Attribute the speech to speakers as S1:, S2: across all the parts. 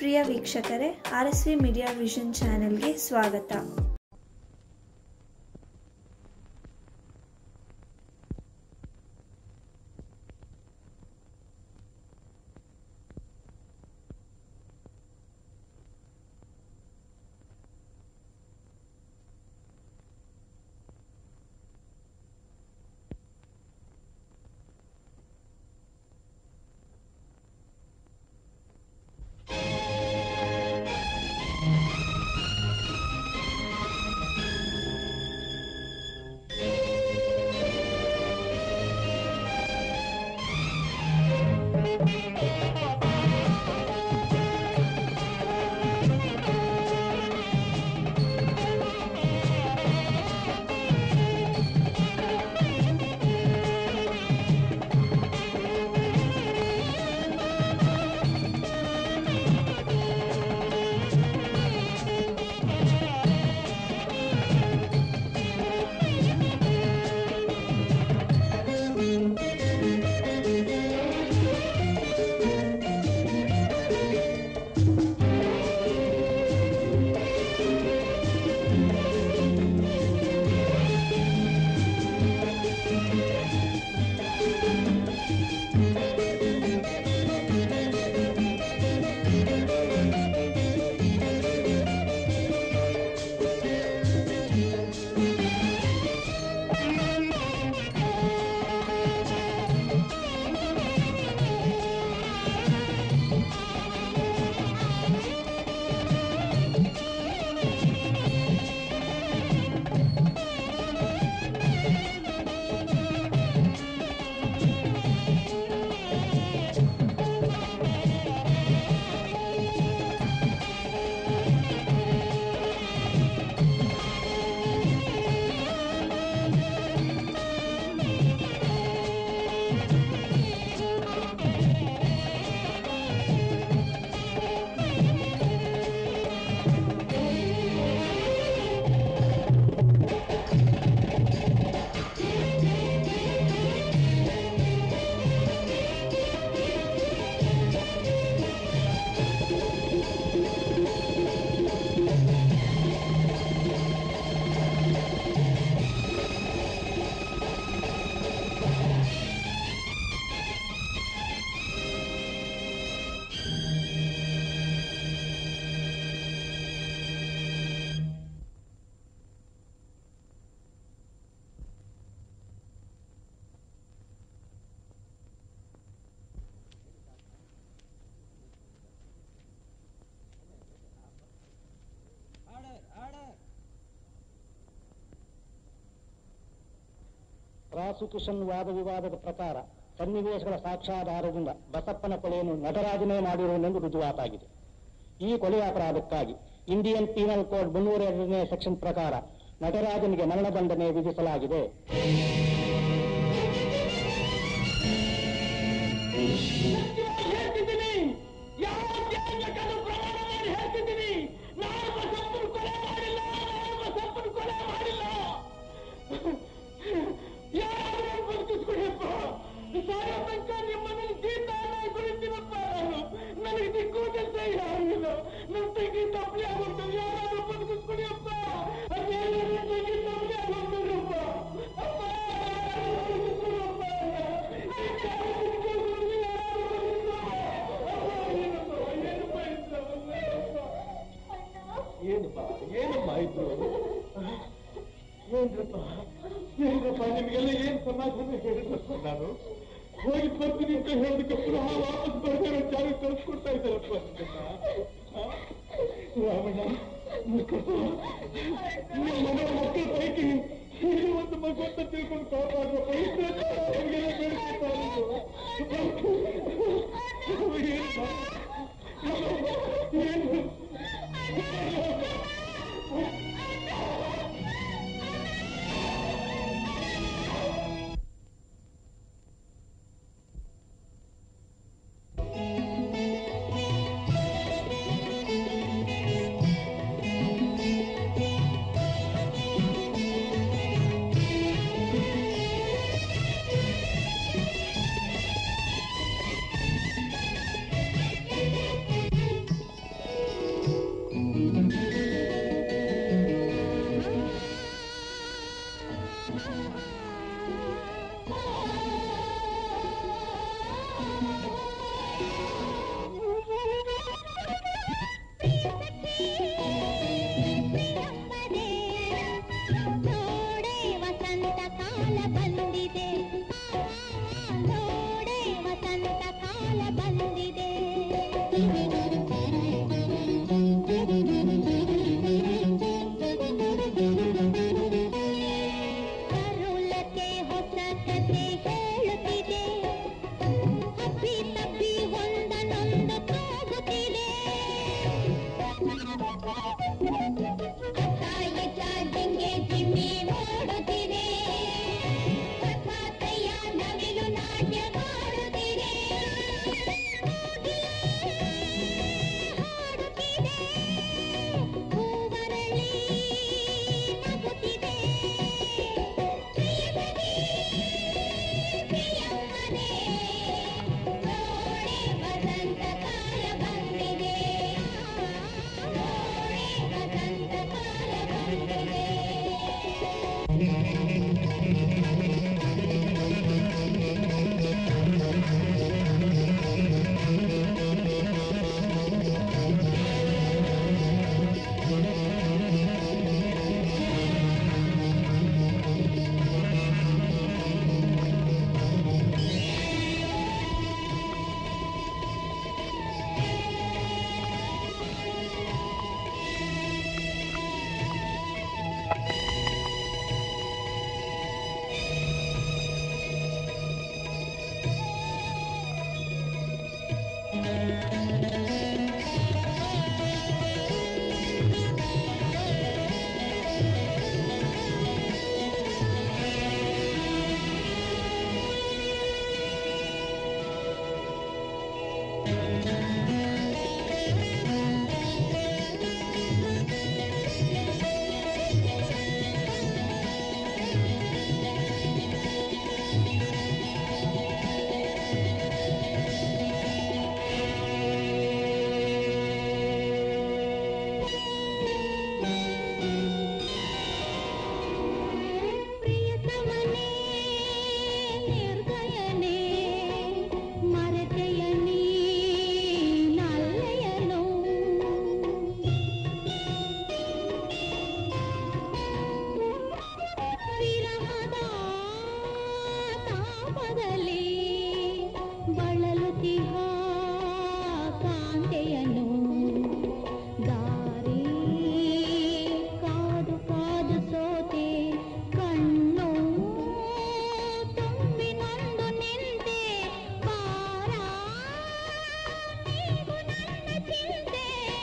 S1: ಪ್ರಿಯ ವೀಕ್ಷಕರೇ R S V media vision ಚಾನೆಲ್ಗೆ ಸ್ವಾಗತ
S2: ಪ್ರಾಸಿಕ್ಯೂಷನ್ ವಾದ ವಿವಾದದ ಪ್ರಕಾರ ಸನ್ನಿವೇಶಗಳ ಸಾಕ್ಷ್ಯಾಧಾರದಿಂದ ಬಸಪ್ಪನ ಕೊಲೆಯನ್ನು ನಟರಾಜನೇ ಮಾಡಿರುವುದೆಂದು ರುಜುವಾತಾಗಿದೆ ಈ ಕೊಲೆಯ ಅಪರಾಧಕ್ಕಾಗಿ ಇಂಡಿಯನ್ ಪೀನಲ್ ಕೋಡ್ ಮುನ್ನೂರ ಎರಡನೇ ಸೆಕ್ಷನ್ ಪ್ರಕಾರ ನಟರಾಜನಿಗೆ ಮರಣದಂಡನೆ ವಿಧಿಸಲಾಗಿದೆ
S3: ಹೇಳ್ತಿದ್ದೀನಿ ಯಾವ ಬೇಕಾದ್ರೂ ಪ್ರಮಾಣ ಮಾಡಿ ಹೇಳ್ತಿದ್ದೀನಿ ನಾನು ಬಸಪ್ಪನ ಕೊಲೆ ಮಾಡಿಲ್ಲ ನಾನು ಬಸಪ್ಪನ ಕೊಲೆ ಮಾಡಿಲ್ಲ ಯಾರಾದ್ರೂ ಬದುಕಿಸ್ಕೊಡಿಯಪ್ಪ ಸಾಯೋ ತನಕ ನಿಮ್ಮ ಮನೇಲಿ ಜೀತಾನ ಕುಳಿತೀನಪ್ಪ ನಾನು ನನಗೆ ದಿಕ್ಕು ಕೆಲಸ ಯಾರಿಲ್ಲ ನನ್ನ ತಂಗಿ ತಪ್ಪಲಿ ಆಗೋಗ್ತದೆ ಯಾರಾದ್ರೂ ಬದುಕಿಸ್ಕೊಡಿಯಪ್ಪ ಅದೇನಾದ್ರೂ ತಂಗಿ ತಪ್ಪಲಿ ಆಗೋಗ್ತದ್ರಪ್ಪ ಅಪ್ಪ ಯಾರಾದ್ರೂ ಬದುಕಿಸ್ಕೊಡಪ್ಪ. ಏನಪ್ಪ ಏನಮ್ಮ ಆಯ್ತು ಏನ್ರಪ್ಪ ಏನ್ರಪ್ಪ ನಿಮಗೆಲ್ಲ ಏನ್ ಸಮಾಧಾನ ಹೇಳಿದ್ರಪ್ಪ ನಾನು ಹೋಗಿ ಬರ್ತೀನಿ ಅಂತ ಹೇಳೋದಕ್ಕೆ ಪುನಃ ವಾಪಸ್ ಬರ್ತಾರೆ ಚಾಲು ಕಳ್ಸ್ಕೊಡ್ತಾ ಇದ್ದಾರಪ್ಪ ನಿಮ್ಮನ್ನ. ಆ? ರಾಮಣ್ಣ ಮುಖಪ್ಪ ನಿಮ್ಮ ಮನೆ ಮಕ್ಕಳ ಪೈಕಿ ಇದು ಒಂದು ಮಗು ಅಂತ ತಿಳ್ಕೊಂಡು ಕಾಪಾಡ್ರಪ್ಪ ಇಷ್ಟೆಲ್ಲ ಅವ್ರಿಗೆಲ್ಲ ಬೇಡ್ಕೊತಾ ಇರೋದು. ಏನು ಏನು
S4: ಠಠಠಠ ಕರುಳಕ್ಕೆ ಹೊಸ ಕತೆ ಹೇಳುತ್ತಿದೆ ಅಪ್ಪಿ ತಪ್ಪಿ ಒಂದನೊಂದು ತೋಗುತ್ತಿದೆ ಅತ್ತಾಯ ಚಾರ್ಜಿಂಗ್ಗೆ ಚಿಮ್ಮಿ ಓಡುತ್ತಿದೆ ಕಥಾತೆಯ ನವಿಲು ನಾಟ್ಯ ಮಾಡುತ್ತಿದೆ ಹಾಡುತ್ತಿದೆ ಹೂವರಳಿ ನಗುತ್ತಿದೆ ಪ್ರಿಯಸಖಿ, ಪ್ರಿಯಮ್ಮನೇ, ನೋಡೆ ವಸಂತ ಕಾಲ ಬಂದಿದೆ ನೋಡೆ ವಸಂತ ಕಾಲ ಬಂದಿದೆ ಪ್ರಿಯತಮನೇ ನಿರ್ದಯನೇ ಮರೆತೆಯ ನೀನಲ್ಲೆಯನು ವಿರಹದ ತಾಪದಲ್ಲಿ ಬಳಲುತಿಹ ಕಾಂತೆಯನು ದಾರಿ ಕಾದು ಕಾದು ಸೋತೆ ಕಣ್ಣು ತುಂಬಿ ನೊಂದು ನಿಂತೆ ಪಾರ ನೀಗು ನನ್ನ ಚಿಂತೆ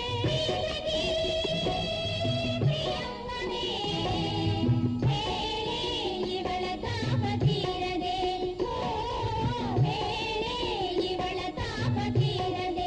S4: ಪ್ರಿಯಮ್ಮನೇ, ಹೇಳೆ ಇವಳ ತಾಪ ತೀರದೆ ಓ, ಹೇಳೆ ಇವಳ ತಾಪ ತೀರದೆ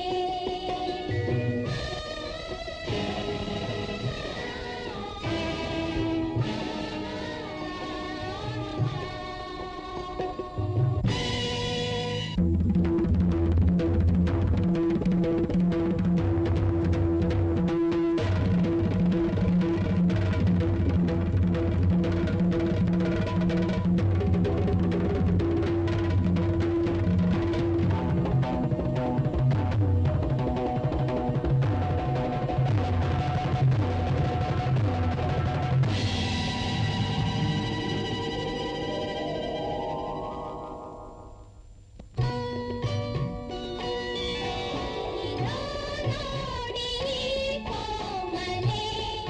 S4: ನೋಡಿ ಕೋಮಲೆ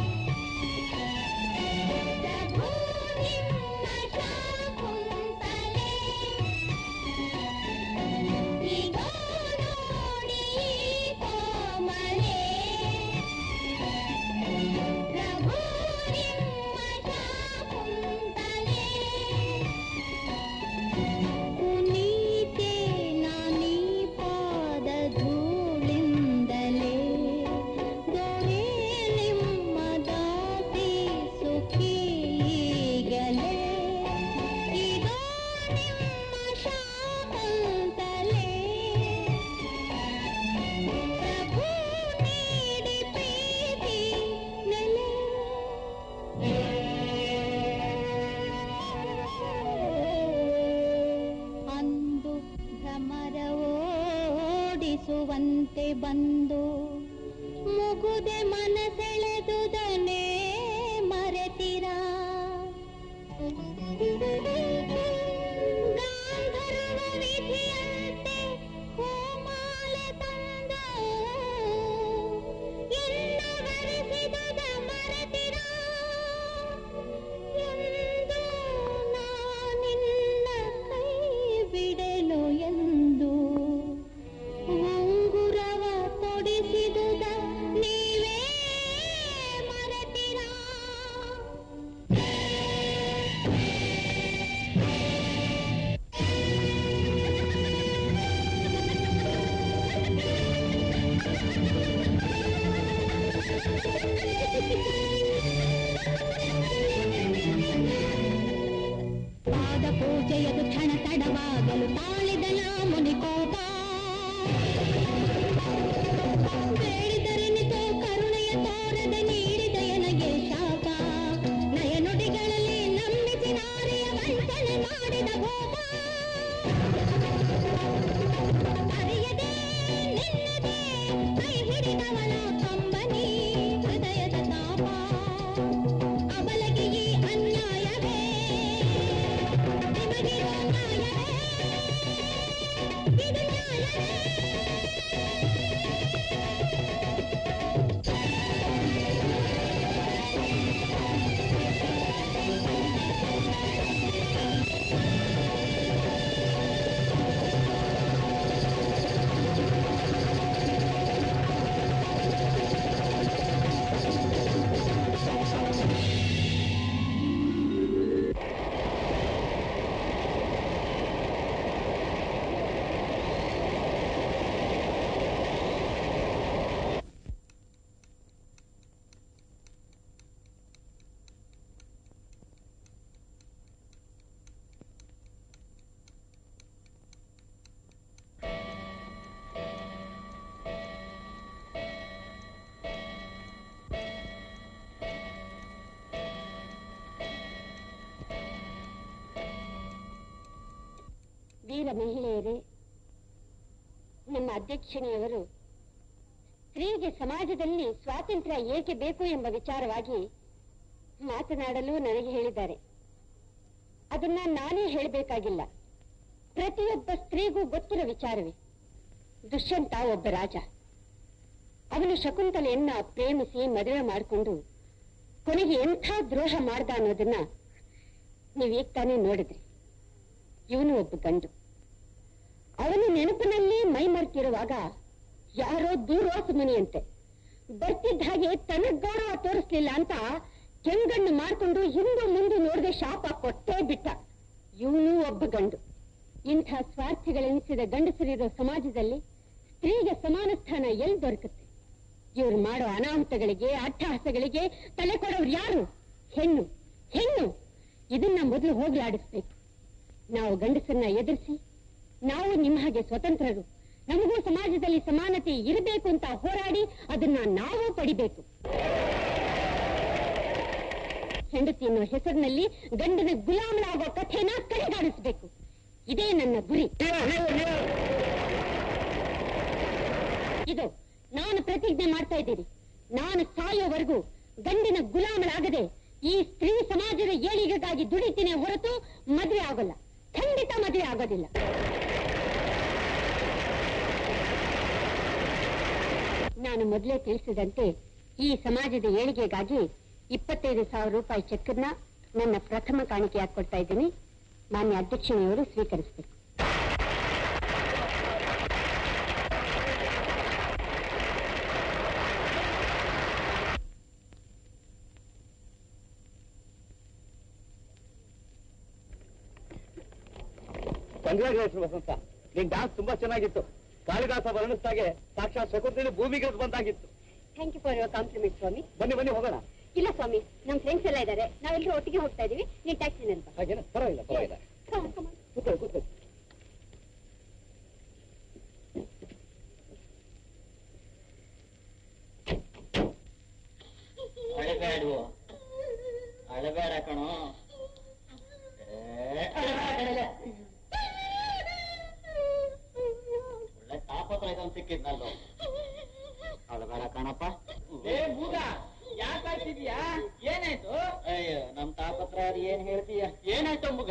S4: ಪ್ರಭು ನಿಮ್ಮ ಶಾಕುಂತಲೆ ಇದೋ ನೋಡಿ ಕೋಮಲೆ ಪ್ರಭು ನಿಮ್ಮ ಶಾಕುಂತಲೆ ಪುನೀತೆ ನಾನೀ ಪಾದ ಧೂಳಿಂದಲೇ ದೊರೆ ನಿಮ್ಮ ದಾಸಿ ಸುಖೀಗಲೇ ಇದೋ ನಿಮ್ಮ ಶಾಕುಂತಲೆ ಪ್ರಭು ನೀಡಿ ಪ್ರೀತಿ ನೆಲೆ ಅಂದು ಭ್ರಮರ ಓಡಿಸುವಂತೆ ಬಂದು ಮುಗುದೆ ಮನಸೆಳೆದುದನೇ ಮರೆತಿರ ಗಾಂಧರ್ವ ವಿಧಿಯಂತೆ ಹೂಮಾಲೆ ತಂದು ಬಿಡೆನು ಎಂದು ಉಂಗುರವ ತೊಡಿಸಿದುದ ನೀವೇ ಮರೆತಿರಾ ಪಾದ ಪೂಜೆಯದು ಕ್ಷಣ ತಡವಾಗಲು ತಾಳಿದನ ಮುನಿಕೋಪ ಬೇಡಿದರೆನಿತೋ ಕರುಣೆಯ ತೋರದೆ ನೀಡಿದ ಎನಗೆ ಶಾಪ ನಯನುಡಿಗಳಲ್ಲಿ ನಂಬಿಸಿ ನಾರಿಯ ವಂಚನೆ ಮಾಡಿದ ಭೂಪ ಅರಿಯದೆ ನಿನ್ನದೆ ಕೈ ಹಿಡಿದವನ ಕಂಬನಿ ಹೃದಯದ ತಾಪ ಅವಲಗೆ ಈ ಅನ್ಯಾಯವೇ ನಿಮಗಿರೋ ನ್ಯಾಯವೇ ಇದು ನ್ಯಾಯವೇ
S5: ವೀರ ಮಹಿಳೆಯರೇ ನಮ್ಮ ಅಧ್ಯಕ್ಷಣೆಯವರು ಸ್ತ್ರೀಗೆ ಸಮಾಜದಲ್ಲಿ ಸ್ವಾತಂತ್ರ್ಯ ಏಕೆ ಬೇಕು ಎಂಬ ವಿಚಾರವಾಗಿ ಮಾತನಾಡಲು ನನಗೆ ಹೇಳಿದ್ದಾರೆ ಅದನ್ನ ನಾನೇ ಹೇಳಬೇಕಾಗಿಲ್ಲ ಪ್ರತಿಯೊಬ್ಬ ಸ್ತ್ರೀಗೂ ಗೊತ್ತಿರೋ ವಿಚಾರವೇ ದುಷ್ಯಂತ ಒಬ್ಬ ರಾಜ ಅವನು ಶಕುಂತಲೆಯನ್ನ ಪ್ರೇಮಿಸಿ ಮದುವೆ ಮಾಡಿಕೊಂಡು ಕೊನೆಗೆ ಎಂಥ ದ್ರೋಹ ಮಾಡ್ದ ಅನ್ನೋದನ್ನ ನೀವೀಗ ತಾನೇ ನೋಡಿದ್ರಿ ಇವನು ಒಬ್ಬ ಗಂಡು ಅವನ ನೆನಪಿನಲ್ಲಿ ಮೈ ಮರೆತಿರುವಾಗ ಯಾರೋ ದೂರ್ವಾಸ ಮುನಿಯಂತೆ ಬರ್ತಿದ್ದ ಹಾಗೆ ತನಗ್ ಗೌರವ ತೋರಿಸ್ಲಿಲ್ಲ ಅಂತ ಕೆಂಗಣ್ಣು ಮಾಡ್ಕೊಂಡು ಹಿಂದು ಮುಂದೆ ನೋಡದೆ ಶಾಪ ಕೊಟ್ಟೇ ಬಿಟ್ಟ ಇವನು ಒಬ್ಬ ಗಂಡು ಇಂಥ ಸ್ವಾರ್ಥಿಗಳೆನಿಸಿದ ಗಂಡಸರಿರೋ ಸಮಾಜದಲ್ಲಿ ಸ್ತ್ರೀಗೆ ಸಮಾನ ಸ್ಥಾನ ಎಲ್ಲಿ ದೊರಕುತ್ತೆ ಇವರು ಮಾಡೋ ಅನಾಹುತಗಳಿಗೆ ಅಟ್ಟಹಾಸಗಳಿಗೆ ತಲೆ ಕೊಡೋರು ಯಾರು ಹೆಣ್ಣು ಹೆಣ್ಣು ಇದನ್ನ ಮೊದಲು ಹೋಗ್ಲಾಡಿಸ್ಬೇಕು ನಾವು ಗಂಡಸರನ್ನ ಎದುರಿಸಿ ನಾವು ನಿಮ್ಮ ಹಾಗೆ ಸ್ವತಂತ್ರರು ನಮಗೂ ಸಮಾಜದಲ್ಲಿ ಸಮಾನತೆ ಇರಬೇಕು ಅಂತ ಹೋರಾಡಿ ಅದನ್ನ ನಾವು ಪಡಿಬೇಕು ಹೆಂಡತಿ ಅನ್ನೋ ಹೆಸರಿನಲ್ಲಿ ಗಂಡನ ಗುಲಾಮರಾಗೋ ಕಥೆನ ಕಡೆಗಾಣಿಸ್ಬೇಕು ಇದೇ ನನ್ನ ಗುರಿ ಇದು ನಾನು ಪ್ರತಿಜ್ಞೆ ಮಾಡ್ತಾ ಇದ್ದೀನಿ ನಾನು ಸಾಯೋವರೆಗೂ ಗಂಡಿನ ಗುಲಾಮರಾಗದೆ ಈ ಸ್ತ್ರೀ ಸಮಾಜದ ಏಳಿಗೆಗಾಗಿ ದುಡಿತೀನಿ ಹೊರತು ಮದುವೆ ಆಗೋಲ್ಲ ಖಂಡಿತ ಮದುವೆ ಆಗೋದಿಲ್ಲ ನಾನು ಮೊದಲೇ ತಿಳಿಸಿದಂತೆ ಈ ಸಮಾಜದ ಏಳಿಗೆಗಾಗಿ ಇಪ್ಪತ್ತೈದು ಸಾವಿರ ರೂಪಾಯಿ ಚೆಕ್ಕನ್ನ ನನ್ನ ಪ್ರಥಮ ಕಾಣಿಕೆಯಾಗಿ ಕೊಡ್ತಾ ಇದ್ದೀನಿ ಮಾನ್ಯ ಅಧ್ಯಕ್ಷನೆಯವರು ಸ್ವೀಕರಿಸಬೇಕು
S3: ಕಂಗ್ರಾಚುಲೇಷನ್ ವಸಂತ ನಿನ್ ಡಾನ್ಸ್ ತುಂಬಾ ಚೆನ್ನಾಗಿತ್ತು ಕಾಳಿದಾಸ ವರ್ಣಿಸ್ದಾಗೆ ಸಾಕ್ಷಾತ್ ಶಕುಂತಲಿ ಭೂಮಿಗೆ ಬಂದಾಗಿತ್ತು
S5: thank you for your compliment ಸ್ವಾಮಿ
S3: ಬನ್ನಿ ಬನ್ನಿ ಹೋಗೋಣ
S5: ಇಲ್ಲ ಸ್ವಾಮಿ ನಮ್ಮ ಫ್ರೆಂಡ್ಸ್ ಎಲ್ಲ ಇದ್ದಾರೆ ನಾವೆಲ್ಲರೂ ಒಟ್ಟಿಗೆ ಹೋಗ್ತಾ ಇದೀವಿ ನೀವು ಟ್ಯಾಕ್ಸಿನಲ್ಲಿ ಬಾ
S3: ಹಾಗೇನ ಪರವಾಗಿಲ್ಲ ಪರವಾಗಿಲ್ಲ
S5: Come on, come on.
S3: ಕೂತ್ಕೊಳ್ಳಿ ಕೂತ್ಕೊಳ್ಳಿ
S2: ಅಳಬೇಡುವ ಅಳಬೇಡ ಕಣೋ ಏ, ಅಳಬೇಡ ಕಣಲೆ. ಒಳ್ಳೆ ತಾಪತ್ರ ಇದೊಂದು ಸಿಕ್ಕಿದ್ನಲ್ವ ಅಳಬೇಡ ಕಣಪ್ಪ
S6: ಯಾಕಾಗ್ತಿದ್ಯಾ ಏನಾಯ್ತು
S2: ಅಯ್ಯೋ ನಮ್ ತಾಪತ್ರ ಅದು ಏನ್ ಹೇಳ್ತೀಯ
S6: ಏನಾಯ್ತು ಮುಗ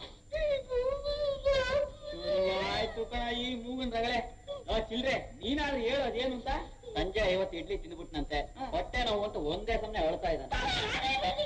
S6: ಆಯ್ತು ಕಣ ಈ ಮೂಗನ್ ರಗಳೆ ಆ, ಚಿಲ್ರೆ ನೀನಾದ್ರೂ ಹೇಳು ಅದೇನು ಅಂತ
S2: ಸಂಜೆ ಐವತ್ತು ಇಡ್ಲಿ ತಿಂದ್ಬಿಟ್ನಂತೆ ಹೊಟ್ಟೆ ನೋವು ಅಂತ ಒಂದೇ ಸಮನೆ ಅಳ್ತಾ ಇದ್ದಾನೆ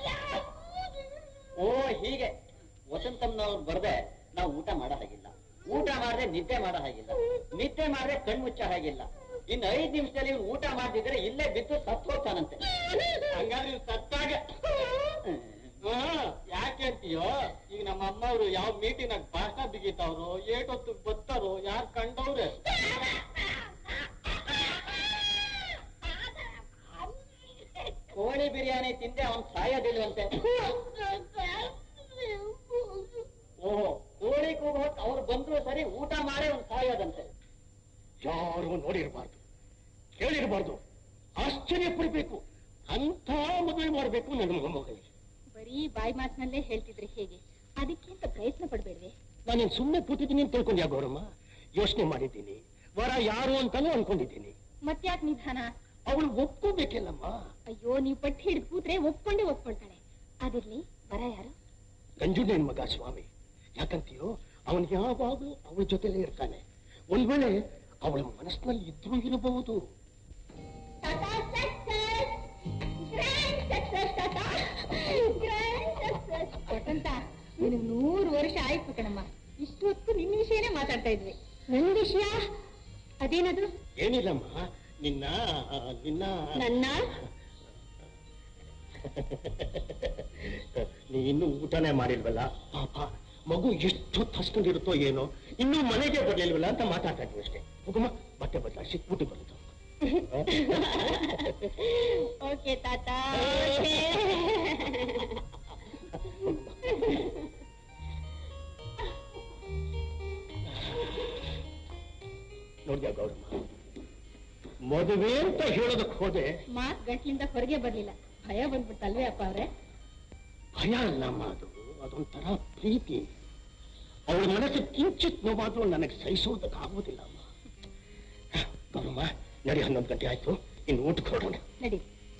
S2: ಓ ಹೀಗೆ ವಸಂತಮ್ನವ್ರು ಬರ್ದೆ ನಾವು ಊಟ ಮಾಡೋ ಹಾಗಿಲ್ಲ
S6: ಊಟ ಮಾಡಿದ್ರೆ ನಿದ್ದೆ ಮಾಡೋ ಹಾಗಿಲ್ಲ ನಿದ್ದೆ ಮಾಡಿದ್ರೆ ಕಣ್ಮುಚ್ಚ ಹಾಗಿಲ್ಲ ಇನ್ನು ಐದ್ ನಿಮಿಷದಲ್ಲಿ ಇವ್ನು ಊಟ ಮಾಡ್ತಿದ್ರೆ ಇಲ್ಲೇ ಬಿದ್ದು ಸತ್ತು ಹೋಗ್ತಾನಂತೆ
S3: ಹಂಗಾದ್ರೆ ಇವ್ನು ಸತ್ತಾಗ ಹಾ, ಯಾಕೆ ಅಂತೀಯೋ ಈಗ ನಮ್ಮ ಅಮ್ಮವ್ರು ಯಾವ ಮೀಟಿಂಗ್ ಭಾಷಣ ಬಿಗಿತಾವ್ರು ಏಟೊತ್ತು ಬತ್ತಾರೋ ಯಾರು ಕಂಡವ್ರೆ
S6: ಕೋಳಿ ಬಿರಿಯಾನಿ ತಿಂದೆ ಅವ್ನು ಸಾಯೋದಿಲ್ವಂತೆ ಓಹೋ ಕೋಳಿ ಕೂಗು ಹೊತ್ತು ಅವ್ರು ಬಂದ್ರು ಸರಿ ಊಟ ಮಾಡಿ ಅವ್ನು ಸಾಯೋದಂತೆ
S2: ಯಾರು ನೋಡಿರಬಾರ್ದು ಕೇಳಿರಬಾರ್ದು ಆಶ್ಚರ್ಯ ಪಡಬೇಕು ಅಂತ ಮದುವೆ ಮಾಡಬೇಕು ನನ್ನ ಮೊಮ್ಮಗಳಿಗೆ
S5: ಬರೀ ಬಾಯಿ ಮಾತಿನಲ್ಲೇ ಹೇಳ್ತಿದ್ರೆ ಹೇಗೆ ಅದಕ್ಕಿಂತ ಪ್ರಯತ್ನ ಪಡ್ಬೇಡ್ವೆ
S2: ನಾನೇನು ಸುಮ್ಮನೆ ಕೂತಿದ್ದೀನಿ ಅಂತ ತಿಳ್ಕೊಂಡ್ಯಾ ಗೌರಮ್ಮ ಯೋಚನೆ ಮಾಡಿದ್ದೀನಿ ವರ ಯಾರು ಅಂತಾನೂ ಅನ್ಕೊಂಡಿದ್ದೀನಿ
S5: ಮತ್ತ್ಯಾಕ್ ನಿಧಾನ
S2: ಅವಳು ಒಪ್ಕೋಬೇಕಿಲ್ಲಮ್ಮ
S5: ಅಯ್ಯೋ ನೀವು ಪಟ್ಟಿ ಹಿಡಿದು ಕೂತ್ರೆ ಒಪ್ಕೊಂಡೇ ಒಪ್ಕೊಳ್ತಾಳೆ ಅದಿರ್ಲಿ ಬರ ಯಾರು
S2: ಗಂಜುಣ್ಣನ ಮಗ ಸ್ವಾಮಿ ಯಾಕಂತೀಯೋ ಅವನು ಯಾವಾಗಲೂ ಅವಳ ಜೊತೆಲೇ ಇರ್ತಾನೆ ಒಂದ್ ವೇಳೆ ಅವಳ ಮನಸ್ಸಿನಲ್ಲಿ ಇದ್ರೂ ಇರಬಹುದು
S5: ಕೊಟ್ಟಂತ ನಿನಗ್ ನೂರು ವರ್ಷ ಆಯ್ತು ಕಣಮ್ಮ ಇಷ್ಟು ಹೊತ್ತು ನಿನ್ನ ವಿಷಯನೇ ಮಾತಾಡ್ತಾ ಇದ್ವಿ ನನ್ ವಿಷಯ ಅದೇನದು
S2: ಏನಿಲ್ಲಮ್ಮ ನಿನ್ನ ಆ, ನಿನ್ನ
S5: ನನ್ನ
S2: ನೀ ಇನ್ನೂ ಊಟನೇ ಮಾಡಿಲ್ವಲ್ಲ ಪಾಪ ಮಗು ಎಷ್ಟು ಹಸ್ಕೊಂಡಿರುತ್ತೋ ಏನೋ ಇನ್ನೂ ಮನೆಗೆ ಬರ್ಲಿಲ್ವಲ್ಲ ಅಂತ ಮಾತಾಡ್ತಾ ಇದ್ವಿ ಅಷ್ಟೇ ಹೋಗಮ್ಮ ಬಟ್ಟೆ ಬದಲಾಯಿಸಿ ಊಟ ಬರುತ್ತೆ
S5: ಓಕೆ ತಾತ
S2: ನೋಡ್ಯಾ ಗೌರಮ್ಮ ಮದುವೆ ಅಂತ ಹೇಳೋದಕ್ಕೆ ಹೋದೆ
S5: ಮಾತ್ ಗಂಟ್ಲಿಂದ ಹೊರಗೆ ಬರ್ಲಿಲ್ಲ ಭಯ ಬಂದ್ಬಿಟ್ಟಲ್ವೇ ಅಪ್ಪ ಅವ್ರೆ
S2: ಭಯ ಅಲ್ಲಮ್ಮ ಅದು ಅದೊಂಥರ ಪ್ರೀತಿ ಅವಳ ಮನಸ್ಸು ಕಿಂಚಿತ್ ನೋವಾದ್ರೂ ನನಗೆ ಸಹಿಸೋದಕ್ಕೆ ಆಗೋದಿಲ್ಲ ಅಮ್ಮ ಗೌರಮ್ಮ ನಡಿ ಹನ್ನೊಂದು ಗಂಟೆ ಆಯ್ತು ಇನ್ನು ಊಟಕ್ಕೆ ಹೊರಡೋಣ
S5: ನಡಿ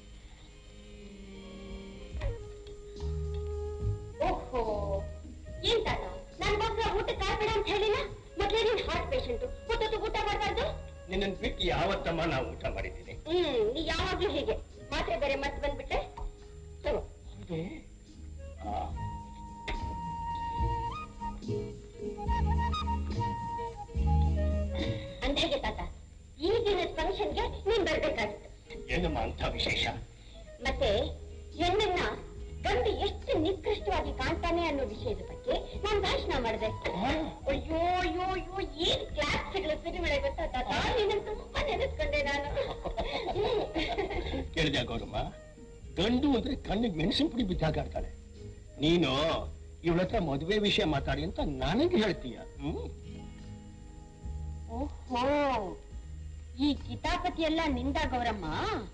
S5: ಓಹೋ ಏನ್ ತಾತ ನನ್ಗೋಸ್ಕರ ಊಟಕ್ಕೆ ಆಗ್ಬೇಡ ಅಂತ ಹೇಳಿಲ್ಲ ಮೊದ್ಲೇ ನೀನ್ ಹಾರ್ಟ್ ಪೇಷಂಟ್ ಹೊತ್ತೊತ್ತು ಊಟ ಮಾಡಬಾರ್ದು
S2: ನಿನ್ನನ್ನು ಬಿಟ್ಟು ಯಾವತ್ತಮ್ಮ ನಾವು ಊಟ ಮಾಡಿದ್ದೀನಿ
S5: ಹ್ಮ್ ನೀ ಯಾವಾಗ್ಲೂ ಹೀಗೆ ಮಾತ್ರೆ ಬೇರೆ ಮತ್ತೆ ಬಂದ್ಬಿಟ್ಟೆ ತಗೋ
S2: ಹೌದೇ? ಆ,
S5: ಅಂದಾಗೆ ತಾತ ಈ ದಿನದ ಫಂಕ್ಷನ್ಗೆ ನೀನ್ ಬರ್ಬೇಕಾಗಿತ್ತು
S2: ಏನಮ್ಮ ಅಂತ ವಿಶೇಷ
S5: ಮತ್ತೆ ಹೆಣ್ಣನ್ನ ಗಂಡು ಎಷ್ಟು ನಿಕೃಷ್ಟವಾಗಿ ಕಾಣ್ತಾನೆ ಅನ್ನೋ ವಿಷಯದ ಬಗ್ಗೆ ನಾನು ಭಾಷಣ ಮಾಡಿದೆ ಅಯ್ಯೋ ಅಯ್ಯೋ ಅಯ್ಯೋ ಏನ್ ಕ್ಲಾಸ್ಗಳ ಸಿನಿಮೆ ಗೊತ್ತಾ ತಾತ ನಿನ್ನ ತುಂಬಾ ನೆನೆಸ್ಕೊಂಡೆ ನಾನು ಹ್ಮ್.
S2: ಕೇಳಿದ್ಯಾ ಗೌರಮ್ಮ ಗಂಡು ಅಂದ್ರೆ ಕಣ್ಣಿಗೆ ಮೆಣಸಿನ ಪುಡಿ ಬಿದ್ದಾಗಾಡ್ತಾಳೆ ನೀನು ಇವಳ ಹತ್ರ ಮದುವೆ ವಿಷಯ ಮಾತಾಡಿ ಅಂತ ನನಗೆ ಹೇಳ್ತೀಯ ಹ್ಮ್
S5: ಓಹೋ ಈ ಕಿತಾಪತಿ ಎಲ್ಲ ನಿಂದ ಗೌರಮ್ಮ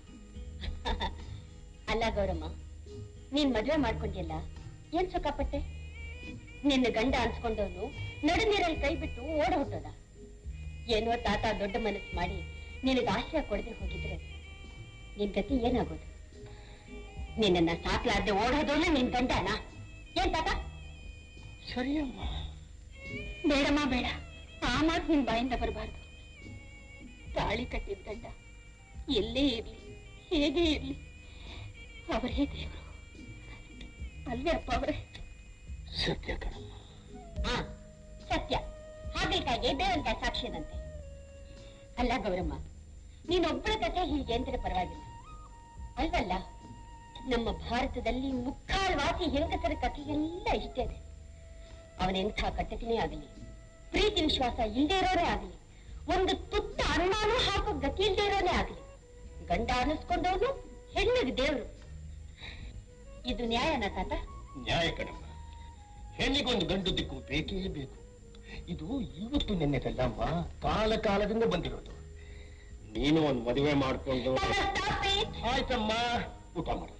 S5: ಅಲ್ಲ ಗೌರಮ್ಮ ನೀನ್ ಮದ್ವೆ ಮಾಡ್ಕೊಂಡಿಯಲ್ಲ ಏನ್ ಸುಖಪಟ್ಟೆ ನಿನ್ನ ಗಂಡ ಅನ್ಸ್ಕೊಂಡವನು ನಡು ನೀರಲ್ಲಿ ಕೈ ಬಿಟ್ಟು ಓಡ ಹುಟ್ಟೋದ ಏನೋ ತಾತ ದೊಡ್ಡ ಮನಸ್ಸು ಮಾಡಿ ನಿನಗೆ ಆಶ್ರಯ ಕೊಡದೆ ಹೋಗಿದ್ರೆ ನಿನ್ ಗತಿ ಏನಾಗೋದು ನಿನ್ನನ್ನ ಸಾಕ್ಲಾರ್ದೆ ಓಡೋದೋನ ನಿನ್ ಗಂಡನ ಏನ್ ತಾತ
S2: ಸರಿಯಮ್ಮ
S5: ಬೇಡಮ್ಮ ಬೇಡ ಆ ಮಾತು ನಿನ್ ಬಾಯಿಂದ ಬರಬಾರ್ದು ತಾಳಿ ಕಟ್ಟಿದ ಗಂಡ ಎಲ್ಲೇ ಇರ್ಲಿ ಹೇಗೆ ಇರ್ಲಿ ಅವರೇ ದೇವರು ಅಲ್ವೇ ಅಪ್ಪ ಅವರೇ
S2: ಸತ್ಯ ಕಣಮ್ಮ
S5: ಹಾ ಸತ್ಯ ಹಾಗಲ್ಕಾಗೆ ದೇವಂತ ಸಾಕ್ಷಿದಂತೆ ಅಲ್ಲ ಗೌರಮ್ಮ ನೀನೊಬ್ಬಳ ಕತೆ ಹೀಗೆ ಅಂದ್ರೆ ಪರವಾಗಿಲ್ಲ ಅಲ್ವಲ್ಲ ನಮ್ಮ ಭಾರತದಲ್ಲಿ ಮುಕ್ಕಾಲ್ವಾಸಿ ಹೆಂಗಸರ ಕಥೆಯೆಲ್ಲ ಇಷ್ಟೇನೆ ಅವನೆಂಥ ಕಟ್ಟಕನೇ ಆಗಲಿ ಪ್ರೀತಿ ವಿಶ್ವಾಸ ಇಲ್ಲದೆ ಇರೋರೇ ಆಗಲಿ ಒಂದು ತುತ್ತ ಅನ್ನನೂ ಹಾಕೋ ಗತಿ ಇಲ್ಲದೆ ಇರೋನೇ ಆಗಲಿ ಗಂಡ ಅನ್ನಿಸ್ಕೊಂಡವನು ಹೆಣ್ಣಿಗೆ ದೇವ್ರು ಇದು ನ್ಯಾಯನ ತಾತ
S2: ನ್ಯಾಯ ಕಣಮ್ಮ ಹೆಣ್ಣಿಗೊಂದು ಗಂಡು ದಿಕ್ಕು ಬೇಕೇ ಬೇಕು ಇದು ಇವತ್ತು ನೆನ್ನೆದಲ್ಲಮ್ಮ ಕಾಲ ಕಾಲದಿಂದ ಬಂದಿರೋದು ನೀನು ಒಂದು ಮದುವೆ ಮಾಡ್ಕೊಂಡು
S5: Stop it.
S2: ಆಯ್ತಮ್ಮ ಊಟ ಮಾಡು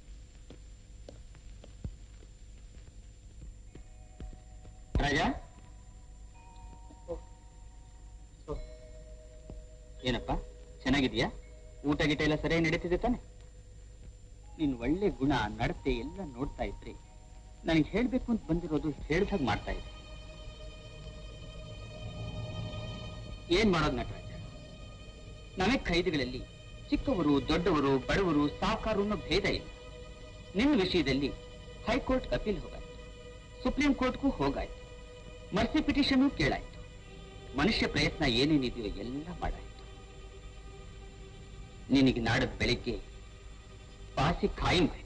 S6: ರಾಜ ಏನಪ್ಪ ಚೆನ್ನಾಗಿದ್ಯಾ ಊಟ ಗೀಟ ಎಲ್ಲ ಸರಿಯಾಗಿ ನಡೀತಿದೆ ತಾನೆ ನಿನ್ ಒಳ್ಳೆ ಗುಣ ನಡತೆ ಎಲ್ಲ ನೋಡ್ತಾ ಇದ್ರೆ ನನಗೆ ಹೇಳ್ಬೇಕು ಅಂತ ಬಂದಿರೋದು ಹೇಳ್ದಾಗ ಮಾಡ್ತಾ ಇದ್ದೆ ಏನ್ ಮಾಡೋದು ನಟರಾಜ ನಮಗೆ ಖೈದಿಗಳಲ್ಲಿ ಚಿಕ್ಕವರು ದೊಡ್ಡವರು ಬಡವರು ಸಾಕಾರು ಅನ್ನೋ ಭೇದ ಇಲ್ಲ ನಿನ್ನ ವಿಷಯದಲ್ಲಿ ಹೈಕೋರ್ಟ್ ಅಪೀಲ್ ಹೋಗಾಯ್ತು ಸುಪ್ರೀಂ ಕೋರ್ಟ್ಗೂ ಹೋಗಾಯ್ತು ಮರ್ಸಿ ಪಿಟಿಷನ್ ಕೇಳಾಯ್ತು ಮನುಷ್ಯ ಪ್ರಯತ್ನ ಏನೇನಿದೆಯೋ ಎಲ್ಲ ಮಾಡಾಯ್ತು ನಿನಗೆ ನಾಡದ ಬೆಳಿಗ್ಗೆ ಪಾಸಿ ಖಾಯಂ ಆಯ್ತು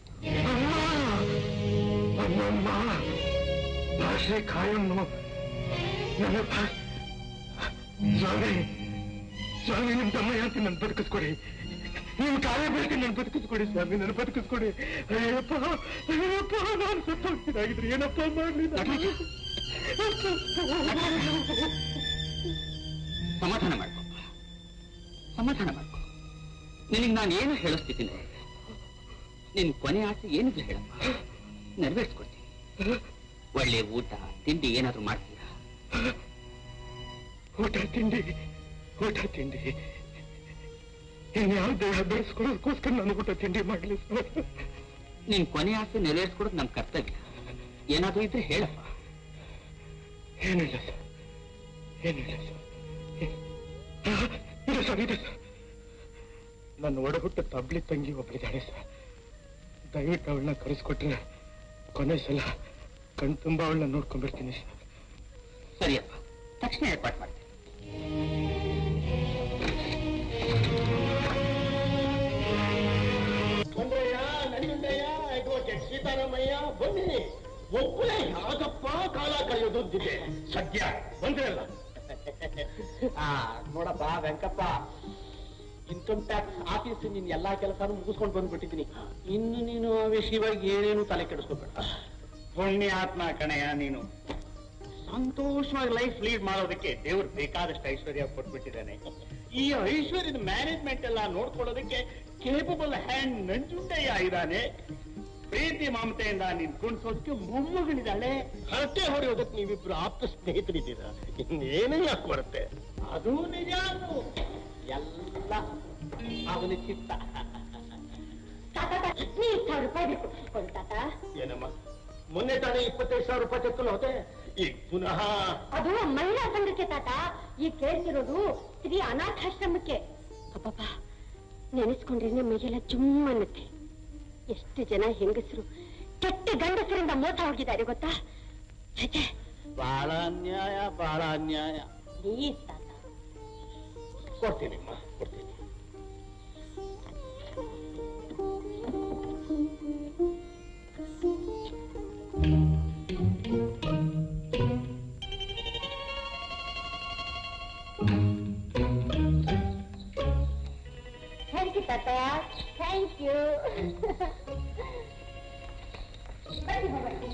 S3: ಅಮ್ಮಮ್ಮ ಭಾಷೆ ಕಾಯಮ್ಮು ನನ್ನ ಭಾ- ಸ್ವಾಮಿ ಸ್ವಾಮಿ ನಿಮ್ ತಮ್ಮ ಅಂತ ನನ್ ಬದುಕಿಸ್ಕೊಡಿ ನಿಮ್ ಕಾಲ ಬೇಕು ನನ್ ಬದುಕಿಸ್ಕೊಡಿ ಸ್ವಾಮಿ ನನ್ ಬದುಕಿಸ್ಕೊಡಿ ಅಯ್ಯಪ್ಪ ಅಯ್ಯಪ್ಪ ನಾನು ಸತ್ತೋಗ್ತಿದ್ದಾಗಿದ್ರಿ ಏನಪ್ಪ ಮಾಡ್ಲಿ ನಾನು?
S6: ಸಮಾಧಾನ ಮಾಡ್ಕೊ ಸಮಾಧಾನ ಮಾಡ್ಕೊ ನಿನಗೆ ನಾನು ಏನು ಹೇಳಿಸ್ತಿದ್ದೀನಿ ನಿನ್ ಕೊನೆ ಆಸೆ ಏನಿದ್ರು ಹೇಳಪ್ಪ ನೆರವೇರಿಸ್ಕೊಡ್ತೀನಿ ಒಳ್ಳೆ ಊಟ ತಿಂಡಿ ಏನಾದ್ರೂ ಮಾಡ್ತೀರಾ
S3: ಊಟ ತಿಂಡಿ ಊಟ ತಿಂಡಿ ಇನ್ಯಾವ ದೇಹ ಬೆಳೆಸ್ಕೊಳ್ಳೋದಕ್ಕೋಸ್ಕರ ನಾನು ಊಟ ತಿಂಡಿ ಮಾಡ್ಲಿ ಸ್ವಾಮಿ
S6: ನಿನ್ ಕೊನೆ ಆಸೆ ನೆರವೇರಿಸ್ಕೊಡೋದು ನಮ್ ಕರ್ತವ್ಯ ಏನಾದ್ರೂ ಇದ್ರೆ ಹೇಳಪ್ಪ
S3: ಏನಿಲ್ಲ ಸರ್ ಏನಿಲ್ಲ ಸರ್ ಏ- ಆ, ಇದೆ ಸರ್ ಇದೆ ಸರ್ ನನ್ನ ಒಡಹುಟ್ಟ ತಬ್ಲಿ ತಂಗಿ ಒಬ್ಬಳಿದ್ದಾಳೆ ಸರ್ ದಯವಿಟ್ಟು ಅವಳನ್ನ ಕರೆಸ್ಕೊಟ್ರೆ ಕೊನೆ ಸಲ ಕಣ್ ತುಂಬ ಅವಳನ್ನ ನೋಡ್ಕೊಂಡ್ಬಿಡ್ತೀನಿ ಸರ್
S6: ಸರಿಯಪ್ಪ ತಕ್ಷಣ ಏರ್ಪಾಟ್ ಮಾಡ್ತೀನಿ
S3: ಬಂದ್ರಯ್ಯ ನಡಿಯುಂಡಯ್ಯ ಅಡ್ವೊಕೇಟ್ ಸೀತಾರಾಮಯ್ಯ ಬನ್ನಿ ಒಬ್ಬನೇ ಯಾಕಪ್ಪ ಕಾಲ ಕಳೆಯೋದು ಅಂತಿದೆ ಸದ್ಯ ಬಂದ್ರಲ್ಲ
S2: ಆ ನೋಡಪ್ಪ ವೆಂಕಪ್ಪ ಇನ್ಕಮ್ ಟ್ಯಾಕ್ಸ್ ಆಫೀಸ್ ನಿನ್ ಎಲ್ಲಾ ಕೆಲಸನೂ ಮುಗಿಸ್ಕೊಂಡು ಬಂದ್ಬಿಟ್ಟಿದ್ದೀನಿ ಇನ್ನು ನೀನು ಆ ವಿಷಯವಾಗಿ ಏನೇನು ತಲೆ ಕೆಡಿಸ್ಕೋಬೇಡ
S3: ಪುಣ್ಯಾತ್ಮ ಕಣಯ್ಯ ನೀನು ಸಂತೋಷವಾಗಿ ಲೈಫ್ ಲೀಡ್ ಮಾಡೋದಕ್ಕೆ ದೇವ್ರು ಬೇಕಾದಷ್ಟು ಐಶ್ವರ್ಯ ಕೊಟ್ಬಿಟ್ಟಿದ್ದಾನೆ ಈ ಐಶ್ವರ್ಯದ ಮ್ಯಾನೇಜ್ಮೆಂಟ್ ಎಲ್ಲ ನೋಡ್ಕೊಳ್ಳೋದಕ್ಕೆ ಕೇಪಬಲ್ ಹ್ಯಾಂಡ್ ನಂಜುಂಡಯ್ಯ ಇದ್ದಾನೆ ಪ್ರೀತಿ ಮಮತೆಯಿಂದ ನೀನ್ ಕುಣಿಸೋದಕ್ಕೆ ಮೊಮ್ಮಗಳಿದ್ದಾಳೆ ಹರಟೆ ಹೊಡೆಯೋದಕ್ಕೆ ನೀವಿಬ್ರು ಆಪ್ತ ಸ್ನೇಹಿತರಿದ್ದೀರಾ ಇನ್ನೇನೇ ಯಾಕೆ ಬರುತ್ತೆ
S2: ಅದು ನಿಜ ಅದು ಎಲ್ಲ ಅವನ ಚಿತ್ತ
S5: ತಾತ ಹದಿನೈದು ಸಾವಿರ ರೂಪಾಯಿ ಬೇಕು ಕೊಡು ತಾತ
S3: ಏನಮ್ಮ ಮೊನ್ನೆ ತಾನೇ ಇಪ್ಪತ್ತೈದು ಸಾವಿರ ರೂಪಾಯಿ ತೆಕ್ಕಲು ಹೋದೆ ಈಗ ಪುನಃ
S5: ಅದು ಮಹಿಳಾ ಸಂಘಕ್ಕೆ ತಾತ ಈಗ ಕೇಳ್ತಿರೋದು ಸ್ತ್ರೀ ಅನಾಥಾಶ್ರಮಕ್ಕೆ ಅಬ್ಬಬ್ಬ ನೆನೆಸ್ಕೊಂಡ್ರೆ ಮೈಗೆಲ್ಲ ಜುಮ್ ಅನ್ನತ್ತೆ ಎಷ್ಟು ಜನ ಹೆಂಗಸರು ಕೆಟ್ಟ ಗಂಡಸರಿಂದ ಮೋಸ ಹೋಗಿದ್ದಾರೆ ಗೊತ್ತಾ ಛೆ,
S2: ಬಹಳ ಅನ್ಯಾಯ ಬಹಳ ಅನ್ಯಾಯ
S5: ಪ್ಲೀಸ್ ತಾತ
S3: ಕೊಡ್ತೀನಿಮ್ಮ ಕೊಡ್ತೀನಿ
S5: ಥ್ಯಾಂಕ್ ಯು ತಾತ ಥ್ಯಾಂಕ್ ಯು ಬನ್ನಿ ಹೋಗೋಣ.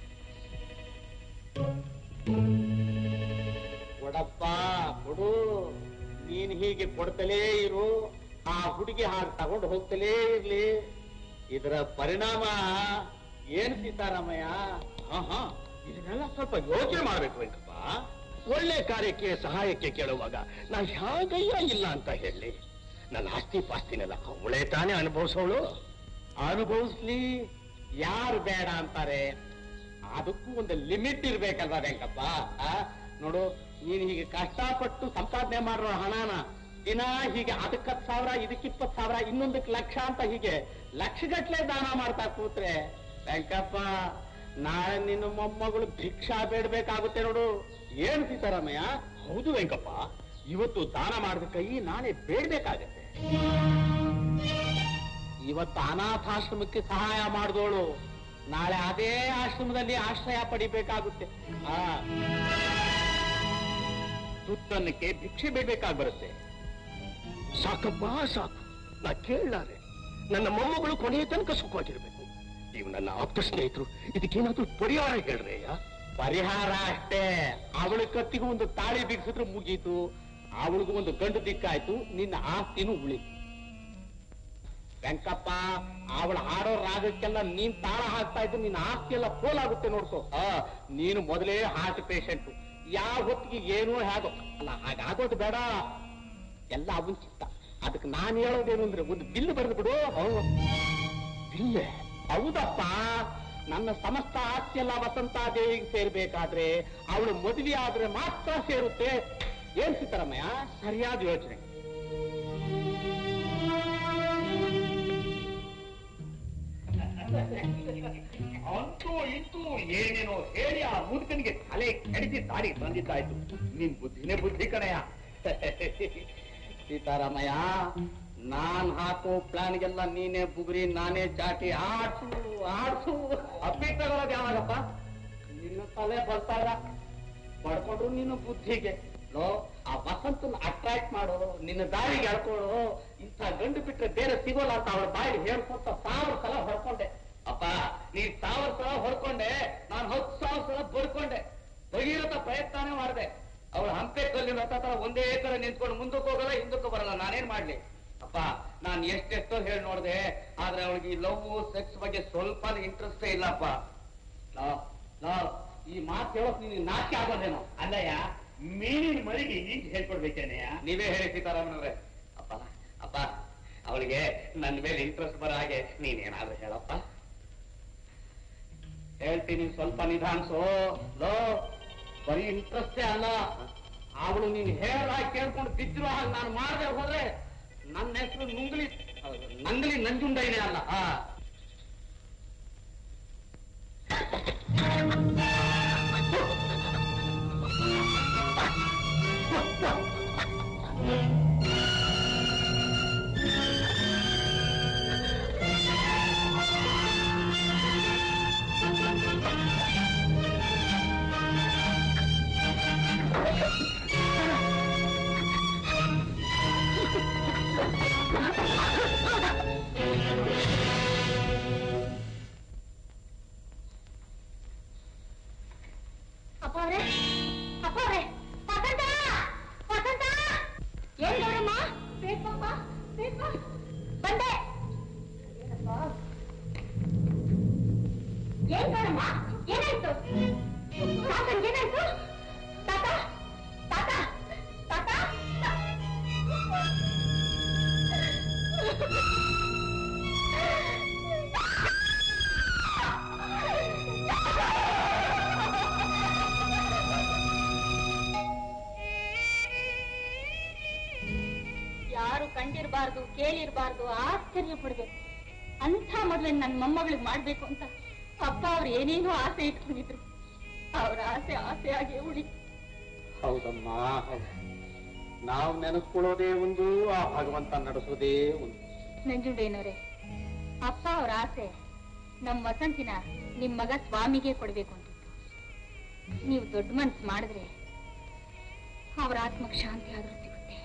S2: ಕೊಡಪ್ಪ ಕೊಡು ನೀನ್ ಹೀಗೆ ಕೊಡ್ತಲೇ ಇರು ಆ ಹುಡುಗಿ ಹಾಗೆ ತಗೊಂಡು ಹೋಗ್ತಲೇ ಇರ್ಲಿ ಇದರ ಪರಿಣಾಮ ಏನ್ ಸೀತಾರಾಮಯ್ಯ
S3: ಹಾ ಹಾ ಇದನ್ನೆಲ್ಲ ಸ್ವಲ್ಪ ಯೋಚನೆ ಮಾಡ್ಬೇಕು ವೆಂಕಪ್ಪ ಒಳ್ಳೆ ಕಾರ್ಯಕ್ಕೆ ಸಹಾಯಕ್ಕೆ ಕೇಳುವಾಗ ನಾ ಹೇಗಯ್ಯ ಇಲ್ಲ ಅಂತ ಹೇಳಿ ನನ್ನ ಆಸ್ತಿ ಪಾಸ್ತಿನೆಲ್ಲ ಅವಳೇ ತಾನೇ ಅನುಭವಿಸೋಳು
S2: ಅನುಭವಿಸ್ಲಿ ಯಾರು ಬೇಡ ಅಂತಾರೆ ಅದಕ್ಕೂ ಒಂದು ಲಿಮಿಟ್ ಇರ್ಬೇಕಲ್ವಾ ವೆಂಕಪ್ಪ ಆ? ನೋಡು ನೀನ್ ಹೀಗೆ ಕಷ್ಟಪಟ್ಟು ಸಂಪಾದನೆ ಮಾಡಿರೋ ಹಣನ ದಿನ ಹೀಗೆ ಅದಕ್ಕೆ ಹತ್ತು ಸಾವಿರ ಇದಕ್ಕೆ ಇಪ್ಪತ್ತು ಸಾವಿರ ಇನ್ನೊಂದಕ್ಕೆ ಲಕ್ಷ ಅಂತ ಹೀಗೆ ಲಕ್ಷಗಟ್ಲೆ ದಾನ ಮಾಡ್ತಾ ಕೂತ್ರೆ ವೆಂಕಪ್ಪ ನಾಳೆ ನಿನ್ನ ಮೊಮ್ಮಗಳು ಭಿಕ್ಷಾ ಬೇಡ್ಬೇಕಾಗುತ್ತೆ ನೋಡು ಏನ್ ಸೀತಾರಾಮಯ್ಯ
S3: ಹೌದು ವೆಂಕಪ್ಪ ಇವತ್ತು ದಾನ ಮಾಡಿದ ಕೈ ನಾಳೆ ಬೇಡ್ಬೇಕಾಗತ್ತೆ
S2: ಇವತ್ತು ಅನಾಥಾಶ್ರಮಕ್ಕೆ ಸಹಾಯ ಮಾಡಿದೋಳು ನಾಳೆ ಅದೇ ಆಶ್ರಮದಲ್ಲಿ ಆಶ್ರಯ ಪಡಿಬೇಕಾಗುತ್ತೆ ಆ
S3: ತುತ್ತನ್ನಕ್ಕೆ ಭಿಕ್ಷೆ ಬೇಡ್ಬೇಕಾಗಿ ಬರುತ್ತೆ ಸಾಕಪ್ಪ ಸಾಕು ನಾ ಕೇಳಲಾರೆ ನನ್ನ ಮೊಮ್ಮಗಳು ಕೊನೆಯ ತನಕ ಸುಖವಾಗಿರ್ಬೇಕು ನೀವು ನನ್ನ ಆಪ್ತ ಸ್ನೇಹಿತರು ಇದಕ್ಕೇನಾದ್ರೂ ಪರಿಹಾರ ಹೇಳ್ರಯ್ಯ
S2: ಪರಿಹಾರ ಅಷ್ಟೇ ಅವಳ ಕತ್ತಿಗೂ ಒಂದು ತಾಳಿ ಬಿಗಿಸಿದ್ರೆ ಮುಗೀತು ಅವಳಿಗೂ ಒಂದು ಗಂಡು ದಿಕ್ಕಾಯ್ತು ನಿನ್ನ ಆಸ್ತಿನೂ ಉಳಿತು ವೆಂಕಪ್ಪ ಅವಳ ಆಡೋ ರಾಗಕ್ಕೆಲ್ಲ ನೀನ್ ತಾಳ ಹಾಕ್ತಾ ಇದ್ದು ನಿನ್ನ ಆಸ್ತಿ ಎಲ್ಲ ಪೋಲಾಗುತ್ತೆ ನೋಡ್ಕೋ ಆ, ನೀನು ಮೊದಲೇ ಹಾರ್ಟ್ ಪೇಷಂಟ್ ಯಾವ ಹೊತ್ತಿಗೆ ಏನೂ ಹೇಗೋ ಅಲ್ಲ ಹಾಗಾಗೋದು ಬೇಡ ಎಲ್ಲ ಅವನ್ ಚಿತ್ತ ಅದಕ್ಕೆ ನಾನು ಹೇಳೋದೇನು ಅಂದ್ರೆ ಒಂದು ಬಿಲ್ ಬರೆದು ಬಿಡು ಬಿಲ್ಲೆ ಹೌದಪ್ಪ ನನ್ನ ಸಮಸ್ತ ಆಸ್ತಿ ಎಲ್ಲ ವಸಂತ ದೇವಿಗೆ ಸೇರ್ಬೇಕಾದ್ರೆ ಅವಳು ಮದುವೆ ಆದ್ರೆ ಮಾತ್ರ ಸೇರುತ್ತೆ ಏನ್ ಸಿದ್ದರಾಮಯ್ಯ ಸರಿಯಾದ ಯೋಚನೆ
S7: ಅಂತೂ ಇಂತೂ ಏನೇನೋ ಹೇಳಿ ಆ ಮುದುಕನಿಗೆ ತಲೆ ಕೆಡಿಸಿ ದಾರಿ ತಂದಿದ್ದಾಯ್ತು ನಿನ್ ಬುದ್ಧಿನೇ ಬುದ್ಧಿ ಕಣಯ್ಯ
S6: ಸೀತಾರಾಮಯ್ಯ ನಾನ್ ಹಾಕೋ ಪ್ಲಾನ್ಗೆಲ್ಲ ನೀನೇ ಬುಗುರಿ ನಾನೇ ಚಾಟಿ ಆಡ್ಸು ಆಡ್ಸು ಅಪ್ಪಿ ತಗೊಳ್ಳೋದು ಯಾವಾಗಪ್ಪ ನಿನ್ನ ತಲೆ ಬರ್ತಾರ ಪಡ್ಕೊಂಡ್ರು ನಿನ್ನ ಬುದ್ಧಿಗೆ ಲೋ ಆ ವಸಂತನ ಅಟ್ರಾಕ್ಟ್ ಮಾಡು ನಿನ್ನ ದಾರಿಗೆ ಎಳ್ಕೊಡು ಇಂಥ ಗಂಡು ಬಿಟ್ರೆ ಬೇರೆ ಸಿಗೋಲ್ಲ ಅಂತ ಅವಳ ಬಾಯಿ ಹೇಳ್ಕೊಂತ ಸಾವಿರ ಸಲ ಹೊಡ್ಕೊಂಡೆ ಅಪ್ಪ ನೀ ಸಾವಿರ ಸಲ ಹೊಡ್ಕೊಂಡೆ ನಾನು ಹತ್ತು ಸಾವಿರ ಸಲ ಬಡ್ಕೊಂಡೆ ಭಗೀರಥ ಪ್ರಯತ್ನನೇ ಮಾಡಿದೆ ಅವಳು ಹಂಪೆ ಕಲ್ಲಿನ ರಥ ತರ ಒಂದೇ ಕಡೆ ನಿಂತ್ಕೊಂಡು ಮುಂದಕ್ಕೆ ಹೋಗಲ್ಲ ಹಿಂದಕ್ಕೆ ಬರಲ್ಲ ನಾನೇನ್ ಮಾಡ್ಲಿ ಅಪ್ಪ ನಾನ್ ಎಷ್ಟೆಷ್ಟೋ ಹೇಳಿ ನೋಡ್ದೆ ಆದ್ರೆ ಅವಳಿಗೆ ಈ ಲವ್ ಸೆಕ್ಸ್ ಬಗ್ಗೆ ಸ್ವಲ್ಪ ಇಂಟ್ರೆಸ್ಟೇ ಇಲ್ಲಪ್ಪ ಲಾ, ಲಾ, ಈ ಮಾತು ಹೇಳೋಕ್ ನೀನು ನಾಚಿಕೆ ಆಗೋದೇನೋ
S7: ಅಲ್ಲಯ್ಯ ಮೀನಿನ ಮರಿಗೆ ಈಗ ಹೇಳ್ಕೊಡ್ಬೇಕೇನೆಯ
S6: ನೀವೇ ಹೇಳಿ ಸೀತಾರಾಮನವ್ರೆ ಅಪ್ಪ ಅಪ್ಪ ಅವಳಿಗೆ ನನ್ನ ಮೇಲೆ ಇಂಟ್ರೆಸ್ಟ್ ಬರೋ ಹಾಗೆ ನೀನೇನಾದ್ರೂ ಹೇಳಪ್ಪ ಹೇಳ್ತೀನಿ ಸ್ವಲ್ಪ ನಿಧಾನ್ಸು ಲೋ ಬರೀ ಇಂಟ್ರೆಸ್ಟೇ ಅಲ್ಲ ಅವಳು ನೀನ್ ಹೇಳಾಗಿ ಕೇಳ್ಕೊಂಡು ಬಿದ್ರು ಹಾಗೆ ನಾನು ಮಾಡದೆ ಹೋದ್ರೆ ನನ್ನ ಹೆಸರು ನುಂಗ್ಲಿ ನಂಗಲಿ ನಂಜುಂಡ ಇದೆ ಅಲ್ಲ ಆ.
S5: ಅಪ್ಪ ಅವ್ರೆ ಅಪ್ಪ ಅವ್ರೆ ವಸಂತ ವಸಂತ ಏನ್ ಗೌರಮ್ಮ ಬೇಕಪ್ಪ ಬೇಕ ಬಂದೆ ಏನ್ ಗೌರಮ್ಮ ಏನಾಯ್ತು ತಾತನ್ ಏನಾಯ್ತು ತಾತ ತಾತ ತಾತ ಯಾರು ಕಂಡಿರಬಾರ್ದು ಕೇಳಿರಬಾರ್ದು ಆಶ್ಚರ್ಯ ಪಡ್ಬೇಕು ಅಂಥ ಮದುವೆ ನನ್ನ ಮೊಮ್ಮಗಳಿಗೆ ಮಾಡ್ಬೇಕು ಅಂತ ಅಪ್ಪ ಅವ್ರು ಏನೇನೋ ಆಸೆ ಇಟ್ಕೊಂಡಿದ್ರು ಅವ್ರ ಆಸೆ ಆಸೆಯಾಗಿ ಉಳಿ
S6: ಹೌದಮ್ಮ ಹೌದು. ನಾವು ನೆನೆಸ್ಕೊಳ್ಳೋದೇ ಒಂದು ಆ ಭಗವಂತ ನಡೆಸೋದೇ ಒಂದು
S5: ನಂಜುಂಡೇನವ್ರೆ ಅಪ್ಪ ಅವ್ರ ಆಸೆ ನಮ್ಮ ವಸಂತಿನ ನಿಮ್ ಮಗ ಸ್ವಾಮಿಗೆ ಕೊಡ್ಬೇಕು ಅಂತಿತ್ತು ನೀವು ದೊಡ್ಡ ಮನ್ಸು ಮಾಡಿದ್ರೆ ಅವ್ರ ಆತ್ಮಕ್ಕೆ ಶಾಂತಿ ಆದ್ರೂ ಸಿಗುತ್ತೆ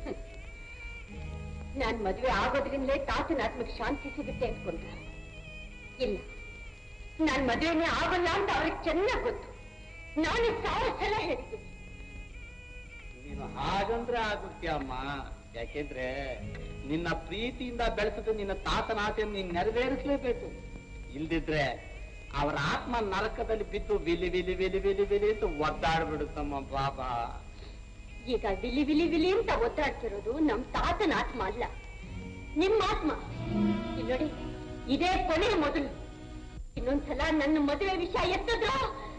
S5: ನಾನ್ ಮದುವೆ ಆಗೋದ್ರಿಂದಲೇ ತಾತನ ಆತ್ಮಕ್ಕೆ ಶಾಂತಿ ಸಿಗುತ್ತೆ ಅನ್ಕೊಂಡ ಇಲ್ಲ ನಾನ್ ಮದುವೆನೇ ಆಗಲ್ಲ ಅಂತ ಅವ್ರಿಗೆ ಚೆನ್ನಾಗ್ ಗೊತ್ತು ನಾನು ಸಾವಿರ ಸಲ ಹೇಳಿದ್ದೆ
S6: ನೀನು ಹಾಗಂದ್ರೆ ಆಗುತ್ತೆ ಅಮ್ಮ ಯಾಕೆಂದ್ರೆ ನಿನ್ನ ಪ್ರೀತಿಯಿಂದ ಬೆಳೆಸಿದ ನಿನ್ನ ತಾತನ ಆಸೆಯನ್ನು ನೀನು ನೆರವೇರಿಸಲೇಬೇಕು ಇಲ್ದಿದ್ರೆ ಅವರ ಆತ್ಮ ನರಕದಲ್ಲಿ ಬಿದ್ದು ವಿಲಿ ವಿಲಿ ವಿಲಿ ವಿಲಿ ವಿಲಿ ಅಂತ ಒದ್ದಾಡ್ಬಿಡುತ್ತಮ್ಮ ಬಾಬಾ
S5: ಈಗ ವಿಲಿ ವಿಲಿ ವಿಲಿ ಅಂತ ಒದ್ದಾಡ್ತಿರೋದು ನಮ್ ತಾತನ ಆತ್ಮ ಅಲ್ಲ ನಿಮ್ಮ ಆತ್ಮ ಇಲ್ಲಿ ನೋಡಿ ಇದೇ ಕೊನೆಯ ಮೊದಲು ಇನ್ನೊಂದ್ಸಲ ನನ್ನ ಮದುವೆ ವಿಷಯ ಎತ್ತಿದ್ರು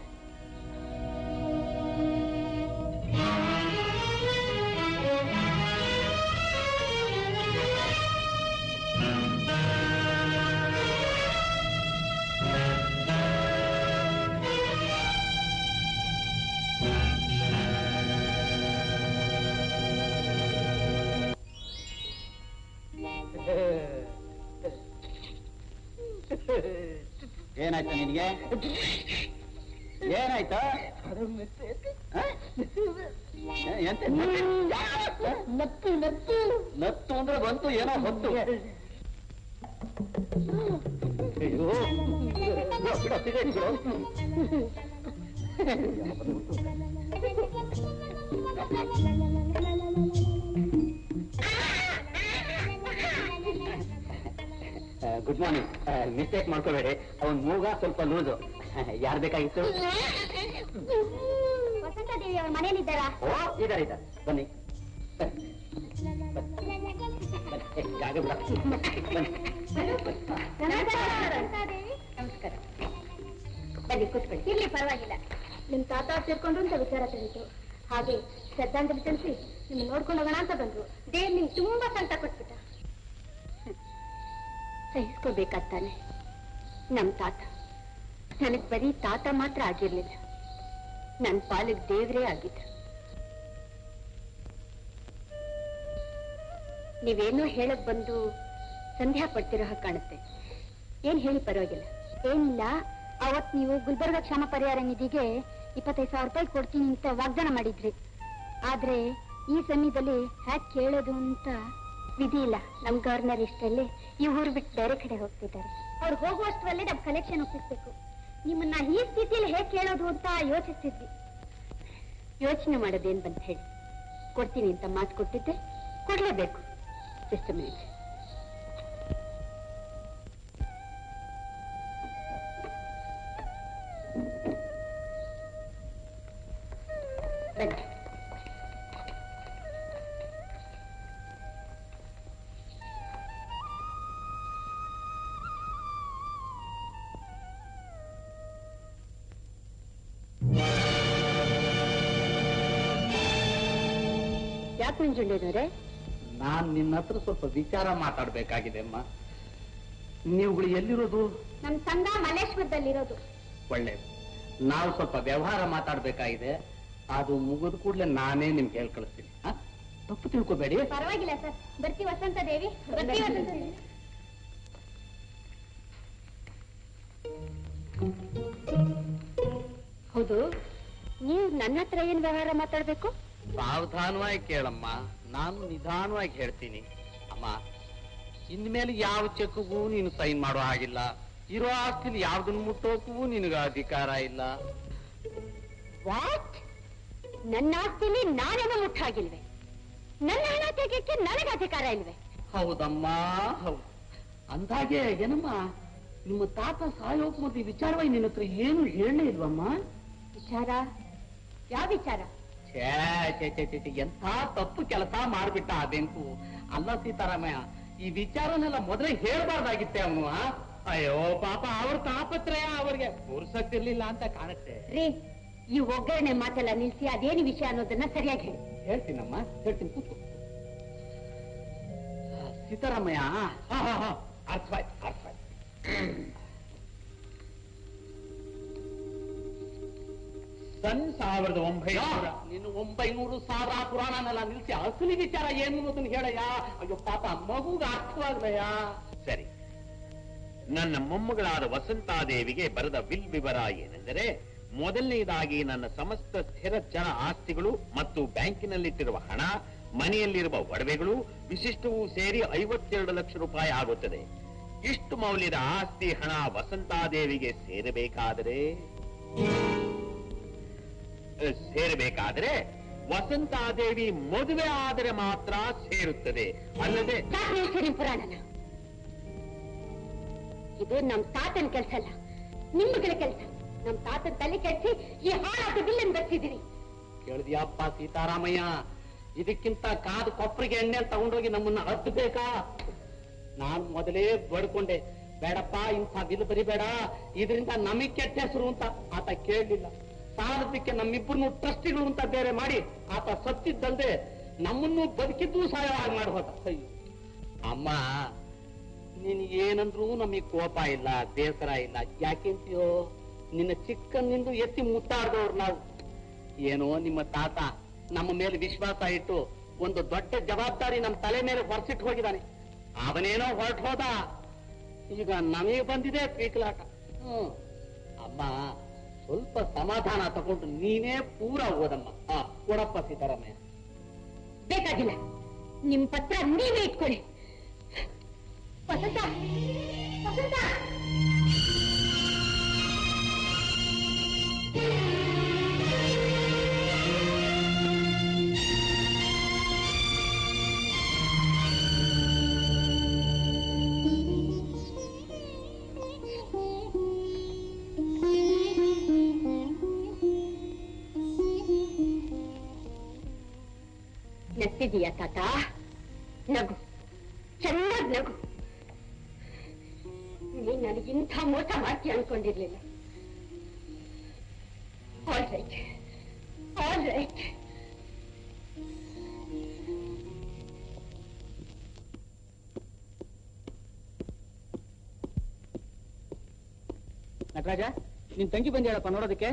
S6: ಏನಾಯ್ತು ನಿನಗೆ ಏನಾಯ್ತು ಹ? ಏ- ಎಂತ ನತ್ತು ನತ್ತು ನತ್ತು ಅಂದ್ರೆ ಬಂತು ಏನೋ ಹೊತ್ತು ಅಯ್ಯೋ ಬಿಡು, ಬಿಡು, ಸಿಗರೇಟ್ ಬಿಡು. ಗುಡ್ ಮಾರ್ನಿಂಗ್ ಮಿಸ್ಟೇಕ್ ಮಾಡ್ಕೋಬೇಡಿ ಅವನ್ ಮೂಗ ಸ್ವಲ್ಪ ಲೂಸು ಯಾರು ಬೇಕಾಗಿತ್ತು
S5: ವಸಂತ ದೇವಿ ಅವ್ರ ಮನೇಲಿದ್ದಾರಾ
S6: ಓ ಇದಾರೆ ಇದ್ದಾರೆ ಬನ್ನಿ ಬನ್ನಿ. ಬನ್ನಿ. ಏ, ಜಾಗ ಬಿಡ ಬನ್ನಿ
S5: ನಮಸ್ಕಾರ ಬನ್ನಿ ಕೂತ್ಕೊಳ್ಳಿ ಇರ್ಲಿ ಪರವಾಗಿಲ್ಲ ನಿಮ್ ತಾತ ಸೇರ್ಕೊಂಡ್ರು ಅಂತ ವಿಚಾರ ತಿಳಿತು ಹಾಗೆ ಶ್ರದ್ಧಾಂಜಲಿ ತಿಳಿಸಿ ನಿಮ್ ನೋಡ್ಕೊಂಡು ಹೋಗೋಣ ಅಂತ ಬಂದ್ರು ದೇವ್ ನಿಮ್ಗೆ ತುಂಬಾ ಸಂತ ಕೊಟ್ಬಿಟ್ಟ ಸಹಿಸ್ಕೋಬೇಕಾಗ್ತಾನೆ ನಮ್ ತಾತ ನನಗ್ ಬರೀ ತಾತ ಮಾತ್ರ ಆಗಿರ್ಲಿಲ್ಲ ನನ್ ಪಾಲಿಗೆ ದೇವ್ರೇ ಆಗಿದ್ರು ನೀವೇನೋ ಹೇಳಕ್ ಬಂದು ಸಂಧ್ಯಾ ಪಡ್ತಿರೋ ಹಾಗೆ ಕಾಣುತ್ತೆ ಏನ್ ಹೇಳಿ ಪರವಾಗಿಲ್ಲ
S8: ಏನಿಲ್ಲ ಅವತ್ ನೀವು ಗುಲ್ಬರ್ಗ ಕ್ಷಾಮ ಪರಿಹಾರ ನಿಧಿಗೆ ಇಪ್ಪತ್ತೈದು ಸಾವಿರ ರೂಪಾಯಿ ಕೊಡ್ತೀನಿ ಅಂತ ವಾಗ್ದಾನ ಮಾಡಿದ್ರಿ ಆದ್ರೆ ಈ ಸಮಯದಲ್ಲಿ ಹ್ಯಾಕ್ ಕೇಳೋದು ಅಂತ ವಿಧಿ ಇಲ್ಲ ನಮ್ ಗವರ್ನರ್ ಇಷ್ಟರಲ್ಲಿ ಈ ಊರು ಬಿಟ್ಟು ಬೇರೆ ಕಡೆ ಹೋಗ್ತಿದ್ದಾರೆ ಅವ್ರು ಹೋಗುವಷ್ಟರಲ್ಲೇ ನಮ್ ಕಲೆಕ್ಷನ್ ಒಪ್ಪಿಸ್ಬೇಕು ನಿಮ್ಮನ್ನ ಈ ಸ್ಥಿತಿಯಲ್ಲಿ ಹೇಗ್ ಕೇಳೋದು ಅಂತ ಯೋಚಿಸ್ತಿದ್ವಿ
S5: ಯೋಚನೆ ಮಾಡೋದೇನ್ ಬಂತ ಹೇಳಿ ಕೊಡ್ತೀನಿ ಅಂತ ಮಾತು ಕೊಟ್ಟಿದ್ದೆ ಕೊಡ್ಲೇಬೇಕು ಜಸ್ಟ್ ಮಿನಿಟ್ ಬನ್ನಿ ಯಾಕೆ ನಂಜುಂಡೇನವ್ರೆ
S6: ನಾನ್ ನಿನ್ನ ಹತ್ರ ಸ್ವಲ್ಪ ವಿಚಾರ ಮಾತಾಡ್ಬೇಕಾಗಿದೆ ಅಮ್ಮ ನೀವುಗಳು ಎಲ್ಲಿರೋದು
S8: ನಮ್ ಸಂಘ ಮಲ್ಲೇಶ್ವರದಲ್ಲಿರೋದು
S6: ಒಳ್ಳೇದು ನಾವು ಸ್ವಲ್ಪ ವ್ಯವಹಾರ ಮಾತಾಡ್ಬೇಕಾಗಿದೆ ಅದು ಮುಗಿದ ಕೂಡಲೇ ನಾನೇ ನಿಮ್ಗೆ ಹೇಳ್ ಕಳಿಸ್ತೀನಿ ಆ? ತಪ್ಪು ತಿಳ್ಕೊಬೇಡಿ
S8: ಪರವಾಗಿಲ್ಲ ಸರ್ ಬರ್ತೀವಿ ವಸಂತ ದೇವಿ ಬರ್ತೀವಿ ವಸಂತ ದೇವಿ
S5: ಹೌದು ನೀವು ನನ್ನ ಹತ್ರ ಏನ್ ವ್ಯವಹಾರ ಮಾತಾಡ್ಬೇಕು
S6: ಸಾವಧಾನವಾಗಿ ಕೇಳಮ್ಮ ನಾನು ನಿಧಾನವಾಗಿ ಹೇಳ್ತೀನಿ ಅಮ್ಮ ಇನ್ಮೇಲೆ ಯಾವ ಚೆಕ್ಗೂ ನೀನು ಸೈನ್ ಮಾಡೋ ಹಾಗಿಲ್ಲ ಇರೋ ಆಸ್ತಿಲಿ ಯಾವ್ದನ್ನ ಮುಟ್ಟೋಕೂ ನಿನಗೆ ಅಧಿಕಾರ ಇಲ್ಲ
S5: ವಾಟ್ ನನ್ನ ಆಸ್ತಿಲಿ ನಾನೇನೋ ಮುಟ್ಟಾಗಿಲ್ವೆ ನನ್ನ ಹಣ ತೆಗೆಯಕ್ಕೆ ನನಗೆ ಅಧಿಕಾರ ಇಲ್ವೇ
S6: ಹೌದಮ್ಮ ಹೌದು ಅಂದಾಗೆ ಏನಮ್ಮ ನಿಮ್ಮ ತಾತ ಸಾಯೋಕ್ ಮೊದಲು ಈ ವಿಚಾರವಾಗಿ ನಿನ್ನ ಹತ್ರ ಏನು ಹೇಳಲೇ ಇಲ್ವಮ್ಮ
S5: ವಿಚಾರ ಯಾವ ವಿಚಾರ
S6: ಛೇ ಛೇ ಛೇ ಛೇ ಛೇ, ಎಂಥ ತಪ್ಪು ಕೆಲಸ ಮಾಡ್ಬಿಟ್ಟ ಆ ಬೆಂಕು ಅಲ್ಲ ಸೀತಾರಾಮಯ್ಯ ಈ ವಿಚಾರನೆಲ್ಲ ಮೊದಲೇ ಹೇಳ್ಬಾರ್ದಾಗಿತ್ತೆ ಅವನು ಅಯ್ಯೋ ಪಾಪ ಅವ್ರ ತಾಪತ್ರಯ ಅವ್ರಿಗೆ ಪುರ್ಸಕ್ತಿರ್ಲಿಲ್ಲ ಅಂತ ಕಾಣುತ್ತೆ
S5: ರೀ ಈ ಒಗ್ಗರಣೆ ಮಾತೆಲ್ಲ ನಿಲ್ಸಿ ಅದೇನು ವಿಷಯ ಅನ್ನೋದನ್ನ ಸರಿಯಾಗಿ ಹೇಳಿ
S6: ಹೇಳ್ತೀನಮ್ಮ ಹೇಳ್ತೀನಿ ಕೂತ್ಕೋ ಸೀತಾರಾಮಯ್ಯ ಹಾ ಹಾ ಹಾ ಅರ್ಥವಾಯ್ತು ಅರ್ಥವಾಯ್ತು
S7: ಸನ್ ಸಾವಿರದ ಒಂಬೈನೂರ
S6: ನೀನು ಒಂಬೈನೂರು ಸಾವಿರ ಪುರಾಣನೆಲ್ಲ ನಿಲ್ಸಿ ಅಸಲಿ ವಿಚಾರ ಏನು ಅನ್ನೋದನ್ನ ಹೇಳಯ್ಯ ಅಯ್ಯೋ ಪಾಪ ಮಗುಗ ಅರ್ಥವಾಗ್ಲಯ್ಯ
S7: ಸರಿ ನನ್ನ ಮೊಮ್ಮಗಳಾದ ವಸಂತಾದೇವಿಗೆ ಬರೆದ ವಿಲ್ ವಿವರ ಏನೆಂದರೆ ಮೊದಲನೇದಾಗಿ ನನ್ನ ಸಮಸ್ತ ಸ್ಥಿರ ಚರ ಆಸ್ತಿಗಳು ಮತ್ತು ಬ್ಯಾಂಕಿನಲ್ಲಿಟ್ಟಿರುವ ಹಣ ಮನೆಯಲ್ಲಿರುವ ಒಡವೆಗಳು ವಿಶಿಷ್ಟವೂ ಸೇರಿ ಐವತ್ತೆರಡು ಲಕ್ಷ ರೂಪಾಯಿ ಆಗುತ್ತದೆ ಇಷ್ಟು ಮೌಲ್ಯದ ಆಸ್ತಿ ಹಣ ವಸಂತಾದೇವಿಗೆ ಸೇರಬೇಕಾದರೆ ಅಹ್, ಸೇರಬೇಕಾದರೆ ವಸಂತಾದೇವಿ ಮದುವೆ ಆದರೆ ಮಾತ್ರ ಸೇರುತ್ತದೆ ಅಲ್ಲದೆ
S5: ಸಾಕು ನಿಲ್ಸಿ ನಿಮ್ ಪುರಾಣನ ಇದು ನಮ್ ತಾತನ ಕೆಲಸ ಅಲ್ಲ ನಿಮ್ಮಗಳ ಕೆಲಸ ನಮ್ ತಾತನ ತಲೆ ಕೆಡಿಸಿ ಈ ಹಾಳಾದ ಬಿಲ್ಲನ್ನು ಬರ್ತಿದ್ದೀರಿ
S6: ಕೇಳಿದ್ಯಪ್ಪ ಸೀತಾರಾಮಯ್ಯ ಇದಕ್ಕಿಂತ ಕಾದು ಕೊಪ್ಪರಿಗೆ ಎಣ್ಣೆ ತಗೊಂಡೋಗಿ ನಮ್ಮನ್ನ ಹತ್ತಬೇಕಾ ನಾನು ಮೊದಲೇ ಬಡ್ಕೊಂಡೆ ಬೇಡಪ್ಪ ಇಂಥ ಬಿಲ್ ಬರಿಬೇಡ ಇದರಿಂದ ನಮಗ್ ಕೆಟ್ಟ ಹೆಸರು ಅಂತ ಆತ ಕೇಳಲಿಲ್ಲ ಸಾಲದಕ್ಕೆ ನಮ್ಮಿಬ್ಬರನ್ನು ಟ್ರಸ್ಟಿಗಳು ಅಂತ ಬೇರೆ ಮಾಡಿ ಆತ ಸತ್ತಿದ್ದಲ್ದೆ ನಮ್ಮನ್ನು ಬದುಕಿದ್ದು ಸಹಾಯವಾಗಿ ಮಾಡಿ ಹೋದ ಅಯ್ಯೋ ಅಮ್ಮ ನೀನ್ ಏನಂದ್ರೂ ನಮಗ್ ಕೋಪ ಇಲ್ಲ ಬೇಸರ ಇಲ್ಲ ಯಾಕೆಂತೀಯೋ ನಿನ್ನ ಚಿಕ್ಕನ್ನಿಂದ ಎತ್ತಿ ಮುತ್ತಾಡ್ದವ್ರು ನಾವು ಏನೋ ನಿಮ್ಮ ತಾತ ನಮ್ಮ ಮೇಲೆ ವಿಶ್ವಾಸ ಇಟ್ಟು ಒಂದು ದೊಡ್ಡ ಜವಾಬ್ದಾರಿ ನಮ್ಮ ತಲೆ ಮೇಲೆ ಹೊರಸಿಟ್ಟು ಹೋಗಿದ್ದಾನೆ ಅವನೇನೋ ಹೊರಟು ಹೋದ ಈಗ ನಮಗೆ ಬಂದಿದೆ ಪೀಕಲಾಟ ಹ್ಮ್ ಅಮ್ಮ ಸ್ವಲ್ಪ ಸಮಾಧಾನ ತಗೊಂಡು ನೀನೇ ಪೂರ ಓದಮ್ಮ ಆ ಕೊಡಪ್ಪ ಸೀತಾರಾಮಯ್ಯ
S5: ಬೇಕಾಗಿಲ್ಲ ನಿಮ್ ಪತ್ರ ನೀವೇ ಇಟ್ಕೊಳ್ಳಿ ವಸಂತ ವಸಂತ ನಗ್ತಿದೀಯ ತಾತ ನಗು ಚೆನ್ನಾಗ್ ನಗು ನೀನ್ ನನಗಿಂಥ ಮೋಸ ಮಾಡ್ತೀಯ ಅನ್ಕೊಂಡಿರ್ಲಿಲ್ಲ all right all right
S6: Nataraja ನಿನ್ ತಂಗಿ ಬಂದಿ ಹೇಳಪ್ಪ ನೋಡೋದಕ್ಕೆ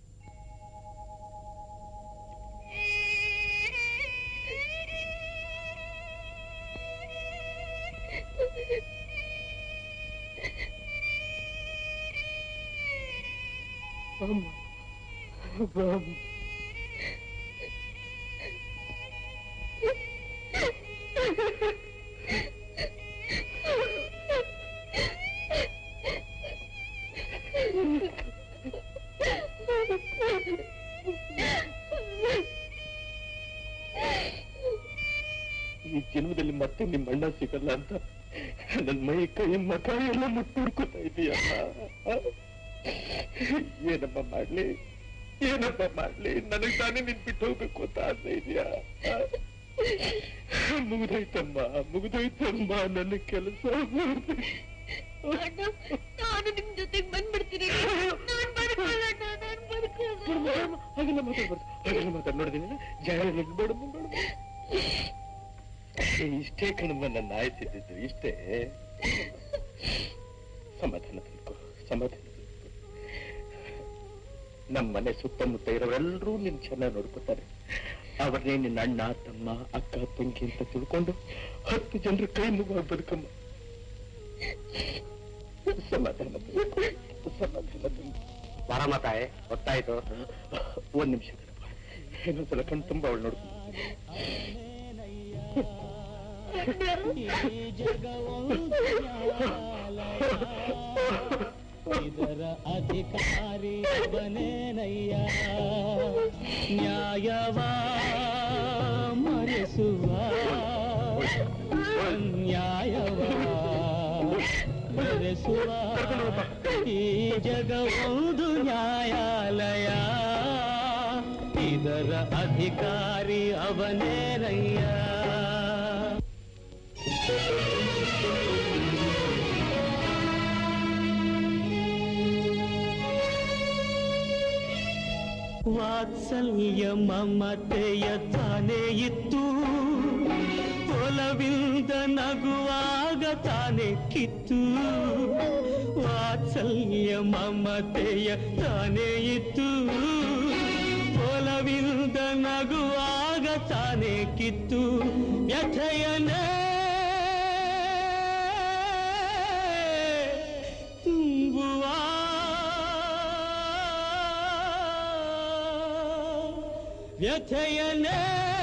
S3: ಈ ಜನ್ಮದಲ್ಲಿ ಮತ್ತೆ ನಿಮ್ಮ ಅಣ್ಣ ಸಿಗಲ್ಲ ಅಂತ ನನ್ ಮೈ ಕೈ ಮಕ ಎಲ್ಲ ಮುಟ್ಟುಡ್ಕೋತಾ ಇದೀಯಲ್ಲ ಏನಪ್ಪ ಮಾಡ್ಲಿ ಏನಪ್ಪ ಮಾಡ್ಲಿ ನನಗ್ ತಾನೇ ನಿನ್ ಬಿಟ್ಟು ಹೋಗ್ಬೇಕು ಅಂತ ಆಸೆ ಇದೆಯಾ ಮುಗಿದೋಯ್ತಮ್ಮ ಮುಗಿದೋಯ್ತಮ್ಮ ನನ್ನ ಕೆಲಸ
S4: ನಾನು ನಿಮ್ ಜೊತೆಗೆ ಬಂದ್ಬಿಡ್ತೀನಿ ನಾನ್ ಬದುಕಲ್ಲ ಅಣ್ಣ, ನಾನ್ ಬದುಕಲ್ಲ
S3: ಹಾಗೆಲ್ಲ ಮಾತಾಡ್ಬಾರ್ದು ಹಾಗೆಲ್ಲ ಮಾತಾಡ್ ನೋಡಿದೀನಿ ಜಯ ಬೇಡ ಬೇಡ ಇಷ್ಟೇ ಕಣಮ್ಮ ನನ್ನ ಆಯ್ತಿದ್ದು ಇಷ್ಟೇ ಸಮಾಧಾನ ತಿಳ್ಕೊ ಸಮಾಧಾನ ತಿಳ್ಕೊ. ನಮ್ಮ ಮನೆ ಸುತ್ತಮುತ್ತ ಇರೋರೆಲ್ಲರೂ ನಿನ್ ಚೆನ್ನಾಗಿ ನೋಡ್ಕೊತಾರೆ ಅವರನ್ನೇ ನಿನ್ನ ಅಣ್ಣ ತಮ್ಮ ಅಕ್ಕ ತಂಗಿ ಅಂತ ತಿಳ್ಕೊಂಡು ಹತ್ತು ಜನರ ಕೈ ಮುಗುವಾಗ ಬದುಕಮ್ಮ ಸಮಾಧಾನ ತಿಳ್ಕೊ. ಸಮಾಧಾನ ತಿಳ್ಕೊ.
S7: ಬಾರಮ್ಮ ತಾಯಿ ಗೊತ್ತಾಯ್ತು
S3: ಒಂದ್ ನಿಮಿಷ ಕಣಪ್ಪ ಇನ್ನೊಂದ್ಸಲ ಕಣ್ ತುಂಬ ಅವಳು ನೋಡ್ಕೊ
S9: ಇದರ ಅಧಿಕಾರಿ ಅವನೇನಯ್ಯ ನ್ಯಾಯವ ಮರೆಸುವ ಅನ್ಯಾಯವ ಮರೆಸುವ ಈ ಜಗವೊಂದು ನ್ಯಾಯಾಲಯ ಇದರ ಅಧಿಕಾರಿ ಅವನೇನಯ್ಯ ವಾತ್ಸಲ್ಯ ಮಮತೆಯ ತಾನೇ ಇತ್ತು ಒಲವಿಂದ ನಗುವಾಗ ತಾನೇ ಕಿತ್ತು ವಾತ್ಸಲ್ಯ ಮಮತೆಯ ತಾನೇ ಇತ್ತು ಒಲವಿಂದ ನಗುವಾಗ ತಾನೇ ಕಿತ್ತು ವ್ಯಥೆಯನೇ ತುಂಬುವ ವ್ಯಥೆಯನೇ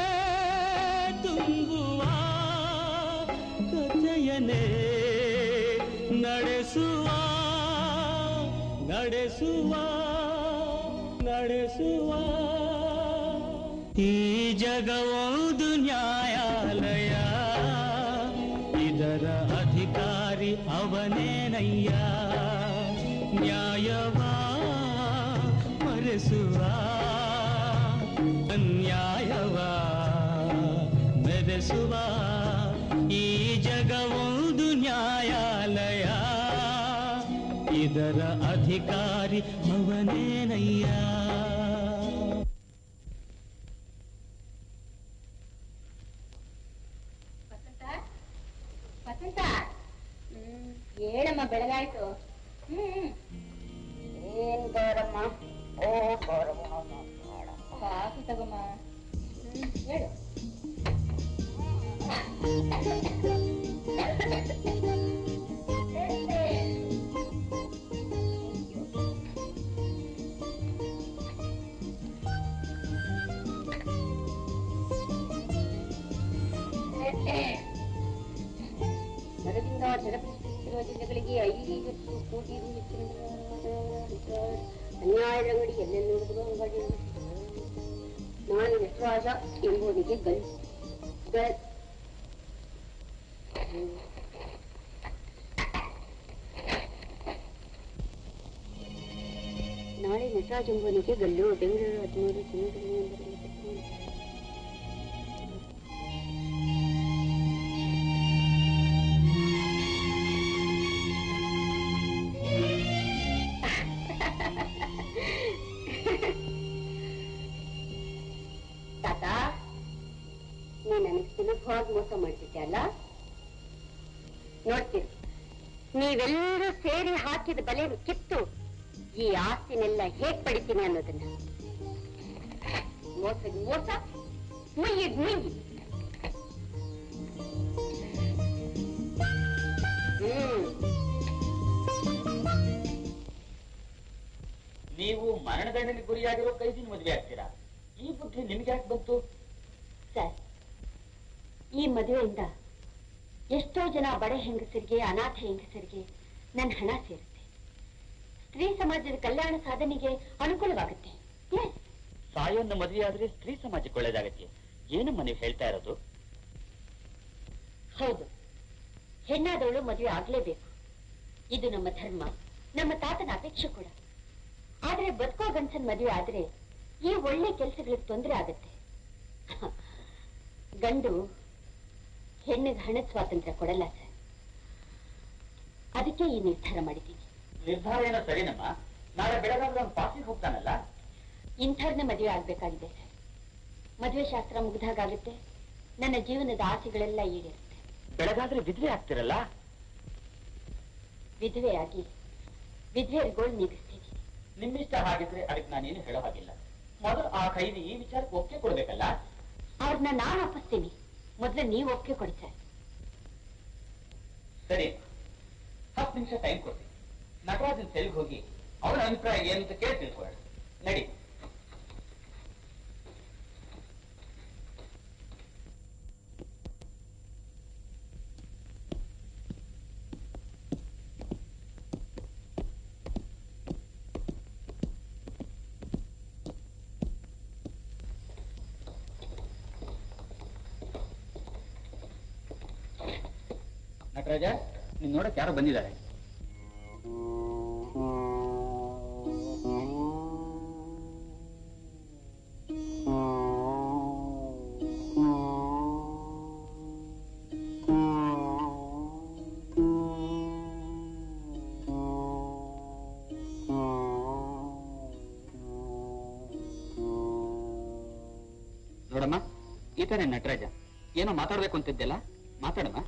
S9: ತುಂಬುವ ಕಥೆಯನೇ ನಡೆಸುವ ನಡೆಸುವ ನಡೆಸುವ ಈ ಜಗವೊಂದು ನ್ಯಾಯಾಲಯ ಇದರ ಅಧಿಕಾರಿ ಅವನೇನಯ್ಯ ನ್ಯಾಯವ ಮರೆಸುವ ಅನ್ಯಾಯವ ಬೆರೆಸುವ ಈ ಜಗವೊಂದು ನ್ಯಾಯಾಲಯ ಇದರ ಅಧಿಕಾರಿ ಅವನೇನಯ್ಯ
S8: ವಸಂತ ಹ್ಮ್ ಹೇಳಮ್ಮ ಬೆಳಗಾಯ್ತು ಹ್ಮ್ ಏನ್ ಗೌರಮ್ಮ ಓ ಗೌರಮ್ಮ ಕಾಫಿ ತಗೊಮ್ಮ ಹ್ಮ್ ಹೇಳು ಮರದಿಂದ ಸರಪಡಿಸುತ್ತಿರುವ ಜಿಲ್ಲೆಗಳಿಗೆ ಐವತ್ತು ಕೋಟಿ ರು ಹೆಚ್ಚಿನ ಅನ್ಯಾಯದ ಅಂಗಡಿ ಎಲ್ಲೆಲ್ಲಿ ನೋಡಿದ್ರು ಅಂಗಡಿ ನಾನು ನಟರಾಜ ಎಂಬುವನಿಗೆ ಗಲ್ ಗಲ್ ಹ್ಮ್. ನಾಳೆ ನಟರಾಜ್ ಎಂಬುವನಿಗೆ ಗಲ್ಲು ಬೆಂಗಳೂರು ಹದಿಮೂರು ಚಿನ್ನದಲ್ಲಿ ತಾತ ನೀ ನನಗೆ ಸುಲಭವಾಗಿ ಮೋಸ ಮಾಡ್ತಿದ್ದೆ ಅಲ್ಲ ನೋಡ್ತೀರಿ ನೀವೆಲ್ಲರೂ ಸೇರಿ ಹಾಕಿದ ಬಲೆಯನ್ನು ಕಿತ್ತು
S5: ಈ ಆಸ್ತಿನೆಲ್ಲ ಹೇಗ್ ಪಡಿತೀನಿ ಅನ್ನೋದನ್ನ ಮೋಸ ಮೋಸ ಮುಯ್ಯಿಗ್ ಮುಯ್ಯಿ ಹ್ಮ್
S6: ನೀವು ಮರಣದಂಡನೆ ಗುರಿಯಾಗಿರೋ ಕೈದಿನ ಮದುವೆ ಆಗ್ತೀರಾ ಈ ಬುದ್ಧಿ ನಿಮ್ಗೆ ಯಾಕೆ ಬಂತು
S5: ಸರ್ ಈ ಮದುವೆಯಿಂದ ಎಷ್ಟೋ ಜನ ಬಡ ಹೆಂಗಸರಿಗೆ ಅನಾಥ ಹೆಂಗಸರಿಗೆ ನನ್ನ ಹಣ ಸೇರುತ್ತೆ ಸ್ತ್ರೀ ಸಮಾಜದ ಕಲ್ಯಾಣ ಸಾಧನೆಗೆ ಅನುಕೂಲವಾಗುತ್ತೆ Yes.
S6: ಸಾಯೋನ್ನ ಮದುವೆ ಆದ್ರೆ ಸ್ತ್ರೀ ಸಮಾಜಕ್ಕೆ ಒಳ್ಳೇದಾಗತ್ತೆ ಏನಮ್ಮ ನೀವು ಹೇಳ್ತಾ ಇರೋದು
S5: ಹೌದು ಹೆಣ್ಣಾದವಳು ಮದುವೆ ಆಗ್ಲೇಬೇಕು ಇದು ನಮ್ಮ ಧರ್ಮ ನಮ್ಮ ತಾತನ ಅಪೇಕ್ಷೆ ಕೂಡ ಆದ್ರೆ ಬದುಕೋ ಗಂಡಸನ್ ಮದುವೆ ಆದ್ರೆ ಈ ಒಳ್ಳೆ ಕೆಲಸಗಳಿಗೆ ತೊಂದರೆ ಆಗುತ್ತೆ ಗಂಡು ಹೆಣ್ಣಿಗೆ ಹಣದ ಸ್ವಾತಂತ್ರ್ಯ ಕೊಡಲ್ಲ ಸರ್ ಅದಕ್ಕೆ ಈ ನಿರ್ಧಾರ ಮಾಡಿದ್ದೀನಿ
S6: ನಿರ್ಧಾರ ಏನೋ ಸರಿನಮ್ಮ ನಾಳೆ ಬೆಳಗಾದ್ರೆ ಅವ್ನು ಪಾಸಿಗೆ ಹೋಗ್ತಾನಲ್ಲ
S5: ಇಂಥವ್ರನ್ನ ಮದುವೆ ಆಗ್ಬೇಕಾಗಿದೆ ಸರ್ ಮದುವೆ ಶಾಸ್ತ್ರ ಮುಗ್ದಾಗುತ್ತೆ ನನ್ನ ಜೀವನದ ಆಸೆಗಳೆಲ್ಲ ಈಡೇರುತ್ತೆ
S6: ಬೆಳಗಾದ್ರೆ ವಿಧವೆ ಆಗ್ತಿರಲ್ಲ
S5: ವಿಧವೆಯಾಗಿ ವಿಧವೆಯರ್ಗೋಳು ನೀಗಿಸ್ತೀನಿ
S6: ನಿಮ್ಮಿಷ್ಟ ಹಾಗಿದ್ರೆ ಅದಕ್ಕೆ ನಾನೇನು ಹೇಳೋ ಹಾಗಿಲ್ಲ ಮೊದಲು ಆ ಕೈದಿ ಈ ವಿಚಾರಕ್ಕೆ ಒಪ್ಪಿಗೆ ಕೊಡ್ಬೇಕಲ್ಲ
S5: ಅವ್ರನ್ನ ನಾನು ಒಪ್ಪಿಸ್ತೀನಿ ಮೊದಲು ನೀವು ಒಪ್ಪಿಗೆ ಕೊಡಿ ಸರ್
S6: ಸರಿ ಹತ್ತು ನಿಮಿಷ ಟೈಮ್ ಕೊಡ್ತೀನಿ ನಟರಾಜನ್ ಸೆಲ್ಗೆ ಹೋಗಿ ಅವನ ಅಭಿಪ್ರಾಯ ಏನು ಅಂತ ಕೇಳಿ ತಿಳ್ಕೊಳ್ಳೋಣ ನಡಿ ನಟರಾಜ ನೀನ್ ನೋಡಕ್ ಯಾರೋ ಬಂದಿದ್ದಾರೆ ನೋಡಮ್ಮ ಈತನೇ ನಟರಾಜ ಏನೋ ಮಾತಾಡ್ಬೇಕು ಅಂತಿದ್ದೆಲ್ಲ ಮಾತಾಡಮ್ಮ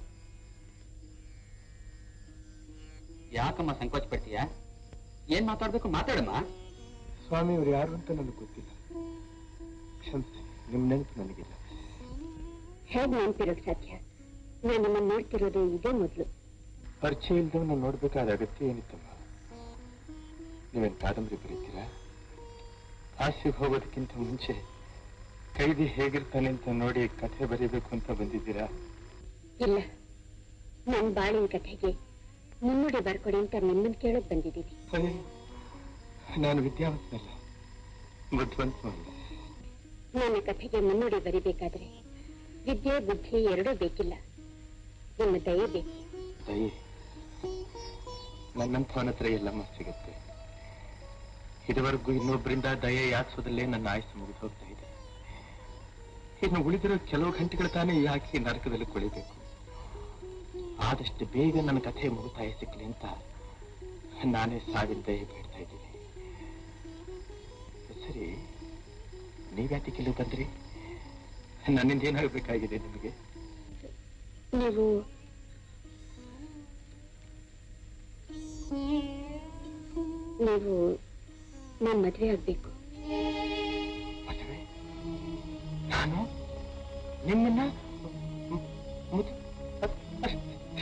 S6: ಯಾಕಮ್ಮ ಸಂಕೋಚ ಪಡ್ತೀಯಾ ಏನ್ ಮಾತಾಡ್ಬೇಕು ಮಾತಾಡಮ್ಮ
S3: ಸ್ವಾಮಿ ಅವ್ರು ಯಾರು ಅಂತ ನನಗೆ ಗೊತ್ತಿಲ್ಲ ಕ್ಷಮಿಸಿ ನಿಮ್ ನೆನಪು ನನಗಿಲ್ಲ
S5: ಹೇಗ್ ನೆನ್ಪಿರೋಕ್ ಸಾಧ್ಯ ನಾನು ನಿಮ್ಮನ್ನ ನೋಡ್ತಿರೋದು ಇದೇ ಮೊದಲು
S3: ಪರಿಚಯ ಇಲ್ದವನ್ನ ನೋಡ್ಬೇಕಾದ ಅಗತ್ಯ ಏನಿತ್ತಮ್ಮ ನೀವೇನ್ ಕಾದಂಬರಿ ಬರೀತೀರಾ ಆಸೆಗೆ ಹೋಗೋದಕ್ಕಿಂತ ಮುಂಚೆ ಕೈದಿ ಹೇಗಿರ್ತಾನೆ ಅಂತ ನೋಡಿ ಕಥೆ ಬರೀಬೇಕು ಅಂತ ಬಂದಿದ್ದೀರಾ
S5: ಇಲ್ಲ ನನ್ ಬಾಳಿನ ಕಥೆಗೆ ಮುನ್ನುಡಿ ಬರ್ಕೊಡಿ ಅಂತ ನಿಮ್ಮನ್ ಕೇಳೋಕ್ ಬಂದಿದ್ದೀನಿ
S3: ಅಯ್ಯೋ, ನಾನು ವಿದ್ಯಾವಂತನಲ್ಲ ಬುದ್ಧಿವಂತನಲ್ಲ
S5: ನನ್ನ ಕಥೆಗೆ ಮುನ್ನುಡಿ ಬರಿಬೇಕಾದ್ರೆ ವಿದ್ಯೆ ಬುದ್ಧಿ ಎರಡೂ ಬೇಕಿಲ್ಲ ನಿಮ್ಮ ದಯೆ ಬೇಕು
S3: ದಯೆ ನನ್ನಂಥವನ ಹತ್ರ ಎಲ್ಲಮ್ಮ ಸಿಗುತ್ತೆ ಇದುವರೆಗೂ ಇನ್ನೊಬ್ಬರಿಂದ ದಯೆ ಯಾಚಿಸೋದಲ್ಲೇ ನನ್ನ ಆಯುಸ್ಸು ಮುಗಿದು ಹೋಗ್ತಾ ಇದೆ ಇನ್ನು ಉಳಿದಿರೋ ಕೆಲವು ಗಂಟೆಗಳು ತಾನೇ ಯಾಕೆ ಈ ನರಕದಲ್ಲಿ ಕೊಳಿಬೇಕು ಆದಷ್ಟು ಬೇಗ ನನ್ನ ಕಥೆ ಮುಗಿತಾಯ ಸಿಕ್ಕಲಿ ಅಂತ ನಾನೇ ಸಾವಿನ ದಯೆ ಬೇಡ್ತಾ ಇದ್ದೀನಿ ಸರಿ ನೀವ್ಯಾತಿಗೆ ಇಲ್ಲಿ ಬಂದ್ರಿ ನನ್ನಿಂದ ಏನಾಗಬೇಕಾಗಿದೆ ನಿಮಗೆ
S5: ನೀವು ನೀವು ನಾನ್ ಮದ್ವೆ ಆಗ್ಬೇಕು
S3: ಮದುವೆ ನಾನು ನಿಮ್ಮನ್ನ ಮ್- ಮುದ್- ಅದ್- ಅಷ್ಟ್-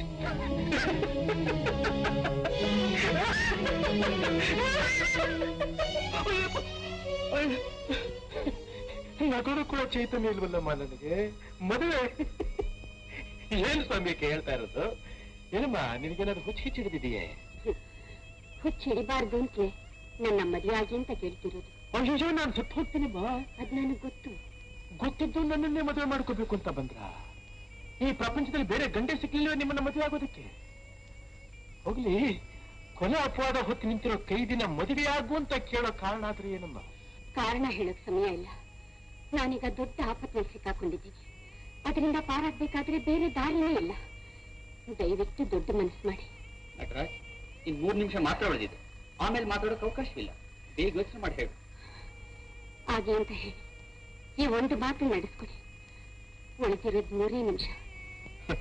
S3: ನಗೋದು ಕೂಡ ಚೈತನ್ಯ ಇಲ್ವಲ್ಲಮ್ಮ ನನಗೆ ಮದುವೆ ಏನು ಸ್ವಾಮಿ ಹೇಳ್ತಾ ಇರೋದು ಏನಮ್ಮ ನಿನಗೇನಾದ್ರು ಹುಚ್ಚು ಹಿಚ್ಚಿಡಿದೆಯೇ
S5: ಹುಚ್ಚ ಹಿಡಿಬಾರ್ದು ಅಂತಲೇ ನನ್ನ ಮದ್ವೆ ಆಗಿ ಅಂತ ಕೇಳ್ತಿರೋದು
S3: ಅಯ್ಯೋ ನಾನು ಸತ್ತು ಹೋಗ್ತೀನಮ್ಮ
S5: ಅದ್ ನನಗ್ ಗೊತ್ತು
S3: ಗೊತ್ತಿದ್ದು ನನ್ನನ್ನೇ ಮದುವೆ ಮಾಡ್ಕೋಬೇಕು ಅಂತ ಬಂದ್ರ ಈ ಪ್ರಪಂಚದಲ್ಲಿ ಬೇರೆ ಗಂಡೆ ಸಿಕ್ಲಿಲ್ವೇ ನಿಮ್ಮನ್ನ ಮದುವೆ ಆಗೋದಕ್ಕೆ ಹೋಗ್ಲಿ ಕೊನೆ ಅಪವಾದ ಹೊತ್ತು ನಿಂತಿರೋ ಕೈದಿನ ಮದುವೆ ಆಗು ಅಂತ ಕೇಳೋ ಕಾರಣ ಆದ್ರೆ ಏನಮ್ಮ
S5: ಕಾರಣ ಹೇಳಕ್ ಸಮಯ ಇಲ್ಲ ನಾನೀಗ ದೊಡ್ಡ ಆಪತ್ನಲ್ಲಿ ಸಿಕ್ಕಾಕೊಂಡಿದ್ದೀನಿ ಅದರಿಂದ ಪಾರಾಗ್ಬೇಕಾದ್ರೆ ಬೇರೆ ದಾರಿನೇ ಇಲ್ಲ ದಯವಿಟ್ಟು ದೊಡ್ಡ ಮನಸ್ಸು ಮಾಡಿ
S6: ನಟರಾಜ್ ಇನ್ ಮೂರ್ ನಿಮಿಷ ಮಾತ್ರ ಉಳಿದಿದೆ ಆಮೇಲೆ ಮಾತಾಡೋಕೆ ಅವಕಾಶವಿಲ್ಲ ಬೇಗ ಯೋಚನೆ ಮಾಡಿ ಹೇಳು
S5: ಹಾಗೆ ಅಂತ ಹೇಳಿ ಈ ಒಂದು ಮಾತು ನಡೆಸ್ಕೊಡಿ ಉಳಿದಿರೋದು ಮೂರೇ ನಿಮಿಷ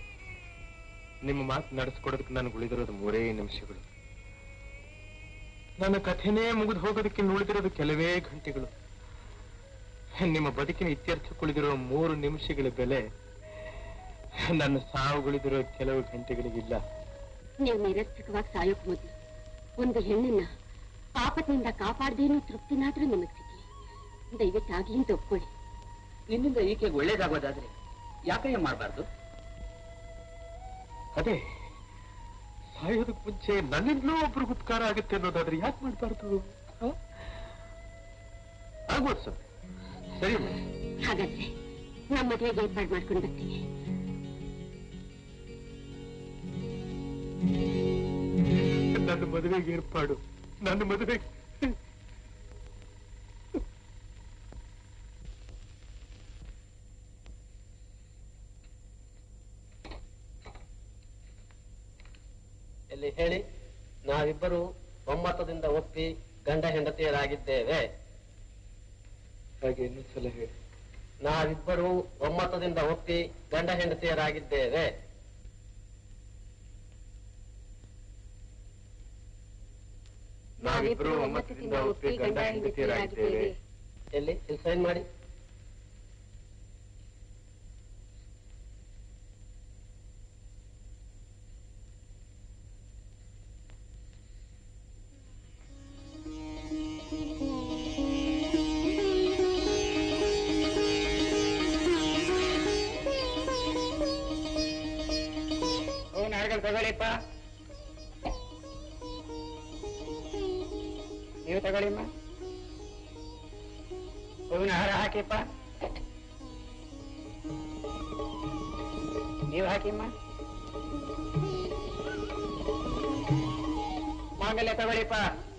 S3: ನಿಮ್ಮ ಮಾತು ನಡೆಸ್ಕೊಡೋದಕ್ಕೆ ನನಗೆ ಉಳಿದಿರೋದು ಮೂರೇ ನಿಮಿಷಗಳು ನನ್ನ ಕಥೆನೇ ಮುಗಿದು ಹೋಗೋದಕ್ಕೆ ಉಳಿದಿರೋದು ಕೆಲವೇ ಗಂಟೆಗಳು ನಿಮ್ಮ ಬದುಕಿನ ಇತ್ಯರ್ಥಕ್ಕುಳಿದಿರೋ ಮೂರು ನಿಮಿಷಗಳ ಬೆಲೆ ನನ್ನ ಸಾವುಗಳಿದಿರೋ ಕೆಲವು ಗಂಟೆಗಳಿಗಿಲ್ಲ
S5: ನೀವು ನಿರರ್ಥಕವಾಗಿ ಸಾಯೋಕ್ ಮೊದಲು ಒಂದು ಹೆಣ್ಣನ್ನ ಪಾಪದಿಂದ ಕಾಪಾಡ್ದೇನು ತೃಪ್ತಿನಾದ್ರೂ ನಿಮಗೆ ಸಿಗ್ಲಿ ದಯವಿಟ್ಟು ಆಗ್ಲಿ ಅಂತ ಒಪ್ಕೊಳ್ಳಿ
S6: ನಿನ್ನಿಂದ ಈಕೆಗೆ ಒಳ್ಳೇದಾಗೋದಾದ್ರೆ ಯಾಕೆ ಮಾಡಬಾರ್ದು
S3: ಅದೇ ಸಾಯೋದಕ್ಕೆ ಮುಂಚೆ ನನ್ನಿಂದಲೂ ಒಬ್ರಿಗೆ ಉಪಕಾರ ಆಗುತ್ತೆ ಅನ್ನೋದಾದ್ರೆ ಯಾಕೆ ಮಾಡ್ಬಾರ್ದು ಹ? ಆಗ್ಬೋದು ಸರ್ ಸರಿ ಮೇಡಮ್
S5: ಹಾಗಾದ್ರೆ ನಮ್ಮ ಮದುವೆಗೆ ಏರ್ಪಾಡು ಮಾಡ್ಕೊಂಡು ಬರ್ತೀನಿ
S3: ನನ್ನ ಮದುವೆಗೆ ಏರ್ಪಾಡು ನನ್ನ ಮದುವೆಗೆ
S10: ಇಲ್ಲಿ ಹೇಳಿ ನಾವಿಬ್ಬರು ಒಮ್ಮತದಿಂದ ಒಪ್ಪಿ ಗಂಡ ಹೆಂಡತಿಯರಾಗಿದ್ದೇವೆ
S3: ಹಾಗೆ ಇನ್ನೊಂದ್ಸಲ ಹೇಳಿ
S10: ನಾವಿಬ್ಬರು ಒಮ್ಮತದಿಂದ ಒಪ್ಪಿ ಗಂಡ ಹೆಂಡತಿಯರಾಗಿದ್ದೇವೆ
S3: ನಾವಿಬ್ರು ಒಮ್ಮತದಿಂದ ಒಪ್ಪಿ ಗಂಡ ಹೆಂಡತಿಯರಾಗಿದ್ದೇವೆ
S10: ಎಲ್ಲಿ ಇಲ್ಲಿ ಸೈನ್ ಮಾಡಿ
S6: ಹೂವಿನ ಹಾರಗಳು ತಗೊಳ್ಳಿಪ್ಪ ನೀವು ತಗೊಳ್ಳಿಮ್ಮ ಹೂವಿನ ಹಾರ ಹಾಕಿಪ್ಪ ನೀವು ಹಾಕಿಮ್ಮ ಮಾಂಗಲ್ಯ ತಗೊಳ್ಳಿಪ್ಪ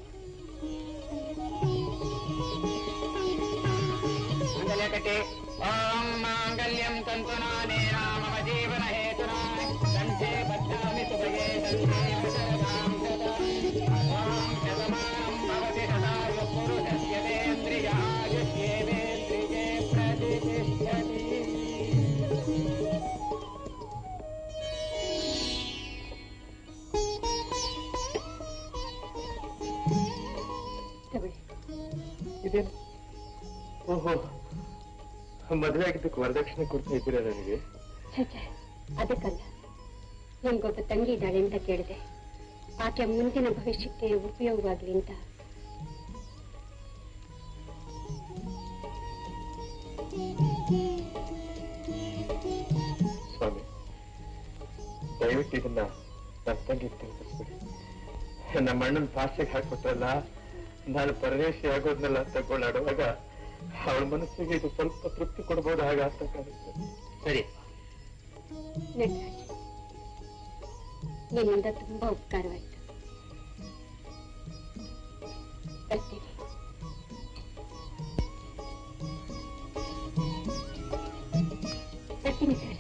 S6: ಮಾಂಗಲ್ಯ ಕಟ್ಟಿ ಓಂ ಮಾಂಗಲ್ಯಂ ತಂತುನಾನೇ ಮಮ ಜೀವನ ಹೇತುನಾ ಕಂಠೆ ಬದ್ಧಾಮಿ ಸುಭಗೆ ಕಂಠೆ ಶರದಾಂ ಶತಂ ಓಂ ಶತಮಾನಂ ಭವತಿ ಶತಾಯು ಪುರುಷಸ್ಯ ವೇಂದ್ರಿಯಾಯುಷ್ಯೇವೇಂದ್ರಿಯೇ ಪ್ರತಿಷ್ಠತಿ
S5: ತಗೊಳ್ಳಿ
S3: ಇದೇನು ಓಹೋ ಮದುವೆ ಆಗಿದ್ದಕ್ಕೆ ವರದಕ್ಷಿಣೆ ಕೊಡ್ತಾ ಇದ್ದೀರಾ ನನಗೆ
S5: ಛೆ, ಛೆ, ಅದಕ್ಕಲ್ಲ ನನ್ಗೊಬ್ಬ ತಂಗಿ ಇದ್ದಾಳೆ ಅಂತ ಕೇಳಿದೆ ಆಕೆ ಮುಂದಿನ ಭವಿಷ್ಯಕ್ಕೆ ಉಪಯೋಗವಾಗ್ಲಿ ಅಂತ
S3: ಸ್ವಾಮಿ ದಯವಿಟ್ಟು ಇದನ್ನ ನನ್ನ ತಂಗಿ ತಿಳಿಸ್ಬಿಡಿ ನಮ್ಮ ಅಣ್ಣನ ಪಾಸ್ಟಿಗೆ ಹಾಕ್ಬಿಟ್ರಲ್ಲ ನಾನು ಪರದೇಶಿ ಆಗೋದ್ನೆಲ್ಲ ತಗೊಳ್ಳಾಡುವಾಗ ಅವಳ ಮನಸ್ಸಿಗೆ ಇದು ಸ್ವಲ್ಪ ತೃಪ್ತಿ ಕೊಡ್ಬೋದು ಹಾಗ ಅಂತ ಕಾಣುತ್ತೆ
S6: ಸರಿ
S5: ನಟರಾಜ್ ನಿನ್ನಿಂದ ತುಂಬಾ ಉಪಕಾರವಾಯ್ತು ಬರ್ತೀನಿ ಬರ್ತೀನಿ ಸರ್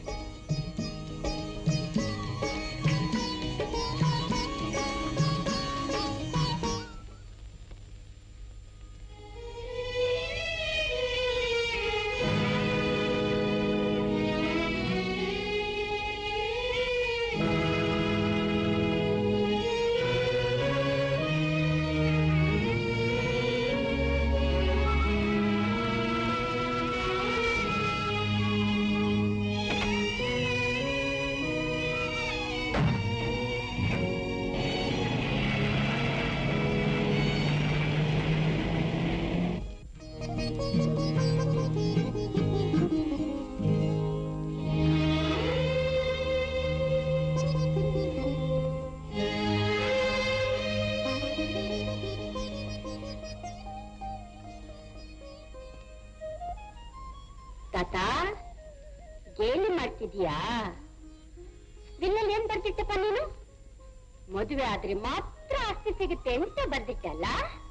S5: ತಾತ ಗೇಲಿ ಮಾಡ್ತಿದೀಯಾ ಬಿಲ್ಲಲ್ಲಿ ಏನ್ ಬರ್ತಿತ್ತಪ್ಪ ನೀನು ಮದುವೆ ಆದ್ರೆ ಮಾತ್ರ ಆಸ್ತಿ ಸಿಗುತ್ತೆ ಅಂತ ಬರ್ದಿಟ್ಟಲ್ಲ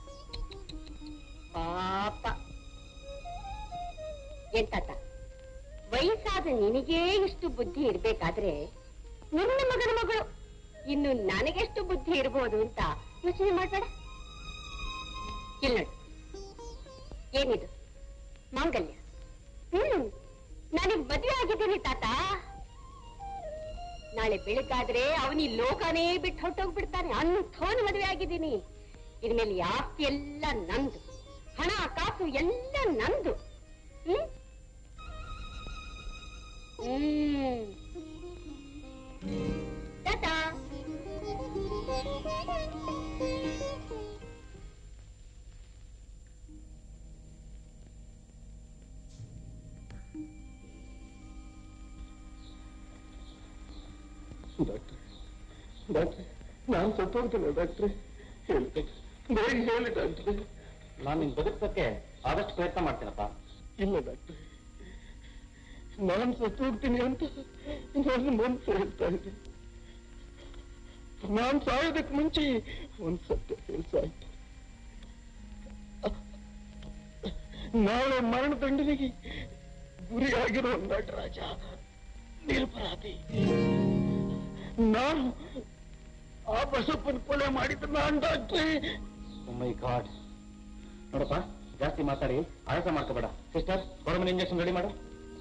S5: ಪಾಪ ಏನ್ ತಾತ ವಯಸ್ಸಾದ ನಿನಗೇ ಇಷ್ಟು ಬುದ್ಧಿ ಇರ್ಬೇಕಾದ್ರೆ ನನ್ನ ಮಗನ ಮಗಳು ಇನ್ನು ನನಗೆಷ್ಟು ಬುದ್ಧಿ ಇರ್ಬೋದು ಅಂತ ಯೋಚನೆ ಮಾಡ್ಬೇಡ ಇಲ್ಲ ನೋಡು. ಏನಿದು ಮಾಂಗಲ್ಯ ಹ್ಮ್ ನನಗ್ ಮದುವೆ ಆಗಿದ್ದೀನಿ ತಾತ ನಾಳೆ ಬೆಳಗಾದ್ರೆ ಅವನಿ ಲೋಕನೇ ಬಿಟ್ಟು ಹೊರಟೋಗ್ಬಿಡ್ತಾನೆ ಅಂಥವನ್ ಮದುವೆ ಆಗಿದ್ದೀನಿ ಇದ್ಮೇಲೆ ಈ ಆಸ್ತಿ ಎಲ್ಲ ನಂದು ಹಣ ಕಾಸು ಎಲ್ಲ ನಂದು ಹ್ಮ್ ಹ್ಮ್ ಟಾಟಾ
S3: ಡಾಕ್ಟ್ರೆ ಡಾಕ್ಟ್ರೆ ನಾನು ಸತ್ತೋಗ್ತೇನೆ ಡಾಕ್ಟ್ರೆ ಹೇಳಿ ಬೇಗ ಹೇಳಿ ಡಾಕ್ಟ್ರೆ
S10: ನಾನು ನಿನ್ ಬದುಕಕ್ಕೆ ಆದಷ್ಟು ಪ್ರಯತ್ನ ಮಾಡ್ತೀನಪ್ಪ
S3: ಇಲ್ಲ ಡಾಕ್ಟ್ರೆ ನಾನು ಸತ್ತೋಗ್ತೀನಿ ಅಂತ ನನ್ನ ಮನಸ್ಸು ಹೇಳ್ತಾ ಇದೆ ನಾನು ಸಾಯೋದಕ್ಕೆ ಮುಂಚೆ ಒಂದು ಸತ್ಯ ಹೇಳ್ಸಾಯ್ತು ನಾಳೆ ಮರಣದಂಡನೆಗೆ ಗುರಿಯಾಗಿರೋ ನಟರಾಜ ನಿರಪರಾಧಿ ನಾನು ಆ ಬಸಪ್ಪನ ಕೊಲೆ ಮಾಡಿದ ನಾನು ಡಾಕ್ಟ್ರೆ
S10: ಮೈ ಗಾಡ್ ನೋಡಪ್ಪ ಜಾಸ್ತಿ ಮಾತಾಡಿ ಆಯಾಸ ಮಾಡ್ಕೋಬೇಡ ಸಿಸ್ಟರ್ ಗೌರ್ಮೆಂಟ್ ಇಂಜೆಕ್ಷನ್ ರೆಡಿ ಮಾಡು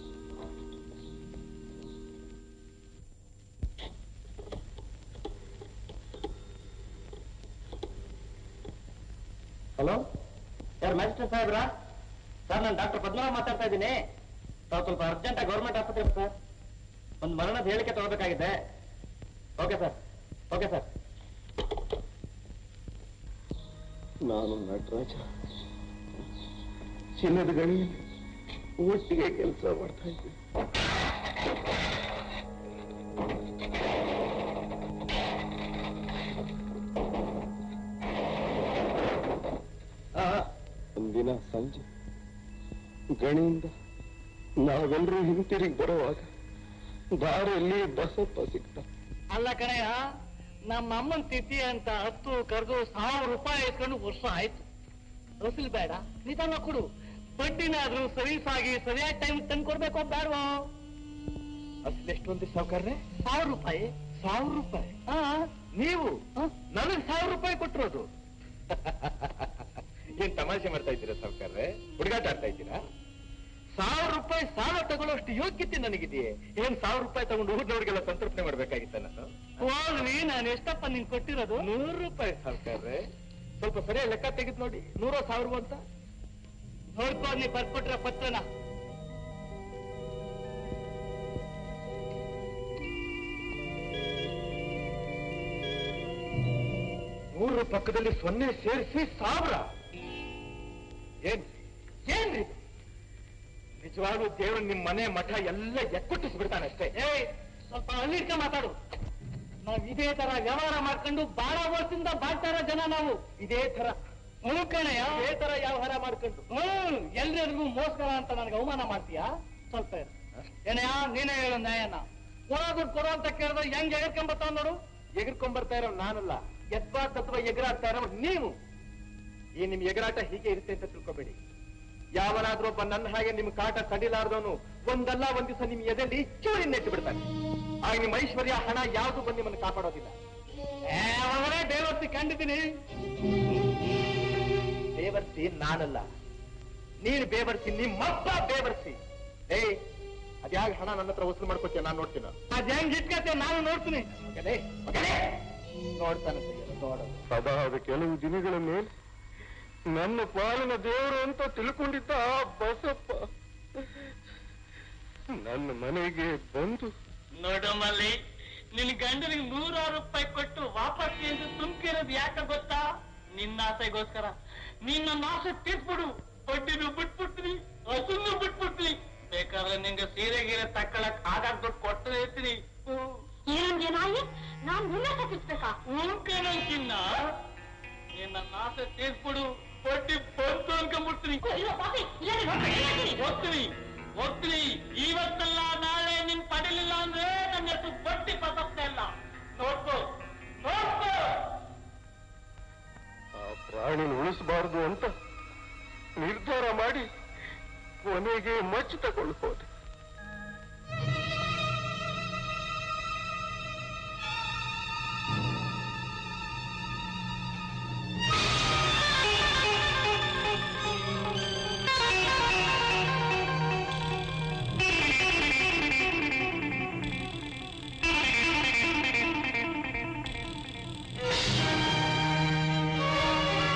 S10: ಹಲೋ ಯಾರು ಮ್ಯಾಜಿಸ್ಟ್ರೇಟ್ ಸಾಹೇಬ್ರಾ ಸರ್ ನಾನು ಡಾಕ್ಟರ್ ಪದ್ಮನಾಭ್ ಮಾತಾಡ್ತಾ ಇದ್ದೀನಿ ತಾವು ಸ್ವಲ್ಪ ಅರ್ಜೆಂಟ್ ಗೌರ್ಮೆಂಟ್ ಆಸ್ಪತ್ರೆ ಸರ್ ಒಂದು ಮರಣದ ಹೇಳಿಕೆ ತಗೋಬೇಕಾಗಿದೆ ಓಕೆ ಸರ್ ಓಕೆ ಸರ್
S3: ನಾನು ನಟರಾಜ ಚಿನ್ನದ ಗಣಿ ಒಟ್ಟಿಗೆ ಕೆಲಸ ಮಾಡ್ತಾ ಇದ್ದೆ ಒಂದಿನ ಸಂಜೆ ಗಣಿಯಿಂದ ನಾವೆಲ್ಲರೂ ಹಿಂತಿರುಗಿ ಬರುವಾಗ ದಾರಿಯಲ್ಲಿ ಬಸಪ್ಪ ಸಿಕ್ತ
S11: ಅಲ್ಲ ಕಣಯ್ಯ ನಮ್ಮ ಅಮ್ಮನ್ ತಿಥಿ ಅಂತ ಹತ್ತು ಕರೆದು ಸಾವಿರ ರೂಪಾಯಿ ಇಸ್ಕೊಂಡು ವರ್ಷ ಆಯ್ತು ರಸೀಲ್ ಬೇಡ ನಿಧಾನ ಕೊಡು ಬಡ್ಡಿನಾದ್ರೂ ಸರೀಸಾಗಿ ಸರಿಯಾದ ಟೈಮ್ ತಂದು ಕೊಡ್ಬೇಕು ಬೇಡವೋ
S3: ಅಸಲು ಎಷ್ಟೊಂದು ಸಾವುಕಾರ್ರೆ
S11: ಸಾವಿರ ರೂಪಾಯಿ
S3: ಸಾವಿರ ರೂಪಾಯಿ
S11: ಹಾ
S3: ನೀವು ನನಗೆ ಸಾವಿರ ರೂಪಾಯಿ ಕೊಟ್ಟಿರೋದು ಏನ್ ತಮಾಷೆ ಮಾಡ್ತಾ ಇದ್ದೀರಾ ಸಾವುಕಾರ್ರೆ ಹುಡುಗಾಟ ಆಡ್ತಾ ಇದ್ದೀರಾ ಸಾವಿರ ರೂಪಾಯಿ ಸಾಲ ತಗೊಳ್ಳೋಷ್ಟು ಯೋಗ್ಯತೆ ನನಗಿದೆಯೇ ಏನ್ ಸಾವಿರ ರೂಪಾಯಿ ತಗೊಂಡು ಊರಿನವ್ರಿಗೆಲ್ಲ ಸಂತರ್ಪಣೆ ಮಾಡ್ಬೇಕಾಗಿತ್ತ ನಾನು
S11: ಹೋಗ್ರಿ ನಾನು ಎಷ್ಟಪ್ಪ ನಿನ್ ಕೊಟ್ಟಿರೋದು
S3: ನೂರು ರೂಪಾಯಿ ಸಾವುಕಾರ್ರೆ ಸ್ವಲ್ಪ ಸರಿಯಾಗಿ ಲೆಕ್ಕ ತೆಗೆದು ನೋಡಿ ನೂರ ಸಾವಿರ ಅಂತ
S11: ನೋಡ್ಕೊ ನೀ ಬರ್ಕೊಟ್ರ ಪತ್ರನ
S3: ನೂರರ ಪಕ್ಕದಲ್ಲಿ ಸೊನ್ನೆ ಸೇರಿಸಿ ಸಾವಿರ ಏನ್ ಏನ್ರಿ ಇದು? ನಿಜವಾಗ್ಲೂ ದೇವರು ನಿಮ್ ಮನೆ ಮಠ ಎಲ್ಲ ಎಕ್ಕುಟ್ಟಿಸ್ಬಿಡ್ತಾನೆ ಅಷ್ಟೇ
S11: ಏಯ್ ಸ್ವಲ್ಪ ಅಲ್ಲಿಡ್ಕ ಮಾತಾಡು ನಾವ್ ಇದೇ ತರ ವ್ಯವಹಾರ ಮಾಡ್ಕೊಂಡು ಬಹಳ ವರ್ಷದಿಂದ ಬಾಳ್ತಾ ಇರೋ ಜನ ನಾವು
S3: ಇದೇ ತರ
S11: ಹ್ಞೂ ಕಣಯ್ಯ
S3: ಇದೇ ತರ ವ್ಯವಹಾರ ಮಾಡ್ಕೊಂಡು
S11: ಹ್ಮ್ ಎಲ್ರಿಗೂ ಮೋಸ್ಕರ ಅಂತ ನನಗೆ ಅವಮಾನ ಮಾಡ್ತೀಯಾ ಸ್ವಲ್ಪ ಇರು. ಏನಯ್ಯ ನೀನೇ ಹೇಳು ನ್ಯಾಯನ ಕೊಡೋ ದುಡ್ಡು ಕೊಡು ಅಂತ ಕೇಳಿದ್ರೆ ಹೆಂಗ್ ಎಗರ್ಕೊಂಬತ್ತಾವ ನೋಡು
S3: ಎಗರ್ಕೊಂಡ್ಬರ್ತಾ ಇರೋ ನಾನಲ್ಲ ಎದ್ವಾ ತತ್ವ ಎಗರಾಡ್ತಾ ಇರೋ ನೀವು ಈ ನಿಮ್ ಎಗರಾಟ ಹೀಗೆ ಇರುತ್ತೆ ಅಂತ ತಿಳ್ಕೊಬೇಡಿ ಯಾವನಾದ್ರೂ ಒಬ್ಬ ನನ್ನ ಹಾಗೆ ನಿಮ್ ಕಾಟ ತಡಿಲಾರ್ದವನು ಒಂದಲ್ಲ ಒಂದ್ ದಿವಸ ನಿಮ್ ಎದೆಲಿ ಚೂರಿ ನೆಟ್ಟು ಬಿಡ್ತಾನೆ ಆಗ ನಿಮ್ ಐಶ್ವರ್ಯ ಹಣ ಯಾವುದು ಬಂದು ನಿಮ್ಮನ್ನು ಕಾಪಾಡೋದಿಲ್ಲ
S11: ಏ, ಅವರೇ ದೇವಸ್ಥಿ ಕಂಡಿದ್ದೀನಿ
S3: ಬೇವರ್ಸಿ ನಾನಲ್ಲ ನೀನು ಬೇವರ್ಸಿ ನಿಮ್ಮಪ್ಪ ಬೇವರ್ಸಿ ಏಯ್ ಅದ್ಯಾಗ ಹಣ ನನ್ನ ಹತ್ರ ವಸೂಲು ಮಾಡ್ಕೊತೀಯ ನಾನು ನೋಡ್ತೀನ
S11: ಅದ್ ಹೆಂಗ್ ಇಟ್ಕತ್ತೆ ನಾನು ನೋಡ್ತೀನಿ
S3: ಮಗನೇ, ಮಗನೇ. ನೋಡ್ತಾನೆ ನೋಡೋದು ಅದಾದ ಕೆಲವು ದಿನಗಳ ಮೇಲೆ ನನ್ನ ಪಾಲಿನ ದೇವರು ಅಂತ ತಿಳ್ಕೊಂಡಿದ್ದ ಆ ಬಸಪ್ಪ ನನ್ನ ಮನೆಗೆ ಬಂದು
S11: ನೋಡು ಮಲ್ಲಿ ನಿನ್ ಗಂಡನಿಗೆ ನೂರಾರು ರೂಪಾಯಿ ಕೊಟ್ಟು ವಾಪಸ್ ಎಂದು ತುಂಬಿರೋದು ಯಾಕ ಗೊತ್ತಾ ನಿನ್ನ ಆಸೆಗೋಸ್ಕರ ನಿನ್ನ ಆಸೆ ತೀರ್ಸ್ಬಿಡು ಬಡ್ಡಿನೂ ಬಿಟ್ಬಿಡ್ತೀನಿ ಹಸುನ್ನು ಬಿಟ್ಬಿಡ್ತೀನಿ ಬೇಕಾದ್ರೆ ನಿಂಗೆ ಸೀರೆ ಗೀರೆ ತಕ್ಕಳಕ್ ಆಗಾಗ ದುಡ್ಡು ಕೊಟ್ಟು ಇರ್ತೀನಿ
S5: ಏನಂಗೆ ನಾಯಿ ನಾನ್ ನಿನ್ನ ತಪ್ಪಿಸ್ಬೇಕಾ
S11: ಚಿನ್ನ ನಿನ್ನ ಆಸೆ ತೀರ್ಸ್ಬಿಡು ಬಡ್ಡಿ ಬಂತು ಅನ್ಕೊಂಡ್ಬಿಡ್ತೀನಿ
S5: ಅಯ್ಯೋ ಪಾಪಿ ಇಲ್ಲಾಂದ್ರೆ ನೋಡ್ಕೊಂಡು
S11: ಹೋಗ್ತೀನಿ ಹೋಗ್ತೀನಿ ಇವತ್ತಲ್ಲ ನಾಳೆ ನಿನ್ ಪಡಿಲಿಲ್ಲ ಅಂದ್ರೆ ನನ್ನ ಹೆಸರು ಬಡ್ಡಿ ಪಸಪ್ತೆ ಇಲ್ಲ ನೋಡ್ಕೋ ನೋಡ್ಕೋ
S3: ಆ ಪ್ರಾಣಿನ ಉಳಿಸಬಾರದು ಅಂತ ನಿರ್ಧಾರ ಮಾಡಿ ಕೊನೆಗೆ ಮಚ್ಚು ತಗೊಂಡು ಹೋದೆ
S5: ಆ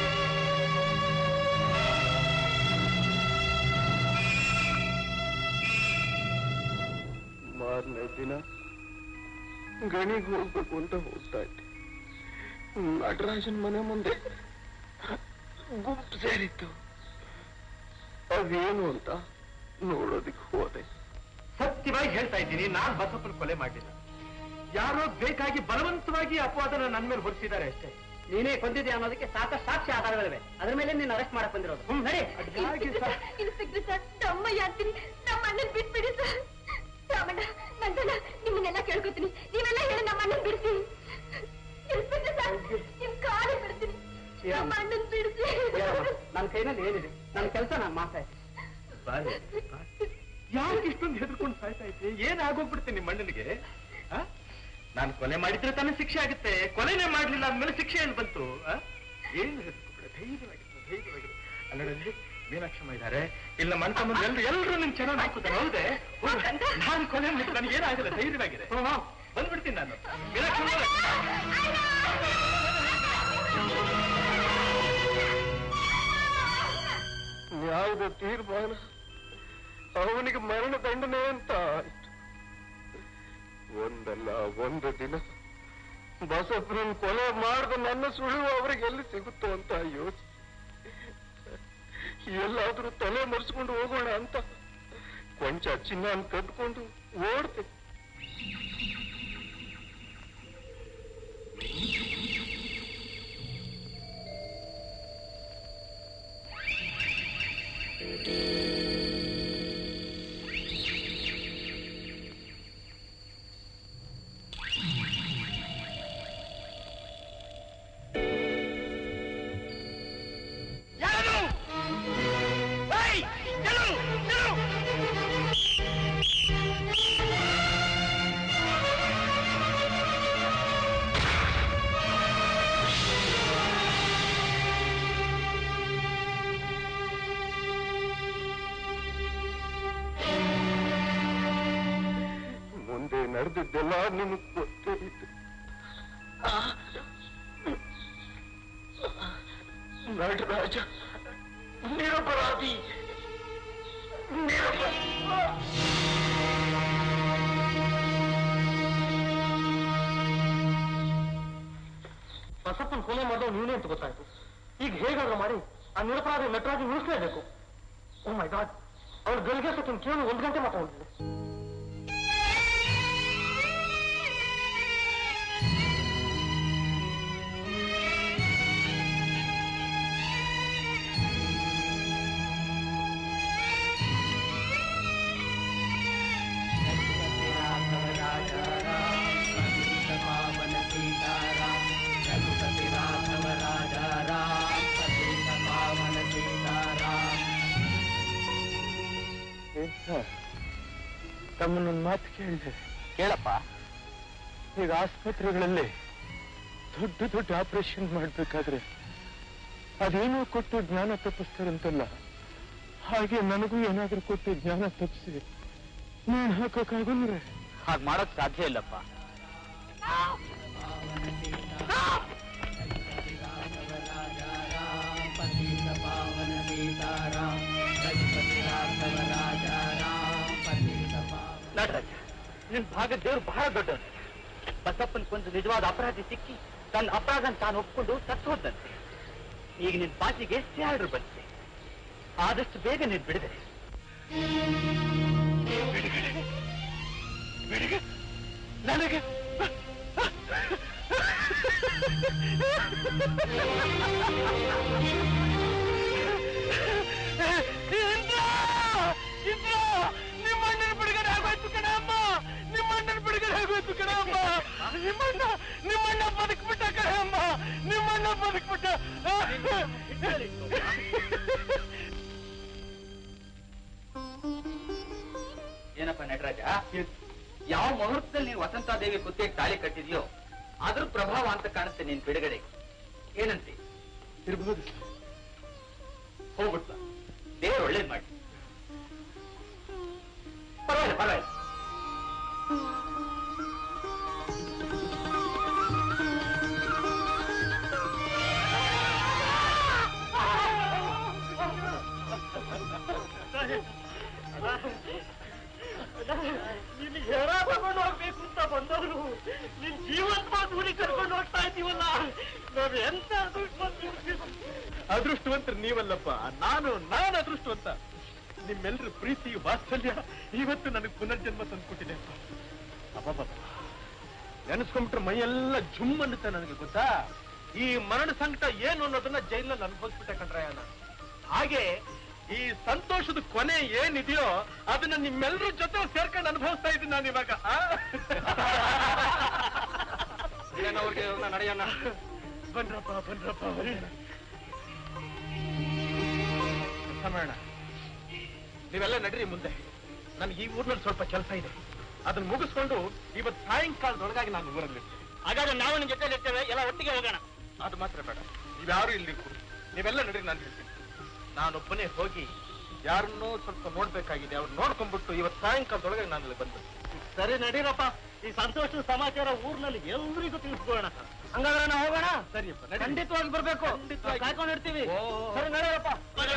S3: ಮಾರನೇ ದಿನ ಗಣಿಗೆ ಹೋಗ್ಬೇಕು ಅಂತ ಹೋಗ್ತಾ ಇದ್ದೆ ನಟರಾಜನ್ ಮನೆ ಮುಂದೆ ಗುಂಪು ಸೇರಿತ್ತು ಅದೇನು ಅಂತ ನೋಡೋದಿಕ್ ಹೋದೆ
S10: ಸತ್ಯವಾಗಿ ಹೇಳ್ತಾ ಇದ್ದೀನಿ ನಾನ್ ಬಸಪ್ಪನ ಕೊಲೆ ಮಾಡಲಿಲ್ಲ ಯಾರೋ ಬೇಕಾಗಿ ಬಲವಂತವಾಗಿ ಅಪವಾದನ ನನ್ನ ಮೇಲೆ ಹೊರಿಸಿದ್ದಾರೆ ಅಷ್ಟೇ
S12: ನೀನೇ ಕೊಂದಿದ್ಯಾ ಅನ್ನೋದಕ್ಕೆ ಸಾಕಷ್ಟು ಸಾಕ್ಷಿ ಆಧಾರಗಳಿವೆ ಅದ್ರ ಮೇಲೆ ನೀನು ಅರೆಸ್ಟ್ ಮಾಡಕ್ ಬಂದಿರೋದು ಹ್ಮ್, ನಡಿ
S10: ಅದ್ಯಾಕೆ ಸರ್?
S8: ಇನ್ಸ್ಪೆಕ್ಟರ್ ಸರ್ ತಮ್ಮ ಯಾಕ್ತೀನಿ ನಮ್ಮ ಅಣ್ಣನ್ ಬಿಟ್ಬಿಡಿ ಸರ್ ರಾಮಣ್ಣ ಮಂಜಣ್ಣ ನಿಮ್ಮನ್ನೆಲ್ಲ ಕೇಳ್ಕೊತೀನಿ ನೀವೆಲ್ಲ ಹೇಳಿ ನಮ್ಮ ಅಣ್ಣನ್ ಬಿಡಿಸಿ ಇನ್ಸ್ಪೆಕ್ಟರ್ ಸರ್ ನಿಮ್ ಕಾಲೇ ಬಿಡ್ತೀನಿ ನಮ್ಮ ಅಣ್ಣನ್ ಬಿಡಿಸಿ
S12: ನನ್ನ ಕೈನಲ್ಲಿ ಏನಿದೆ ನನ್ನ ಕೆಲಸ ನಾನು ಮಾಡ್ತಾ ಇದ್ದೀನಿ
S10: ಬಾರಿ ಯಾಕೆ ಇಷ್ಟೊಂದು ಹೆದರ್ಕೊಂಡು ಸಾಯ್ತಾ ಇದ್ದೆ ಏನ್ ಆಗೋಗ್ಬಿಡ್ತೀನಿ ನಿಮ್ಮ ಅಣ್ಣನಿಗೆ ಆ? ನಾನು ಕೊಲೆ ಮಾಡಿದ್ರೆ ತಾನೇ ಶಿಕ್ಷೆ ಆಗುತ್ತೆ ಕೊಲೆನೇ ಮಾಡ್ಲಿಲ್ಲ ಅಂದ್ಮೇಲೆ ಶಿಕ್ಷೆ ಏನ್ ಬಂತು ಆ? ಏನು ಹೆದರ್ಕೊಬೇಡ ಧೈರ್ಯವಾಗಿತ್ತು ಧೈರ್ಯವಾಗಿರು ಅಲ್ಲರಲ್ಲಿ ಮೀನಾಕ್ಷಮ್ಮ ಇದ್ದಾರೆ ಇಲ್ಲ ಮನ್ಕೊಂಬಂದು ಎಲ್ರು ಎಲ್ರು ನಿನ್ ಚೆನ್ನಾಗಿ ಹಾಕುತ್ತಾರೆ ಹೌದೇ ಹೋಗು. ನಾನು ಕೊಲೆ ಮಾಡಿದ್ರೆ ನನಗೆ ಏನಾಗಿಲ್ಲ ಧೈರ್ಯವಾಗಿದೆ ಬಂದ್ಬಿಡ್ತೀನಿ ನಾನು ಮೀನಾಕ್ಷಮ್ಮ
S3: ನ್ಯಾಯದ ತೀರ್ಮಾನ ಅವನಿಗೆ ಮರಣ ದಂಡನೆ ಅಂತ ಆಯ್ತು ಒಂದಲ್ಲ ಒಂದು ದಿನ ಬಸಪ್ಪನನ್ನು ಕೊಲೆ ಮಾಡಿದ ನನ್ನ ಸುಳಿವು ಅವರಿಗೆ ಎಲ್ಲಿ ಸಿಗುತ್ತೋ ಅಂತ ಯೋಚನೆ ಎಲ್ಲಾದ್ರೂ ತಲೆ ಮರೆಸ್ಕೊಂಡು ಹೋಗೋಣ ಅಂತ ಕೊಂಚ ಚಿನ್ನ ಕಟ್ಕೊಂಡು ಓಡ್ತೆ
S10: ಯಾರು ಏಯ್! ಎಲ್ಲರು! ಎಲ್ಲರು!
S3: ಮುಂದೆ ನಡೆದಿದ್ದೆಲ್ಲ ನಿಮಗೆ ಗೊತ್ತೇ ಇದೆ ನಟರಾಜ ನಿರಪರಾಧಿ
S10: ಬಸಪ್ಪನ ಕೊಲೆ ಮಾಡಿದವ್ ನೀನೇ ಅಂತ ಗೊತ್ತಾಯ್ತು ಈಗ ಹೇಗಾದ್ರೂ ಮಾಡಿ ಆ ನಿರಪರಾಧಿ ನಟರಾಜಿ ಉಳಿಸ್ಲೇಬೇಕು ಓ ಮೈ ಗಾಡ್ ಅವ್ರ ಗಳಿಗೆ ಸತ್ತಿನ ಕೇಳಿ ಒಂದು ಗಂಟೆ ಮಾತಾಡ್ತಿದ್ದೆ
S3: ಏನ್ ಸರ್ ತಮ್ಮನ್ನೊಂದು ಮಾತು ಕೇಳಿದೆ
S10: ಕೇಳಪ್ಪ
S3: ಈಗ ಆಸ್ಪತ್ರೆಗಳಲ್ಲಿ ದೊಡ್ಡ ದೊಡ್ಡ ಆಪರೇಷನ್ ಮಾಡ್ಬೇಕಾದ್ರೆ ಅದೇನೋ ಕೊಟ್ಟು ಜ್ಞಾನ ತಪ್ಪಿಸ್ತಾರಂತಲ್ಲ ಹಾಗೆ ನನಗೂ ಏನಾದ್ರೂ ಕೊಟ್ಟು ಜ್ಞಾನ ತಪ್ಪಿಸಿ ನೀನ್ ಹಾಕೋಕ್ಕಾಗಲ್ವೇ
S6: ಹಾಗೆ ಮಾಡೋಕ್ ಸಾಧ್ಯ ಇಲ್ಲಪ್ಪ ನಟರಾಜ ನಿನ್ ಭಾಗ ದೇವ್ರು ಬಹಳ ದೊಡ್ಡವನು ಬಸಪ್ಪನ್ ಕೊಂದು ನಿಜವಾದ ಅಪರಾಧಿ ಸಿಕ್ಕಿ ತನ್ನ ಅಪರಾಧನ ತಾನು ಒಪ್ಕೊಂಡು ಸತ್ತು ಹೋದಂತೆ ಈಗ ನಿನ್ ಪಾಸಿಗೆ ಸ್ಟೇ ಆರ್ಡರ್ ಬಂದಿದೆ ಆದಷ್ಟು ಬೇಗ ನೀನ್ ಬಿಡಿದೆ
S3: ನನಗೆ
S10: ನಿಮ್ಮಣ್ಣನ ಬಿಡುಗಡೆ ಆಗೋಯ್ತು ಕಣ ಅಮ್ಮ ನಿಮ್ಮಣ್ಣನ ಬಿಡುಗಡೆ ಆಗೋಯ್ತು ಕಣ ಅಮ್ಮ ನಿಮ್ಮಣ್ಣ ನಿಮ್ಮಣ್ಣ ಬದುಕ್ಬಿಟ್ಟ ಕಣ ಅಮ್ಮ ನಿಮ್ಮಣ್ಣ ಬದುಕ್ಬಿಟ್ಟ
S6: ಏನಪ್ಪ ನಟರಾಜ ಯಾವ ಮುಹೂರ್ತದಲ್ಲಿ ನೀನು ವಸಂತಾದೇವಿ ಕುತ್ತಿಗೆ ತಾಳಿ ಕಟ್ಟಿದ್ಯೋ ಅದ್ರ ಪ್ರಭಾವ ಅಂತ ಕಾಣುತ್ತೆ ನೀನ್ ಬಿಡುಗಡೆ ಏನಂತೆ
S3: ಇರ್ಬೋದು
S6: ಹೋಗ್ಬಿಟ್ಲ ದೇವ್ರು ಒಳ್ಳೇದ್ ಮಾಡಿ ಪರವಾಗಿಲ್ಲ ಪರವಾಗಿಲ್ಲ
S10: ನಿನಗೆ ಹೇಳಾದ
S11: ಮಾಡ್ತೀವಲ್ಲ ನಾವ್ ಎಂತ ಅದೃಷ್ಟವಂತರು.
S3: ಅದೃಷ್ಟವಂತರು ನೀವಲ್ಲಪ್ಪ ನಾನು ನಾನು ಅದೃಷ್ಟವಂತ ನಿಮ್ಮೆಲ್ಲರ ಪ್ರೀತಿ ವಾತ್ಸಲ್ಯ ಇವತ್ತು ನನಗೆ ಪುನರ್ಜನ್ಮ ತಂದ್ಕೊಟ್ಟಿದೆ ಅಪ್ಪ ನೆನೆಸ್ಕೊಂಡ್ಬಿಟ್ರೆ ಮೈಯೆಲ್ಲ ಜುಮ್ ಅನ್ನುತ್ತೆ ನನಗೆ ಗೊತ್ತಾ ಈ ಮರಣ ಸಂಕಟ ಏನು ಅನ್ನೋದನ್ನ ಜೈಲಲ್ಲಿ ಅನುಭವಿಸ್ಬಿಟ್ಟೆ ಕಣ್ರಾಯನ ಹಾಗೆ ಈ ಸಂತೋಷದ ಕೊನೆ ಏನಿದೆಯೋ ಅದನ್ನ ನಿಮ್ಮೆಲ್ಲರ ಜೊತೆ ಸೇರ್ಕೊಂಡು ಅನುಭವಿಸ್ತಾ ಇದ್ದೀನಿ ನಾನು ಇವಾಗ ಆ?
S10: ಅವ್ರಿಗೆ ನಡೆಯೋಣ
S3: ಬನ್ರಪ್ಪ ಬನ್ರಪ್ಪ ಬರೋಣ. ಸಮಯಣ ನೀವೆಲ್ಲ ನಡೀರಿ ಮುಂದೆ ನನಗೆ ಈ ಊರ್ನಲ್ಲಿ ಸ್ವಲ್ಪ ಕೆಲಸ ಇದೆ ಅದನ್ನ ಮುಗಿಸ್ಕೊಂಡು ಇವತ್ತು ಸಾಯಂಕಾಲದೊಳಗಾಗಿ ನಾನು ಊರಲ್ಲಿ
S11: ಹಾಗಾದ್ರೆ ನಾವು ನಿಮ್ ಜೊತೆ ಇರ್ತೇವೆ ಎಲ್ಲ ಒಟ್ಟಿಗೆ ಹೋಗೋಣ
S3: ಅದು ಮಾತ್ರ ಬೇಡ ನೀವ್ಯಾರು ಇಲ್ಲಿ ಕೂಡಿ ನೀವೆಲ್ಲ ನಡೀರಿ ನಾನು ಹೇಳ್ತೀನಿ ನಾನೊಬ್ಬನೇ ಹೋಗಿ ಯಾರನ್ನೋ ಸ್ವಲ್ಪ ನೋಡ್ಬೇಕಾಗಿದೆ ಅವ್ರು ನೋಡ್ಕೊಂಡ್ಬಿಟ್ಟು ಇವತ್ತು ಸಾಯಂಕಾಲದೊಳಗೆ ನಾನು ಇಲ್ಲಿ ಬಂದು
S11: ಸರಿ ನಡೀರಪ್ಪ ಈ ಸಂತೋಷದ ಸಮಾಚಾರ ಊರ್ನಲ್ಲಿ ಎಲ್ರಿಗೂ ತಿಳಿಸ್ಬೋಣ ಹಂಗಾದ್ರೆ ನಾವು ಹೋಗೋಣ
S3: ಸರಿಯಪ್ಪ ನಡೀರಿ.
S11: ಖಂಡಿತವಾಗಿ ಬರ್ಬೇಕು
S3: ಖಂಡಿತವಾಗಿ.
S11: ಕಾಯ್ಕೊಂಡು ಇರ್ತೀವಿ
S3: ಓ.
S11: ಸರಿ ನಡೆಯಪ್ಪ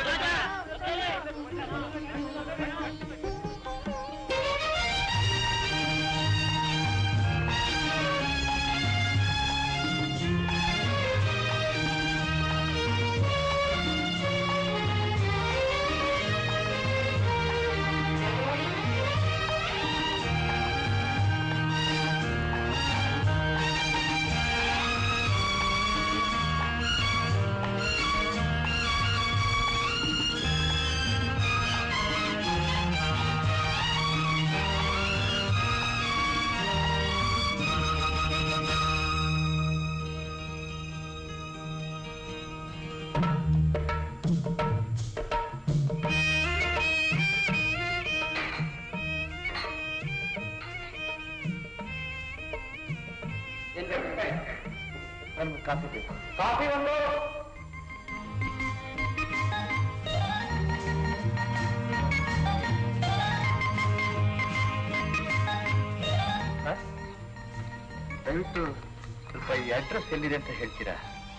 S3: ನನ್ಗೆ ಕಾಫಿ ಬೇಕು
S11: ಕಾಫಿ ಒಂದು
S3: ದಯವಿಟ್ಟು ಸ್ವಲ್ಪ ಈ ಅಡ್ರೆಸ್ ಎಲ್ಲಿದೆ ಅಂತ ಹೇಳ್ತೀರಾ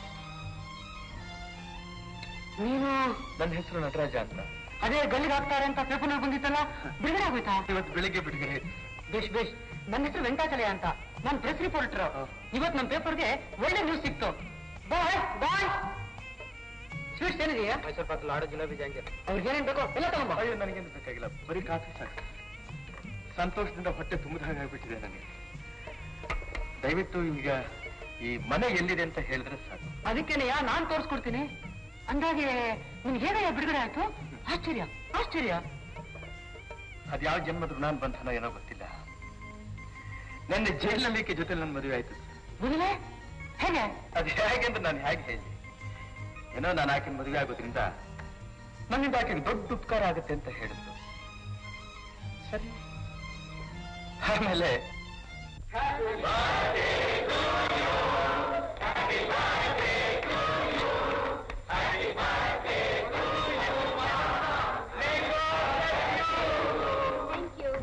S11: ನೀನು
S3: ನನ್ನ ಹೆಸರು ನಟರಾಜ ಅಂತ
S11: ಅದೇ ಗಲ್ಲಿಗೆ ಹಾಕ್ತಾರೆ ಅಂತ ಪೇಪರ್ನಲ್ಲಿ ಬಂದಿತ್ತಲ್ಲ ಬಿಡುಗಡೆ ಆಗೋಯ್ತಾ
S3: ಇವತ್ತು ಬೆಳಿಗ್ಗೆ ಬಿಡುಗಡೆ ಆಯ್ತು.
S11: ಬೇಷ್ ಬೇಷ್ ನನ್ನ ಹೆಸರು ವೆಂಕಟಾಚಲಯ ಅಂತ ನಾನು ಪ್ರೆಸ್ ರಿಪೋರ್ಟರ್ ಇವತ್ತು ನಮ್ಮ ಪೇಪರ್ಗೆ ಒಳ್ಳೆ ನ್ಯೂಸ್ ಸಿಕ್ತು ಬಾಯ್ ಬಾಯ್ ಸ್ವೀಟ್ಸ್ ಏನಿದೆಯಾ
S10: ಮೈಸೂರು ಪಾಕ್ ಲಾಡು ಜಿಲೇಬಿ ಜಾಂಗೆ
S11: ಅವ್ರಿಗೆ ಏನೇನ್ ಬೇಕೋ ಎಲ್ಲ ತಗೊಂಬ
S3: ಅಯ್ಯೋ ನನಗೇನು ಬೇಕಾಗಿಲ್ಲ ಬರೀ ಕಾಫಿ ಸಾಕು ಸಂತೋಷದಿಂದ ಹೊಟ್ಟೆ ತುಂಬಿದ ಹಾಗಾಗ್ಬಿಟ್ಟಿದೆ ನನಗೆ ದಯವಿಟ್ಟು ಈಗ ಈ ಮನೆ ಎಲ್ಲಿದೆ ಅಂತ ಹೇಳಿದ್ರೆ ಸಾಕು
S11: ಅದಕ್ಕೇನೆಯಾ ನಾನ್ ತೋರಿಸ್ಕೊಡ್ತೀನಿ ಅಂದಾಗೆ ನಿಮ್ಗೆ ಹೇಗಯ್ಯ ಬಿಡುಗಡೆ ಆಯ್ತು ಆಶ್ಚರ್ಯ ಆಶ್ಚರ್ಯ
S3: ಅದ್ಯಾವ ಜನ್ಮದ ಋಣಾನ್ ಬಂಧನ ಏನೋ ಗೊತ್ತಿಲ್ಲ ನನ್ನ ಜೈಲಿನಲ್ಲಿ ಈಕೆ ಜೊತೆ ನನ್ನ ಮದುವೆ ಆಯ್ತು
S11: ಮದುವೆ ಹೇಗೆ
S3: ಅದು ಹೇಗೆ ಅಂತ ನಾನು ಹೇಗೆ ಹೇಳಿ ಏನೋ ನಾನು ಆಕಿನ ಮದುವೆ ಆಗೋದ್ರಿಂದ ನನ್ನಿಂದ ಆಕೆಗೆ ದೊಡ್ಡ ಉಪಕಾರ ಆಗುತ್ತೆ ಅಂತ ಹೇಳಿದ್ರು ಸರಿ ಆಮೇಲೆ
S8: ಥ್ಯಾಂಕ್ ಯು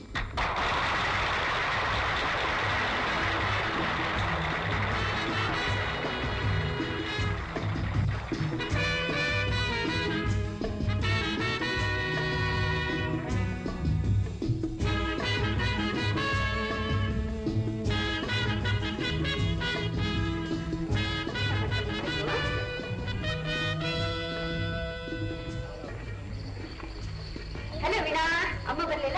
S8: ಹಲೋ ವೀಣಾ ಅಮ್ಮ ಬರ್ಲಿಲ್ಲ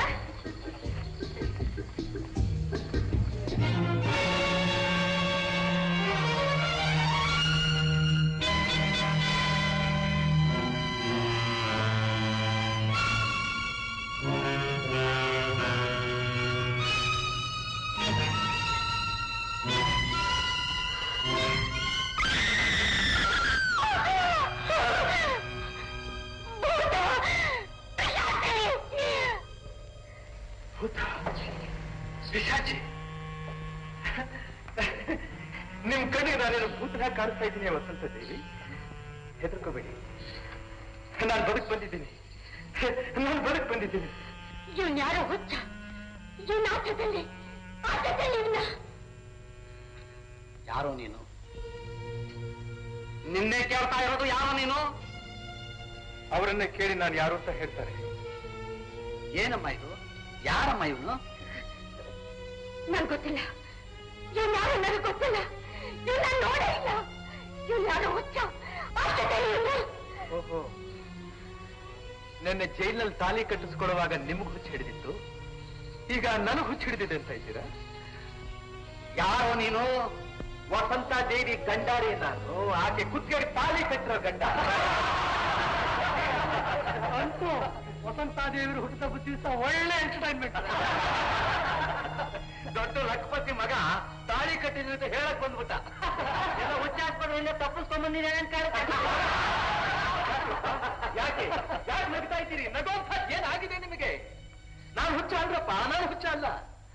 S3: ಪಿಶಾಚಿ ನಿಮ್ ಕಣ್ಣಿಗೆ ನಾನೇನು ಭೂತನ ಕಾಣಿಸ್ತಾ ಇದ್ದೀನಿ ವಸಂತ ದೇವಿ ಹೆದರ್ಕೋಬೇಡಿ ನಾನು ಬದುಕ್ ಬಂದಿದ್ದೀನಿ ನಾನು ಬದುಕ್ ಬಂದಿದ್ದೀನಿ
S5: ಇವನ್ ಯಾರೋ ಹುಚ್ಚ ಇವನ್ ಆಟದಲ್ಲಿ ಆಟದಲ್ಲಿ ಇವನ್ನ
S10: ಯಾರೋ ನೀನು ನಿನ್ನೆ ಕೇಳ್ತಾ ಇರೋದು ಯಾರೋ ನೀನು
S3: ಅವರನ್ನೇ ಕೇಳಿ ನಾನು ಯಾರು ಅಂತ ಹೇಳ್ತಾರೆ
S10: ಏನಮ್ಮ ಇದು ಯಾರಮ್ಮ ಇವನು
S5: ನನ್ ಗೊತ್ತಿಲ್ಲ ಇವನ್ ಯಾರು ನನಗೆ ಗೊತ್ತಿಲ್ಲ ಇವನ್ನ ನೋಡೇ ಇಲ್ಲ ಇವನ್ ಯಾರೋ ಹುಚ್ಚ ಆಶ್ಚರ್ಯ ಇಲ್ಲ
S13: ಓಹೋ ನಿನ್ನೆ ಜೈಲಿನಲ್ಲಿ ತಾಲಿ ಕಟ್ಟಿಸ್ಕೊಡುವಾಗ ನಿಮ್ಗೆ ಹುಚ್ಚು ಹಿಡಿದಿತ್ತು ಈಗ ನನಗೆ ಹುಚ್ಚು ಹಿಡಿದಿದೆ ಅಂತ ಇದ್ದೀರಾ ಯಾರೋ ನೀನು ವಸಂತ ದೇವಿ ಗಂಡಾರಿ ನಾನು ಆಕೆ ಕುತ್ತಿಗೆ ತಾಲಿ ಕಟ್ಟಿರೋ ಗಂಡ ಅಂತೂ ವಸಂತ ದೇವಿರು ಹುಟ್ಟಿದ ದಿವಸ ಒಳ್ಳೆ ಎಂಟರ್ಟೈನ್ಮೆಂಟ್ ದೊಡ್ಡ ಲಕ್ಪತಿ ಮಗ ತಾಳಿ ಕಟ್ಟಿದ ಅಂತ ಹೇಳಕ್ ಬಂದ್ಬಿಟ್ಟ ಎಲ್ಲ ಹುಚ್ಚಾಸ್ಪದ ತಪ್ಪಿಸ್ಕೊಂಡ್ಬಂದಿದೆ ಅಂತ ಯಾಕೆ ಯಾಕೆ ನಗ್ತಾ ಇದ್ದೀರಿ ನಗೋಂಥ ಏನಾಗಿದೆ ನಿಮಗೆ ನಾನು ಹುಚ್ಚ ಅಲ್ರಪ್ಪ ನಾನು ಹುಚ್ಚ ಅಲ್ಲ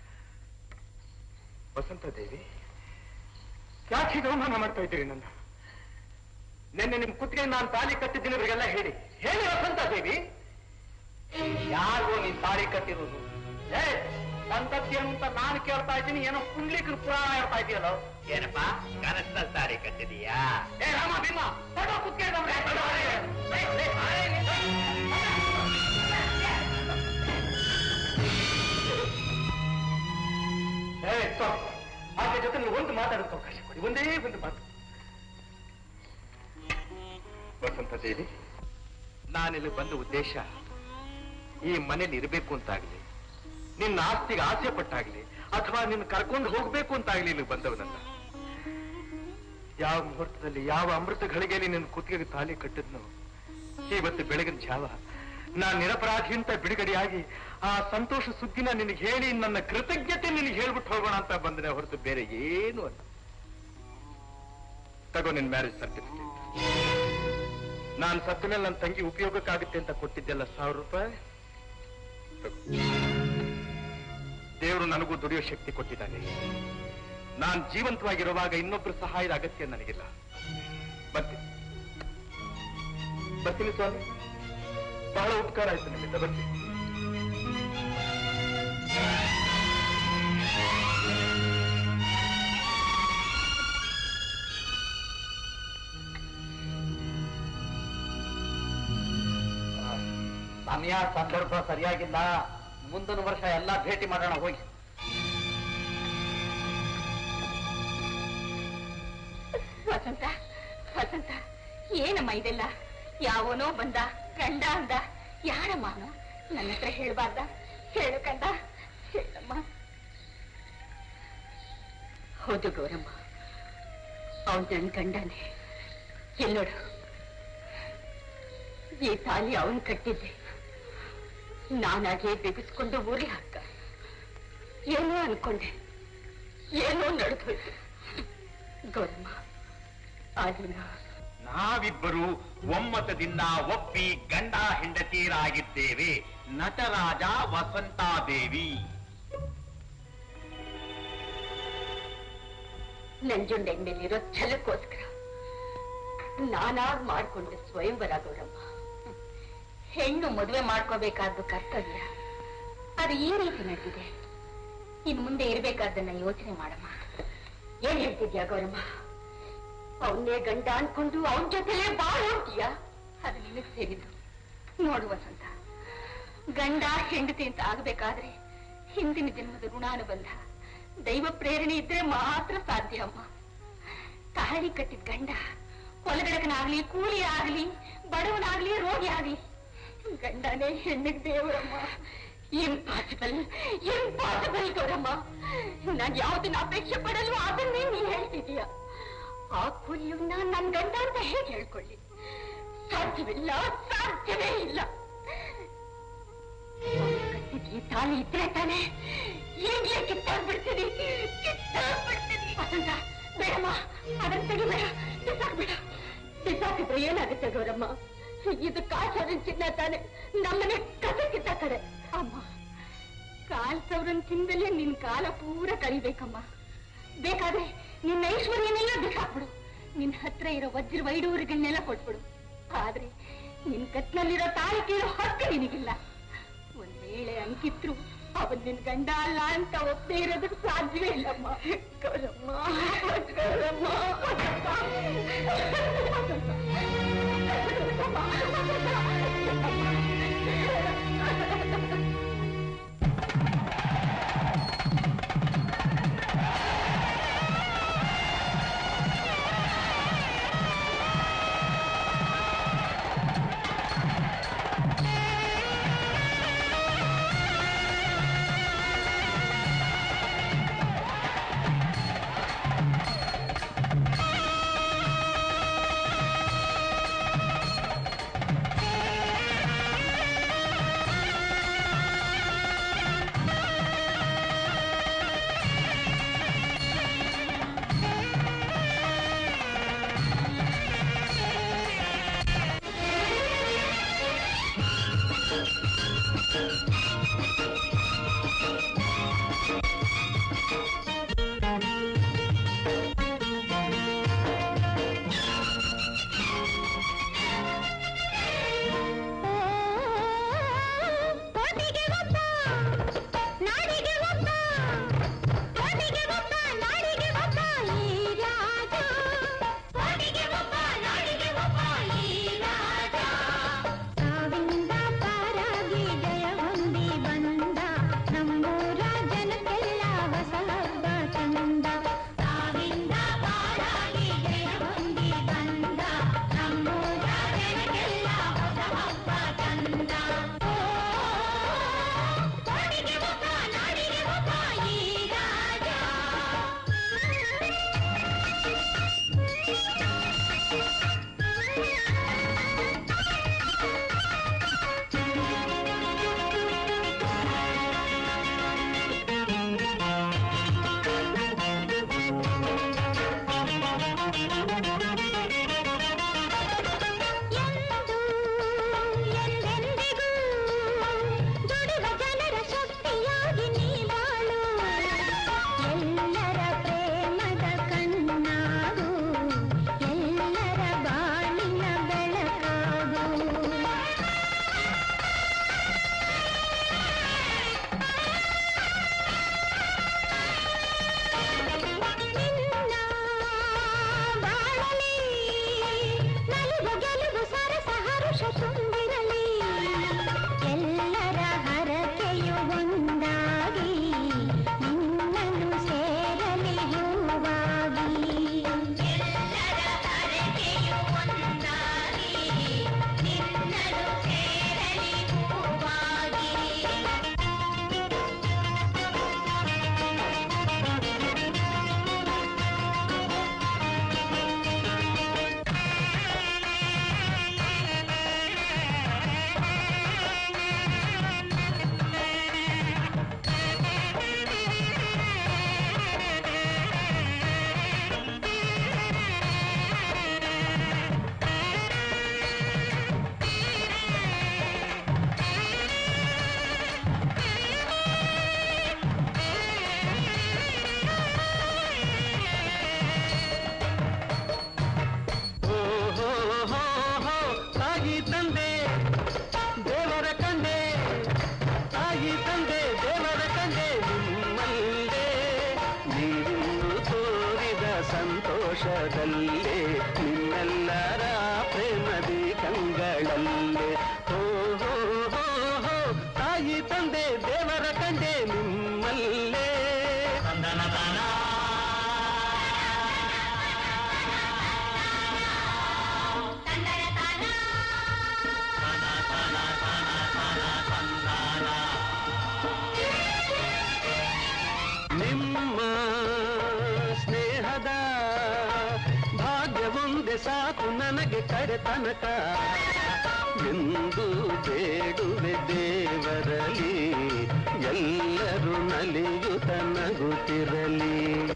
S13: ವಸಂತ ದೇವಿ ಯಾಕೆ ಹೀಗೆ ಅವಮಾನ ಮಾಡ್ತಾ ಇದ್ದೀರಿ ನನ್ನ ನಿನ್ನೆ ನಿಮ್ ಕುತ್ತಿಗೆ ನಾನು ತಾಳಿ ಕಟ್ಟಿದ್ದೀನಿ ಇವರಿಗೆಲ್ಲ ಹೇಳಿ ಹೇಳಿ ವಸಂತ ದೇವಿ ಯಾರಿಗೋ ನೀನ್ ತಾಳಿ ಕಟ್ಟಿರೋದು ಏ ಸಂತತಿಯನ್ನು ಅಂತ ನಾನು ಕೇಳ್ತಾ ಇದ್ದೀನಿ ಏನೋ ಪುಂಡ್ಲಿಕ್ರ ಪುರಾಣ ಹೇಳ್ತಾ ಇದೆಯಲ್ಲೋ
S7: ಏನಪ್ಪ ಕನಸಲ್ಲಿ ತಾಳಿ ಕಟ್ಟಿದೀಯಾ
S13: ಏ ರಾಮ ಭೀಮ ತಡೋ ಕುತ್ತಿಗೆ ಏ ಸ್ಟಾಪ್ ಆಕೆ ಜೊತೆ ನೀವು ಒಂದು ಮಾತಾಡೋಕೆ ಅವಕಾಶ ಕೊಡಿ ಒಂದೇ ಒಂದು ಮಾತು ವಸಂತ ದೇವಿ ನಾನಿಲ್ಲಿ ಬಂದ ಉದ್ದೇಶ ಈ ಮನೇಲಿ ಇರಬೇಕು ಅಂತಾಗ್ಲಿ ನಿನ್ನ ಆಸ್ತಿಗೆ ಆಸೆ ಪಟ್ಟಾಗ್ಲಿ ಅಥವಾ ನಿನ್ನ ಕರ್ಕೊಂಡು ಹೋಗ್ಬೇಕು ಅಂತಾಗ್ಲಿ ಇಲ್ಲಿ ಬಂದವನಲ್ಲ ಯಾವ ಮುಹೂರ್ತದಲ್ಲಿ ಯಾವ ಅಮೃತ ಘಳಿಗೆಯಲ್ಲಿ ನಿನ್ನ ಕುತ್ತಿಗೆಗೆ ತಾಲಿ ಕಟ್ಟಿದ್ನು ಇವತ್ತು ಬೆಳಗಿನ ಜಾವ ನಾನ್ ನಿರಪರಾಧಿ ಅಂತ ಬಿಡುಗಡೆಯಾಗಿ ಆ ಸಂತೋಷ ಸುದ್ದಿನ ನಿನಗೆ ಹೇಳಿ ನನ್ನ ಕೃತಜ್ಞತೆ ನಿನಗೆ ಹೇಳ್ಬಿಟ್ಟು ಹೋಗೋಣ ಅಂತ ಬಂದ್ರೆ ಹೊರತು ಬೇರೆ ಏನು ಅಲ್ಲ ತಗೋ ನಿನ್ ಮ್ಯಾರೇಜ್ ಸರ್ಟಿಫಿಕೇಟ್ ನಾನು ಸತ್ತ ಮೇಲೆ ನನ್ನ ತಂಗಿ ಉಪಯೋಗಕ್ಕಾಗುತ್ತೆ ಅಂತ ಕೊಟ್ಟಿದ್ದೆಲ್ಲ ಸಾವಿರ ರೂಪಾಯಿ ತಗೋ. ದೇವರು ನನಗೂ ದುಡಿಯೋ ಶಕ್ತಿ ಕೊಟ್ಟಿದ್ದಾನೆ ನಾನು ಜೀವಂತವಾಗಿರುವಾಗ ಇನ್ನೊಬ್ಬರ ಸಹಾಯದ ಅಗತ್ಯ ನನಗಿಲ್ಲ ಬರ್ತೀನಿ ಬರ್ತೀನಿ ಸ್ವಾಮಿ ಬಹಳ ಉಪಕಾರ ಆಯ್ತು ನಿಮ್ಮಿಂದ ಬರ್ತೀನಿ
S10: ಸಮಯ ಸಂದರ್ಭ ಸರಿಯಾಗಿಲ್ಲ ಮುಂದಿನ ವರ್ಷ ಎಲ್ಲಾ ಭೇಟಿ ಮಾಡೋಣ ಹೋಗಿ
S5: ವಸಂತ ವಸಂತ ಏನಮ್ಮ ಇದೆಲ್ಲ ಯಾವನೋ ಬಂದ ಗಂಡ ಅಂದ ಯಾರಮ್ಮ ಅವನು ನನ್ನ ಹತ್ರ ಹೇಳ್ಬಾರ್ದ ಹೇಳು ಕಂದ ಹೇಳಮ್ಮ ಹೌದು ಗೌರಮ್ಮ ಅವನ್ ನನ್ ಗಂಡನೇ ಎಲ್ಲೋಡು ಈ ತಾಲಿ ಅವನ್ ಕಟ್ಟಿದ್ದೆ ನಾನಾಗೆ ಬಿಗಿಸ್ಕೊಂಡು ಊರಿ ಹಾಕ ಏನೋ ಅನ್ಕೊಂಡೆ ಏನೋ ನಡೆದೋಯ್ತು ಗೌರಮ್ಮ ಆ ದಿನ
S7: ನಾವಿಬ್ಬರು ಒಮ್ಮತದಿಂದ ಒಪ್ಪಿ ಗಂಡ ಹೆಂಡತಿಯರಾಗಿದ್ದೇವೆ ನಟರಾಜ ವಸಂತಾದೇವಿ
S5: ನಂಜುಂಡೆ ಮೇಲಿರೋ ಛಲಕ್ಕೋಸ್ಕರ ನಾನಾಗ್ ಮಾಡ್ಕೊಂಡೆ ಸ್ವಯಂವರ ಗೌರಮ್ಮ ಹೆಣ್ಣು ಮದುವೆ ಮಾಡ್ಕೋಬೇಕಾದ್ದು ಕರ್ತವ್ಯ ಅದು ಈ ರೀತಿ ನಡೆದಿದೆ ಇನ್ ಮುಂದೆ ಇರ್ಬೇಕಾದ್ದನ್ನ ಯೋಚನೆ ಮಾಡಮ್ಮ ಏನ್ ಹೇಳ್ತಿದ್ಯಾ ಗೌರಮ್ಮ ಅವನ್ನೇ ಗಂಡ ಅನ್ಕೊಂಡು ಅವನ ಜೊತೆಲೇ ಬಾಳ್ ಹೋಗ್ತೀಯಾ ಅದು ನಿನಗ್ ಸೇರಿದ್ದು ನೋಡು ವಸಂತ ಗಂಡ ಹೆಂಡತಿ ಅಂತ ಆಗ್ಬೇಕಾದ್ರೆ ಹಿಂದಿನ ಜನ್ಮದ ಋಣಾನುಬಂಧ ದೈವ ಪ್ರೇರಣೆ ಇದ್ರೆ ಮಾತ್ರ ಸಾಧ್ಯ ಅಮ್ಮ ತಾಳಿ ಕಟ್ಟಿದ ಗಂಡ ಹೊಲಗಡಕನಾಗ್ಲಿ ಕೂಲಿ ಆಗ್ಲಿ ಬಡವನಾಗ್ಲಿ ರೋಗಿ ಆಗ್ಲಿ ಗಂಡನೇ ಹೆಣ್ಣಿಗೆ ದೇವರಮ್ಮ ಇಂಪಾಸಿಬಲ್ ಇಂಪಾಸಿಬಲ್ ಗೌರಮ್ಮ ನಾನ್ ಯಾವ್ದನ್ನ ಅಪೇಕ್ಷೆ ಪಡಲು ಅದನ್ನೇ ನೀನ್ ಹೇಳ್ತಿದೀಯ ಆ ಕೂಲಿಯನ್ನ ನನ್ ಗಂಡ ಅಂತ ಹೇಗೆ ಹೇಳ್ಕೊಳ್ಳಿ ಸಾಧ್ಯವಿಲ್ಲ ಸಾಧ್ಯವೇ ಇಲ್ಲ ಕಟ್ಟಿದ್ ಈ ತಾಳಿ ಇದ್ರೆ ತಾನೆ ಈಗ್ಲೇ ಕಿತ್ತಾಡ್ಬಿಡ್ತೀನಿ ಕಿತ್ತಾಡ್ಬಿಡ್ತೀನಿ ವಸಂತ ಬೇಡಮ್ಮ ಅದನ್ನ ತೆಗಿಬೇಡ ಬಿಸಾಕ್ಬೇಡ ಬಿಸಾಕಿದ್ರೆ ಏನಾಗುತ್ತೆ ಗೌರಮ್ಮ ಇದು ಕಾಸವರನ್ ಚಿನ್ನ ತಾನೆ ನಮ್ಮನೆ ಕಸಕ್ಕಿದ್ದ ಕಡೆ ಅಮ್ಮ ಕಾಲ್ ಸವರನ್ ಚಿನ್ನದಲ್ಲೇ ನಿನ್ ಕಾಲ ಪೂರ ಕಳಿಬೇಕಮ್ಮ ಬೇಕಾದ್ರೆ ನಿನ್ನ ಐಶ್ವರ್ಯನೆಲ್ಲ ಬಿಸಾಕ್ಬಿಡು ನಿನ್ ಹತ್ರ ಇರೋ ವಜ್ರ ವೈಡೂರುಗಳನ್ನೆಲ್ಲ ಕೊಟ್ಬಿಡು ಆದ್ರೆ ನಿನ್ ಕತ್ನಲ್ಲಿರೋ ತಾಳಿ ಕೇಳೋ ಹಕ್ಕು ನಿನಗಿಲ್ಲ ಒಂದ್ ವೇಳೆ ಅಂಕಿತ್ರು ಅವನ್ ನಿನ್ ಗಂಡ ಅಲ್ಲ ಅಂತ ಒಪ್ಪೇ ಇರೋದಕ್ಕೆ ಸಾಧ್ಯವೇ ಇಲ್ಲಮ್ಮ ಗೌರಮ್ಮ ಗೌರಮ್ಮ
S14: ಆ
S9: ಸಂತೋಷದಲ್ಲೇ ನಿಮ್ಮೆಲ್ಲರ ಪ್ರೇಮದಿ ಕಂಗಳಲ್ಲೇ ಹೋ ಹೋ ಹೋ ಹೋ ತಾಯಿ ತಂದೆ ದೇವರ ಕಂಡೆ ನಿಮ್ಮಲ್ಲೇ ನಿಮ್ಮ ಸ್ನೇಹದ ಭಾಗ್ಯವೊಂದೇ ಸಾಕು ನನಗೆ ಕಡೆ ತನಕ ಎಂದು ಬೇಡುವೆ ದೇವರಲಿ ಎಲ್ಲರೂ ನಲಿಯುತ್ತ ನಗುತ್ತಿರಲಿ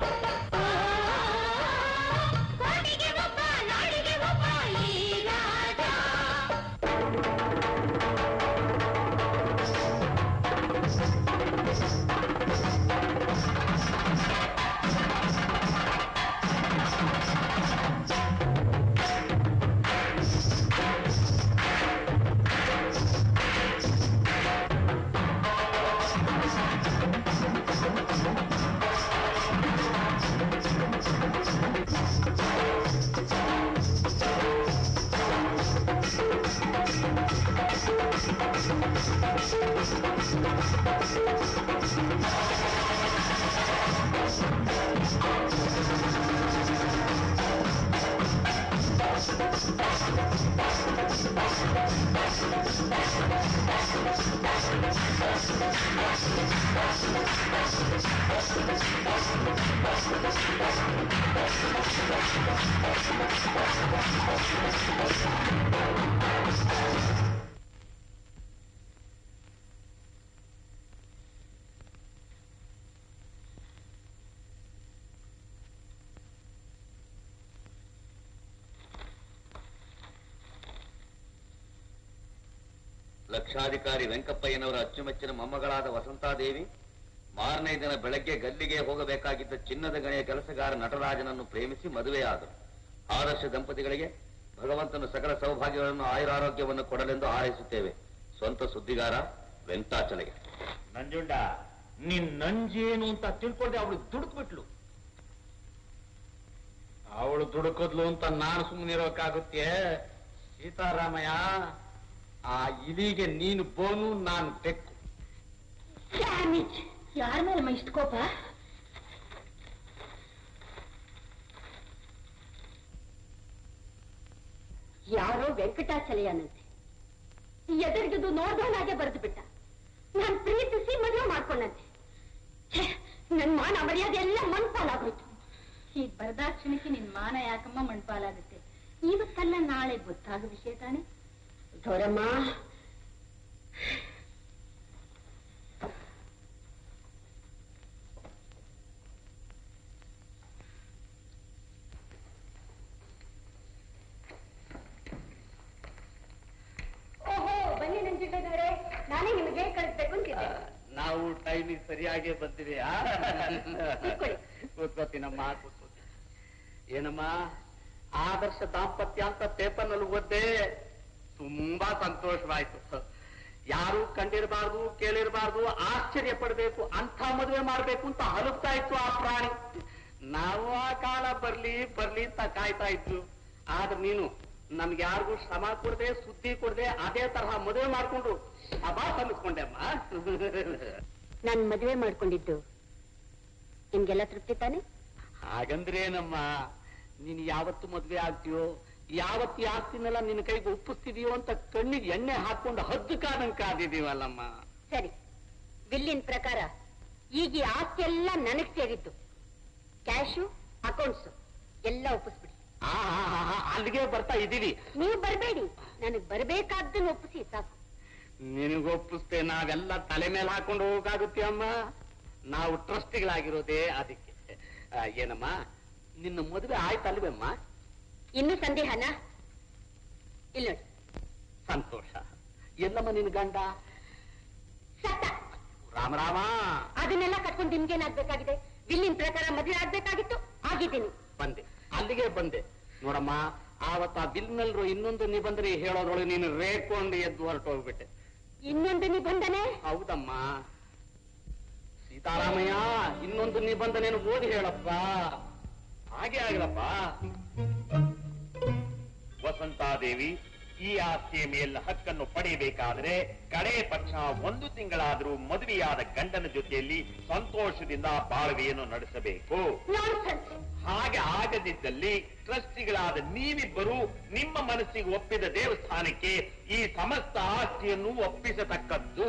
S6: ಲಕ್ಷಾಧಿಕಾರಿ ವೆಂಕಪ್ಪಯ್ಯನವರ ಅಚ್ಚುಮೆಚ್ಚಿನ ಮೊಮ್ಮಗಳಾದ ವಸಂತಾದೇವಿ ಮಾರನೇ ದಿನ ಬೆಳಗ್ಗೆ ಗಲ್ಲಿಗೆ ಹೋಗಬೇಕಾಗಿದ್ದ ಚಿನ್ನದ ಗಣಿಯ ಕೆಲಸಗಾರ ನಟರಾಜನನ್ನು ಪ್ರೇಮಿಸಿ ಮದುವೆಯಾದರು ಆದರ್ಶ ದಂಪತಿಗಳಿಗೆ ಭಗವಂತನು ಸಕಲ ಸೌಭಾಗ್ಯಗಳನ್ನು ಆಯುರಾರೋಗ್ಯವನ್ನು ಕೊಡಲೆಂದು ಹಾರೈಸುತ್ತೇವೆ ಸ್ವಂತ ಸುದ್ದಿಗಾರ ವೆಂಕಟಾಚಲಗೆ
S7: ನಂಜುಂಡ ನಿನ್ ನಂಜೇನು ಅಂತ ತಿಳ್ಕೊಂಡೆ ಅವಳು ದುಡುಕ್ಬಿಟ್ಲು
S10: ಅವಳು ದುಡುಕದ್ಲು ಅಂತ ನಾನು ಸುಮ್ಮನಿರೋಕ್ಕಾಗುತ್ತೆ ಸೀತಾರಾಮಯ್ಯ ಆ ಇಲಿಗೆ ನೀನು ಬೋನು ನಾನು ಬೆಕ್ಕು
S5: ಯಾರ ಮೇಲೆ ಇಷ್ಟು ಕೋಪ ಯಾರೋ ವೆಂಕಟಾಚಲಯನಂತೆ ಎದುರಿಗಿದ್ದು ನೋಡ್ದವನಾಗೆ ಬರೆದು ಬಿಟ್ಟ ನಾನ್ ಪ್ರೀತಿಸಿ ಮದುವೆ ಮಾಡ್ಕೊಂಡಂತೆ ಛೆ, ನನ್ ಮಾನ ಮರ್ಯಾದೆ ಎಲ್ಲ ಮಣ್ಪಾಲಾಗೋಯ್ತು
S8: ಈ ಬರದಾಕ್ಷಣಕ್ಕೆ ನಿನ್ ಮಾನ ಯಾಕಮ್ಮ ಮಣ್ಪಾಲಾಗುತ್ತೆ ಇವತ್ತಲ್ಲ ನಾಳೆ ಗೊತ್ತಾಗೋ ವಿಷಯ ತಾನೆ
S5: ಗೌರಮ್ಮ ಓಹೋ ಬನ್ನಿ ನಂಜುಂಡದವರೇ ನಾನೇ ನಿಮಗೆ ಕಳಿಸ್ಬೇಕು ಅಂತಿದ್ದೆ
S10: ನಾವು ಟೈಮಿಗೆ ಸರಿಯಾಗಿ ಬಂದಿವಿ ಆ?
S5: ಕೂತ್ಕೊಳ್ಳಿ.
S10: ಕೂತ್ಕೋತೀನಮ್ಮ ಕೂತ್ಕೋತೀನಿ ಏನಮ್ಮ ಆದರ್ಶ ದಾಂಪತ್ಯ ಅಂತ ಪೇಪರ್ನಲ್ಲಿ ಓದ್ದೆ ತುಂಬಾ ಸಂತೋಷವಾಯ್ತು ಯಾರು ಕಂಡಿರಬಾರ್ದು ಕೇಳಿರಬಾರ್ದು ಆಶ್ಚರ್ಯ ಪಡಬೇಕು ಅಂಥ ಮದುವೆ ಮಾಡ್ಬೇಕು ಅಂತ ಹಲುಕ್ತಾ ಇತ್ತು ಆ ಪ್ರಾಣಿ ನಾವು ಆ ಕಾಲ ಬರ್ಲಿ ಬರ್ಲಿ ಅಂತ ಕಾಯ್ತಾ ಇದ್ವು ಆದ್ರೆ ನೀನು ನಮ್ಗೆ ಯಾರಿಗೂ ಶ್ರಮ ಕೊಡದೆ ಸುದ್ದಿ ಕೊಡದೆ ಅದೇ ತರಹ ಮದುವೆ ಮಾಡ್ಕೊಂಡು ಸಭಾ ಸಲ್ಲಿಸ್ಕೊಂಡೆ ಅಮ್ಮ
S5: ನಾನ್ ಮದುವೆ ಮಾಡ್ಕೊಂಡಿದ್ದು ನಿಮ್ಗೆಲ್ಲ ತೃಪ್ತಿ ತಾನೆ
S10: ಹಾಗಂದ್ರೇನಮ್ಮ ನೀನ್ ಯಾವತ್ತು ಮದ್ವೆ ಆಗ್ತೀಯೋ ಯಾವತ್ತು ಈ ಆಸ್ತಿನೆಲ್ಲ ನಿನ್ನ ಕೈಗೆ ಒಪ್ಪಿಸ್ತಿದೀಯೋ ಅಂತ ಕಣ್ಣಿಗೆ ಎಣ್ಣೆ ಹಾಕೊಂಡು ಹದ್ದು ಕಾದಂಗ್ ಕಾದಿದೀವಲ್ಲಮ್ಮ
S5: ಸರಿ ಬಿಲ್ಲಿನ ಪ್ರಕಾರ ಈಗ ಈ ಆಸ್ತಿ ಎಲ್ಲ ನನಗ್ ಸೇರಿದ್ದು ಕ್ಯಾಶು ಅಕೌಂಟ್ಸ್ ಎಲ್ಲ ಒಪ್ಪಿಸ್ಬಿಡಿ
S10: ಆ, ಆ, ಆ, ಆ, ಅಲ್ಲಿಗೆ ಬರ್ತಾ ಇದೀವಿ
S5: ನೀವು ಬರಬೇಡಿ ನನಗ್ ಬರ್ಬೇಕಾದ್ದನ್ನು ಒಪ್ಪಿಸಿ ಸಾಕು
S10: ನಿನಗೆ ಒಪ್ಪಿಸ್ತೆ ನಾವೆಲ್ಲ ತಲೆ ಮೇಲೆ ಹಾಕೊಂಡು ಹೋಗಾಗುತ್ತೆ ಅಮ್ಮ ನಾವು ಟ್ರಸ್ಟಿಗಳಾಗಿರೋದೇ ಅದಕ್ಕೆ ಆ, ಏನಮ್ಮ ನಿನ್ನ ಮದುವೆ ಆಯ್ತಲ್ವಮ್ಮ
S5: ಇನ್ನು ಸಂದೇಹನ ಇಲ್ಲ ನೋಡಿ
S10: ಸಂತೋಷ ಎಲ್ಲಮ್ಮ ನಿನ್ ಗಂಡ
S5: ಸತ್ತ
S10: ರಾಮ ರಾಮ
S5: ಅದನ್ನೆಲ್ಲ ಕಟ್ಕೊಂಡು ನಿಮ್ಗೇನಾಗ್ಬೇಕಾಗಿದೆ ಬಿಲ್ಲಿನ ಪ್ರಕಾರ ಮದುವೆ ಆಗ್ಬೇಕಾಗಿತ್ತು ಆಗಿದ್ದೀನಿ
S10: ಬಂದೆ ಅಲ್ಲಿಗೆ ಬಂದೆ ನೋಡಮ್ಮ ಆವತ್ತ ಆ ಬಿಲ್ನಲ್ರು ಇನ್ನೊಂದು ನಿಬಂಧನೆ ಹೇಳೋದ್ರೊಳಗೆ ನೀನು ರೇಕೊಂಡು ಎದ್ದು ಹೊರಟೋಗ್ಬಿಟ್ಟೆ
S5: ಇನ್ನೊಂದು ನಿಬಂಧನೆ
S10: ಹೌದಮ್ಮ ಸೀತಾರಾಮಯ್ಯ ಇನ್ನೊಂದು ನಿಬಂಧನೆಯನ್ನು ಓದಿ ಹೇಳಪ್ಪ
S7: ಹಾಗೆ ಆಗಲಪ್ಪ ವಸಂತಾದೇವಿ ಈ ಆಸ್ತಿಯ ಮೇಲಿನ ಹಕ್ಕನ್ನು ಪಡೆಯಬೇಕಾದ್ರೆ ಕಡೆ ಪಕ್ಷ ಒಂದು ತಿಂಗಳಾದರೂ ಮದುವೆಯಾದ ಗಂಡನ ಜೊತೆಯಲ್ಲಿ ಸಂತೋಷದಿಂದ ಬಾಳ್ವೆಯನ್ನು ನಡೆಸಬೇಕು ಹಾಗೆ ಆಗದಿದ್ದಲ್ಲಿ ಟ್ರಸ್ಟಿಗಳಾದ ನೀವಿಬ್ಬರು ನಿಮ್ಮ ಮನಸ್ಸಿಗೆ ಒಪ್ಪಿದ ದೇವಸ್ಥಾನಕ್ಕೆ ಈ ಸಮಸ್ತ ಆಸ್ತಿಯನ್ನು ಒಪ್ಪಿಸತಕ್ಕದ್ದು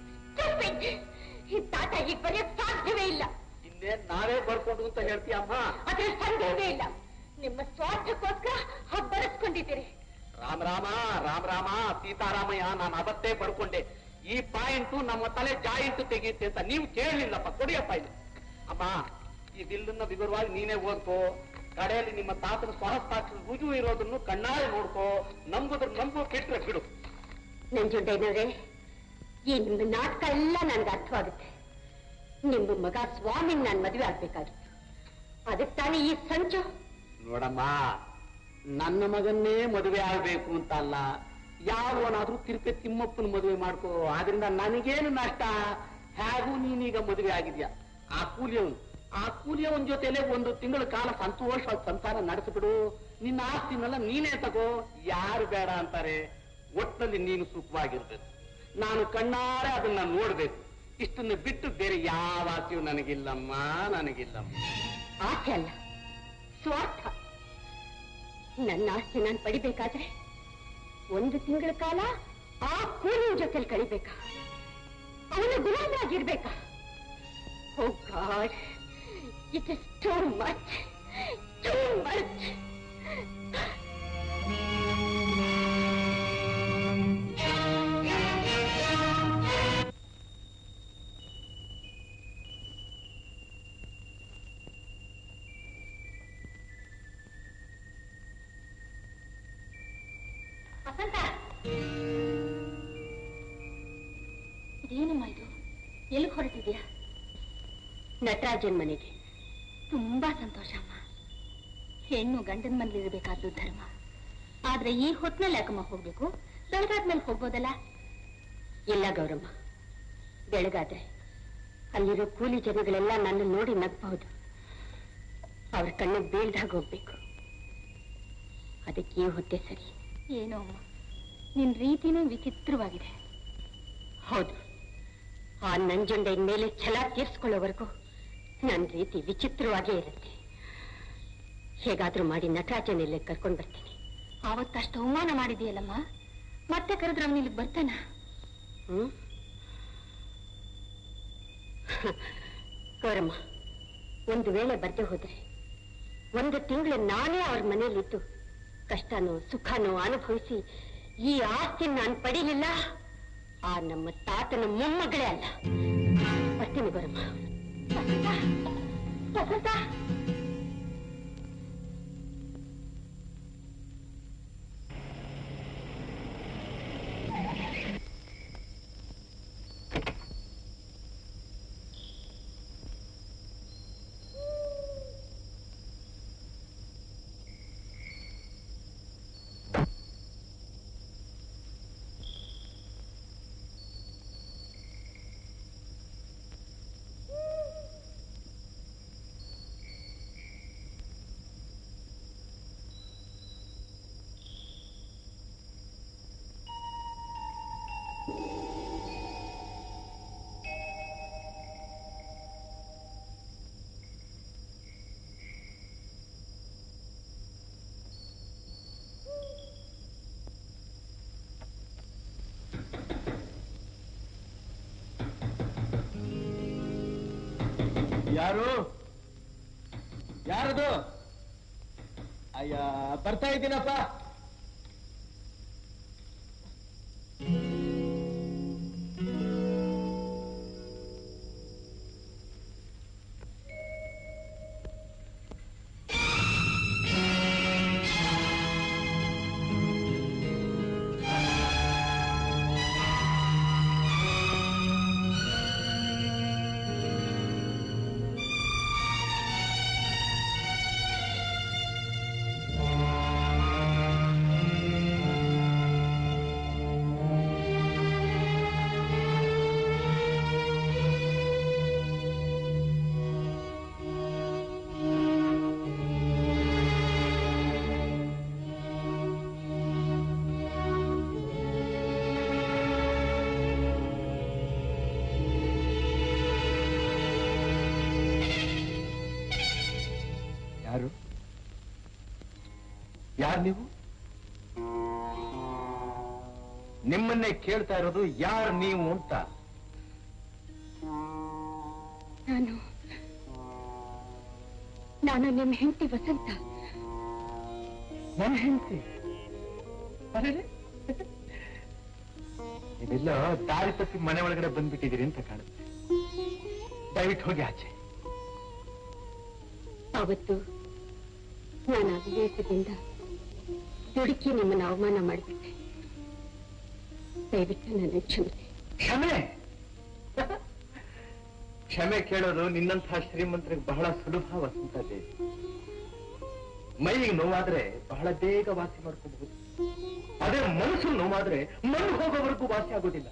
S5: ಈ ತಾತ ಈಗ ಬರೆಯಕ್ ಸಾಧ್ಯವೇ ಇಲ್ಲ
S6: ಇನ್ನೇನ್ ನಾವೇ ಬರ್ಕೊಂಡು ಅಂತ ಹೇಳ್ತೀಯಮ್ಮ
S5: ಅದ್ರ ಸಂದೇಹವೇ ಇಲ್ಲ ನಿಮ್ಮ ಸ್ವಾರ್ಥಕ್ಕೋಸ್ಕರ ಹಾಗೆ ಬರೆಸ್ಕೊಂಡಿದ್ದೀರಿ
S6: ರಾಮ ರಾಮ ರಾಮ ರಾಮ ಸೀತಾರಾಮಯ್ಯ ನಾನು ಅವತ್ತೇ ಬರ್ಕೊಂಡೆ ಈ ಪಾಯಿಂಟು ನಮ್ಮ ತಲೆ ಜಾಯಿಂಟ್ ತೆಗೆಯುತ್ತೆ ಅಂತ ನೀವು ಕೇಳಲಿಲ್ಲಪ್ಪ ಕೊಡಿಯಪ್ಪ ಇದು ಅಮ್ಮ ಈ ಬಿಲ್ಲನ್ನ ವಿವರವಾಗಿ ನೀನೇ ಓದ್ಕೋ ಕಡೆಯಲ್ಲಿ ನಿಮ್ಮ ತಾತನ ಸ್ವಹಸ್ತಾಕ್ಷರ ರುಜು ಇರೋದನ್ನು ಕಣ್ಣಾರೆ ನೋಡ್ಕೋ ನಂಬುದ್ರ ನಂಬು ಕೆಟ್ಟರೆ ಬಿಡು
S5: ನಂಜುಂಡಯ್ಯನವ್ರೆ ಈ ನಿಮ್ಮ ನಾಟಕ ಎಲ್ಲ ನನ್ಗೆ ಅರ್ಥವಾಗುತ್ತೆ ನಿಮ್ಮ ಮಗ ಸ್ವಾಮಿನ್ ನಾನು ಮದುವೆ ಆಗ್ಬೇಕಾಗಿತ್ತು ಅದಕ್ಕೆ ತಾನೇ ಈ ಸಂಚು
S6: ನೋಡಮ್ಮ ನನ್ನ ಮಗನ್ನೇ ಮದುವೆ ಆಗ್ಬೇಕು ಅಂತ ಅಲ್ಲ ಯಾವನಾದ್ರೂ ತಿರುಪತಿ ತಿಮ್ಮಪ್ಪನ ಮದುವೆ ಮಾಡ್ಕೋ ಆದ್ರಿಂದ ನನಗೇನು ನಷ್ಟ ಹೇಗೂ ನೀನೀಗ ಮದುವೆ ಆಗಿದ್ಯಾ ಆ ಕೂಲಿಯವನು ಆ ಕೂಲಿಯವನ್ ಜೊತೆಲೆ ಒಂದು ತಿಂಗಳ ಕಾಲ ಸಂತೋಷವಾಗಿ ಸಂಸಾರ ನಡೆಸ್ಬಿಡು ನಿನ್ನ ಆಸ್ತಿನೆಲ್ಲ ನೀನೇ ತಗೋ ಯಾರು ಬೇಡ ಅಂತಾರೆ ಒಟ್ಟಲ್ಲಿ ನೀನು ಸುಖವಾಗಿರ್ಬೇಕು ನಾನು ಕಣ್ಣಾರೆ ಅದನ್ನ ನೋಡ್ಬೇಕು ಇಷ್ಟನ್ನ ಬಿಟ್ಟು ಬೇರೆ ಯಾವ ಆಸೆಯೂ ನನಗಿಲ್ಲಮ್ಮ ನನಗಿಲ್ಲಮ್ಮ
S5: ಆಸೆ ಅಲ್ಲ ಸ್ವಾರ್ಥ ನನ್ನ ಆಸ್ತಿ ನಾನು ಪಡಿಬೇಕಾದ್ರೆ ಒಂದು ತಿಂಗಳ ಕಾಲ ಆ ಕೂಲಿನ ಜೊತೆಲಿ ಕಳಿಬೇಕಾ ಅವನ ಗುಲಾಮರಾಗಿರ್ಬೇಕಾ oh god it is too much too much Vasantha ಇದೇನಮ್ಮ ಇದು ಎಲ್ಲಿಗೆ ಹೊರಟಿದ್ಯಾ ನಟರಾಜನ್ ಮನೆಗೆ ತುಂಬಾ ಸಂತೋಷ ಅಮ್ಮ ಹೆಣ್ಣು ಗಂಡನ ಮನೇಲಿ ಇರಬೇಕಾದ್ದು ಧರ್ಮ ಆದ್ರೆ ಈ ಹೊತ್ನಲ್ಲಿ ಯಾಕಮ್ಮ ಹೋಗ್ಬೇಕು ಬೆಳಗಾದ್ಮೇಲೆ ಹೋಗ್ಬೋದಲ್ಲ ಇಲ್ಲ ಗೌರಮ್ಮ ಬೆಳಗಾದ್ರೆ ಅಲ್ಲಿರೋ ಕೂಲಿ ಜನಗಳೆಲ್ಲ ನನ್ನ ನೋಡಿ ನಗ್ಬಹುದು ಅವ್ರ ಕಣ್ಣು ಬೀಳ್ದಾಗ ಹೋಗ್ಬೇಕು ಅದಕ್ಕೆ ಈ ಹೊತ್ತೆ ಸರಿ ಏನೋ ಅಮ್ಮ ನಿನ್ ರೀತಿನೂ ವಿಚಿತ್ರವಾಗಿದೆ ಹೌದು ಆ ನಂಜುಂಡ ಮೇಲೆ ಛಲ ತೀರ್ಸ್ಕೊಳ್ಳೋವರೆಗೂ ನನ್ನ ರೀತಿ ವಿಚಿತ್ರವಾಗೇ ಇರುತ್ತೆ ಹೇಗಾದ್ರೂ ಮಾಡಿ ನಟರಾಜನೆಲ್ಲ ಕರ್ಕೊಂಡು ಬರ್ತೀನಿ ಆವತ್ತಷ್ಟು ಅವಮಾನ ಮಾಡಿದೆಯಲ್ಲಮ್ಮ ಮತ್ತೆ ಕರೆದ್ರೆ ಅವನು ಇಲ್ಲಿಗೆ ಬರ್ತಾನ ಹ್ಮ್ ಗೌರಮ್ಮ ಒಂದು ವೇಳೆ ಬರ್ದೆ ಹೋದ್ರೆ ಒಂದು ತಿಂಗಳು ನಾನೇ ಅವ್ರ ಮನೇಲಿದ್ದು ಕಷ್ಟನೋ ಸುಖನೋ ಅನುಭವಿಸಿ ಈ ಆಸ್ತಿ ನಾನು ಪಡೀಲಿಲ್ಲ ಆ ನಮ್ಮ ತಾತನ ಮೊಮ್ಮಗಳೇ ಅಲ್ಲ ಬರ್ತೀನಿ ಗೌರಮ್ಮ ವಸಂತ, ವಸಂತ
S3: ಯಾರು ಯಾರದು ಅಯ್ಯ ಬರ್ತಾ ಇದ್ದೀನಪ್ಪ
S13: ಯಾರು ಯಾರು ನೀವು ನಿಮ್ಮನ್ನೇ ಕೇಳ್ತಾ ಇರೋದು ಯಾರು ನೀವು ಅಂತ
S5: ನಾನು ನಾನು ನಿಮ್ಮ ಹೆಂಡತಿ ವಸಂತ
S13: ನನ್ನ ಹೆಂಡತಿ ಇದೆಲ್ಲ ದಾರಿ ತಪ್ಪಿ ಮನೆ ಒಳಗಡೆ ಬಂದ್ಬಿಟ್ಟಿದ್ದೀರಿ ಅಂತ ಕಾಣುತ್ತೆ ದಯವಿಟ್ಟು ಹೋಗಿ ಆಚೆ
S5: ಅವತ್ತು ನಾನು ಅವಿವೇಕದಿಂದ ದುಡುಕಿ ನಿಮ್ಮನ್ನು ಅವಮಾನ ಮಾಡಿಬಿಟ್ಟೆ ದಯವಿಟ್ಟು ನನ್ನ ಕ್ಷಮಿಸಿ
S13: ಕ್ಷಮೆ ಕ್ಷಮೆ ಕೇಳೋದು ನಿನ್ನಂತಹ ಶ್ರೀಮಂತರಿಗೆ ಬಹಳ ಸುಲಭ ವಸಂತ ದೇವಿ ಮೈಗೆ ನೋವಾದ್ರೆ ಬಹಳ ಬೇಗ ವಾಸಿ ಮಾಡ್ಕೋಬಹುದು ಅದೇ ಮನಸ್ಸು ನೋವಾದ್ರೆ ಮಣ್ಣು ಹೋಗೋವರೆಗೂ ವಾಸಿ ಆಗೋದಿಲ್ಲ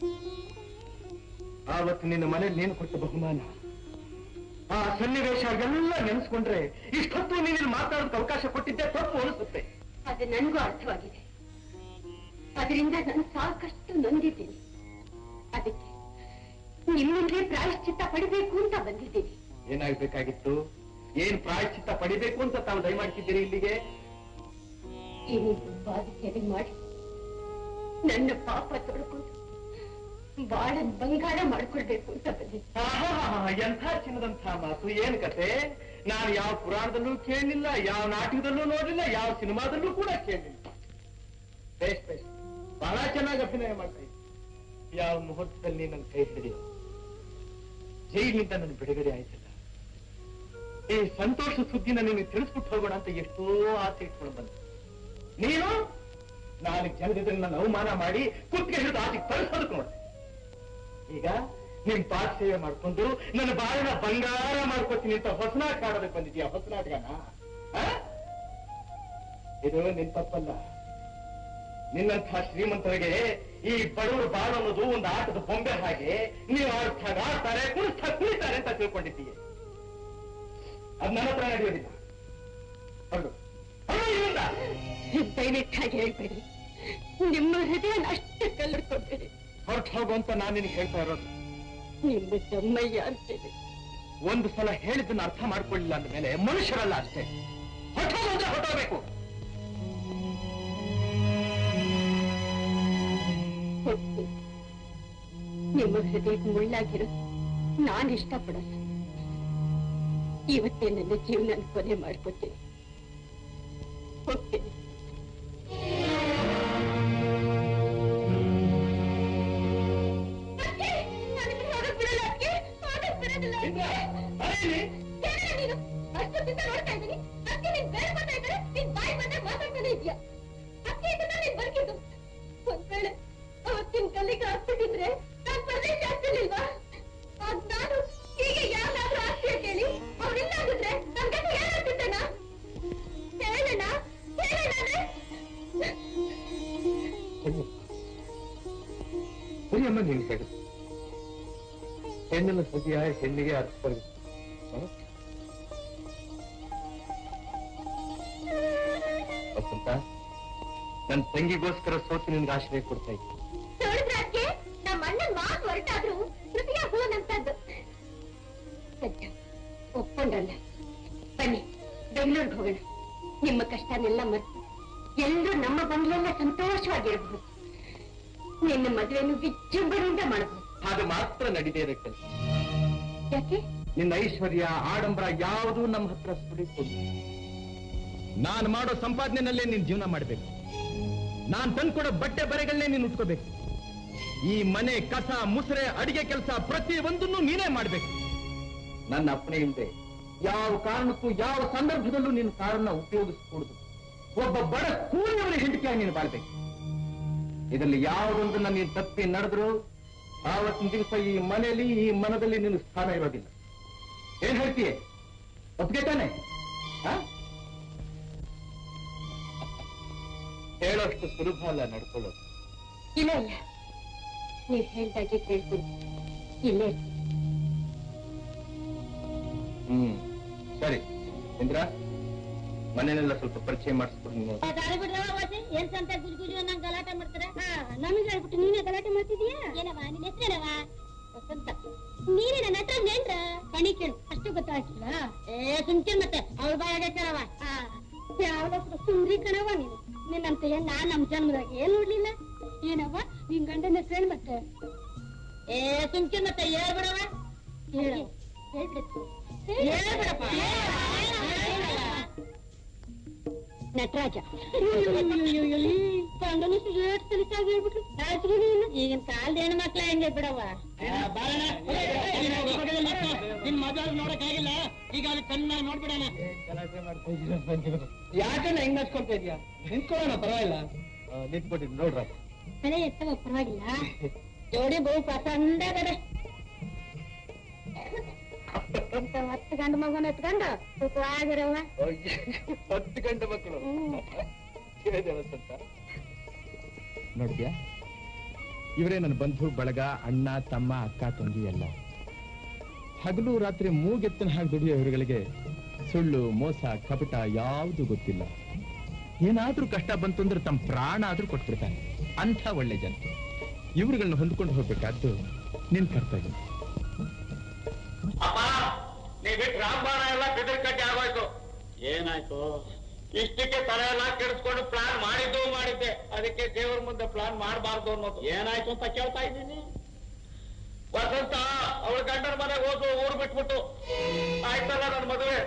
S13: ಆವತ್ತು ನಿನ್ನ ಮನೇಲಿ ನೀನು ಕೊಟ್ಟ ಬಹುಮಾನ ಆ ಸನ್ನಿವೇಶ ಎಲ್ಲ ನೆನೆಸ್ಕೊಂಡ್ರೆ ಇಷ್ಟೊತ್ತು ನೀನು ಮಾತಾಡೋದಕ್ಕೆ ಅವಕಾಶ ಕೊಟ್ಟಿದ್ದೆ ತಪ್ಪು ಅನಿಸುತ್ತೆ
S5: ಅದು ನನಗೂ ಅರ್ಥವಾಗಿದೆ ಅದರಿಂದ ನಾನು ಸಾಕಷ್ಟು ನೊಂದಿದ್ದೀನಿ ಅದಕ್ಕೆ ನಿಮ್ಮಂದ್ರೆ ಪ್ರಾಯಶ್ಚಿತ್ತ ಪಡಿಬೇಕು ಅಂತ ಬಂದಿದ್ದೀನಿ
S13: ಏನಾಗ್ಬೇಕಾಗಿತ್ತು ಏನ್ ಪ್ರಾಯಶ್ಚಿತ್ತ ಪಡಿಬೇಕು ಅಂತ ತಾವು ದಯಮಾಡ್ತಿದ್ದೀರಿ ಇಲ್ಲಿಗೆ
S5: ಈ ಬಾಧಿಕೆರೆ ಮಾಡಿ ನನ್ನ ಪಾಪ ತೊಳ್ಕೊಂಡು ಬಾಳ ಬಂಗಾರ ಮಾಡ್ಕೊಳ್ಬೇಕು ಅಂತ ಬಂದಿದ್ದೀನಿ
S13: ಆಹಾಹಾಹಾ, ಎಂಥ ಚಿನ್ನದಂಥ ಮಾತು ಏನ್ ಕತೆ ನಾನು ಯಾವ ಪುರಾಣದಲ್ಲೂ ಕೇಳಲಿಲ್ಲ ಯಾವ ನಾಟಕದಲ್ಲೂ ನೋಡಲಿಲ್ಲ ಯಾವ ಸಿನಿಮಾದಲ್ಲೂ ಕೂಡ ಕೇಳಲಿಲ್ಲ ಬೇಸ್ ಬೇಸ್ ಬಹಳ ಚೆನ್ನಾಗಿ ಅಭಿನಯ ಮಾಡ್ತಾ ಇದ್ದೆ ಯಾವ ಮುಹೂರ್ತದಲ್ಲಿ ನನ್ನ ಕೈ ಹಿಡಿದಿಲ್ಲ ಜೈಲಿನಿಂದ ನನ್ನ ಬಿಡುಗಡೆ ಆಯ್ತಲ್ಲ ಈ ಸಂತೋಷ ಸುದ್ದಿನ ನಿನಗೆ ತಿಳಿಸ್ಬಿಟ್ಟು ಹೋಗೋಣ ಅಂತ ಎಷ್ಟೋ ಆಸೆ ಇಟ್ಕೊಂಡು ಬಂದೆ ನೀನು ನಾನು ಜನರಿದ್ರೆ ನನ್ನ ಅವಮಾನ ಮಾಡಿ ಕುತ್ತಿಗೆ ಹಿಡಿದು ಆಚೆಗೆ ತರಿಸೋದಕ್ಕೆ ನೋಡ್ದೆ ಈಗ ನಿಮ್ ಪಾಠ ಸೇವೆ ಮಾಡ್ಕೊಂಡು ನನ್ನ ಬಾಳಿನ ಬಂಗಾರ ಮಾಡ್ಕೊತೀನಿ ಅಂತ ಹೊಸ ನಾಟಕ ಆಡೋದಕ್ಕೆ ಬಂದಿದ್ಯಾ ಹೊಸ ನಾಟಕನ ಆ? ಇದು ನಿನ್ ತಪ್ಪಲ್ಲ ನಿನ್ನಂಥ ಶ್ರೀಮಂತರಿಗೆ ಈ ಬಡವರು ಬಾಳು ಅನ್ನೋದು ಒಂದು ಆಟದ ಬೊಂಬೆ ಹಾಗೆ ನೀವು ಆಡ್ತಾಗ ಆಡ್ತಾರೆ ಕುಣಿಸ್ತಾ ಕುಣಿತಾರೆ ಅಂತ ತಿಳ್ಕೊಂಡಿದ್ದೀಯ ಅದ್ ನನ್ನ ಹತ್ರ ನಡೆಯೋದಿಲ್ಲ ಹೊರಡು ಹೊರಡು ಇಲ್ಲಿಂದ.
S5: ದಯವಿಟ್ಟಾಗಿ ಹೇಳ್ಬೇಡಿ ನಿಮ್ಮ ಹೃದಯ ಅಷ್ಟು ಕಲ್ಲಡ್ಕೊಬೇಡಿ
S13: ಹೊರಟು ಹೋಗು ಅಂತ ನಾನು ನಿನಗೆ ಹೇಳ್ತಾ ಇರೋದು
S5: ನಿಮ್ಮ ತಮ್ಮಯ್ಯ ಅಂತೇಳಿ
S13: ಒಂದು ಸಲ ಹೇಳಿದ್ದನ್ನ ಅರ್ಥ ಮಾಡ್ಕೊಳ್ಳಿಲ್ಲ ಅಂದ್ಮೇಲೆ ಮನುಷ್ಯರಲ್ಲ ಅಷ್ಟೇ ಹೊಟ್ಟೋಗು ಅಂದ್ರೆ ಹೊಟ್ಟೋಗ್ಬೇಕು
S5: ಹೋಗ್ತೀನಿ. ನಿಮ್ಮ ಹೃದಯಕ್ಕೆ ಮುಳ್ಳಾಗಿರೋ ನಾನು ಇಷ್ಟಪಡಲ್ಲ ಇವತ್ತೇ ನನ್ನ ಜೀವನ ಕೊನೆ ಮಾಡ್ಕೊತೀನಿ ಹೋಗ್ತೀನಿ ಅಷ್ಟೊತ್ತಿಂದ ನೋಡ್ತಾ ಇದ್ದೀನಿ ಅದಕ್ಕೆ ನೀನ್ ಬೇರೆ ಬರ್ತಾ ಇದ್ದಾರೆ ನೀನ್ ಬಾಯಿ ಬಂದ್ರೆ ಮಾತಾಡ್ತಾನೆ ಇದೆಯಾ ಅದಕ್ಕೆ ಇದನ್ನ ನೀನ್ ಬರ್ಕಿದ್ದು ಒಂದ್ ವೇಳೆ ಅವತ್ತಿನ ಕಲ್ಲಿಗೆ ಹಾಕ್ಬಿಟ್ಟಿದ್ರೆ ನಾನ್ ಪ್ರದೇಶ ಆಗ್ತಿರ್ಲಿಲ್ವಾ ಅದ್ ನಾನು ಹೀಗೆ ಯಾರಾದ್ರೂ ಆಸ್ತಿಯ ಕೇಳಿ ಅವ್ರಿಲ್ಲ ಆಗಿದ್ರೆ ನನ್ ಗತಿ ಏನಾಗ್ತಿದ್ದೇನಾ ಹೇಳೋಣ ಹೇಳೋಣ
S13: ಸರಿಯಮ್ಮ ನೀನು ಹೇಳು ಹೆಣ್ಣಿನ ಸತಿಯ ಹೆಣ್ಣಿಗೆ ಅರ್ಥ ವಸಂತ ನನ್ನ ತಂಗಿಗೋಸ್ಕರ ಸೋತು ನಿನ್ಗೆ ಆಶ್ರಯ ಕೊಡ್ತಾ ಇದ್ದೆ
S5: ನೋಡಿದ್ರೆ ಅದಕ್ಕೆ ನಮ್ಮ ಅಣ್ಣನ್ ಮಾತು ಹೊರಟಾದ್ರೂ ಕೃತಿಯ ಹೂವನಂತದ್ದು ಸಜ್ಜ ಒಪ್ಕೊಂಡ್ರಲ್ಲ ಬನ್ನಿ ಬೆಂಗಳೂರಿಗೆ ಹೋಗೋಣ ನಿಮ್ಮ ಕಷ್ಟನೆಲ್ಲ ಮರೆತು ಎಲ್ಲರೂ ನಮ್ಮ ಬಂಗ್ಲೆಲ್ಲ ಸಂತೋಷವಾಗಿರಬಹುದು ನಿನ್ನ ಮದುವೆಯನ್ನು ವಿಜೃಂಭಣೆಯಿಂದ ಮಾಡಬಹುದು
S13: ಅದು ಮಾತ್ರ ನಡೀದೇ ಇರೋ ಕೆಲಸ
S5: ಯಾಕೆ
S13: ನಿನ್ನ ಐಶ್ವರ್ಯ ಆಡಂಬರ ಯಾವುದೂ ನಮ್ಮ ಹತ್ರ ಸುಡಿಕೊಂಡು ನಾನು ಮಾಡೋ ಸಂಪಾದನೆನಲ್ಲೇ ನೀನ್ ಜೀವನ ಮಾಡಬೇಕು ನಾನ್ ತಂದ್ಕೊಡೋ ಬಟ್ಟೆ ಬರೆಗಳನ್ನೇ ನೀನು ಉಟ್ಕೋಬೇಕು ಈ ಮನೆ ಕಸ ಮುಸುರೆ ಅಡಿಗೆ ಕೆಲಸ ಪ್ರತಿ ಒಂದನ್ನು ನೀನೇ ಮಾಡ್ಬೇಕು ನನ್ನ ಅಪ್ಪಣೆ ಇಲ್ಲದೆ ಯಾವ ಕಾರಣಕ್ಕೂ ಯಾವ ಸಂದರ್ಭದಲ್ಲೂ ನೀನು ಕಾರನ್ನ ಉಪಯೋಗಿಸಕೂಡದು ಒಬ್ಬ ಬಡ ಕೂಲಿಯವರ ಹೆಂಡತಿಯಾಗಿ ನೀನು ಬಾಳ್ಬೇಕು ಇದರಲ್ಲಿ ಯಾವುದೊಂದನ್ನ ನೀನು ತಪ್ಪಿ ನಡೆದ್ರು ಆವತ್ತಿನ ದಿವಸ ಈ ಮನೆಯಲ್ಲಿ ಈ ಮನದಲ್ಲಿ ನಿನ್ನ ಸ್ಥಾನ ಇರೋದಿಲ್ಲ ಏನ್ ಹೇಳ್ತೀಯ ಒಪ್ಗೆ ತಾನೆ ಆ? ಹೇಳೋಷ್ಟು ಸುಲಭ ಅಲ್ಲ ನಡ್ಕೊಳ್ಳೋದು
S5: ಇಲ್ಲ ಇಲ್ಲ ನೀವ್ ಹೇಳ್ದಾಗೆ ಕೇಳ್ತೀನಿ ಇಲ್ಲೇ ಇರ್ತೀನಿ.
S13: ಹ್ಮ್ ಸರಿ ಇಂದ್ರ ಮನೆಯನ್ನೆಲ್ಲ ಸ್ವಲ್ಪ ಪರಿಚಯ ಮಾಡಿಸ್ಕೊಡು ನೀನು
S5: ದಾರಿ ಬಿಡ್ರವ ವಾಸಿ ಏನ್ ಸಂತ ಗುಲ್ಗುಲಿ ಅನ್ನಂಗ್ ಗಲಾಟೆ ಮಾಡ್ತಾರೆ ನಮಗೆ ಹೇಳ್ಬಿಟ್ಟು ನೀನೇ ಗಲಾಟೆ ಮಾಡ್ತಿದೀಯಾ ಏನವ ನಿನ್ ಹೆಸರೇನವ ವಸಂತ ನೀನೇ ನನ್ನ ಹತ್ರ ನೇನ್ರ ಕಣಿ ಕೇಳು ಅಷ್ಟೇ ಇಷ್ಟು ಗೊತ್ತಾಯ್ತಿಲ್ಲ ಏ ಸುಮ್ಕಿರ್ ಮತ್ತೆ ಅವಳ ಬಾಯಾಗ ಕಣವ ಯಾವ ಸುಮ್ರಿ ಕಣವ ನೀನು ನಿನ್ನಂತ ನಾನ್ ನಮ್ ಜನ್ಮದಾಗ ಏನ್ ನೋಡ್ಲಿಲ್ಲ ಏನವ್ವ ನಿನ್ ಗಂಡನ ಹೆಸರೇನ್ ಮತ್ತೆ ಏ ಸುಮ್ಕಿರ್ ಮತ್ತೆ ಹೇಳ್ಬಿಡವ ಹೇಳು ಹೇಳ್ಬಿಡು ಹೇಳ್ಬಿಡಪ್ಪ ನಟರಾಜ ಈಗಿನ ಕಾಲದ ಹೆಣ್ಣು ಮಕ್ಳ ಹೆಂಗೆ ಬಿಡವ
S11: ನಿನ್ ಮದುವೆ ನೋಡಕ್ಕಾಗಿಲ್ಲ ಈಗ ಅಲ್ಲಿ ಚೆನ್ನಾಗಿ ನೋಡ್ಬಿಡೋಣ ಯಾಕಣ್ಣ ಹೆಂಗ್ ನಡ್ಸ್ಕೊಂತ ಇದೀಯಾ ನಿಂತ್ಕೊಳ್ಳೋಣ ಪರವಾಗಿಲ್ಲ
S13: ನಿಂತ್ಬಿಟ್ಟಿದ್ ನೋಡ್ರ
S5: ತಲೆ ಎತ್ತವ ಪರವಾಗಿಲ್ಲ ಜೋಡಿ ಬಹು ಪಸಂದಾಗದೆ ಇಂತ ಹತ್ತು ಗಂಡು ಮಗನ ಎತ್ಕೊಂಡು ಸುಖವಾಗಿರವ
S13: ಹತ್ತು ಗಂಟೆ ಮಕ್ಕಳು ಅಂತ
S14: ನೋಡ್ದ್ಯಾ ಇವರೇ ನನ್ನ ಬಂಧು ಬಳಗ ಅಣ್ಣ ತಮ್ಮ ಅಕ್ಕ ತಂಗಿ ಎಲ್ಲ ಹಗಲು ರಾತ್ರಿ ಮೂಗೆತ್ತನ ಹಾಗೆ ದುಡಿಯೋ ಇವರುಗಳಿಗೆ ಸುಳ್ಳು ಮೋಸ ಕಪಟ ಯಾವುದು ಗೊತ್ತಿಲ್ಲ ಏನಾದ್ರೂ ಕಷ್ಟ ಬಂತು ಅಂದ್ರೆ ತಮ್ಮ ಪ್ರಾಣ ಆದ್ರೂ ಕೊಟ್ಬಿಡ್ತಾನೆ ಅಂಥ ಒಳ್ಳೆ ಜನ ಇವ್ರುಗಳನ್ನ ಹೊಂದ್ಕೊಂಡು ಹೋಗ್ಬೇಕಾದ್ದು ನಿನ್ ಕರ್ತವ್ಯ
S7: ಅಪ್ಪ ನೀ ಬಿಟ್ಟು ರಾಮಬಾಣ ಎಲ್ಲ ಬೆದರ್ ಕಟ್ಟಿ ಆಗೋಯ್ತು ಏನಾಯ್ತು ಇಷ್ಟಕ್ಕೆ ತಲೆ ಎಲ್ಲ ಕೆಡಿಸ್ಕೊಂಡು ಪ್ಲಾನ್ ಮಾಡಿದ್ದು ಮಾಡಿದ್ದೆ ಅದಕ್ಕೆ ದೇವ್ರ ಮುಂದೆ ಪ್ಲಾನ್ ಮಾಡಬಾರ್ದು ಅನ್ನೋದು ಏನಾಯ್ತು ಅಂತ ಕೇಳ್ತಾ ಇದ್ದೀನಿ ವಸಂತ ಅವಳ ಗಂಡನ ಮನೆಗೆ ಹೋದ್ರು ಊರು ಬಿಟ್ಬಿಟ್ಟು ಆಯ್ತಲ್ಲ ನನ್ನ ಮದುವೆ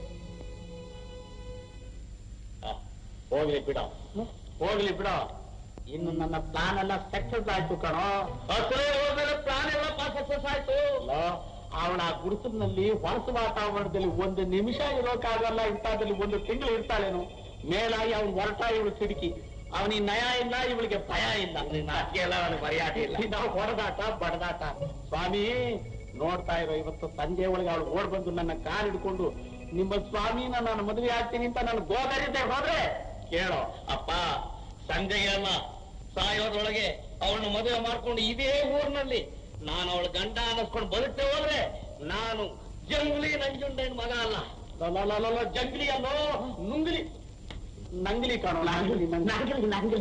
S7: ಆ, ಹೋಗ್ಲಿ ಬಿಡ ಹೋಗ್ಲಿ ಬಿಡ ಇನ್ನು ನನ್ನ ಪ್ಲಾನ್ ಎಲ್ಲ ಸಕ್ಸಸ್ ಆಯ್ತು ಕಣೋ ಹಸಿರೇ ಹೋದ್ಮೇಲೆ ಪ್ಲಾನ್ ಎಲ್ಲ ಸಕ್ಸಸ್ ಆಯ್ತು ಅವಳ ಗುಡಿಸಲಿನಲ್ಲಿ ಹೊರಸು ವಾತಾವರಣದಲ್ಲಿ ಒಂದು ನಿಮಿಷ ಇರೋಕ್ಕಾಗಲ್ಲ ಇಂಥದ್ರಲ್ಲಿ ಒಂದು ತಿಂಗಳು ಇರ್ತಾಳೇನು ಮೇಲಾಗಿ ಅವ್ನು ಹೊರಟ ಇವಳು ಸಿಡುಕಿ ಅವನಿಗೆ ನಯ ಇಲ್ಲ ಇವಳಿಗೆ ಭಯ ಇಲ್ಲ ನಾಚಿಕೆ ಎಲ್ಲ ಅವನಿಗೆ ಮರ್ಯಾದೆ ಇಲ್ಲ ನಾವು ಹೊಡೆದಾಟ ಬಡದಾಟ ಸ್ವಾಮಿ ನೋಡ್ತಾ ಇರೋ ಇವತ್ತು ಸಂಜೆ ಒಳಗೆ ಅವಳು ಓಡ್ ಬಂದು ನನ್ನ ಕಾರ್ ಹಿಡ್ಕೊಂಡು ನಿಮ್ಮ ಸ್ವಾಮಿನ ನಾನು ಮದುವೆ ಆಗ್ತೀನಿ ಅಂತ ನಾನು ಗೋಗರಿದ್ದೆ ಹೋದ್ರೆ ಕೇಳೋ ಅಪ್ಪ ಸಂಜೆಗೆ ಅಲ್ಲ ಸಾಯೋದ್ರೊಳಗೆ ಅವಳನ್ನ ಮದುವೆ ಮಾಡ್ಕೊಂಡು ಇದೇ ಊರಿನಲ್ಲಿ ನಾನು ಅವಳ ಗಂಡ ಅನ್ನಿಸ್ಕೊಂಡು ಬದುಕ್ತೆ ಹೋದ್ರೆ ನಾನು ಜಂಗ್ಲಿ ನಂಜುಂಡೇನ್ ಮಗ ಅಲ್ಲ ಲೋ, ಲೋ, ಲೋ, ಲೋ, ಜಂಗ್ಲಿ ಅಲ್ಲೋ ನುಂಗ್ಲಿ ನಂಗ್ಲಿ ಕಾಣೋ ನಂಗ್ಲಿ ನಂಗ್ಲಿ ನಂಗ್ಲಿ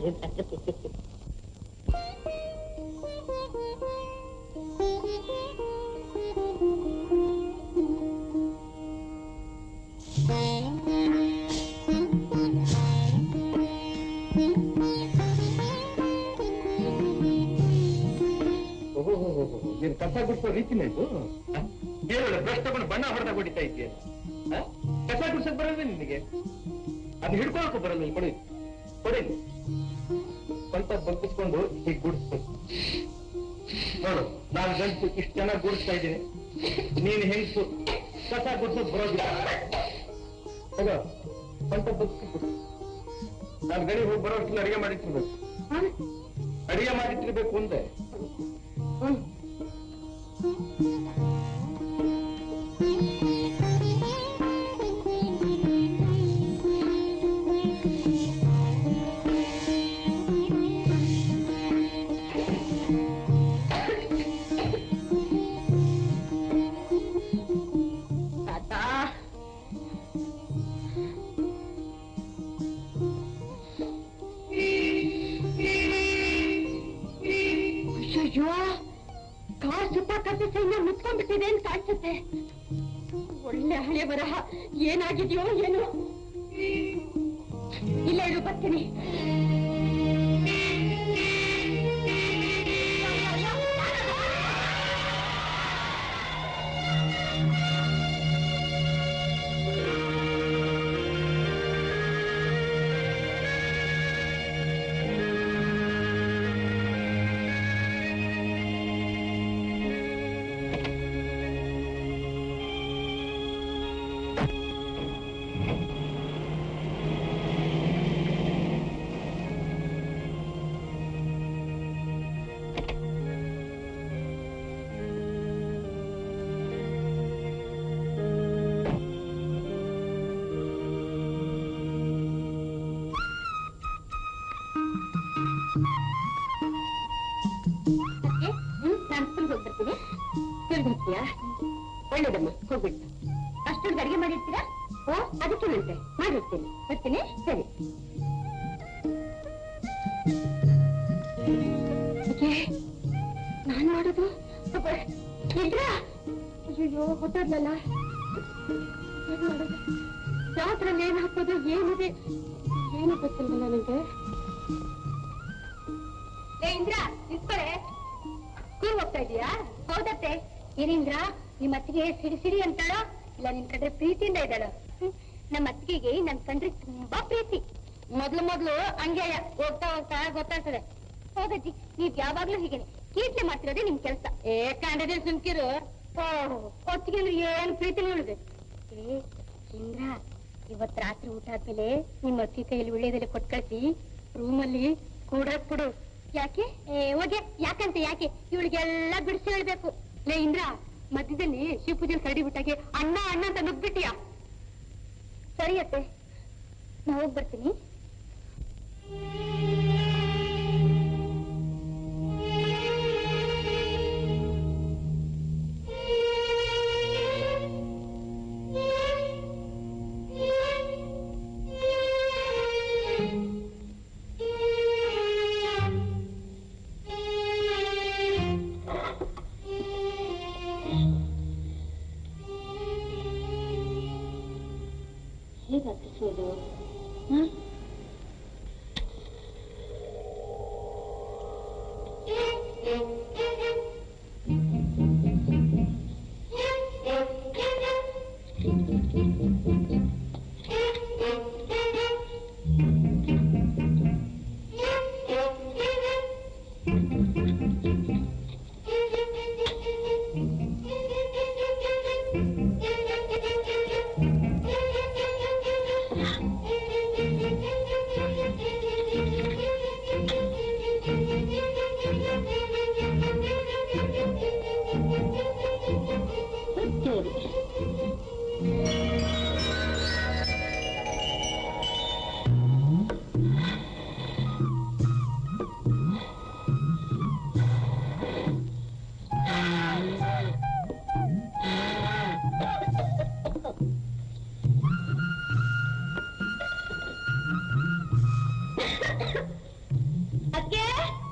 S13: ನೀನ್ ಕಸ ಗುಡಿಸೋ ರೀತಿನೇ ಇದು ಹೇಳಲ್ಲ ಬ್ರಷ್ ತಗೊಂಡು ಬಣ್ಣ ಹೊಡೆದಾಗ ಹೊಡಿತಾ ಇದೆಯಾ ಕಸ ಗುಡ್ಸಕ್ ಬರೋದೇ ನಿನಗೆ ಅದ್ ಹಿಡ್ಕೊಳಕ್ಕೂ ಬರಲ್ಲ ಇಲ್ಲಿ ಕೊಡಿ ಕೊಡಿ ಸ್ವಲ್ಪ ಬಗ್ಗಿಸ್ಕೊಂಡು ಹೀಗೆ ಗುಡಿಸ್ಬೇಕು ನೋಡು ನಾನು ಗಂಟು ಇಷ್ಟು ಚೆನ್ನಾಗಿ ಗುಡಿಸ್ತಾ ಇದ್ದೀನಿ ನೀನ್ ಹೆಂಗ್ಸು ಕಸ ಗುಡ್ಸೋಕ್ ಬರೋದಿಲ್ಲ ತಗೋ ಸ್ವಲ್ಪ ಬಗ್ಗಿಸ್ಬಿಟ್ಟು ನಾನು ಗಡಿ ಹೋಗಿ ಬರೋಷ್ಟಿಲ್ಲ ಅಡಿಗೆ ಮಾಡಿಟ್ಟಿರ್ಬೇಕು ಅಡಿಗೆ ಮಾಡಿಟ್ಟಿರ್ಬೇಕು ಅಂದೆ
S5: ಅಯ್ಯೋ ಕಾರ್ ಸುತ್ತ ಕಸ ಸೈನ್ಯ ಮುಚ್ಕೊಂಡ್ಬಿಟ್ಟಿದೆ ಅಂತ ಕಾಣಿಸುತ್ತೆ ಒಳ್ಳೆ ಹಳೆ ಬರಹ ಏನಾಗಿದೆಯೋ ಏನೋ ಇಲ್ಲ ಇರು ಬರ್ತೀನಿ ನಾನು ಸ್ಕೂಲ್ಗೆ ಹೋಗಿ ಬರ್ತೀನಿ ಸ್ಕೂಲ್ಗೆ ಹೋಗ್ತೀಯಾ ಒಳ್ಳೇದಮ್ಮ ಹೋಗ್ಬಿಟ್ಟು ಅಷ್ಟೊಂದು ಅಡಿಗೆ ಮಾಡಿರ್ತೀರಾ ಓ ಅದಕ್ಕೇನಂತೆ ಮಾಡಿರ್ತೀನಿ ಬರ್ತೀನಿ ಸರಿ ಏಕೆ? ನಾನ್ ಮಾಡೋದು ಅಬ್ಬ, ಇದ್ರಾ? ಅಯ್ಯೋ ಹೊಟ್ಟೋದ್ಲಲ್ಲ ಯಾವ್ದ್ರಲ್ಲಿ ಏನ್ ಹಾಕೋದು ಏನಿದೆ ಏನು ಗೊತ್ತಿಲ್ಲ ನನಗೆ
S8: ಏ ಇಂದ್ರ ನಿಂತ್ಕೊಳೆ ಸ್ಕೂಲ್ ಹೋಗ್ತಾ ಇದೀಯಾ ಹೌದತ್ತೆ ಏನಿಂದ್ರ ನಿಮ್ಮ ಅತ್ತಿಗೆ ಸಿಡಿ ಸಿಡಿ ಅಂತಾಳೋ ಇಲ್ಲ ನಿನ್ ಕಂಡ್ರೆ ಪ್ರೀತಿಯಿಂದ ಇದ್ದಾಳೋ ಹ್ಮ್. ನಮ್ಮ ಅತ್ತಿಗೆಗೆ ನನ್ ಕಂಡ್ರೆ ತುಂಬಾ ಪ್ರೀತಿ ಮೊದ್ಲು ಮೊದ್ಲು ಹಂಗೆ ಹೋಗ್ತಾ ಹೋಗ್ತಾ ಗೊತ್ತಾಗ್ತದೆ ಹೌದಜ್ಜಿ ನೀವ್ ಯಾವಾಗ್ಲೂ ಹೀಗೇನೆ ಕೀಟ್ಲೆ ಮಾಡ್ತಿರೋದೇ ನಿಮ್ ಕೆಲ್ಸ
S5: ಏ ಕಂಡದೆ ಸುಮ್ಕಿರು
S8: ಒತ್ತಿಗೆ ಅಂದ್ರೆ ಏನ್ ಪ್ರೀತಿ ನೋಡಿದೆ ಏ ಇಂದ್ರ ಇವತ್ ರಾತ್ರಿ ಊಟ ಆದ್ಮೇಲೆ ನಿಮ್ಮ ಅತ್ತಿ ಕೈಯಲ್ಲಿ ಉಳ್ಳೆದೆಲೆ ಕೊಟ್ ಕಳ್ಸಿ ರೂಮಲ್ಲಿ ಕೂಡಕ್ ಬಿಡು ಯಾಕೆ ಏ ಹೋಗೆ ಯಾಕಂತ ಯಾಕೆ ಇವಳಿಗೆಲ್ಲ ಬಿಡಿಸಿ ಹೇಳ್ಬೇಕು ಲೇ ಇಂದ್ರ ಮಧ್ಯದಲ್ಲಿ ಶಿವಪೂಜೆ ಕರಡಿ ಬಿಟ್ಟಾಗೆ ಅಣ್ಣ ಅಣ್ಣ ಅಂತ ನುಗ್ಬಿಟ್ಟಿಯಾ ಸರಿ ಅತ್ತೆ ನಾ ಹೋಗ್ ಬರ್ತೀನಿ
S5: ಹೇಗೆ ಹತ್ತಿಸೋದು
S8: ಅದ್ಕೆ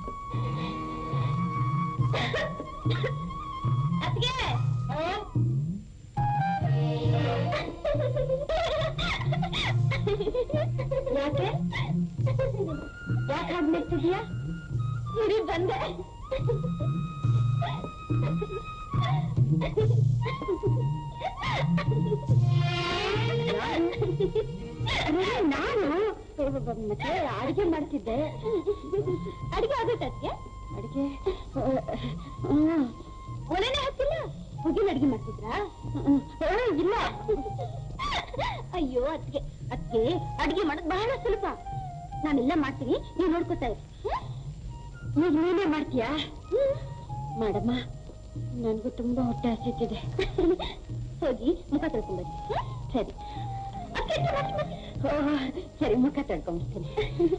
S8: ಅದ್ಕೆ ಯಾಕೆ ಯಾಕೆ ಹಾಗೆ ನಿಂತಿದ್ಯಾ ಇರಿ ಬಂದೆ ನಾನು ಮತ್ತೆ ಅಡಿಗೆ ಮಾಡ್ತಿದ್ದೆ ಅಡಿಗೆ ಆಗುತ್ತೆ ಅದಕ್ಕೆ ಅಡಿಗೆ ಒಲೆನೆ ಹತ್ತಿಲ್ಲ ಹೊಗಿನ ಅಡಿಗೆ ಮಾಡ್ತಿದ್ರಾ ಆ, ಇಲ್ಲ ಅಯ್ಯೋ ಅದಕ್ಕೆ ಅದಕ್ಕೆ ಅಡಿಗೆ ಮಾಡೋದು ಬಹಳ ಸುಲಭ ನಾನೆಲ್ಲ ಮಾಡ್ತೀನಿ ನೀವು ನೋಡ್ಕೊತಾ ಇರಿ ಈಗ ನೀನೇ ಮಾಡ್ತೀಯಾ ಮಾಡಮ್ಮ ನನಗೂ ತುಂಬಾ ಹೊಟ್ಟೆ ಹಸಿತಿದೆ ಹೋಗಿ ಮುಖ ತೊಳ್ಕೊಂಬರಿ ಸರಿ ಅಕ್ಕೆ, ಅಕ್ಕೆ, ಅಕ್ಕೆ, ಅಕ್ಕೆ. ಓ, ಸರಿ ಮುಖ ತೊಳ್ಕೊಂಬರ್ತೀನಿ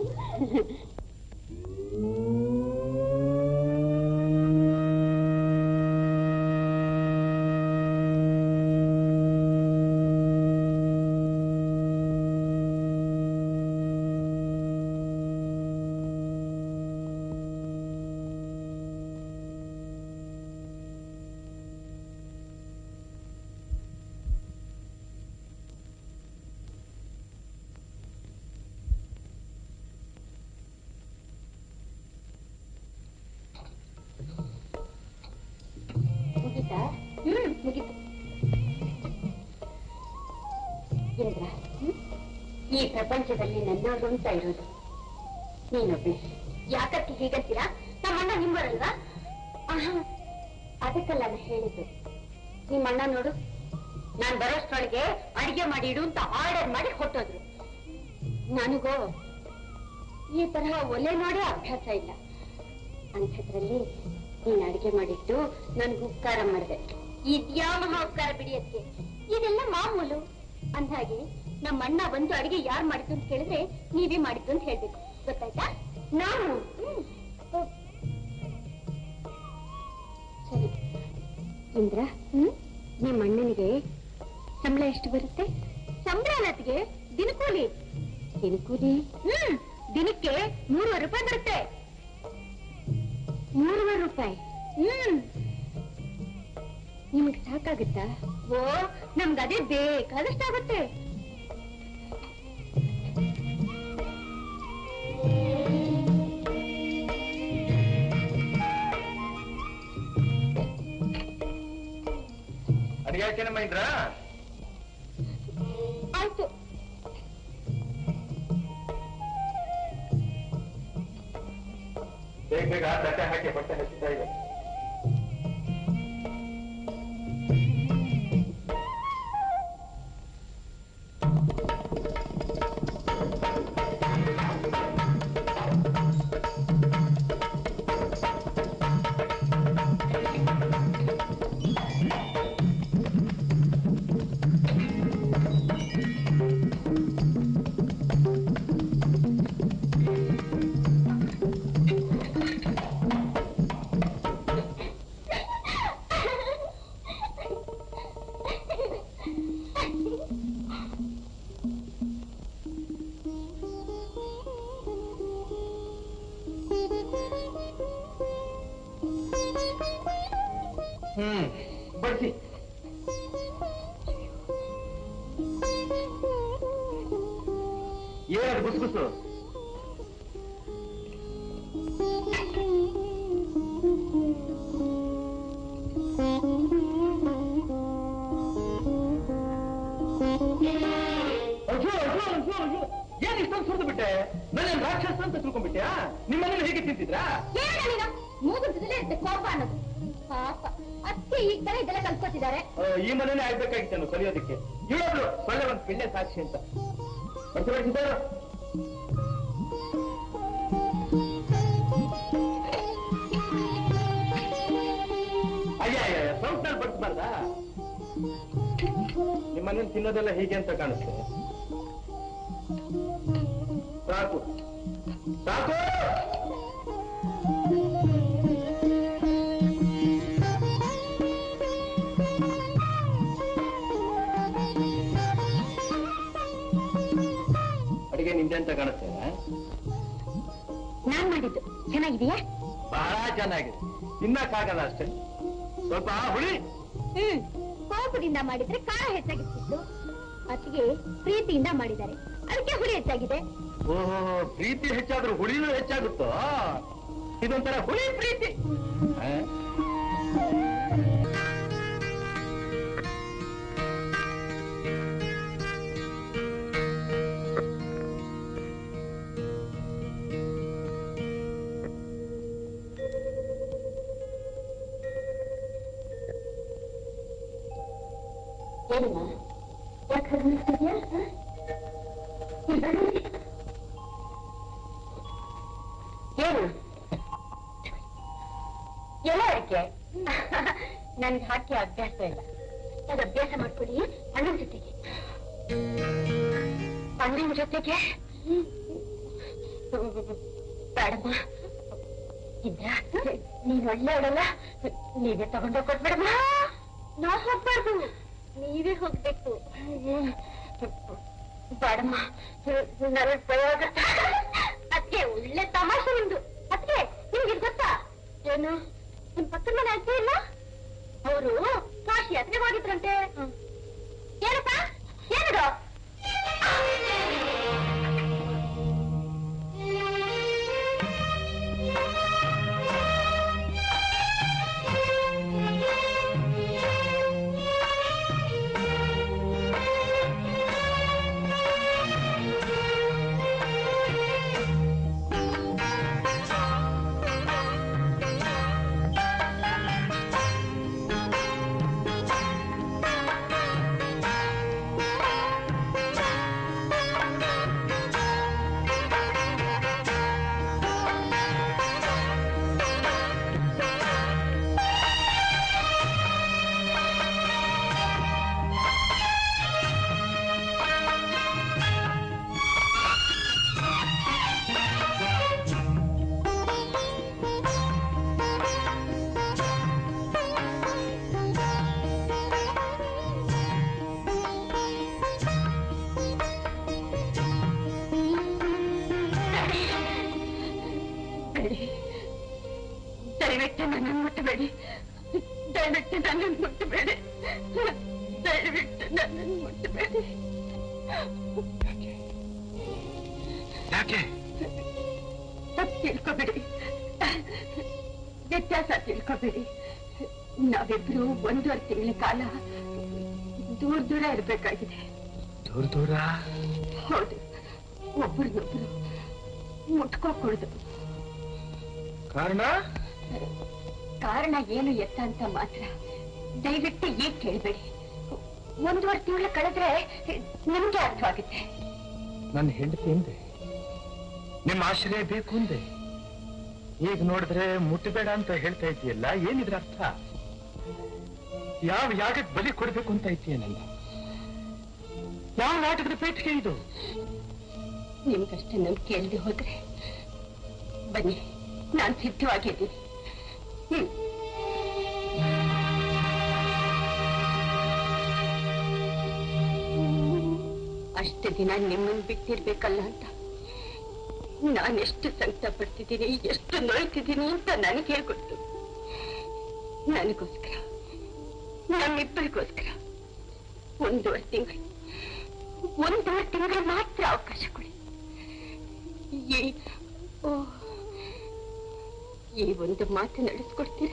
S8: ಮುಗೀತಾ ಹ್ಮ್ ಮುಗೀತು ಇಂದ್ರ ಈ ಪ್ರಪಂಚದಲ್ಲಿ ನನ್ನೋದು ಅಂತ ಇರೋದು ನೀನೊಬ್ಬಳೆ ಯಾಕಕ್ಕೆ ಹೀಗಂತೀರಾ ನಮ್ಮ ಅಣ್ಣ ನಿಮ್ಮರಲ್ವಾ ಆಹಾ ಅದಕ್ಕಲ್ಲ ನಾನು ಹೇಳಿದ್ದು ನಿಮ್ಮ ಅಣ್ಣ ನೋಡು ನಾನ್ ಬರೋಷ್ಟ್ರೊಳಗೆ ಅಡಿಗೆ ಮಾಡಿ ಇಡು ಅಂತ ಆರ್ಡರ್ ಮಾಡಿ ಕೊಟ್ಟೋದ್ರು ನನಗೋ ಈ ತರಹ ಒಲೆ ನೋಡೇ ಅಭ್ಯಾಸ ಇಲ್ಲ ಅಂಥದ್ರಲ್ಲಿ ನೀನ್ ಅಡಿಗೆ ಮಾಡಿಟ್ಟು ನನ್ಗೆ ಉಪಕಾರ ಮಾಡಿದೆ ಇದ್ಯಾ ಮಹಾ ಉಪಕಾರ ಬಿಡಿ ಅದಕ್ಕೆ ಇದೆಲ್ಲ ಮಾಮೂಲು ಅಂದ್ಹಾಗೆ ನಮ್ಮ ಅಣ್ಣ ಬಂದು ಅಡಿಗೆ ಯಾರು ಮಾಡಿದ್ದು ಅಂತ ಕೇಳಿದ್ರೆ ನೀವೇ ಮಾಡಿದ್ದು ಅಂತ ಹೇಳ್ಬೇಕು ಗೊತ್ತಾಯ್ತಾ ನಾನು ಹ್ಮ್. ಓ. ಸರಿ ಇಂದ್ರ ಹ್ಮ್ ನಿಮ್ಮ ಅಣ್ಣನಿಗೆ ಸಂಬಳ ಎಷ್ಟು ಬರುತ್ತೆ ಸಂಬಳ ಅನ್ನತ್ಗೆ ದಿನಕೂಲಿ ದಿನಕೂಲಿ ಹ್ಮ್ ದಿನಕ್ಕೆ ಮೂರುವರೆ ರೂಪಾಯಿ ಬರುತ್ತೆ ಮೂರುವರೆ ರೂಪಾಯಿ ಹ್ಮ್ ನಿಮ್ಗೆ ಸಾಕಾಗುತ್ತಾ ಓ ನಮ್ಗೆ ಅದೇ ಬೇಕಾದಷ್ಟಾಗುತ್ತೆ
S13: ಅಡಿಗೆ ಚೆನ್ನಮ್ಮ ಇದ್ರ
S8: ಆಯ್ತು
S13: ಬೇಗ ಬೇಗ ತಟ್ಟೆ ಹಾಕಿ ಬಟ್ಟೆ ಹಚ್ಚಿತಾ ಇದೆ ಹ್ಮ್ ಬಡ್ಸಿ ಏನದು ಗುಸ್ಗುಸು ಅಯ್ಯೋ ಅಯ್ಯೋ ಅಯ್ಯೋ ಅಯ್ಯೋ ಏನ್ ಇಷ್ಟೊಂದು ಸುರಿದು ಬಿಟ್ಟೆ ನನ್ನ ರಾಕ್ಷಸ ಅಂತ ತಿಳ್ಕೊಂಡ್ಬಿಟ್ಯಾ ನಿಮ್ಮನೇಲಿ ಹೇಗೆ ತಿಂತಿದ್ರಾ
S8: ಮೂಗುತ್ತದಲ್ಲೇ ಇರುತ್ತೆ ಕೋಪ ಅನ್ನೋದು ಪಾಪ ಅತ್ತೆ ಈಗ ತರ ಇದೆಲ್ಲ ಕಲ್ತ್ಕೊತಿದ್ದಾರೆ
S13: ಆ, ಈ ಮನೇನೆ ಆಗ್ಬೇಕಾಗಿತ್ತು ನಾನು ಕಲಿಯೋದಕ್ಕೆ ಇವಳು ಸೊಳ್ಳೆ ಒಂದು ಪಿಳ್ಳೆ ಸಾಕ್ಷಿ ಅಂತ ಬರ್ತಿ ಬರ್ತಿದ್ದಾರು ಅಯ್ಯ ಅಯ್ಯ ಸೌಟ್ನಲ್ಲಿ ಬರ್ಸ್ಬಾರ್ದಾ ನಿಮ್ಮ ಮನೇಲಿ ತಿನ್ನೋದೆಲ್ಲ ಹೀಗೆ ಅಂತ ಕಾಣುತ್ತೆ ಸಾಕು ಸಾಕು ಅಡಿಗೆ ನಿಂದೆ ಅಂತ ಕಾಣುತ್ತೆ
S8: ನಾನ್ ಮಾಡಿದ್ದು ಚೆನ್ನಾಗಿದೆಯಾ
S13: ಬಹಳ ಚೆನ್ನಾಗಿದೆ ತಿನ್ನಕ್ಕಾಗಲ್ಲ ಅಷ್ಟೇ ಸ್ವಲ್ಪ ಹುಳಿ
S8: ಹ್ಮ್ ಕೋಪದಿಂದ ಮಾಡಿದ್ರೆ ಖಾರ ಹೆಚ್ಚಾಗಿರ್ತಿತ್ತು ಅತ್ತಿಗೆ ಪ್ರೀತಿಯಿಂದ ಮಾಡಿದ್ದಾರೆ ಅದಕ್ಕೆ ಹುಳಿ ಹೆಚ್ಚಾಗಿದೆ
S13: ಓಹೋ ಪ್ರೀತಿ ಹೆಚ್ಚಾದ್ರೂ ಹುಳಿನೂ ಹೆಚ್ಚಾಗುತ್ತೋ ಇದೊಂಥರ ಹುಳಿ ಪ್ರೀತಿ ಆ?
S8: ಏನಮ್ಮ ಯಾಕೆ ಹರಿಸ್ತಿದ್ಯಾ ಏನು ಎಲ್ಲ ಅದಕ್ಕೆ ನನ್ಗೆ ಹಾಕಿ ಅಭ್ಯಾಸ ಇಲ್ಲ ಅದು ಅಭ್ಯಾಸ ಮಾಡ್ಕೊಳ್ಳಿ ಅಣ್ಣನ ಜೊತೆಗೆ ಅಣ್ಣನ ಜೊತೆಗೆ ಬೇಡಮ್ಮ ಇದ್ರ ನೀನ್ ಒಳ್ಳೆಯವಳಲ್ಲ ನೀವೇ ತಗೊಂಡೋಗ್ ಕೊಟ್ಬಿಡಮ್ಮ ನಾ ಹೋಗ್ಬಾರ್ದು ನೀವೇ ಹೋಗ್ಬೇಕು ಬೇಡಮ್ಮ ನನಗ್ ಭಯ ಆಗತ್ತೆ ಅದಕ್ಕೆ ಒಳ್ಳೆ ತಮಾಷೆ ನಿಮ್ದು ಅದಕ್ಕೆ ನಿಮ್ಗೆ ಇದ್ ಗೊತ್ತಾ ಏನು ನಿಮ್ ಪಕ್ಕದ ಮನೆ ಅಜ್ಜಿ ಇಲ್ಲ ಅವರು ಕಾಶಿ ಯಾತ್ರೆಗೆ ಹೋಗಿದ್ರಂತೆ ಏನಪ್ಪ ಏನದು ದಯವಿಟ್ಟು ನನ್ನ ಮುಟ್ಟಬೇಡಿ ದಯವಿಟ್ಟು
S4: ನನ್ನನ್ನು ಮುಟ್ಟಬೇಡಿ ದಯವಿಟ್ಟು ನನ್ನನ್ನು ಮುಟ್ಟಬೇಡಿ
S13: ಯಾಕೆ
S4: ತಪ್ಪು ತಿಳ್ಕೊಬೇಡಿ ವ್ಯತ್ಯಾಸ ತಿಳ್ಕೊಬೇಡಿ ನಾವಿಬ್ರು ಒಂದೂವರೆ ತಿಂಗಳ ಕಾಲ ದೂರ ದೂರ ಇರ್ಬೇಕಾಗಿದೆ
S13: ದೂರ ದೂರ
S4: ಹೌದು ಒಬ್ರನ್ನೊಬ್ರು ಮುಟ್ಕೋಕೂಡ್ದು
S13: ಕಾರಣ
S4: ಕಾರಣ ಏನು ಎತ್ತ ಅಂತ ಮಾತ್ರ ದಯವಿಟ್ಟು ಈಗ ಕೇಳಬೇಡಿ ಒಂದೂವರೆ ತಿಂಗಳು ಕಳೆದ್ರೆ ನಿಮ್ಗೆ ಅರ್ಥವಾಗುತ್ತೆ
S13: ನನ್ನ ಹೆಂಡತಿ ಅಂದೆ ನಿಮ್ಮ ಆಶ್ರಯ ಬೇಕು ಅಂದೆ ಈಗ ನೋಡಿದ್ರೆ ಮುಟ್ಟಬೇಡ ಅಂತ ಹೇಳ್ತಾ ಇದೆಯಲ್ಲ ಏನಿದ್ರ ಅರ್ಥ ಯಾವ ಯಾಗಕ್ಕೆ ಬಲಿ ಕೊಡ್ಬೇಕು ಅಂತ ಇದೆಯೇನಲ್ಲ ಯಾವ ನಾಟಕದ ಪೇಟಿಗೆ ಇದು
S4: ನಿಮ್ಗಷ್ಟೇ ನಂಬಿಕೆ ಇಲ್ಲದೆ ಹೋದ್ರೆ ಬನ್ನಿ ನಾನು ಸಿದ್ಧವಾಗಿದ್ದೀನಿ ಹ್ಮ್ ಅಷ್ಟು ದಿನ ನಿಮ್ಮನ್ನು ಬಿಟ್ಟಿರ್ಬೇಕಲ್ಲ ಅಂತ ನಾನೆಷ್ಟು ಸಂಕಟ ಪಡ್ತಿದ್ದೀನಿ ಎಷ್ಟು ನೋಯ್ತಿದ್ದೀನಿ ಅಂತ ನನಗೆ ಗೊತ್ತು ನನಗೋಸ್ಕರ ನಮ್ಮಿಬ್ಬರಿಗೋಸ್ಕರ ಒಂದೂವರೆ ತಿಂಗಳು ಒಂದೂವರೆ ತಿಂಗಳು ಮಾತ್ರ ಅವಕಾಶ ಕೊಡಿ ಈ ಓ ಈ ಒಂದು ಮಾತು ನಡೆಸ್ಕೊಡ್ತೀರಾ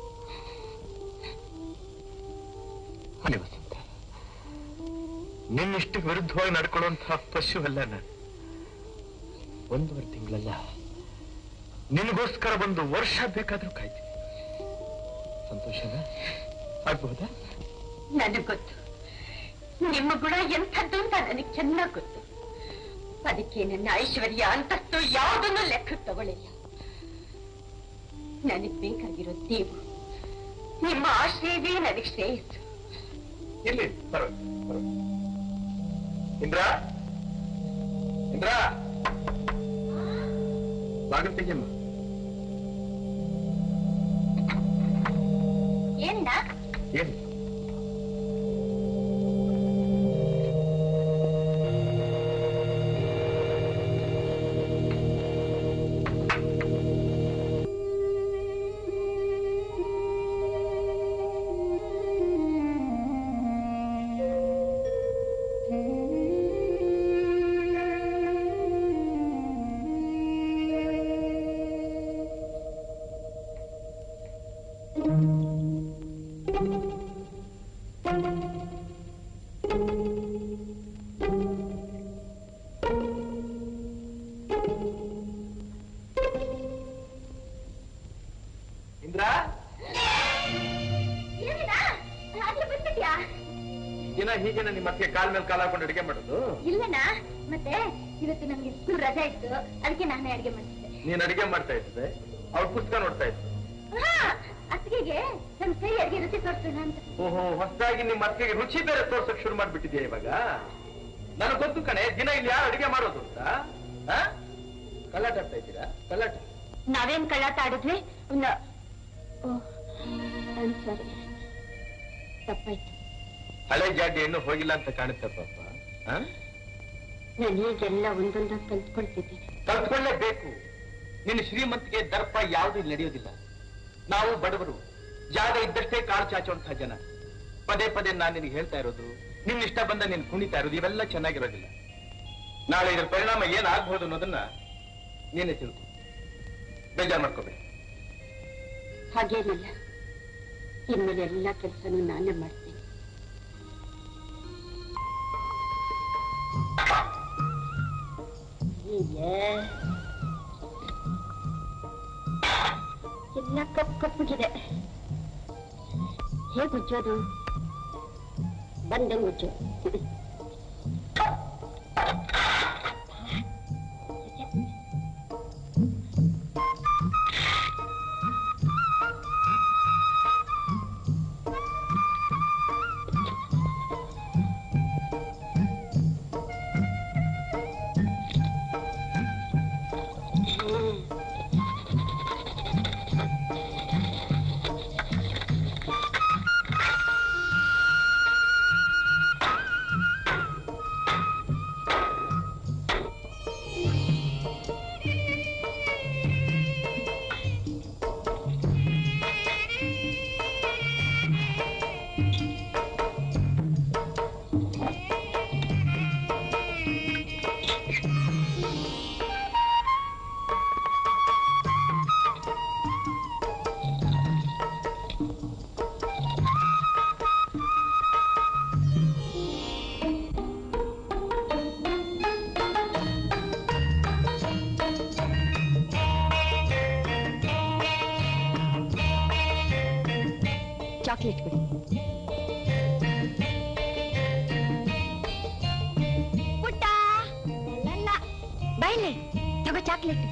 S13: ಹೊನೆ ವಸಂತ ನಿನ್ನಿಷ್ಟು ವಿರುದ್ಧವಾಗಿ ನಡ್ಕೊಳ್ಳುವಂತಹ ಪಶು ಅಲ್ಲ ನಾನು ಒಂದೂವರೆ ತಿಂಗಳಲ್ಲ ನಿನಗೋಸ್ಕರ ಒಂದು ವರ್ಷ ಬೇಕಾದ್ರೂ ಕಾಯ್ತೀನಿ ಸಂತೋಷನಾ ಆಗ್ಬಹುದಾ
S4: ನನಗೆ ಗೊತ್ತು ನಿಮ್ಮ ಗುಣ ಎಂಥದ್ದು ಅಂತ ನನಗೆ ಚೆನ್ನಾಗಿ ಗೊತ್ತು ಅದಕ್ಕೆ ನನ್ನ ಐಶ್ವರ್ಯ ಅಂತಸ್ತು ಯಾವುದನ್ನು ಲೆಕ್ಕಕ್ಕೆ ತಗೊಳ್ಳಿಲ್ಲ ನನಗೆ ಬೇಕಾಗಿರೋದು ನೀವು ನಿಮ್ಮ ಆಶ್ರಯವೇ ನನಗೆ ಶ್ರೇಯಸ್ಸು
S13: ಇಲ್ಲಿ ಪರವಾಗಿಲ್ಲ ಪರವಾಗಿಲ್ಲ. ಇಂದ್ರ ಇಂದ್ರ ಬಾಗಿಲು ತೆಗಿಯಮ್ಮ
S8: ಏನಿಲ್ಲ
S13: ಏನು ಇಂದ್ರ ದಿನ ಹೀಗೇನ ನಿಮ್ಮ ಅತ್ತಿಗೆ ಕಾಲ್ ಮೇಲೆ ಕಾಲ್ ಹಾಕೊಂಡು ಅಡಿಗೆ ಮಾಡೋದು
S8: ಇಲ್ಲನಾ ಮತ್ತೆ ಇವತ್ತು ನಮ್ಗೆ ಸ್ಕೂಲ್ ರಜೆ ಇತ್ತು ಅದಕ್ಕೆ ನಾನೇ ಅಡಿಗೆ ಮಾಡ್ತಿದ್ದೆ
S13: ನೀನ್ ಅಡಿಗೆ ಮಾಡ್ತಾ ಇದ್ದೆ ಅವ್ರ ಪುಸ್ತಕ ನೋಡ್ತಾ ಇದ್ದೆ
S8: ಹಾ ಅತ್ತಿಗೆಗೆ ನಮ್ ಕೈ ಅಡಿಗೆ ರುಚಿ ತೋರ್ಸೋಣ ಅಂತ
S13: ಓಹೋ ಹೊಸದಾಗಿ ನಿಮ್ಮ ಅತ್ತಿಗೆ ರುಚಿ ಬೇರೆ ತೋರ್ಸಕ್ ಶುರು ಮಾಡ್ಬಿಟ್ಟಿದ್ಯಾ ಇವಾಗ ನನಗೆ ಗೊತ್ತು ಕಣೆ ದಿನ ಇಲ್ಲಿ ಯಾರು ಅಡಿಗೆ ಮಾಡೋದು ಅಂತ ಆ? ಕಳ್ಳಾಟ ಆಡ್ತಾ ಇದ್ದೀರಾ ಕಳ್ಳಾಟ
S4: ನಾವೇನ್ ಕಳ್ಳಾಟ ಆಡಿದ್ವಿ ನ- ಓ ಸರಿ ತಪ್ಪಾಯ್ತು
S13: ಹಳೆ ಜಾಡಿ ಹೆಣ್ಣು ಹೋಗಿಲ್ಲ ಅಂತ ಕಾಣುತ್ತೆ ಪಾಪ ಆ?
S4: ನಾನು ಹೀಗೆಲ್ಲ ಒಂದೊಂದಾಗಿ ಕಲ್ತ್ಕೊಳ್ತಿದ್ದೀನಿ
S13: ಕಲ್ತ್ಕೊಳ್ಳೇಬೇಕು ನಿನ್ನ ಶ್ರೀಮಂತಿಗೆ ದರ್ಪ ಯಾವುದು ಇಲ್ಲಿ ನಡೆಯೋದಿಲ್ಲ ನಾವು ಬಡವರು ಜಾಗ ಇದ್ದಷ್ಟೇ ಕಾಳು ಚಾಚುವಂತಹ ಜನ ಪದೇ ಪದೇ ನಾನು ನಿನಗೆ ಹೇಳ್ತಾ ಇರೋದು ನಿನ್ನ ಇಷ್ಟ ಬಂದ ನೀನು ಕುಣಿತಾ ಇರೋದು ಇವೆಲ್ಲ ಚೆನ್ನಾಗಿರೋದಿಲ್ಲ ನಾಳೆ ಇದರ ಪರಿಣಾಮ ಏನಾಗ್ಬೋದು ಅನ್ನೋದನ್ನ ನೀನೇ ತಿಳ್ಕೊ ಬೇಜಾರು ಮಾಡ್ಕೋಬೇಡಿ
S4: ಹಾಗೇನಿಲ್ಲ ಇನ್ಮೇಲೆ ಎಲ್ಲ ಕೆಲಸನೂ ನಾನೇ ಮಾಡ್ತೀನಿ ಅಯ್ಯೇ. ಎಲ್ಲ ಕಪ್ಪು ಕಪ್ಪಗಿದೆ ಹೇಗೆ ಮುಚ್ಚೋದು ಬಂದೆ ಮುಚ್ಚು
S5: ಚಾಕ್ಲೇಟ್ ಕೊಡಿ ಪುಟ್ಟ ಲಲ್ಲ ಬೈಲಿ ತಗೋ ಚಾಕ್ಲೇಟ್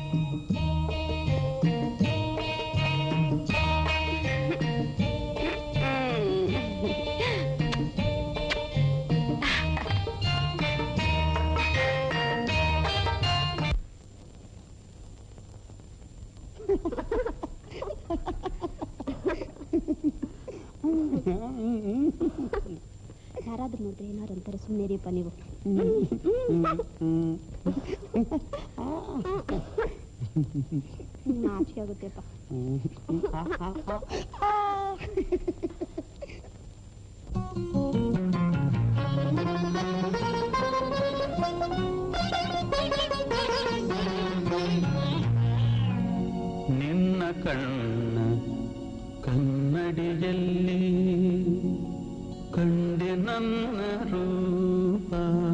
S5: ಯಾರಾದ್ರೂ ನೋಡಿದ್ರೆ ಏನಾರು ಅಂತಾರೆ ಸುಮ್ಮನೆ ರೀಪ ನೀವು ನಾಚಿಕೆ ಆಗುತ್ತೆಪ್ಪ
S9: ನಿನ್ನ ಕಣ್ಣ ಕನ್ನಡಿಯಲ್ಲಿ ಕಂಡೆ ನನ್ನ ರೂಪ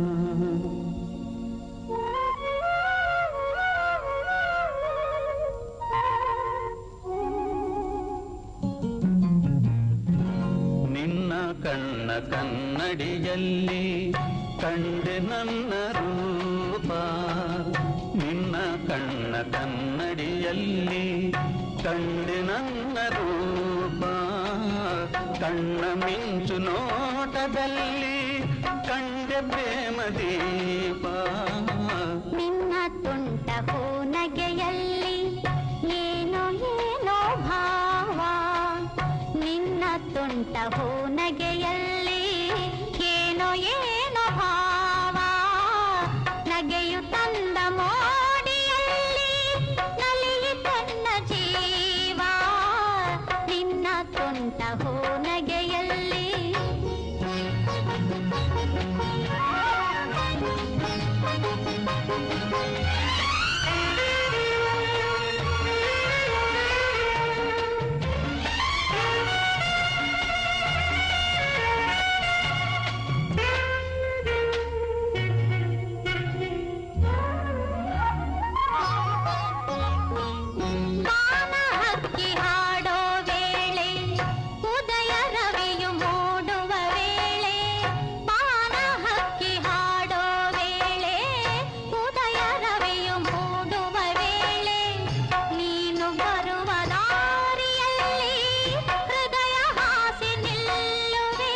S9: ನಿನ್ನ ಕಣ್ಣ ಕನ್ನಡಿಯಲ್ಲಿ ಕಂಡೆ ನನ್ನ ರೂಪ ನಿನ್ನ ಕಣ್ಣ ಕನ್ನಡಿಯಲ್ಲಿ ಕಂಡೆ ನನ್ನ ರೂಪ ಕಣ್ಣ ಮಿಂಚು ನೋಟದಲ್ಲಿ ಕಂಡೆ ಪ್ರೇಮ ದೀಪ
S8: ನಿನ್ನ ತುಂಟ ಹೂನಗೆಯಲ್ಲಿ ಏನೋ ಏನೋ ಭಾವ ನಿನ್ನ ತುಂಟ ಹೂನಗೆಯಲ್ಲಿ ಏನೋ ಏನೋ ಭಾವ ನಗೆಯು ತಂದ ಮೋಡಿಯಲ್ಲಿ ನಲಿಯು ತನ್ನ ಜೀವ ನಿನ್ನ ತುಂಟ ಹೂನಗೆಯಲ್ಲಿ ಮಾನ ಹಕ್ಕಿ ಹಾಡೋ ವೇಳೆ ಉದಯ ರವಿಯು ಮೂಡುವ ವೇಳೆ ಮಾನ ಹಕ್ಕಿ ಹಾಡೋ ವೇಳೆ ಉದಯ ರವಿಯು ಮೂಡುವ ವೇಳೆ ನೀನು ಬರುವ ದಾರಿಯಲ್ಲಿ ಹೃದಯ ಹಾಸಿ ನಿಲ್ಲುವೆ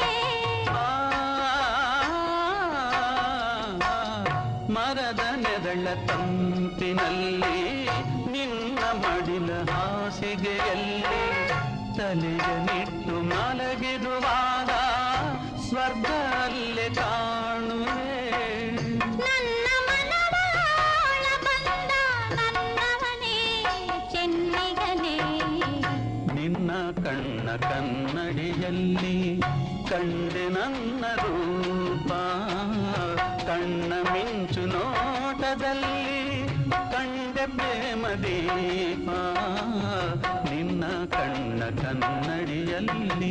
S9: ಮರದ ನೆರಳ ತಂಪಿನಲ್ಲಿ ನಿನ್ನ ಮಡಿಲ ಹಾಸಿಗೆಯಲ್ಲಿ ತಲೆಯ ನಿಟ್ಟು ಮಲಗಿರುವಾಗ ಸ್ವರ್ಗ ಅಲ್ಲೇ ಕಾಣುವೆ
S8: ನನ್ನ ಮನವಾಳ ಬಂದ ನನ್ನವನೇ ಚೆನ್ನಿಗನೇ
S9: ನಿನ್ನ ಕಣ್ಣ ಕನ್ನಡಿಯಲ್ಲಿ ಕಂಡೆ ನನ್ನ ರೂಪ ಕಣ್ಣ ಮಿಂಚು ನೋಟದಲ್ಲಿ ಕಂಡೆ ಪ್ರೇಮ ದೀಪ ನಿನ್ನ ಕಣ್ಣ ಕನ್ನಡಿಯಲ್ಲಿ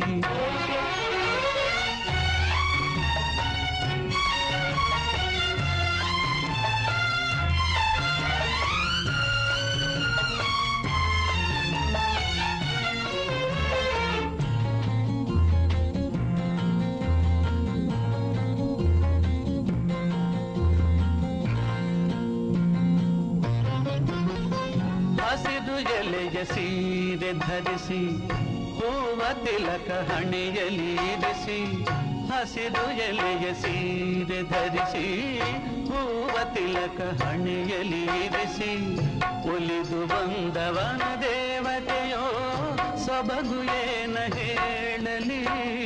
S9: ಹಸಿರು ಎಲೆಯ ಸೀರೆ ಧರಿಸಿ ಹೂವ ತಿಲಕ ಹಣೆಯಲ್ಲಿ ಇರಿಸಿ ಹಸಿರು ಎಲೆಯ ಸೀರೆ ಧರಿಸಿ ಹೂವ ತಿಲಕ ಹಣೆಯಲ್ಲಿ ಇರಿಸಿ ಒಲಿದು ಬಂದವನ ದೇವತೆಯೋ ಸೊಬಗು ಏನ ಹೇಳಲಿ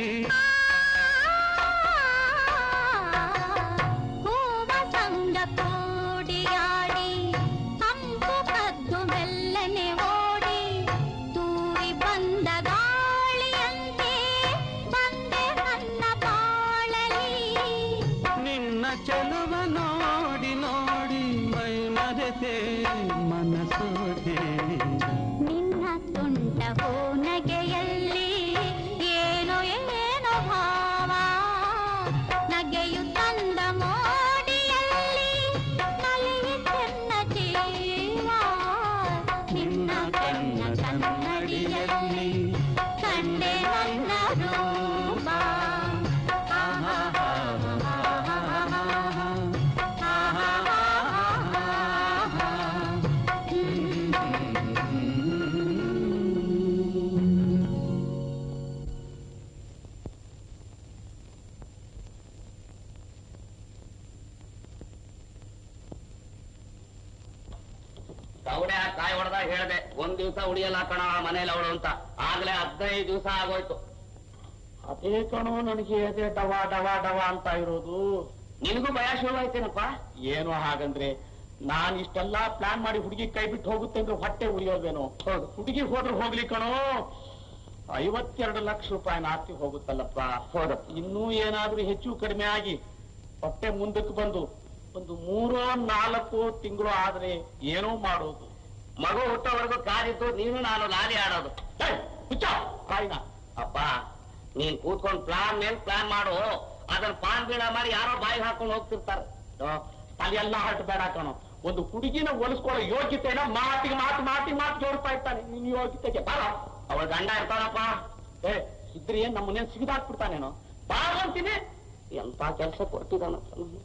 S8: ಹೂವ ಸಂಗ ಕೂಡಿಯಾಡಿ ಹಂಪು ಕದ್ದು ಮೆಲ್ಲನೆ ಓಡಿ ತೂರಿ ಬಂದ ಗಾಳಿಯಂತೆ ಬಂದೆ ನನ್ನ ಬಾಳಲಿ
S9: ನಿನ್ನ ಚೆಲುವ ನೋಡಿ ನೋಡಿ ಮೈ ಮರೆತೆ ಮನಸೋದೆ
S8: ನಿನ್ನ ತುಂಟ ಹೂನಗೆಯಲ್ಲಿ ಏನೋ ಏನೋ
S6: ದೌಡೆ ಆ ಕಾಯಿ ಹೊಡೆದಾಗ ಹೇಳ್ದೆ ಒಂದ್ ದಿವಸ ಉಳಿಯಲ್ಲ ಕಣ ಮನೇಲಿ ಅವಳು ಅಂತ ಆಗ್ಲೇ ಹದಿನೈದು ದಿವಸ ಆಗೋಯ್ತು
S11: ಅದೇ ಕಣೋ ನನಗೆ ಅದೇ ಡವ ಡವ ಡವ ಅಂತ ಇರೋದು
S6: ನಿನಗೂ ಭಯ ಶುರು ಆಯ್ತೇನಪ್ಪ
S11: ಏನು ಹಾಗಂದ್ರೆ ನಾನ್ ಇಷ್ಟೆಲ್ಲಾ ಪ್ಲಾನ್ ಮಾಡಿ ಹುಡುಗಿ ಕೈ ಬಿಟ್ಟು ಹೋಗುತ್ತೆ ಅಂದ್ರೆ ಹೊಟ್ಟೆ ಉರಿಯೋದೇನೋ ಹುಡುಗಿ ಹೋದ್ರೆ ಹೋಗ್ಲಿ ಕಣೋ ಐವತ್ತೆರಡು ಲಕ್ಷ ರೂಪಾಯಿ ಆಸ್ತಿ ಹೋಗುತ್ತಲ್ಲಪ್ಪ ಹೌದು ಇನ್ನೂ ಏನಾದ್ರೂ ಹೆಚ್ಚು ಕಡಿಮೆ ಆಗಿ ಹೊಟ್ಟೆ ಮುಂದಕ್ಕೆ ಬಂದು ಒಂದು ಮೂರೋ ನಾಲ್ಕು ತಿಂಗಳು ಆದ್ರೆ ಏನೋ ಮಾಡೋದು
S6: ಮಗು ಹುಟ್ಟೋವರೆಗೂ ಕಾದಿದ್ದು ನೀನು ನಾನು ಲಾಲಿ ಆಡೋದು
S11: ಕಾಯಿನ
S6: ಅಪ್ಪ ನೀನ್ ಕೂತ್ಕೊಂಡ್ ಪ್ಲಾನ್ ಮೇಲ್ ಪ್ಲಾನ್ ಮಾಡು ಅದನ್ನ ಪಾನ್ ಬೀಳ ಮಾಡಿ ಯಾರೋ ಬಾಯಿಗೆ ಹಾಕೊಂಡು ಹೋಗ್ತಿರ್ತಾರೆ
S11: ತಲೆಯೆಲ್ಲ ಹರಟು ಬೇಡ ಕಣೋ ಒಂದು ಹುಡುಗಿನ ಒಲಿಸ್ಕೊಳ್ಳೋ ಯೋಗ್ಯತೆನ ಮಾತಿಗೆ ಮಾತು ಮಾತಿಗೆ ಮಾತು ಜೋಡ್ತಾ ಇರ್ತಾನೆ ನಿನ್ ಯೋಗ್ಯತೆಗೆ ಬಾರ
S6: ಅವಳ ಗಂಡ ಇರ್ತಾನಪ್ಪ
S11: ಏ ಇದ್ರೆ ಏನ್ ನಮ್ಮ ಮನೇಲಿ ಸಿಗದಾಕ್ಬಿಡ್ತಾನೇನೋ ಬಾರ ಅಂತೀನಿ
S6: ಎಂತ ಕೆಲಸ ಕೊಟ್ಟಿದ್ದಾನಪ್ಪ ನಮ್ಗೆ.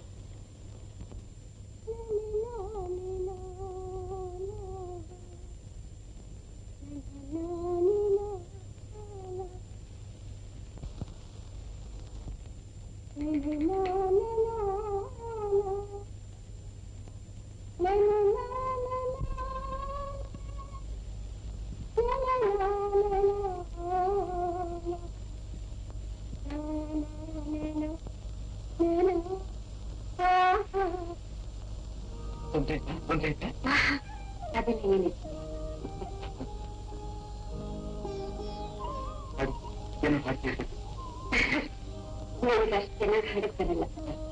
S5: ಅದೆಲ್ಲ ಏನಿಲ್ಲ
S13: ಏನು ಹಾಕಿ
S5: ನನಗೆ ಅಷ್ಟು ಚೆನ್ನಾಗಿ ಹಾಡಕ್ ಬರಲ್ಲ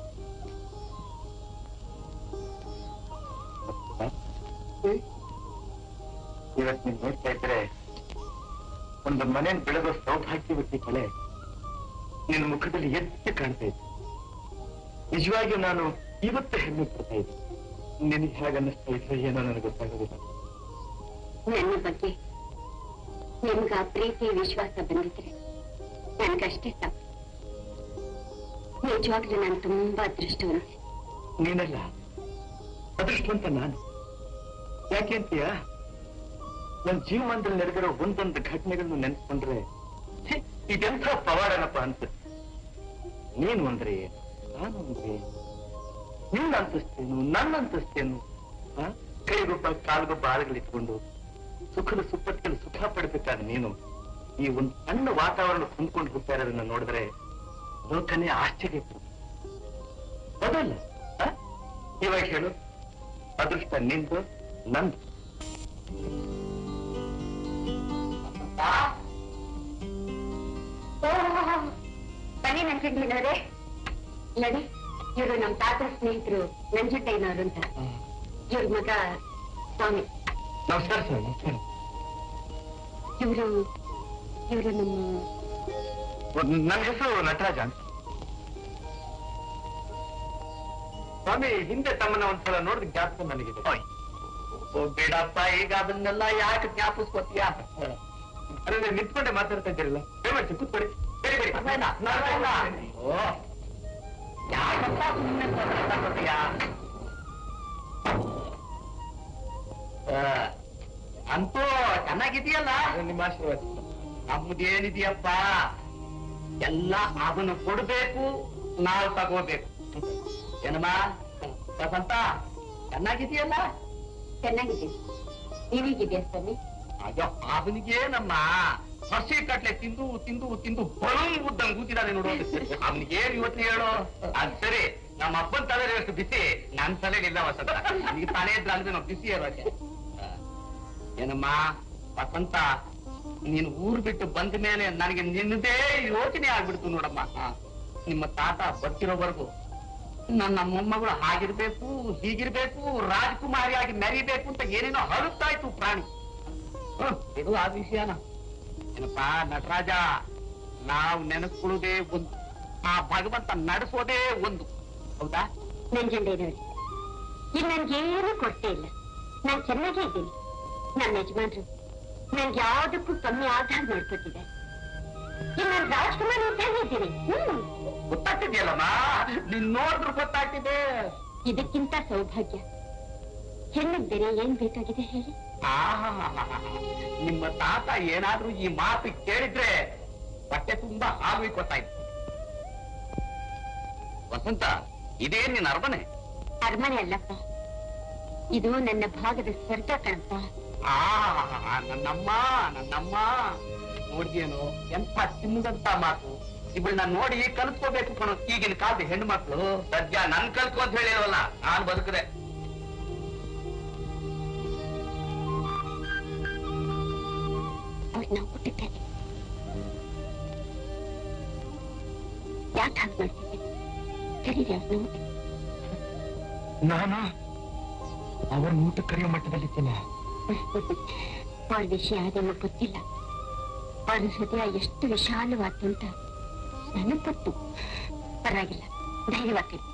S13: ಇವತ್ತು ನೀನ್ ನೋಡ್ತಾ ಇದ್ರೆ ಒಂದು ಮನೆ ಬೆಳೆದ ಸೌಭಾಗ್ಯವತಿ ಕಲೆ ನಿನ್ನ ಮುಖದಲ್ಲಿ ಎದ್ದು ಕಾಣ್ತಾ ಇದ್ದೆ ನಿಜವಾಗಿಯೂ ನಾನು ಇವತ್ತು ಹೆಮ್ಮೆ ಪಡ್ತಾ ಇದ್ದೆ ನಿನಗೆ ಹೇಗೆ ಅನ್ನಿಸ್ತಾ ಇದ್ರೆ ಏನೋ ನನಗೆ ಗೊತ್ತಾಗೋದಿಲ್ಲ
S5: ನನ್ನ ಬಗ್ಗೆ ನಿಮ್ಗ ಆ ಪ್ರೀತಿ ವಿಶ್ವಾಸ ಬಂದಿದ್ರೆ ನನ್ಗಷ್ಟೇ ಸಾಕು ನಿಜವಾಗ್ಲೂ ನಾನು ತುಂಬಾ ಅದೃಷ್ಟವಂತೆ
S13: ನೀನಲ್ಲ ಅದೃಷ್ಟವಂತ ನಾನು ಯಾಕೆ ಅಂತೀಯ ನನ್ನ ಜೀವಮಾನದಲ್ಲಿ ನಡೆದಿರೋ ಒಂದೊಂದು ಘಟನೆಗಳನ್ನು ನೆನೆಸ್ಕೊಂಡ್ರೆ ಛೆ, ಇದೆಂಥ ಪವಾಡನಪ್ಪ ಅನ್ಸುತ್ತೆ ನೀನು ಅಂದ್ರೆ ಏನು? ನಾನು ಅಂದ್ರೆ ಏನು? ನಿನ್ನ ಅಂತಸ್ತೇನು ನನ್ನ ಅಂತಸ್ತೇನು ಆ? ಕೈಗೊಬ್ಬ ಕಾಲ್ಗೊಬ್ಬ ಆಳುಗಳಿಟ್ಕೊಂಡು ಸುಖದ ಸುಪ್ಪತ್ತಿನಲ್ಲಿ ಸುಖ ಪಡಬೇಕಾದ ನೀನು ಈ ಒಂದು ಸಣ್ಣ ವಾತಾವರಣ ಹೊಂದ್ಕೊಂಡು ಹೋಗ್ತಾ ಇರೋದನ್ನ ನೋಡಿದ್ರೆ ಲೋಕನೇ ಆಶ್ಚರ್ಯ ಅದಲ್ಲ ಆ? ಇವಾಗ ಹೇಳು ಅದೃಷ್ಟ ನಿಂದು ನಂದು
S5: ಬನ್ನಿ ನಂಜುಂಡಯ್ಯನವರೇ ನೋಡಿ ಇವರು ನಮ್ಮ ತಾತ ಸ್ನೇಹಿತರು ನಂಜುಂಡಯ್ಯನವರು ಅಂತ ಇವ್ರ ಮಗ ಸ್ವಾಮಿ
S13: ನಮಸ್ಕಾರ ಸರ್ ನಮಸ್ಕಾರ
S5: ಇವರು ಇವರು ನಮ್ಮ
S13: ನನ್ನ ಹೆಸರು ನಟರಾಜ ಅಂತ ಸ್ವಾಮಿ ಹಿಂದೆ ತಮ್ಮನ್ನ ಒಂದ್ಸಲ ನೋಡಿದ ಜ್ಞಾಪಕ ನನಗಿದೆ
S6: ಓ ಬೇಡಪ್ಪ ಈಗ ಅದನ್ನೆಲ್ಲ ಯಾಕೆ ಜ್ಞಾಪಿಸ್ಕೊತೀಯ
S13: ಅಲ್ಲ ನಿಂತ್ಕೊಂಡೆ ಮಾತಾಡ್ತಾ ಇದ್ದೀರಲ್ಲ ದಯಮಾಡಿ ಕೂತ್ಕೊಳ್ಳಿ ಬೇಡಿ ಬೇಡಿ
S6: ನಾರಾಯಣ, ನಾರಾಯಣ. ಓ ಯಾಕಪ್ಪ ಸುಮ್ಮನೆ ತೊಂದ್ರೆ ತಗೊಳ್ತೀಯ? ಆ, ಅಂತೂ ಚೆನ್ನಾಗಿದೆಯಲ್ಲ
S13: ನಿಮ್ಮ ಆಶೀರ್ವಾದ
S6: ನಮ್ದೇನಿದೆಯಪ್ಪ ಎಲ್ಲ ಅವನು ಕೊಡ್ಬೇಕು ನಾವು ತಗೋಬೇಕು ಏನಮ್ಮ ವಸಂತ ಚೆನ್ನಾಗಿದೆಯಲ್ಲ
S5: ಚೆನ್ನಾಗಿದೆ ನೀವೀಗಿದೆಯಾ ಸ್ವಾಮಿ
S6: ಅಯ್ಯೋ ಅವನಿಗೇನಮ್ಮ ಹಸಿ ಕಟ್ಲೆ ತಿಂದು ತಿಂದು ತಿಂದು ಬಲಂ ಉದ್ದಂಗ್ ಕೂತಿದ್ದಾನೆ ನೋಡು ಅವನಿಗೇನ್ ಯೋಚನೆ ಹೇಳು ಅದ್ ಸರಿ ನಮ್ಮ ಅಪ್ಪನ ತಲೆ ಎಷ್ಟು ಬಿಸಿ ನನ್ ತಲೆಗಿಲ್ಲ ವಸಂತ ನನಗೆ ತಲೆ ಇದ್ರೆ ಅಂದ್ರೆ ನಾವು ಬಿಸಿ ಇರೋಕೆ ಆ, ಏನಮ್ಮ ವಸಂತ ನೀನು ಊರ್ ಬಿಟ್ಟು ಬಂದ ಮೇಲೆ ನನಗೆ ನಿನ್ನದೇ ಯೋಚನೆ ಆಗ್ಬಿಡ್ತು ನೋಡಮ್ಮ ಆ, ನಿಮ್ಮ ತಾತ ಬರ್ತಿರೋವರೆಗೂ ನನ್ನ ಮೊಮ್ಮಗಳು ಹಾಗಿರ್ಬೇಕು ಹೀಗಿರ್ಬೇಕು ರಾಜಕುಮಾರಿಯಾಗಿ ಮೆರಿಬೇಕು ಅಂತ ಏನೇನೋ ಹರುತ್ತಾ ಇತ್ತು ಪ್ರಾಣಿ ಹ್ಮ್, ಇದು ಆ ವಿಷಯನ ಏನಪ್ಪ ನಟರಾಜ ನಾವು ನೆನೆಸ್ಕೊಳ್ಳೋದೇ ಒಂದು ಆ ಭಗವಂತ ನಡೆಸೋದೇ ಒಂದು ಹೌದಾ
S5: ನಂಜುಂಡಯ್ಯನವರೇ ಈಗ ನನ್ಗೇನು ಕೊರತೆ ಇಲ್ಲ ನಾನ್ ಚೆನ್ನಾಗೇ ಇದ್ದೀನಿ ನನ್ನ ಯಜಮಾನ್ರು ನನ್ಗೆ ಯಾವ್ದಕ್ಕೂ ಕಮ್ಮಿ ಆಧಾರ ಮಾಡ್ಕೊತಿದ್ದಾರೆ ಈಗ ನಾನು ರಾಜ್ಕುಮಾರ್ ಅಂತ ಇದ್ದೀನಿ ಹ್ಮ್
S6: ಗೊತ್ತಾಗ್ತಿದ್ಯಲ್ಲಮ್ಮ ನೀನ್ ನೋಡಿದ್ರು ಗೊತ್ತಾಗ್ತಿದೆ
S5: ಇದಕ್ಕಿಂತ ಸೌಭಾಗ್ಯ ಹೆಣ್ಣಿಗೆ ಬೇರೆ ಏನ್ ಬೇಕಾಗಿದೆ ಹೇಳಿ
S6: ಆಹಾಹಾಹಾಹಾ. ನಿಮ್ಮ ತಾತ ಏನಾದ್ರೂ ಈ ಮಾತು ಕೇಳಿದ್ರೆ ಹೊಟ್ಟೆ ತುಂಬಾ ಹಾಲು ಗೊತ್ತಾಯ್ತು ವಸಂತ ಇದೇ ನಿನ್ನ ಅರಮನೆ
S5: ಅರಮನೆ ಅಲ್ಲಪ್ಪ ಇದು ನನ್ನ ಭಾಗದ ಸ್ವರ್ಗ ಕಣಪ್ಪ
S6: ಆ ನನ್ನಮ್ಮ ನನ್ನಮ್ಮ ನೋಡ್ದೇನು ಎಂತ ಚಿನ್ನದಂತ ಮಾತು ಇವಳನ್ನ ನೋಡಿ ಕಲ್ತ್ಕೋಬೇಕು ಕಣೋ ಈಗಿನ ಕಾಲದ ಹೆಣ್ಣು ಮಕ್ಳು ಸದ್ಯ ನನ್ ಕಲ್ತ್ಕೊ ಅಂತ ಹೇಳಿರಲ್ಲ ನಾನ್ ಬದುಕದೆ
S5: ಅವ್ಳನ್ನ ಹುಟ್ಟಿದ್ದೇನೆ ಯಾಕೆ ಹಾಗೆ ಮಾಡ್ತಿದ್ದೆ ಕರೀರಿ ಅವ್ರನ್ನ
S13: ನಾನು ಅವರ ಊಟ ಕರೆಯೋ ಮಟ್ಟದಲ್ಲಿದ್ದೇನೆ
S5: ಅವಳ ವಿಷಯ ಅದನ್ನು ಗೊತ್ತಿಲ್ಲ ಅವಳ ಹೃದಯ ಎಷ್ಟು ವಿಶಾಲವಾದ್ದು ಅಂತ ನನಗ್ ಗೊತ್ತು ಪರವಾಗಿಲ್ಲ ಧೈರ್ಯವಾಗಿರಿ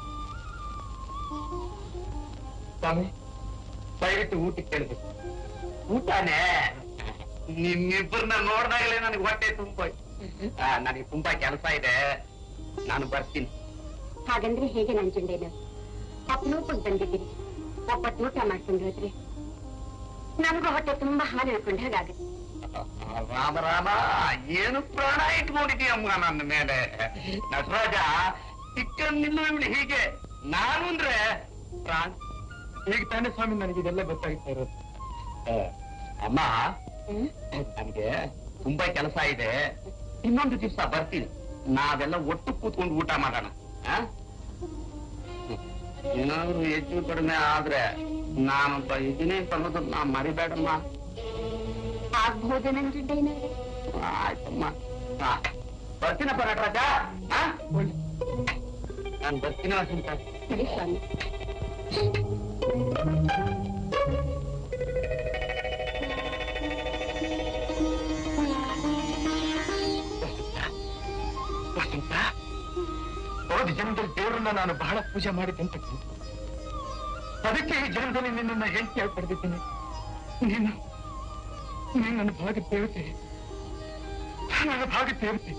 S6: ಸ್ವಾಮಿ ದಯವಿಟ್ಟು ಊಟಕ್ಕೆ ಕೇಳಬೇಕು ಊಟನೇ ನಿಮ್ಮಿಬ್ಬರನ್ನ ನೋಡ್ದಾಗಲೇ ನನಗೆ ಹೊಟ್ಟೆ ತುಂಬ ನನಗೆ ತುಂಬಾ ಕೆಲಸ ಇದೆ ನಾನು ಬರ್ತೀನಿ
S5: ಹಾಗಂದ್ರೆ ಹೇಗೆ ನಂಜುಂಡೇನು ಅಪರೂಪಕ್ಕೆ ಬಂದಿದ್ದೀರಿ ಒಬ್ಬಟ್ಟು ಊಟ ಮಾಡ್ಕೊಂಡು ಹೋದ್ರೆ ನಮಗೂ ಹೊಟ್ಟೆ ತುಂಬಾ ಹಾಲು ಹೇಳ್ಕೊಂಡು ಹಾಗಾಗುತ್ತೆ
S6: ರಾಮ ರಾಮ ಏನು ಪ್ರಾಣ ಇಟ್ಕೊಂಡಿದೀಯಮ್ಮ ನನ್ನ ಮೇಲೆ ನಟರಾಜ ಚಿಕ್ಕನ್ನಿಲ್ಲ ಇವಳು ಹೀಗೆ ನಾನು ಅಂದ್ರೆ ಪ್ರಾಣ
S13: ಈಗ ತಾನೇ ಸ್ವಾಮಿ ನನಗೆ ಇದೆಲ್ಲ ಗೊತ್ತಾಗ್ತಾ ಇರೋದು
S6: ಆ, ಅಮ್ಮ ನನಗೆ ತುಂಬಾ ಕೆಲಸ ಇದೆ ಇನ್ನೊಂದು ದಿವಸ ಬರ್ತೀನಿ ನಾವೆಲ್ಲ ಒಟ್ಟು ಕೂತ್ಕೊಂಡು ಊಟ ಮಾಡೋಣ ಆ? ಏನಾದ್ರು ಹೆಚ್ಚು ಕಡಿಮೆ ಆದ್ರೆ ನಾನೊಬ್ಬ ಇದೀನಿ ಅಂತ ಅನ್ನೋದನ್ನ ಮರಿಬೇಡಮ್ಮ
S5: ಆಗ್ಬಹುದು ನಂಜುಂಡೇನು
S6: ಆಯ್ತಮ್ಮ ಹಾ ಬರ್ತೀನಪ್ಪ ನಟರಾಜ ಆ? ನಾನ್ ಬರ್ತೀನಿ ವಸಂತ
S5: ಸರಿ ಸ್ವಾಮಿ
S13: ವಸಂತ ಹೋದ ಜನ್ಮದಲ್ಲಿ ದೇವರನ್ನ ನಾನು ಬಹಳ ಪೂಜೆ ಮಾಡಿದ್ದೆ ಅಂತ ಗೊತ್ತು. ಅದಕ್ಕೆ ಈ ಜನ್ಮದಲ್ಲಿ ನಿನ್ನನ್ನ ಹೆಂಡತಿಯಾಗಿ ಪಡೆದಿದ್ದೀನಿ ನೀನು ನೀನು ನನ್ನ ಭಾಗ ದೇವತೆ ನನ್ನ ಭಾಗ ದೇವತೆ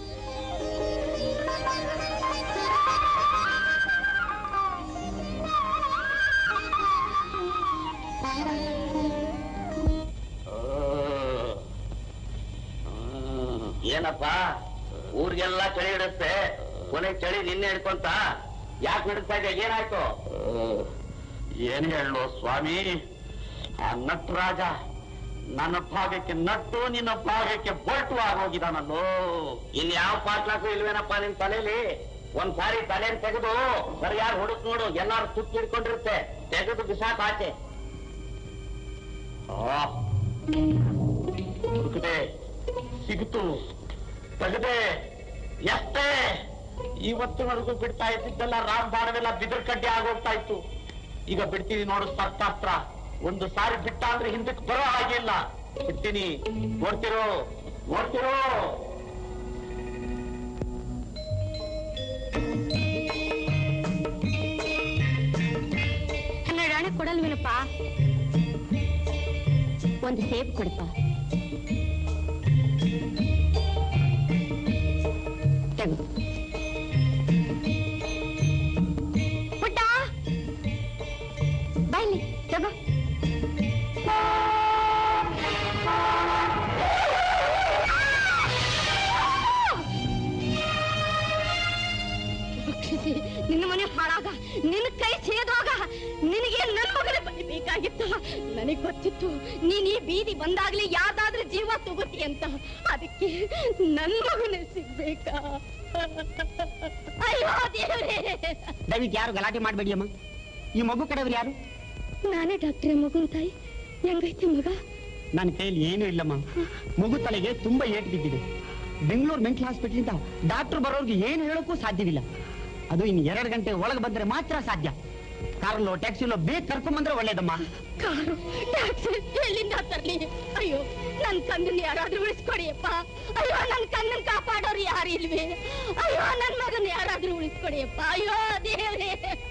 S6: ಏನಪ್ಪ ಊರಿಗೆಲ್ಲ ಚಳಿ ಹಿಡಿస్తే ಕೊನೆ ಚಳಿ ನಿನ್ನೆ ಹಿಡ್ಕೊಂತ ಯಾಕೆ ಹಿಡಿಸ್ತಾ ಇದೆ ಏನಾಯ್ತು ಏನ್ ಹೇಳು ಸ್ವಾಮಿ ಆ ನಟರಾಜ ನನ್ನ ಭಾಗಕ್ಕೆ ನಟ್ಟು ನಿನ್ನ ಭಾಗಕ್ಕೆ ಬೊಲ್ಟು ಆಗೋಗಿದಾನಲ್ಲೋ ಇನ್ ಯಾವ ಪಾಟ್ಲಾಕು ಇಲ್ವೇನಪ್ಪ ನಿನ್ ತಲೆಯಲ್ಲಿ ಒಂದ್ ಸಾರಿ ತಲೆನ್ ತೆಗೆದು ಸರಿಯಾಗಿ ಹುಡುಕ್ ನೋಡು ಎಲ್ಲಾರು ತುಕ್ಕಿ ಹಿಡ್ಕೊಂಡಿರುತ್ತೆ ತೆಗೆದು ಬಿಸಾಕ್ ಆಚೆ ಆ, ಹುಡುಕದೆ ಸಿಗುತ್ತು ತೆಗದೆ ಎಷ್ಟೇ ಇವತ್ತಿನವರೆಗೂ ಬಿಡ್ತಾ ಇದ್ದಿದ್ದೆಲ್ಲ ರಾಮ್ ಬಾಣವೆಲ್ಲ ಬಿದಿರ್ ಕಡ್ಡಿ ಆಗೋಗ್ತಾ ಇತ್ತು ಈಗ ಬಿಡ್ತೀನಿ ನೋಡು ಶಸ್ತ್ರಾಸ್ತ್ರ ಒಂದು ಸಾರಿ ಬಿಟ್ಟ ಅಂದ್ರೆ ಹಿಂದಕ್ಕೆ ಬರೋ ಹಾಗೆ ಇಲ್ಲ ಬಿಡ್ತೀನಿ ನೋಡ್ತಿರೋ ನೋಡ್ತಿರೋ
S5: ಹನ್ನೆರಡು ಹಣ ಕೊಡಲ್ವೇನಪ್ಪ ಒಂದು ಸೇಬ್ ಕೊಡಪ್ಪ ತಗೋ ಪುಟ್ಟ ಬೈಲಿ ತಗೋ ರಕ್ಷಿಸಿ ನಿನ್ನ ಮನೆ ಹಾಳಾಗ ನಿನ್ನ ಕೈ ಸೇದುವಾಗ ನಿನಗೆ ನನ್ನ ಮಗನೇ ಬಲಿಬೇಕಾಗಿತ್ತು ನನಗೆ ಗೊತ್ತಿತ್ತು ನೀನ್ ಈ ಬೀದಿ ಬಂದಾಗ್ಲೇ ಯಾವ್ದಾದ್ರೂ ಜೀವ ತಗೋತಿ ಅಂತ ಅದಕ್ಕೆ ನನ್ ಮಗನೇ ಸಿಗ್ಬೇಕಾ ಅಯ್ಯೋ ದೇವ್ರೇ
S12: ದಯವಿಟ್ಟು ಯಾರು ಗಲಾಟೆ ಮಾಡಬೇಡಿ ಅಮ್ಮ ಈ ಮಗು ಕಡೆಯವ್ರು ಯಾರು
S5: ನಾನೇ ಡಾಕ್ಟ್ರೆ ಮಗುನ್ ತಾಯಿ ಹೆಂಗೈತಿ ಮಗ
S12: ನನ್ನ ಕೈಯಲ್ಲಿ ಏನೂ ಇಲ್ಲಮ್ಮ ಮಗು ತಲೆಗೆ ತುಂಬಾ ಏಟು ಬಿದ್ದಿದೆ ಬೆಂಗಳೂರು ಮೆಂಟಲ್ ಹಾಸ್ಪಿಟಲಿಂದ ಡಾಕ್ಟರ್ ಬರೋರ್ಗೆ ಏನು ಹೇಳೋಕ್ಕೂ ಸಾಧ್ಯವಿಲ್ಲ ಅದು ಇನ್ನು ಎರಡು ಗಂಟೆ ಒಳಗೆ ಬಂದ್ರೆ ಮಾತ್ರ ಸಾಧ್ಯ ಕಾರಲ್ಲೋ ಟ್ಯಾಕ್ಸಿಲೋ ಬೇಗ ಕರ್ಕೊಂಬಂದ್ರೆ ಒಳ್ಳೇದಮ್ಮ
S5: ಕಾರು ಟ್ಯಾಕ್ಸಿ ಎಲ್ಲಿಂದ ತರ್ಲಿ ಅಯ್ಯೋ ನನ್ ಕಣ್ಣನ್ ಯಾರಾದ್ರೂ ಉಳಿಸ್ಕೊಡಿಯಪ್ಪ ಅಯ್ಯೋ ನನ್ ಕಣ್ಣನ್ ಕಾಪಾಡೋರು ಯಾರು ಇಲ್ವೇ ಅಯ್ಯೋ ನನ್ ಮಗನ್ ಯಾರಾದ್ರೂ ಉಳಿಸ್ಕೊಡಿಯಪ್ಪ ಅಯ್ಯೋ ದೇವ್ರೇ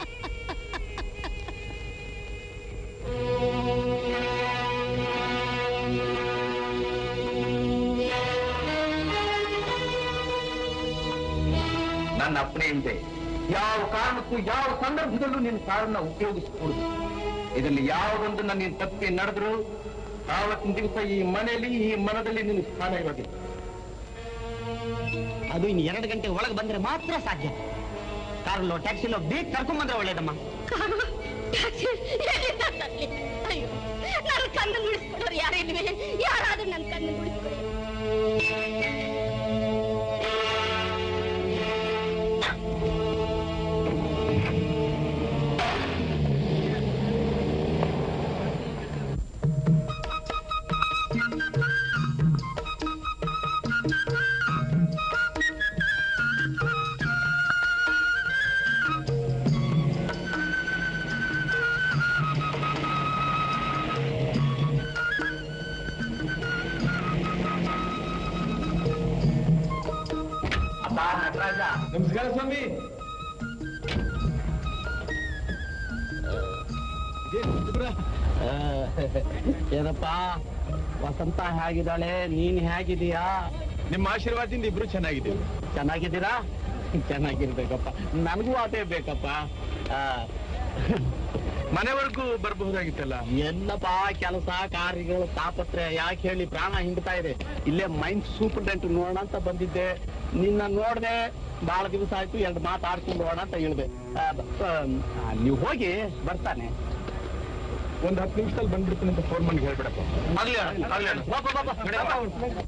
S6: ನನ್ನ ಅಪ್ಪಣೆಯಿಂದ ಯಾವ ಕಾರಣಕ್ಕೂ ಯಾವ ಸಂದರ್ಭದಲ್ಲೂ ನಿನ್ನ ಕಾರನ್ನ ಉಪಯೋಗಿಸಕೂಡದು ಇದರಲ್ಲಿ ಯಾವುದೊಂದು ನನ್ನ ನೀನು ತಪ್ಪಿ ನಡೆದ್ರು ಆವತ್ತಿನ ದಿವಸ ಈ ಮನೆಯಲ್ಲಿ ಈ ಮನದಲ್ಲಿ ನಿನ್ನ ಸ್ಥಾನ ಇರೋದಿಲ್ಲ
S12: ಅದು ಇನ್ನು ಎರಡು ಗಂಟೆ ಒಳಗೆ ಬಂದ್ರೆ ಮಾತ್ರ ಸಾಧ್ಯ ಕಾರಲ್ಲೋ ಟ್ಯಾಕ್ಸಿಲೋ ಬೇಗ ಕರ್ಕೊಂಬಂದ್ರೆ ಒಳ್ಳೇದಮ್ಮ
S5: ಕಾರು ಟ್ಯಾಕ್ಸಿ ಎಲ್ಲಿಂದ ತರ್ಲಿ ಅಯ್ಯೋ ನನ್ನ ಕಣ್ಣು ಉಳಿಸ್ಕೊಡೋರು ಯಾರಿಲ್ವೇ ಯಾರಾದ್ರೂ ನನ್ನ ಕಣ್ಣು ಉಳಿಸ್ಕೊಡಿ
S14: ನಮಸ್ಕಾರ ಸ್ವಾಮಿ
S12: ಏನಪ್ಪ ವಸಂತ ಹೇಗಿದ್ದಾಳೆ ನೀನ್ ಹೇಗಿದೀಯಾ
S14: ನಿಮ್ಮ ಆಶೀರ್ವಾದದಿಂದ ಇಬ್ರು ಚೆನ್ನಾಗಿದ್ದೀವಿ
S12: ಚೆನ್ನಾಗಿದ್ದೀರಾ ಚೆನ್ನಾಗಿರ್ಬೇಕಪ್ಪ ನನಗೂ ಅದೇ ಬೇಕಪ್ಪ ಆ,
S14: ಮನೆವರೆಗೂ ಬರಬಹುದಾಗಿತ್ತಲ್ಲ
S12: ಎಲ್ಲಪ್ಪ ಕೆಲಸ ಕಾರ್ಯಗಳು ತಾಪತ್ರೆ ಯಾಕೆ ಹೇಳಿ ಪ್ರಾಣ ಹಿಂಡ್ತಾ ಇದೆ ಇಲ್ಲೇ ಮೈಂಡ್ ಸೂಪರ್ಡೆಂಟ್ ನೋಡೋಣ ಅಂತ ಬಂದಿದ್ದೆ ನಿನ್ನ ನೋಡ್ದೆ ಬಹಳ ದಿವಸ ಆಯ್ತು ಎರಡು ಮಾತಾಡ್ಕೊಂಡು ಹೋಗೋಣ ಅಂತ ಹೇಳಿದೆ ನೀವು ಹೋಗಿ ಬರ್ತಾನೆ
S14: ಒಂದ್ ಹತ್ತು ನಿಮಿಷದಲ್ಲಿ ಬಂದ್ಬಿಡ್ತೀನಿ ಅಂತ ಫೋನ್ ಮಾಡಿ ಹೇಳ್ಬಿಡಪ್ಪ
S12: ಆಗ್ಲಿ ಅಣ್ಣ, ಆಗ್ಲಿ ಅಣ್ಣ. ಬಾ, ಬಾ, ಬಾ, ಬಾ.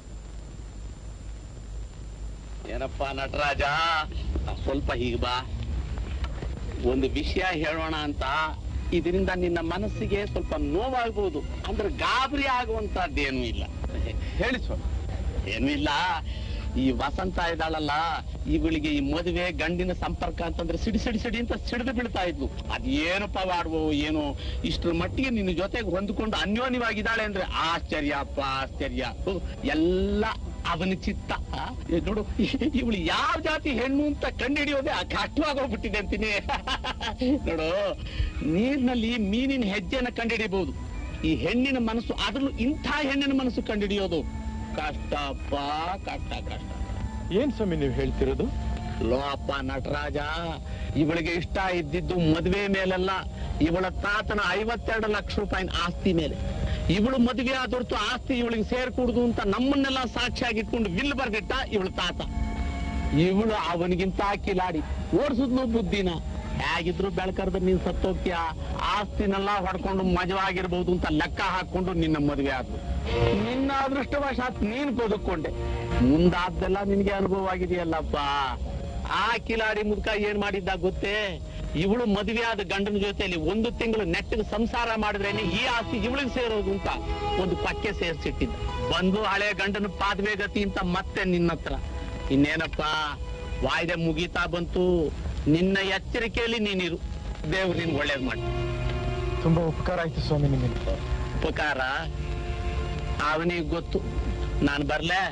S12: ಏನಪ್ಪ ನಟರಾಜ ಸ್ವಲ್ಪ ಹೀಗೆ ಬಾ ಒಂದು ವಿಷಯ ಹೇಳೋಣ ಅಂತ ಇದರಿಂದ ನಿನ್ನ ಮನಸ್ಸಿಗೆ ಸ್ವಲ್ಪ ನೋವಾಗ್ಬೋದು ಅಂದ್ರೆ ಗಾಬರಿ ಆಗುವಂತದ್ದೇನೂ ಇಲ್ಲ
S14: ಹೇಳಿ ಸ್ವಾಮಿ
S12: ಏನೂ ಇಲ್ಲ ಈ ವಸಂತ ಇದ್ದಾಳಲ್ಲ ಇವಳಿಗೆ ಈ ಮದುವೆ ಗಂಡಿನ ಸಂಪರ್ಕ ಅಂತಂದ್ರೆ ಸಿಡಿ ಸಿಡಿ ಸಿಡಿ ಅಂತ ಸಿಡಿದು ಬೀಳ್ತಾ ಇದ್ಲು ಅದೇನಪ್ಪ ಮಾಡುವ ಏನು ಇಷ್ಟರ ಮಟ್ಟಿಗೆ ನಿನ್ನ ಜೊತೆಗೆ ಹೊಂದ್ಕೊಂಡು ಅನ್ಯೋನ್ಯವಾಗಿದ್ದಾಳೆ ಅಂದ್ರೆ ಆಶ್ಚರ್ಯಪ್ಪ ಆಶ್ಚರ್ಯ ಹ್ಮ್, ಎಲ್ಲ ಅವನ ಚಿತ್ತ ಆ? ಏ ನೋಡು ಇವಳು ಯಾವ ಜಾತಿ ಹೆಣ್ಣು ಅಂತ ಕಂಡುಹಿಡಿಯೋದೇ ಕಷ್ಟವಾಗೋಗ್ಬಿಟ್ಟಿದೆ ಅಂತೀನಿ ನೋಡು ನೀರಿನಲ್ಲಿ ಮೀನಿನ ಹೆಜ್ಜೆನ ಕಂಡುಹಿಡಿಬಹುದು ಈ ಹೆಣ್ಣಿನ ಮನಸ್ಸು ಅದ್ರಲ್ಲೂ ಇಂಥ ಹೆಣ್ಣಿನ ಮನಸ್ಸು ಕಂಡುಹಿಡಿಯೋದು ಕಷ್ಟಪ್ಪ ಕಷ್ಟ ಕಷ್ಟ
S14: ಏನ್ ಸ್ವಾಮಿ ನೀವು ಹೇಳ್ತಿರೋದು
S12: ಲೋಪ ನಟರಾಜ ಇವಳಿಗೆ ಇಷ್ಟ ಇದ್ದಿದ್ದು ಮದುವೆ ಮೇಲಲ್ಲ ಇವಳ ತಾತನ ಐವತ್ತೆರಡು ಲಕ್ಷ ರೂಪಾಯಿನ ಆಸ್ತಿ ಮೇಲೆ ಇವಳು ಮದುವೆ ಆದೊರ್ತು ಆಸ್ತಿ ಇವಳಿಗೆ ಸೇರ್ಕೂಡುದು ಅಂತ ನಮ್ಮನ್ನೆಲ್ಲ ಸಾಕ್ಷಿಯಾಗಿಟ್ಕೊಂಡು ವಿಲ್ ಬರ್ದಿಟ್ಟ ಇವಳು ತಾತ ಇವಳು ಅವನಿಗಿಂತ ಕಿಲಾಡಿ ಓಡಿಸಿದ್ನು ಬುದ್ಧಿನ ಹೇಗಿದ್ರು ಬೆಳಕರ್ದ ನೀನ್ ಸತ್ತೋಗ್ತೀಯ ಆಸ್ತಿನೆಲ್ಲ ಹೊಡ್ಕೊಂಡು ಮಜವಾಗಿರ್ಬೋದು ಅಂತ ಲೆಕ್ಕ ಹಾಕೊಂಡು ನಿನ್ನ ಮದುವೆ ಆದ್ರು ನಿನ್ನ ಅದೃಷ್ಟವಶಾತ್ ನೀನ್ ಬದುಕೊಂಡೆ ಮುಂದಾದ್ದೆಲ್ಲ ನಿನ್ಗೆ ಅನುಭವ ಆಗಿದೆಯಲ್ಲಪ್ಪ ಆ ಕಿಲಾಡಿ ಮುದ್ಕ ಏನ್ ಮಾಡಿದ್ದ ಗೊತ್ತೇ ಇವಳು ಮದುವೆ ಆದ ಗಂಡನ ಜೊತೆಯಲ್ಲಿ ಒಂದು ತಿಂಗಳು ನೆಟ್ಟಿಗೆ ಸಂಸಾರ ಮಾಡಿದ್ರೇನೆ ಈ ಆಸ್ತಿ ಇವಳಿಗೆ ಸೇರೋದು ಅಂತ ಒಂದು ಪಕ್ಕೆ ಸೇರ್ಸಿಟ್ಟಿದ್ದ ಬಂದು ಹಳೆ ಗಂಡನ ಪಾದವೆ ಗತಿ ಅಂತ ಮತ್ತೆ ನಿನ್ನ ಹತ್ರ ಇನ್ನೇನಪ್ಪ ವಾಯ್ದೆ ಮುಗೀತಾ ಬಂತು ನಿನ್ನ ಎಚ್ಚರಿಕೆಯಲ್ಲಿ ನೀನಿರು ದೇವ್ರು ನಿನ್ ಒಳ್ಳೇದ್ ಮಾಡಿ
S14: ತುಂಬಾ ಉಪಕಾರ ಆಯ್ತು ಸ್ವಾಮಿ ನಿಮ್ಮಿಂದ
S12: ಉಪಕಾರ ಅವನಿಗೆ ಗೊತ್ತು ನಾನು ಬರ್ಲೆ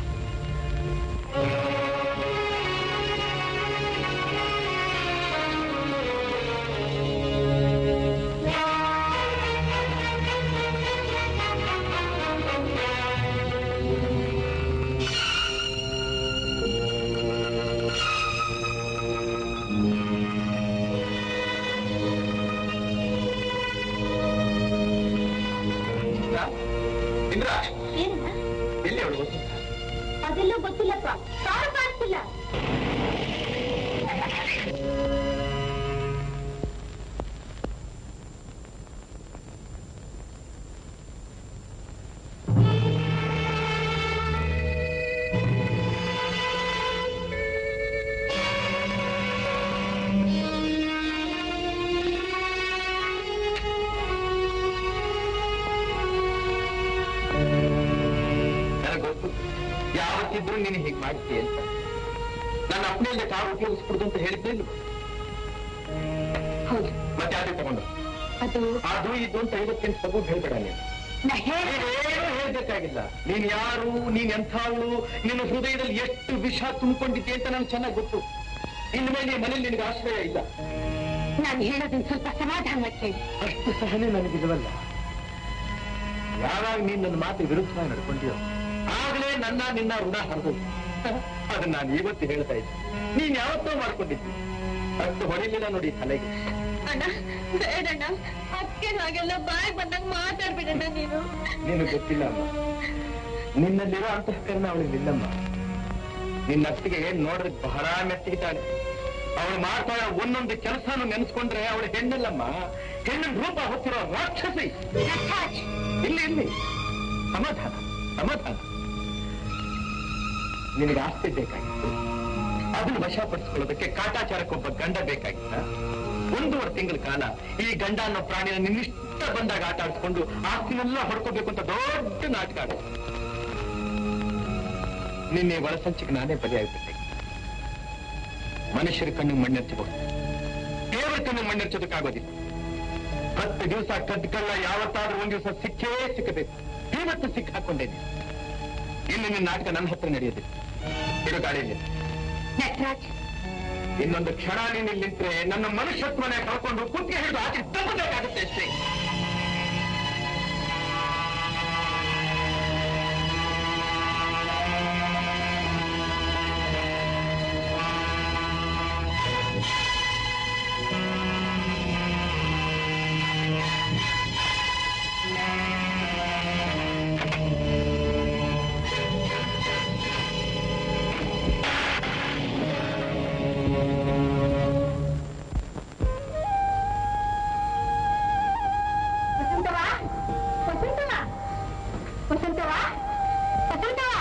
S13: ಇಂದ್ರ
S5: ಏನಣ್ಣ
S13: ಎಲ್ಲಿ ಅವಳು
S5: ಅದೆಲ್ಲ ಗೊತ್ತಿಲ್ಲಪ್ಪ ಕಾರು ಕಾಣಿಸ್ತಿಲ್ಲ
S13: ನನಗೆ ಗೊತ್ತು ಯಾವತ್ತಿದ್ರು ನೀನು ಹೀಗೆ ಮಾಡ್ತೀಯ ಅಂತ ನನ್ನ ಅಪ್ಪನೆಲ್ಲ ಕಾರು ಉಪಯೋಗಿಸ್ಬಿಡುದು ಅಂತ ಹೇಳಿದ್ದೆ ಇಲ್ವಾ?
S5: ಹೌದು
S13: ಮತ್ತೆ ಯಾಕೆ ತಗೊಂಡು
S5: ಅದು
S13: ಅದು ಇದು ಅಂತ ಐವತ್ತೆಂಟು ತಗೊಂಡು ಹೇಳ್ಬೇಡ ನೀನು
S5: ನಾ ಹೇಳ
S13: ನೀನೇನು ಹೇಳ್ಬೇಕಾಗಿಲ್ಲ ನೀನ್ ಯಾರು ನೀನ್ ಎಂಥವಳು ನಿನ್ನ ಹೃದಯದಲ್ಲಿ ಎಷ್ಟು ವಿಷ ತುಂಬಿಕೊಂಡಿದ್ದೆ ಅಂತ ನನಗೆ ಚೆನ್ನಾಗಿ ಗೊತ್ತು ಇನ್ನು ಮೇಲೆ ಈ ಮನೇಲಿ ನಿನಗೆ ಆಶ್ರಯ ಇಲ್ಲ
S5: ನಾನು ಹೇಳೋದನ್ನ ಸ್ವಲ್ಪ ಸಮಾಧಾನವಾಗಿ ಕೇಳಿ
S13: ಅಷ್ಟು ಸಹನೆ ನನಗಿಲ್ವಲ್ಲ ಯಾವಾಗ ನೀನ್ ನನ್ನ ಮಾತು ವಿರುದ್ಧವಾಗಿ ನಡ್ಕೊಂಡಿಯೋ ಆಗಲೇ ನನ್ನ ನಿನ್ನ ಋಣ ಹರಿದು ಅದನ್ನ ನಾನು ಇವತ್ತು ಹೇಳ್ತಾ ಇದ್ದೆ ನೀನ್ ಯಾವತ್ತೋ ಮಾಡ್ಕೊಂಡಿದ್ದಿ ಅಷ್ಟು ಹೊಡಿಲಿಲ್ಲ ನೋಡಿ ತಲೆಗೆ
S5: ಅಣ್ಣ ಬೇಡಣ್ಣ ಅಕ್ಕೆ ಹಾಗೆಲ್ಲ ಬಾಯ್ ಬಂದಾಗ ಮಾತಾಡ್ಬಿಡಣ್ಣ ನೀನು
S13: ನೀನು ಗೊತ್ತಿಲ್ಲ ಅಮ್ಮ ನಿನ್ನಲ್ಲಿರೋ ಅಂತಃಕರಣ ಅವಳಿಗೆ ಇಲ್ಲಮ್ಮ ನಿನ್ನ ಅತ್ತಿಗೆ ನೋಡಿದ್ರೆ ಬಹಳ ಮೆತ್ತಿಗಿದ್ದಾಳೆ ಅವಳು ಮಾಡ್ತಾ ಇರೋ ಒಂದೊಂದು ಕೆಲಸನೂ ನೆನೆಸ್ಕೊಂಡ್ರೆ ಅವಳು ಹೆಣ್ಣಲ್ಲಮ್ಮ ಹೆಣ್ಣಿನ ರೂಪ ಹೊತ್ತಿರೋ ರಾಕ್ಷಸಿ ಇಲ್ಲಿ ಇಲ್ಲಿ ಸಮಾಧಾನ ಸಮಾಧಾನ ನಿನಗೆ ಆಸ್ತಿ ಬೇಕಾಗಿತ್ತು ಅದನ್ನು ವಶಪಡಿಸ್ಕೊಳ್ಳೋದಕ್ಕೆ ಕಾಟಾಚಾರಕ್ಕೊಬ್ಬ ಗಂಡ ಬೇಕಾಗಿತ್ತ ಒಂದೂವರೆ ತಿಂಗಳ ಕಾಲ ಈ ಗಂಡ ಅನ್ನೋ ಪ್ರಾಣಿನ ನಿನ್ನಿಷ್ಟ ಬಂದಾಗ ಆಟ ಆಡಿಸ್ಕೊಂಡು ಆಸ್ತಿನೆಲ್ಲ ಹೊಡ್ಕೋಬೇಕು ಅಂತ ದೊಡ್ಡ ನಾಟಕ ಆಡ ನಿನ್ನೆ ಒಳಸಂಚಿಗೆ ನಾನೇ ಬಲಿಯಾಗ್ಬಿಟ್ಟೆ ಮನುಷ್ಯರ ಕಣ್ಣು ಮಣ್ಣೆಚ್ಚಬಹುದು ದೇವರ ಕಣ್ಣು ಮಣ್ಣೆಚ್ಚೋದಕ್ಕಾಗೋದಿಲ್ಲ ಹತ್ತು ದಿವಸ ಕದ್ಕಲ್ಲ ಯಾವತ್ತಾದ್ರೂ ಒಂದ್ ದಿವಸ ಸಿಕ್ಕೇ ಸಿಕ್ಕಬೇಕು ಇವತ್ತು ಸಿಕ್ಕ ಹಾಕೊಂಡಿದ್ದೆ ಇನ್ನು ನಿನ್ನ ನಾಟಕ ನನ್ನ ಹತ್ರ ನಡೆಯೋದಿಲ್ಲ ಇರು ಗಾಡಿಯಲ್ಲಿ
S5: ನಟರಾಜ್
S13: ಇನ್ನೊಂದು ಕ್ಷಣ ನೀನು ಇಲ್ಲಿ ನಿಂತ್ರೆ ನನ್ನ ಮನುಷ್ಯತ್ವನೇ ಕಳ್ಕೊಂಡು ಕುತ್ತಿಗೆ ಹಿಡಿದು ಆಚೆ ತಪ್ಪಬೇಕಾಗುತ್ತೆ ಅಷ್ಟೇ
S5: ವಸಂತವಾ ವಸಂತವಾ ವಸಂತವಾ ವಸಂತವಾ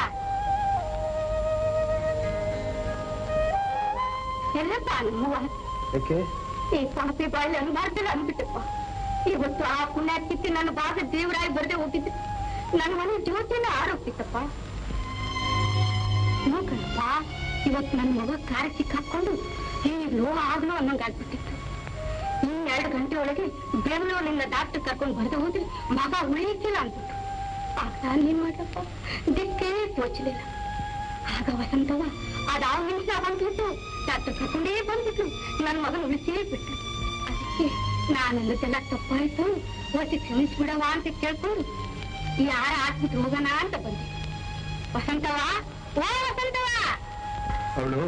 S5: ಎಲ್ಲಪ್ಪ ನಮ್ಮವ್ವ
S13: ಯಾಕೆ
S5: ಈ ಪಾಪಿ ಬಾಯಿ ಅನ್ಬಾರ್ದಲ್ಲ ಅಂದ್ಬಿಟ್ಟಪ್ಪ ಇವತ್ತು ಆ ಪುಣ್ಯಾತ್ಕಿತ್ತಿ ನನ್ನ ಭಾಗ ದೇವರಾಗಿ ಬರದೆ ಹೋಗಿದ್ದೆ ನನ್ನ ಮನೆ ಜ್ಯೋತಿನ ಆರೋಗ್ತಿತ್ತಪ್ಪ ನೋಕಣಪ್ಪ ಇವತ್ತು ನನ್ನ ಮಗ ಕಾರ ಸಿಕ್ಕಾಕೊಂಡು ಈಗಲೂ ಆಗ್ಲೂ ಅನ್ನೋಂಗಾಗ್ಬಿಟ್ಟಿತ್ತು ಇನ್ ಎರಡು ಗಂಟೆ ಒಳಗೆ ಬೆಂಗಳೂರಿನಿಂದ ಡಾಕ್ಟರ್ ಕರ್ಕೊಂಡು ಬರೆದು ಹೋದ್ರೆ ಮಗ ಉಳಿಯಕ್ಕಿಲ್ಲ ಅಂದ್ಬಿಟ್ಟು ಆಗ ನಾನೇನ್ ಮಾಡ್ಲಪ್ಪ ದಿಕ್ಕೇ ತೋಚಲಿಲ್ಲ ಆಗ ವಸಂತವ ಅದಾವ ನಿಮಿಷ ಬಂದ್ಬಿಟ್ಟು ಡಾಕ್ಟರ್ ಕರ್ಕೊಂಡೇ ಬಂದ್ಬಿಟ್ಲು ನನ್ನ ಮಗನ ಉಳಿಸೇ ಬಿಟ್ಲು ಅದಕ್ಕೆ ನಾನಲ್ಲದೆಲ್ಲ ತಪ್ಪಾಯ್ತು ಓಸಿ ಕ್ಷಮಿಸ್ಬಿಡವ ಅಂತ ಕೇಳ್ಕೊಂಡು ಯಾರ ಹಾಕ್ಬಿಟ್ಟು ಹೋಗೋಣ ಅಂತ ಬಂದೆ ವಸಂತವ ಓ ವಸಂತವ
S13: ಅವಳು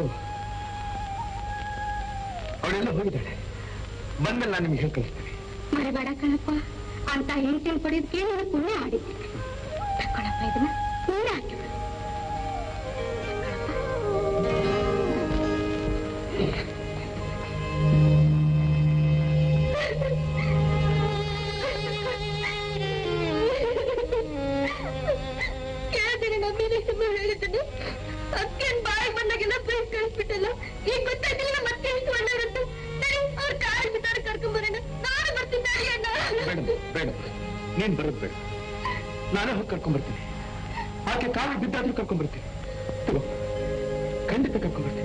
S13: ಅವಳೆಲ್ಲ ಹೋಗಿದ್ದಾಳೆ ಬಂದ್ಮೇಲೆ ನಾನು ನಿಮ್ಗೆ ಹೇಳಿ ಕಳಿಸ್ತೇನೆ
S5: ಮರಿಬೇಡ ಕಣಪ್ಪ ಅಂತ ಹೆಂಡತಿನ ಪಡೆಯೋದಕ್ಕೆ ನೀನು ಪುಣ್ಯ ಮಾಡಿದ್ದೆ ತಕೊಳಪ್ಪ ಇದನ್ನ ನೀನೇ ಹಾಕಿಬಿಡು ಕೇಳ್ತೀನಿ ನಮ್ಮೇಲೆ ಸುಮ್ಮನೆ ಹೇಳಿದ್ದನ್ನು ಅಕ್ಕೇನ್ ಬಾಯಿಗೆ ಬಂದಾಗೆಲ್ಲ ಪ್ಲೇಸ್ ಕಳಿಸ್ಬಿಟ್ಟಲ್ಲ ಈಗ ಗೊತ್ತಾಯ್ತಿಲ್ಲ ಮತ್ತೆ ಎಷ್ಟು ಒಳ್ಳೆಯವ್ರಂತ ಸರಿ ಅವ್ರ ಕಾರ್ ಬಿಟ್ಟಾರ ಕರ್ಕೊಂಡ್ ಬರೋಣ ನಾನು ಬರ್ತಿದ್ದಾರೆ ಅಣ್ಣ
S13: ಬೇಡ ಬೇಡ ನೀನ್ ಬರೋದು ಬೇಡ ನಾನೇ ಹೋಗಿ ಕರ್ಕೊಂಡ್ಬರ್ತೀನಿ ಆಕೆ ಕಾಲು ಬಿದ್ದಾದ್ರೂ ಕರ್ಕೊಂಡ್ಬರ್ತೀನಿ ತಗೋ ಖಂಡಿತ ಕರ್ಕೊಂಡ್ಬರ್ತೀನಿ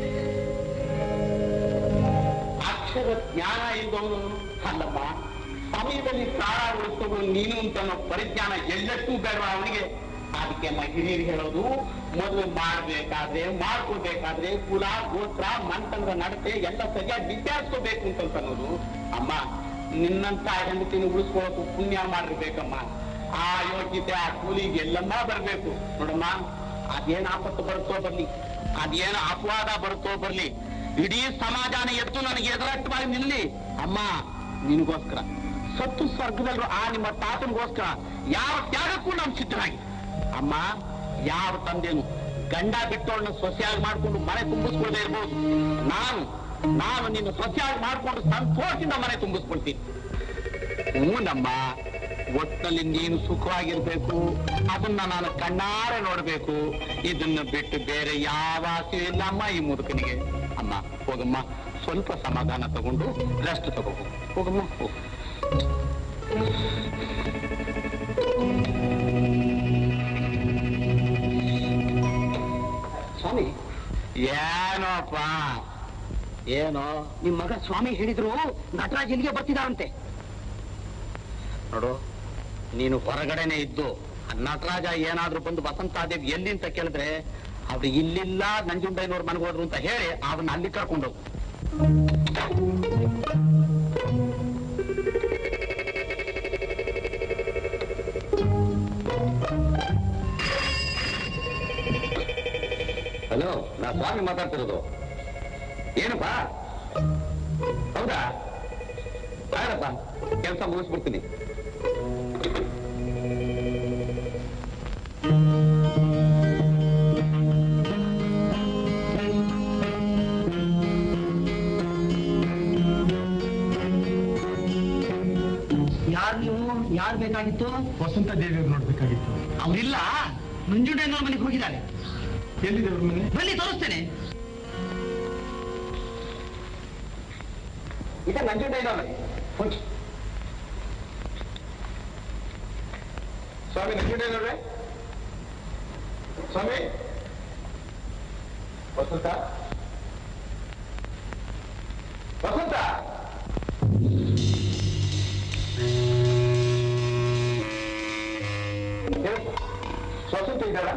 S6: ಅಕ್ಷರ ಜ್ಞಾನ ಇದ್ದವನು ಅಲ್ಲಮ್ಮ ಸಮಯದಲ್ಲಿ ಪ್ರಾಣ ಉಳಿಸೋದು ನೀನು ಅಂತ ಅನ್ನೋ ಪರಿಜ್ಞಾನ ಎಲ್ಲಕ್ಕೂ ಬೇಡ ಅವನಿಗೆ ಅದಕ್ಕೆ ನಮ್ಮ ಹಿರಿಯರು ಹೇಳೋದು ಮೊದಲು ಮಾಡ್ಬೇಕಾದ್ರೆ ಮಾಡ್ಕೋಬೇಕಾದ್ರೆ ಕುಲ ಗೋತ್ರ ಮಂತಂದ್ರ ನಡತೆ ಎಲ್ಲ ಸರಿಯಾಗಿ ವಿಚಾರಿಸ್ಕೋಬೇಕು ಅಂತ ಅನ್ನೋದು ಅಮ್ಮ ನಿನ್ನಂತ ಹೆಂಡತಿನ ಉಳಿಸ್ಕೊಳ್ಳೋಕು ಪುಣ್ಯ ಮಾಡಿರ್ಬೇಕಮ್ಮ ಆ ಯೋಗ್ಯತೆ ಆ ಕೂಲಿಗೆ ಎಲ್ಲಮ್ಮ ಬರ್ಬೇಕು ನೋಡಮ್ಮ ಅದೇನ್ ಆಪತ್ತು ಬರುತ್ತೋ ಬರ್ಲಿ ಅದೇನು ಅಪವಾದ ಬರುತ್ತೋ ಬರ್ಲಿ ಇಡೀ ಸಮಾಜಾನ ಎದ್ದು ನನಗೆ ಎದುರಟ್ಟವಾಗಿ ನಿಲ್ಲಿ ಅಮ್ಮ ನಿನಗೋಸ್ಕರ ಸತ್ತು ಸ್ವರ್ಗದಲ್ಲೂ ಆ ನಿಮ್ಮ ತಾತನಿಗೋಸ್ಕರ ಯಾವ ತ್ಯಾಗಕ್ಕೂ ನಾನು ಸಿದ್ಧನಾಗಿ ಅಮ್ಮ ಯಾವ ತಂದೆನು ಗಂಡ ಬಿಟ್ಟವಳನ್ನ ಸೊಸೆಯಾಗಿ ಮಾಡ್ಕೊಂಡು ಮನೆ ತುಂಬಿಸ್ಕೊಳ್ದೇ ಇರ್ಬೋದು ನಾನು ನಾನು ನಿನ್ನ ಸೊಸೆಯಾಗಿ ಮಾಡ್ಕೊಂಡು ಸಂತೋಷದಿಂದ ಮನೆ ತುಂಬಿಸ್ಕೊಳ್ತೀನಿ ಹ್ಞೂನಮ್ಮ ಒಟ್ಟಿನಲ್ಲಿ ನೀನು ಸುಖವಾಗಿರ್ಬೇಕು ಅದನ್ನ ನಾನು ಕಣ್ಣಾರೆ ನೋಡ್ಬೇಕು ಇದನ್ನ ಬಿಟ್ಟು ಬೇರೆ ಯಾವ ಆಸೆ ಇಲ್ಲ ಅಮ್ಮ ಈ ಮುದುಕನಿಗೆ ಅಮ್ಮ ಹೋಗಮ್ಮ ಸ್ವಲ್ಪ ಸಮಾಧಾನ ತಗೊಂಡು ರೆಸ್ಟ್ ತಗೋ ಹೋಗಮ್ಮ ಹೋಗು ಸ್ವಾಮಿ ಏನೋಪ್ಪ ಏನೋ ನಿಮ್ ಮಗ ಸ್ವಾಮಿ ಹೇಳಿದ್ರು ನಟರಾಜ್ ಇಲ್ಲಿಗೆ ಬರ್ತಿದಾರಂತೆ ನೋಡು ನೀನು ಹೊರಗಡೆನೆ ಇದ್ದು ಆ ನಟರಾಜ ಏನಾದ್ರೂ ಬಂದು ವಸಂತಾದೇವಿ ಎಲ್ಲಿ ಅಂತ ಕೇಳಿದ್ರೆ ಅವ್ರು ಇಲ್ಲಿಲ್ಲ ನಂಜುಂಡಯ್ಯನವ್ರ ಮನೆಗೆ ಹೋದ್ರು ಅಂತ ಹೇಳಿ ಅವನ್ನ ಅಲ್ಲಿ ಕರ್ಕೊಂಡು ಹಲೋ ನಾ ಸ್ವಾಮಿ ಮಾತಾಡ್ತಿರೋದು ಏನಪ್ಪಾ ಹೌದಾ ಬೇಡಪ್ಪ ಕೆಲಸ ಮುಗಿಸ್ಬಿಡ್ತೀನಿ
S12: ಯಾರು ನೀವು ಯಾರು ಬೇಕಾಗಿತ್ತು
S14: ವಸಂತ ದೇವಿಯವ್ರು ನೋಡ್ಬೇಕಾಗಿತ್ತು
S12: ಅವರಿಲ್ಲ ನಂಜುಂಡಯ್ಯನವ್ರ ಮನೆಗೆ ಹೋಗಿದ್ದಾರೆ
S14: ಎಲ್ಲಿದೆ ಅವ್ರ ಮನೆ
S12: ಬನ್ನಿ ತೋರಿಸ್ತೇನೆ
S13: ಇದೆ ನಂಜುಂಡಯ್ಯನವ್ರ ಮನೆ ಹೋಗಿ ಸ್ವಾಮಿ ನಂಜುಂಡಯ್ಯನವ್ರೆ ಸ್ವಾಮಿ ವಸಂತ ವಸಂತ ಹೇಳು. ವಸಂತ ಇದ್ದಾಳ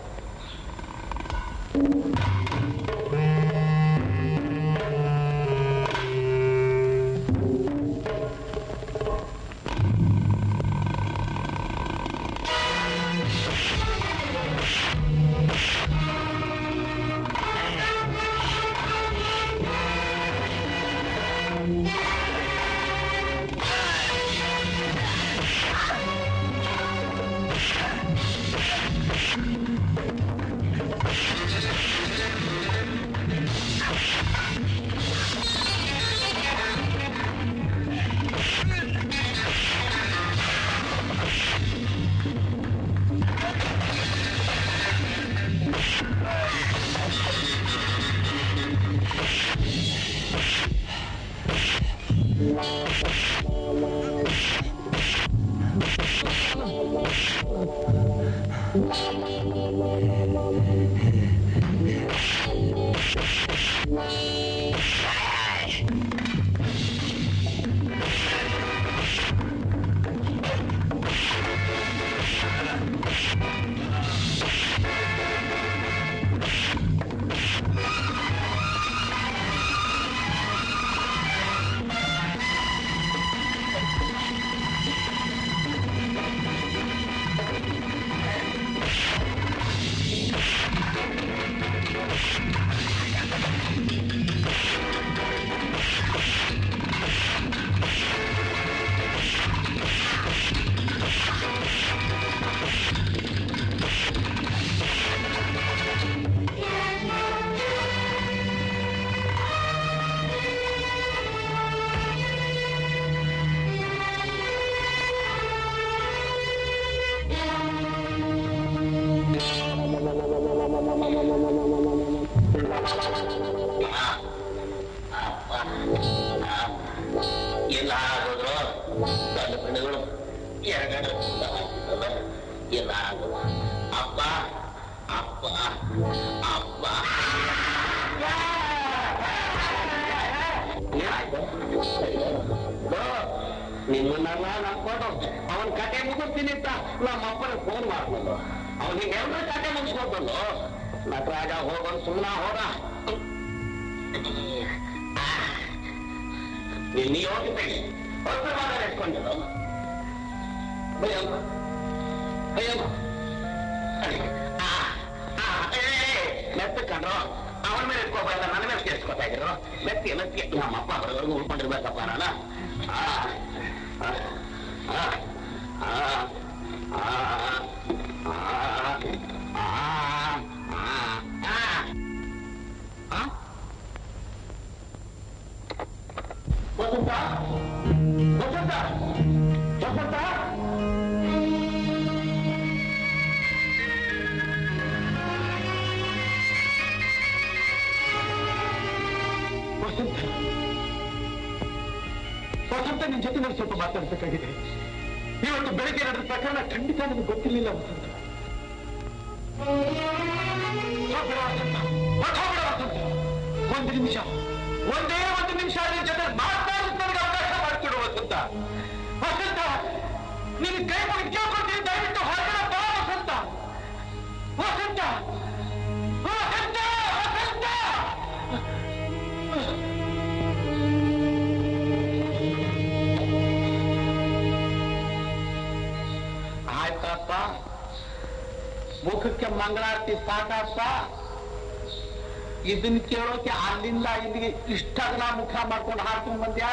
S15: ಎಲ್ಲ ಆಗೋದ್ರು ಗಂಡ ಹೆಣ್ಣುಗಳು ಎರಡು ಎಲ್ಲ ಆಗೋದು ಅಪ್ಪ ಅಪ್ಪ ಅಪ್ಪ ನಿಮ್ಮನ್ನೆಲ್ಲ ನಂಬ್ಕೊಂಡು ಅವನ್ ಕತೆ ಮುಗಿಸ್ತೀನಿ ಅಂತ ನಮ್ಮ ಅಪ್ಪನ ಫೋನ್ ಮಾಡ್ಕೊಂಡು ಅವನಿಗೆ ಎಲ್ಲ ಕತೆ ಮುಗಿಸ್ಕೊಟ್ಟಲ್ಲ ನಟರಾಜ ಹೋಗೋನ್ ಸುಮ್ಮನ ಹೋದ ನಿನ್ನ ಯೋಗ್ಯತೆ ಹೊಸ ಮಾತ್ರ ಎತ್ಕೊಂಡಿಲ್ಲ ಭಯಮ್ಮ ಭಯಮ್ಮ ಮೆತ್ತ ಕಂಡ್ರು ಅವನ ಮೇಲೆ ಎತ್ಕೋಬಾರ್ದ ನನ್ನ ಮೇಲೆ ಕೇಳಿಸ್ಕೊತಾ ಇದ್ರು ಮೆತ್ತಿಗೆ ಮೆತ್ತಿಗೆ ನಮ್ಮಪ್ಪ ಬರೋವರೆಗೂ ಉಳ್ಕೊಂಡಿರ್ಬೇಕಪ್ಪ ನಾನು ಆ, ಆ, ಆ, ಆ, ಆ, ಆ, ಆ, ಆ, ಆ. ವಸಂತ ವಸಂತ ವಸಂತ
S3: ವಸಂತ ವಸಂತ ನಿನ್ ಜೊತೆ ನಾನು ಸ್ವಲ್ಪ ಮಾತಾಡ್ಬೇಕಾಗಿದೆ ಇವತ್ತು ಬೆಳಗ್ಗೆ ನಡೆದ ಪ್ರಕರಣ ಖಂಡಿತ ನನಗೆ ಗೊತ್ತಿರಲಿಲ್ಲ ವಸಂತ ಹೋಗ್ಬೇಡ ವಸಂತ ಹೋಗ್ಬೇಡ ವಸಂತ ಒಂದು ನಿಮಿಷ ಒಂದೇ ಒಂದು ನಿಮಿಷ ನಿನ್ ಜೊತೆ ಮಾತಾಡೋದಕ್ಕೆ ನನಗೆ ಅವಕಾಶ ಮಾಡಿಕೊಡು ವಸಂತ ವಸಂತ ನಿನ್ ಕೈ ಮುಗಿ ಕೇಳ್ಕೊಳ್ತೀನಿ ದಯವಿಟ್ಟು ಹೊರಗಡೆ ಬಾ ವಸಂತ ವಸಂತ ವಸಂತ ವಸಂತ
S15: ಆಯ್ತಪ್ಪ ಮುಖಕ್ಕೆ ಮಂಗಳಾರತಿ ಸಾಕಪ್ಪ ಇದನ್ನ ಕೇಳೋಕೆ ಅಲ್ಲಿಂದ ಇಲ್ಲಿಗೆ ಇಷ್ಟಗಲ ಮುಖ ಮಾಡ್ಕೊಂಡು ಹಾಡ್ಕೊಂಡು ಬಂದ್ಯಾ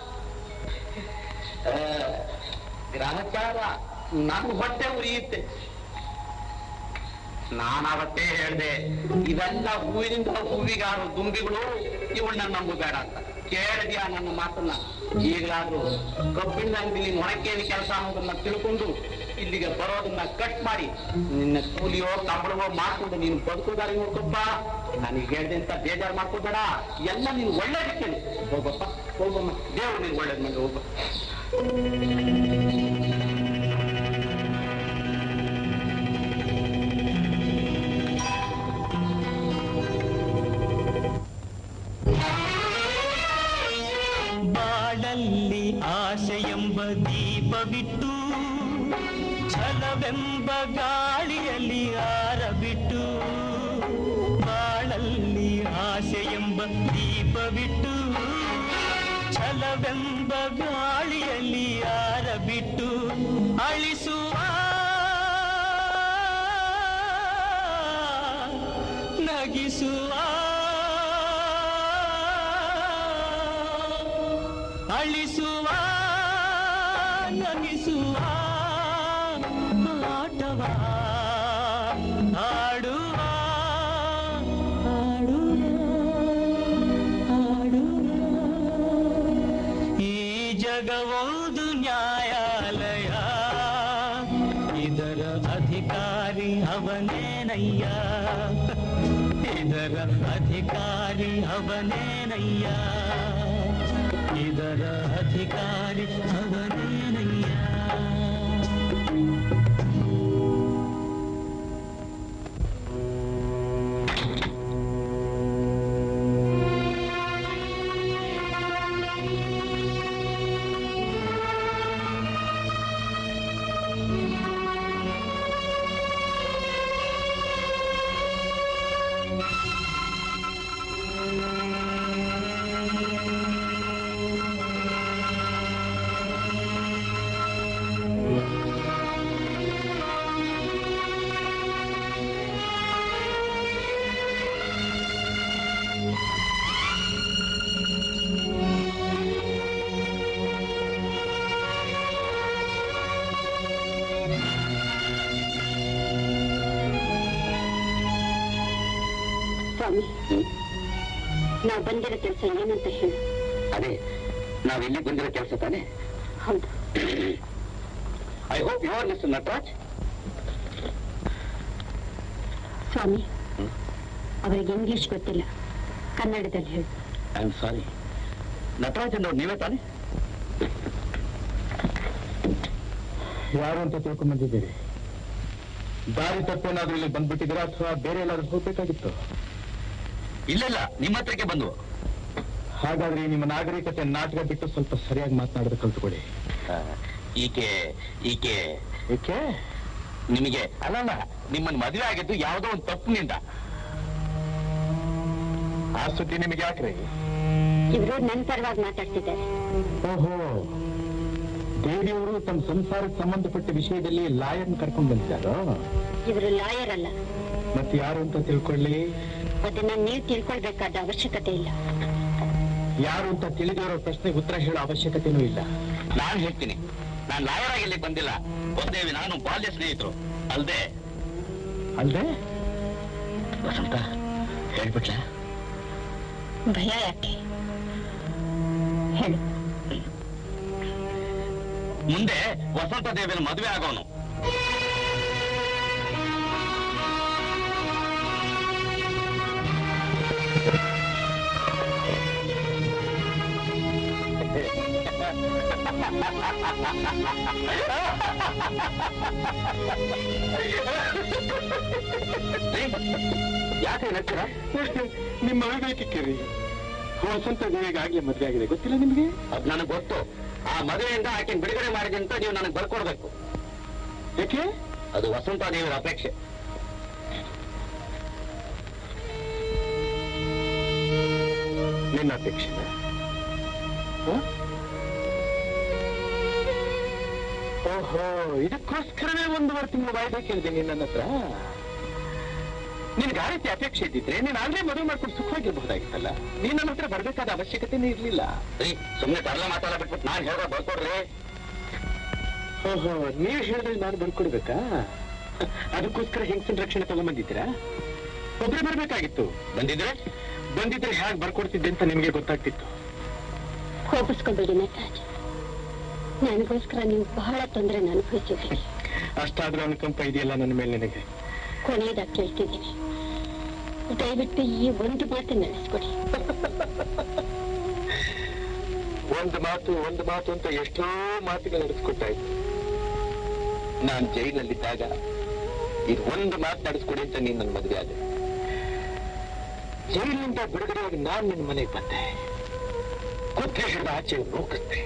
S15: ಆ, ಗ್ರಹಚಾರ ನನ್ನ ಹೊಟ್ಟೆ ಉರಿಯುತ್ತೆ ನಾನವತ್ತೇ ಹೇಳ್ದೆ ಇವೆಲ್ಲ ಹೂವಿನಿಂದ ಹೂವಿಗಾರು ದುಂಬಿಗಳು ಇವಳನ್ನ ನಂಬಬೇಡ ಅಂತ ಕೇಳಿದ್ಯಾ ನನ್ನ ಮಾತನ್ನ ಈಗಲಾದ್ರೂ ಕಬ್ಬಿನ ಅಂಗಡಿಲಿ ಮೊಳಕೇರಿ ಕೆಲಸ ಅನ್ನೋದನ್ನ ತಿಳ್ಕೊಂಡು ಇಲ್ಲಿಗೆ ಬರೋದನ್ನ ಕಟ್ ಮಾಡಿ ನಿನ್ನ ಕೂಲಿಯೋ ಕಂಬಳವೋ ಮಾಡ್ಕೊಂಡು ನೀನು ಬದುಕೋದಾರಿ ನೋಡ್ಕೊಪ್ಪ ನನಗೆ ಹೇಳ್ದೆ ಅಂತ ಬೇಜಾರು ಮಾಡ್ಕೋಬೇಡ ಎಲ್ಲ ನೀನು ಒಳ್ಳೇದಕ್ಕೆ ಹೋಗಪ್ಪ ಹೋಗಮ್ಮ ದೇವ್ರು ನೀನು ಒಳ್ಳೇದ್ ಮಾಡಿ ಹೋಗ
S9: ಬಾಳಲ್ಲಿ ಆಶೆಯೆಂಬ ದೀಪವಿಟ್ಟು ಛಲವೆಂಬ ಗಾಳಿಯಲ್ಲಿ ಆರಬಿಟ್ಟು ಬಾಳಲ್ಲಿ ಆಶೆಯೆಂಬ ದೀಪವಿಟ್ಟು ಛಲವೆಂಬ ಗಾಳಿಯಲ್ಲಿ ಆರಬಿಟ್ಟು ಅಳಿಸುವ ನಗಿಸುವ ಅಳಿಸುವ ನಗಿಸುವ ಆಟವ ಆಡುವ ಆಡುವ ಆಡುವ ಈ ಜಗವೊಂದು ನ್ಯಾಯಾಲಯ ಇದರ ಅಧಿಕಾರಿ ಅವನೇನಯ್ಯ ಇದರ ಅಧಿಕಾರಿ ಅವನೇನಯ್ಯ ಇದರ ಅಧಿಕಾರಿ ಅವನೇನಯ್ಯ
S5: ಸ್ವಾಮಿ ನಾವು ಬಂದಿರೋ ಕೆಲಸ ಏನಂತ ಹೇಳು
S15: ಅದೇ ನಾವಿಲ್ಲಿ ಬಂದಿರೋ ಕೆಲಸ ತಾನೆ
S5: ಹೌದು
S15: I hope you are mister Nataraj
S5: ಸ್ವಾಮಿ ಅವರಿಗೆ ಇಂಗ್ಲಿಷ್ ಗೊತ್ತಿಲ್ಲ ಕನ್ನಡದಲ್ಲಿ ಹೇಳು
S15: ಐ ಆಮ್ ಸಾರಿ ನಟರಾಜ್ ಅನ್ನೋರು ನೀವೇ ತಾನೆ
S14: ಯಾರು ಅಂತ ತಿಳ್ಕೊಂಡ್ ಬಂದಿದ್ದೀರಿ ದಾರಿ ತಪ್ಪೇನಾದ್ರೂ ಇಲ್ಲಿ ಬಂದ್ಬಿಟ್ಟಿದ್ದೀರಾ ಅಥವಾ ಬೇರೆ ಎಲ್ಲಾದ್ರೂ ಹೋಗ್ಬೇಕಾಗಿತ್ತು
S15: ಇಲ್ಲಿಲ್ಲ ನಿಮ್ಮ ಹತ್ರಕ್ಕೆ ಬಂದು
S14: ಹಾಗಾದ್ರೆ ನಿಮ್ಮ ನಾಗರಿಕತೆ ನಾಟಕ ಬಿಟ್ಟು ಸ್ವಲ್ಪ ಸರಿಯಾಗಿ ಮಾತನಾಡೋದು ಕಲ್ತ್ಕೊಳ್ಳಿ
S15: ಈಕೆ ಈಕೆ
S14: ಏಕೆ
S15: ನಿಮಗೆ ಅಲ್ಲಲ್ಲ ನಿಮ್ಮನ್ನ ಮದುವೆ ಆಗಿದ್ದು ಯಾವುದೋ ಒಂದು ತಪ್ಪಿನಿಂದ
S14: ಆ ಸುದ್ದಿ ನಿಮಗೆ ಯಾಕ್ರಿ
S5: ಇವರು ನನ್ನ ಪರವಾಗಿ ಮಾತಾಡ್ತಿದ್ದಾರೆ
S14: ಓಹೋ ದೇವಿಯವರು ತಮ್ಮ ಸಂಸಾರಕ್ಕೆ ಸಂಬಂಧಪಟ್ಟ ವಿಷಯದಲ್ಲಿ ಲಾಯರ್ನ ಕರ್ಕೊಂಡು ಬಂದಿದ್ದಾರೋ
S5: ಇವರು ಲಾಯರ್ ಅಲ್ಲ
S14: ಮತ್ತೆ ಯಾರು ಅಂತ ತಿಳ್ಕೊಳ್ಳಿ
S5: ಅದನ್ನ ನೀವು ತಿಳ್ಕೊಳ್ಬೇಕಾದ ಅವಶ್ಯಕತೆ ಇಲ್ಲ
S14: ಯಾರು ಅಂತ ತಿಳಿದಿರೋ ಪ್ರಶ್ನೆಗೆ ಉತ್ತರ ಹೇಳೋ ಅವಶ್ಯಕತೆನೂ ಇಲ್ಲ
S15: ನಾನು ಹೇಳ್ತೀನಿ ನಾನು ಲಾಯರ್ ಆಗಿ ಇಲ್ಲಿಗೆ ಬಂದಿಲ್ಲ ಗೋದೇವಿ ನಾನು ಬಾಲ್ಯ ಸ್ನೇಹಿತರು ಅಲ್ದೆ
S14: ಅಲ್ದೆ
S15: ವಸಂತ ಹೇಳ್ಬಿಟ್ಲ
S5: ಭಯ ಯಾಕೆ ಹೇಳು
S15: ಮುಂದೆ ವಸಂತ ದೇವಿನ ಮದುವೆ ಆಗೋನು
S14: ಯಾಕೆ ನಡ್ತೀರಾ ನಿಮ್ಮ ಅವಿವೇಕಕ್ಕೆ ರೀ ವಸಂತ ದೇವಿಗಾಗ್ಲೇ ಮದುವೆ ಆಗಿದೆ ಗೊತ್ತಿಲ್ಲ ನಿಮ್ಗೆ
S15: ಅದ್ ನನಗೆ ಗೊತ್ತು ಆ ಮದುವೆಯಿಂದ ಆಕೆ ಬಿಡುಗಡೆ ಮಾಡಿದೆ ಅಂತ ನೀವು ನನಗೆ ಬರ್ಕೊಡ್ಬೇಕು
S14: ಯಾಕೆ
S15: ಅದು ವಸಂತ ದೇವಿಯ ಅಪೇಕ್ಷೆ
S14: ನಿನ್ನ ಅಪೇಕ್ಷೆ ಓಹೋ ಇದಕ್ಕೋಸ್ಕರವೇ ಒಂದೂವರೆ ತಿಂಗಳು ವಾಯ್ದೆ ಕೇಳಿದೆ ನನ್ನ ಹತ್ರ ನಿನ್ಗೆ ಆ ರೀತಿ ಅಪೇಕ್ಷೆ ಇದ್ದಿದ್ರೆ ನೀನ್ ಆಗ್ಲೇ ಮದುವೆ ಮಾಡ್ಕೊಂಡು ಸುಖವಾಗಿರ್ಬಹುದಾಗಿತ್ತಲ್ಲ ನೀನ್ ನನ್ನ ಹತ್ರ ಬರ್ಬೇಕಾದ ಅವಶ್ಯಕತೆನೇ ಇರ್ಲಿಲ್ಲ
S15: ರೀ ಸುಮ್ಮನೆ ತರಲ ಮಾತಾಡ ಬಿಟ್ಬಿಟ್ಟು ನಾನು ಹೇಳೋ ಬರ್ಕೊಡ್ರಿ
S14: ಓಹೋ ನೀವ್ ಹೇಳಿದ್ರೆ ನಾನು ಬರ್ಕೊಡ್ಬೇಕಾ ಅದಕ್ಕೋಸ್ಕರ ಹೆಂಗಸಿನ ರಕ್ಷಣೆ ತಗೊಂಡ್ಬಂದಿದ್ದೀರಾ ಒಬ್ರೇ ಬರ್ಬೇಕಾಗಿತ್ತು
S15: ಬಂದಿದ್ರೆ
S14: ಬಂದಿದ್ರೆ ಹೇಗೆ ಬರ್ಕೊಡ್ತಿದ್ದೆ ಅಂತ ನಿಮ್ಗೆ ಗೊತ್ತಾಗ್ತಿತ್ತು
S5: ಕೋಪಿಸ್ಕೊಬೇಡಿ ನಟರಾಜ್ ನನಗೋಸ್ಕರ ನೀವು ಬಹಳ ತೊಂದರೆ ಅನುಭವಿಸಿದ್ದೀರಿ
S14: ಅಷ್ಟಾದ್ರೂ ಅನುಕಂಪ ಇದೆಯಲ್ಲ ನನ್ನ ಮೇಲೆ ನಿನಗೆ
S5: ಕೊನೆಯದಾಗಿ ಕೇಳ್ತಿದ್ದೀನಿ ದಯವಿಟ್ಟು ಈ ಒಂದು ಮಾತು ನಡೆಸ್ಕೊಡಿ
S14: ಒಂದು ಮಾತು ಒಂದು ಮಾತು ಅಂತ ಎಷ್ಟೋ ಮಾತುಗಳು ನಡೆಸ್ಕೊಟ್ಟಾಯ್ತು ನಾನ್ ಜೈಲಲ್ಲಿದ್ದಾಗ ಇದು ಒಂದು ಮಾತು ನಡೆಸ್ಕೊಡಿ ಅಂತ ನೀನ್ ನನ್ನ ಮದುವೆ ಆದೆ ಜೈಲಿನಿಂದ ಬಿಡುಗಡೆಯಾಗಿ ನಾನ್ ನಿನ್ನ ಮನೆಗೆ ಬಂದೆ ಕುತ್ತೆ ಹಿಡಿದ ಆಚೆ ನೂಕಿಸ್ದೆ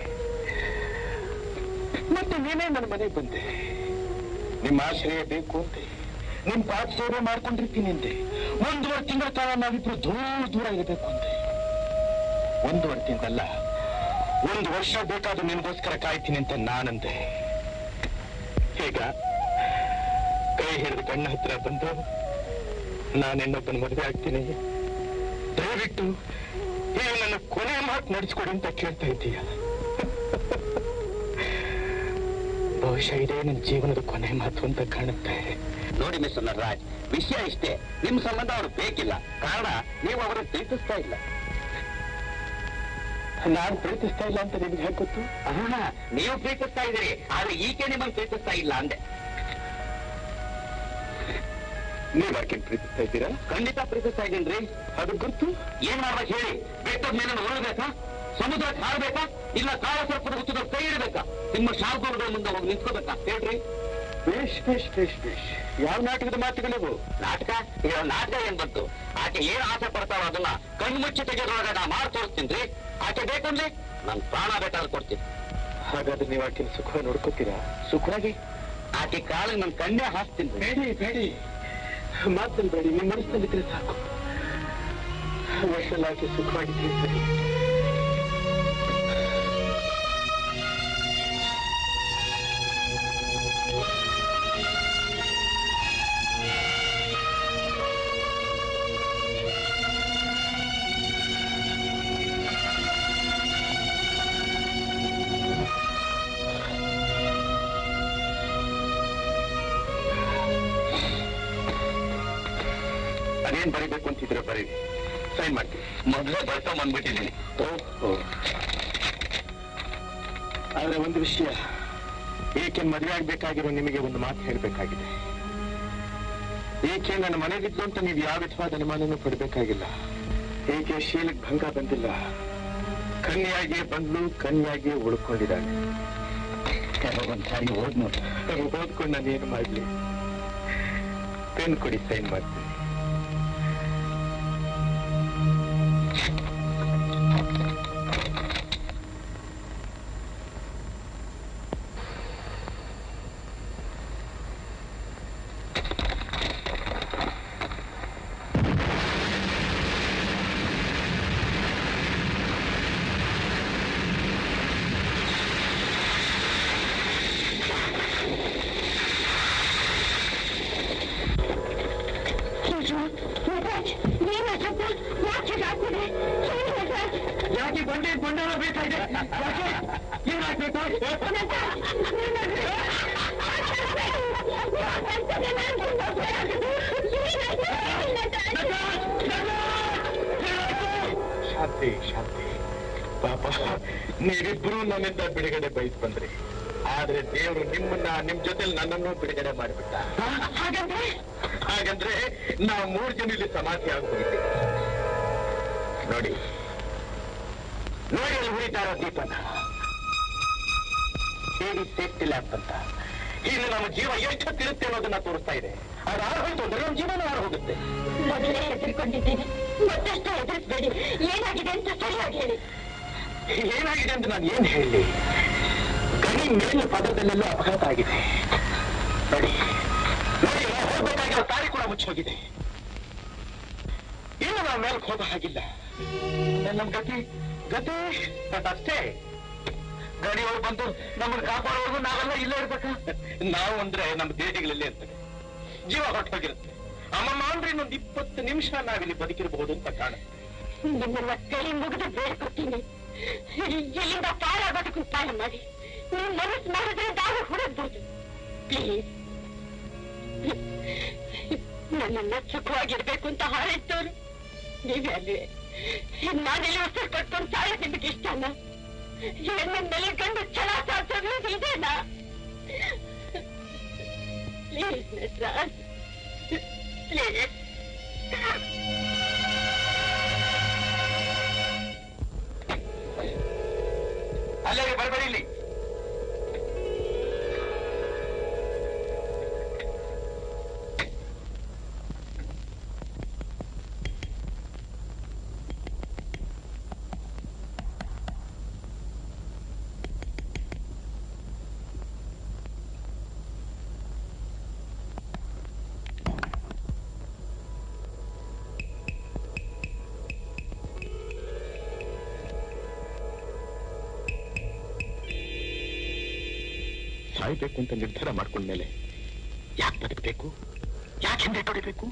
S14: ಮತ್ತೆ ನೀನೇ ನನ್ನ ಮನೆಗೆ ಬಂದೆ ನಿಮ್ಮ ಆಶ್ರಯ ಬೇಕು ಅಂತೆ ನಿಮ್ ಪಾಠ ಸೇವೆ ಮಾಡ್ಕೊಂಡಿರ್ತೀನಿ ಅಂತೆ ಒಂದೂವರೆ ತಿಂಗಳ ಕಾಲ ನಾವಿಬ್ರು ದೂರ ದೂರ ಇರಬೇಕು ಅಂತೆ ಒಂದೂವರೆ ತಿಂಗಳಲ್ಲ ಒಂದು ವರ್ಷ ಬೇಕಾದ್ರೂ ನಿನ್ಗೋಸ್ಕರ ಕಾಯ್ತೀನಿ ಅಂತ ನಾನಂದೆ ಈಗ ಕೈ ಹಿಡಿದು ಕಣ್ಣ ಹತ್ರ ಬಂದು ನಾನಿನ್ನೊಬ್ಬನ ಮದುವೆ ಆಗ್ತೀನಿ ದಯವಿಟ್ಟು ಈಗ ನನ್ನ ಕೊನೆ ಮಾತು ನಡೆಸ್ಕೊಡಿ ಅಂತ ಕೇಳ್ತಾ ಇದ್ದೀಯ ಬಹುಶಃ ಇದೇ ನನ್ನ ಜೀವನದ ಕೊನೆ ಮಾತು ಅಂತ ಕಾಣುತ್ತೆ
S15: ನೋಡಿ ಮಿಸ್ಟರ್ ನಟರಾಜ್ ವಿಷಯ ಇಷ್ಟೇ ನಿಮ್ ಸಂಬಂಧ ಅವ್ರು ಬೇಕಿಲ್ಲ ಕಾರಣ ನೀವು ಅವರನ್ನು ಪ್ರೀತಿಸ್ತಾ ಇಲ್ಲ
S14: ನಾನು ಪ್ರೀತಿಸ್ತಾ ಇಲ್ಲ ಅಂತ ನಿಮ್ಗೆ ಹೇಗೆ ಗೊತ್ತು
S15: ಅಲ್ಲ ನೀವು ಪ್ರೀತಿಸ್ತಾ ಇದ್ದೀರಿ ಆದ್ರೆ ಈಕೆ ನಿಮ್ಮನ್ನು ಪ್ರೀತಿಸ್ತಾ ಇಲ್ಲ ಅಂದೆ
S14: ನೀವ್ ಯಾಕೆ ಪ್ರೀತಿಸ್ತಾ ಇದ್ದೀರಾ
S15: ಖಂಡಿತ ಪ್ರೀತಿಸ್ತಾ ಇದ್ದೀನ್ರಿ
S14: ಅದು ಗೊತ್ತು
S15: ಏನ್ ಮಾಡ್ಬೇಕು ಹೇಳಿ ಬೆಟ್ಟದ ಮೇಲೆ ಉಳಬೇಕಾ ಸಮುದ್ರಕ್ಕೆ ಹಾರಬೇಕಾ ಇಲ್ಲ ಕಾಳ ಸರ್ಪದ ಹುತ್ತದ ಕೈ ಇಡಬೇಕಾ ನಿಮ್ಮ ಶಾಲ್ಕೋರ್ಗಳ ಮುಂದೆ ಹೋಗಿ ನಿಂತ್ಕೋಬೇಕಾ ಹೇಳ್ರಿ
S14: ಬೇಷ್ ಬೇಷ್ ಬೇಷ್ ಬೇಷ್ ಯಾವ ನಾಟಕದ ಮಾತುಗಳಿವು
S15: ನಾಟಕ ಈಗ ನಾಟಕ ಏನ್ ಬಂತು ಆಕೆ ಏನ್ ಆಸೆ ಪಡ್ತಾಳೋ ಅದನ್ನ ಕಣ್ಣು ಮುಚ್ಚಿ ತೆಗೆದ್ರೊಳಗೆ ನಾ ಮಾಡಿ ತೋರಿಸ್ತೀನಿ ಆಕೆ ಬೇಕಂದ್ರೆ ನನ್ ಪ್ರಾಣ ಬೇಕಾದ್ರೆ ಕೊಡ್ತೀನಿ
S14: ಹಾಗಾದ್ರೆ ನೀವು ಆಕಿನ ಸುಖ ನೋಡ್ಕೋತೀರಾ
S15: ಸುಖವಾಗಿ ಆಕೆ ಕಾಲಿಗೆ ನನ್ ಕಣ್ಣೇ ಹಾಸ್ತೀನಿ
S14: ಬೇಡಿ ಬೇಡಿ ಮಾತಲ್ಲಿ ಬೇಡಿ ನಿಮ್ಮ ಮನಸ್ಸಿನಲ್ಲಿದ್ರೆ ಸಾಕು ವರ್ಷದಲ್ಲಿ ಆಕೆ ಸುಖವಾಗಿದ್ರೆ ಸರಿ ಅದೇನ್ ಬರೀಬೇಕು ಅಂತಿದ್ರೆ ಬರೀರಿ ಸೈನ್ ಮಾಡ್ತೀನಿ
S15: ಮೊದಲೇ ಬರ್ತಾ ಬಂದ್ಬಿಟ್ಟಿದ್ದೀನಿ
S14: ಓಹೋ ಆದ್ರೆ ಒಂದು ವಿಷಯ ಏಕೆ ಮದುವೆ ಆಗ್ಬೇಕಾಗಿರೋ ನಿಮಗೆ ಒಂದು ಮಾತು ಹೇಳ್ಬೇಕಾಗಿದೆ ಏಕೆ ನನ್ನ ಮನೆಗಿದ್ದು ಅಂತ ನೀವು ಯಾವ ವಿಧವಾದ ಅನುಮಾನನೂ ಪಡಬೇಕಾಗಿಲ್ಲ ಏಕೆ ಶೀಲಕ್ಕೆ ಭಂಗ ಬಂದಿಲ್ಲ ಕನ್ಯಾಗಿ ಬಂದ್ಲು ಕನ್ಯಾಗಿ ಉಳ್ಕೊಂಡಿದ್ದಾಳೆ
S15: ಒಂದ್ಸಾರಿ ಓದ್ ನೋಡಿ
S14: ಓದ್ಕೊಂಡು ನಾನು ಏನು ಮಾಡ್ಲಿ ಪೆನ್ ಕೊಡಿ ಸೈನ್ ಮಾಡ್ತೀನಿ ಯಾಕೆ ಬಂಡೆ ಬಂಡಾರ ಬೇಕಾಗಿದೆ ಯಾಕೆ ಏನಾಗ್ಬೇಕು ಶಾಂತಿ ಶಾಂತಿ ಪಾಪ ನೀವಿಬ್ರು ನನ್ನಿಂದ ಬಿಡುಗಡೆ ಬಯಸ್ ಬಂದ್ರಿ ಆದ್ರೆ ದೇವರು ನಿಮ್ಮನ್ನ ನಿಮ್ ಜೊತೆ ನನ್ನನ್ನು ಬಿಡುಗಡೆ ಮಾಡಿಬಿಟ್ಟ ಹಾಗಂದ್ರೆ ನಾವು ಮೂರ್ ಜನ ಇಲ್ಲಿ ಸಮಾಧಿ ಆಗೋಗಿದ್ದೀವಿ ನೋಡಿ ನೋಡಿ ಅಲ್ಲಿ ಉಳಿತಾ ಇರೋ ದೀಪನ ಹೇಳಿ ಸೇಫ್ಟಿ ಲ್ಯಾಂಪ್ ಅಂತ ಇನ್ನು ನಮ್ಮ ಜೀವ ಎಷ್ಟು ತಿರುತ್ತೆ ಅನ್ನೋದನ್ನ ತೋರಿಸ್ತಾ ಇದೆ ಅದು ಆರು ಹೋಯ್ತು ಅಂದ್ರೆ ನಮ್ಮ ಜೀವನ ಆರು ಹೋಗುತ್ತೆ
S5: ಮೊದಲೇ ಹೆದರ್ಕೊಂಡಿದ್ದೇನೆ ಮತ್ತಷ್ಟು ಹೆದರ್ಸ್ಬೇಡಿ ಏನಾಗಿದೆ ಅಂತ ಸರಿಯಾಗಿ ಹೇಳಿ
S14: ಏನಾಗಿದೆ ಅಂತ ನಾನು ಏನ್ ಹೇಳಿ ಗಣಿ ಮೇಲಿನ ಪದರದಲ್ಲೆಲ್ಲೋ ಅಪಘಾತ ಆಗಿದೆ ನೋಡಿ ನೋಡಿ ನಾವು ಹೋಗ್ಬೇಕಾಗಿರೋ ದಾರಿ ಕೂಡ ಮುಚ್ಚೋಗಿದೆ ಇನ್ನು ನಾವು ಮೇಲಕ್ಕೆ ಹೋಗೋ ಹಾಗಿಲ್ಲ ನಮ್ ಗತಿ ಗತಿ ಅಷ್ಟೇ ಗಾಡಿಯವರು ಬಂದು ನಮ್ಮನ್ನ ಕಾಪಾಡೋರ್ಗು ನಾವೆಲ್ಲ ಇಲ್ಲೇ ಇರ್ಬೇಕಾ ನಾವು ಅಂದ್ರೆ ನಮ್ಮ ದೇಹಗಳಲ್ಲಿ ಇರ್ತದೆ ಜೀವ ಹೊರಟೋಗಿರುತ್ತೆ ಅಮ್ಮಮ್ಮ ಅಂದ್ರೆ ಇನ್ನೊಂದು ಇಪ್ಪತ್ತು ನಿಮಿಷ ನಾವಿಲ್ಲಿ ಬದುಕಿರಬಹುದು ಅಂತ ಕಾಣುತ್ತೆ
S5: ನಿಮ್ಮನ್ನ ಕೈ ಮುಗಿದು ಬೇಡ್ಕೊತೀನಿ ಇಲ್ಲಿಂದ ಪಾರಾಗೋದಕ್ಕೂ ಉಪಾಯ ಮಾಡಿ ನೀವು ಮನಸ್ಸು ಮಾಡಿದ್ರೆ ದಾರಿ ಹುಡುಕ್ಬೋದು ಪ್ಲೀಸ್ ನನ್ನನ್ನ ಸುಖವಾಗಿರ್ಬೇಕು ಅಂತ ಹಾರೈತವ್ರು ನೀವೇ ಅಲ್ವೇ ನಾನೆಲ್ಲಿ ಉಸಿರು ಕಟ್ಕೊಂಡು ಸಾಯೋದು ನಿಮಗೆ ಇಷ್ಟನಾ
S4: ಹೆಣ್ಣಿನ ಕಂಡು ಛಲ ಸಾಧಿಸೋದು ಇದೇನಾ ಪ್ಲೀಸ್ ನಟರಾಜ್ ಪ್ಲೀಸ್
S13: ಅಲ್ಲೇ ಬರಬೇಡಿ ಇಲ್ಲಿ ಸಾಯ್ಬೇಕು ಅಂತ ನಿರ್ಧಾರ ಮಾಡ್ಕೊಂಡ್ಮೇಲೆ ಯಾಕೆ ಬದುಕಬೇಕು ಯಾಕೆ ಹಿಂದೆ ತೊಡಿಬೇಕು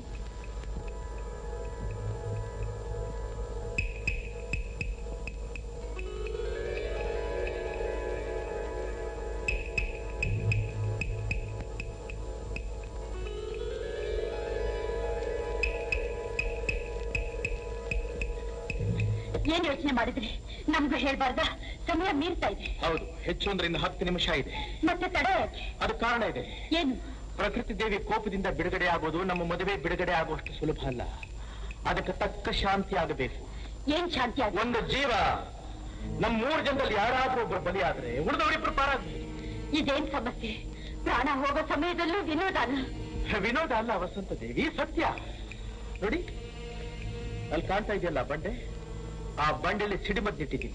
S4: ಏನ್ ಯೋಚನೆ ಮಾಡಿದ್ರಿ ನಮ್ಗೂ ಹೇಳ್ಬಾರ್ದ ಸಮಯ ಮೀರ್ತಾ ಇದೆ
S13: ಹೌದು ಹೆಚ್ಚು ಅಂದ್ರೆ ಇನ್ನು ಹತ್ತು ನಿಮಿಷ ಇದೆ
S4: ಮತ್ತೆ ತಡೆ ಯಾಕೆ
S13: ಅದು ಕಾರಣ ಇದೆ
S4: ಏನು
S13: ಪ್ರಕೃತಿ ದೇವಿ ಕೋಪದಿಂದ ಬಿಡುಗಡೆ ಆಗೋದು ನಮ್ಮ ಮದುವೆ ಬಿಡುಗಡೆ ಆಗುವಷ್ಟು ಸುಲಭ ಅಲ್ಲ ಅದಕ್ಕೆ ತಕ್ಕ ಶಾಂತಿ ಆಗಬೇಕು
S4: ಏನ್ ಶಾಂತಿ ಆಗ
S13: ಒಂದು ಜೀವ ನಮ್ಮ ಮೂರು ಜನದಲ್ಲಿ ಯಾರಾದ್ರೂ ಒಬ್ರು ಬಲಿಯಾದ್ರೆ ಉಳಿದವರಿಬ್ರು ಪಾರಾಗ್ಲಿ
S4: ಇದೇನ್ ಸಮಸ್ಯೆ ಪ್ರಾಣ ಹೋಗೋ ಸಮಯದಲ್ಲೂ ವಿನೋದಾನ
S13: ವಿನೋದ ಅಲ್ಲ ವಸಂತ ದೇವಿ ಸತ್ಯ ನೋಡಿ ಅಲ್ಲಿ ಕಾಣ್ತಾ ಇದೆಯಲ್ಲ ಆ ಬಂಡೆ ಆ ಬಂಡೆಯಲ್ಲಿ ಸಿಡಿಮದ್ದಿಟ್ಟಿದ್ದೀನಿ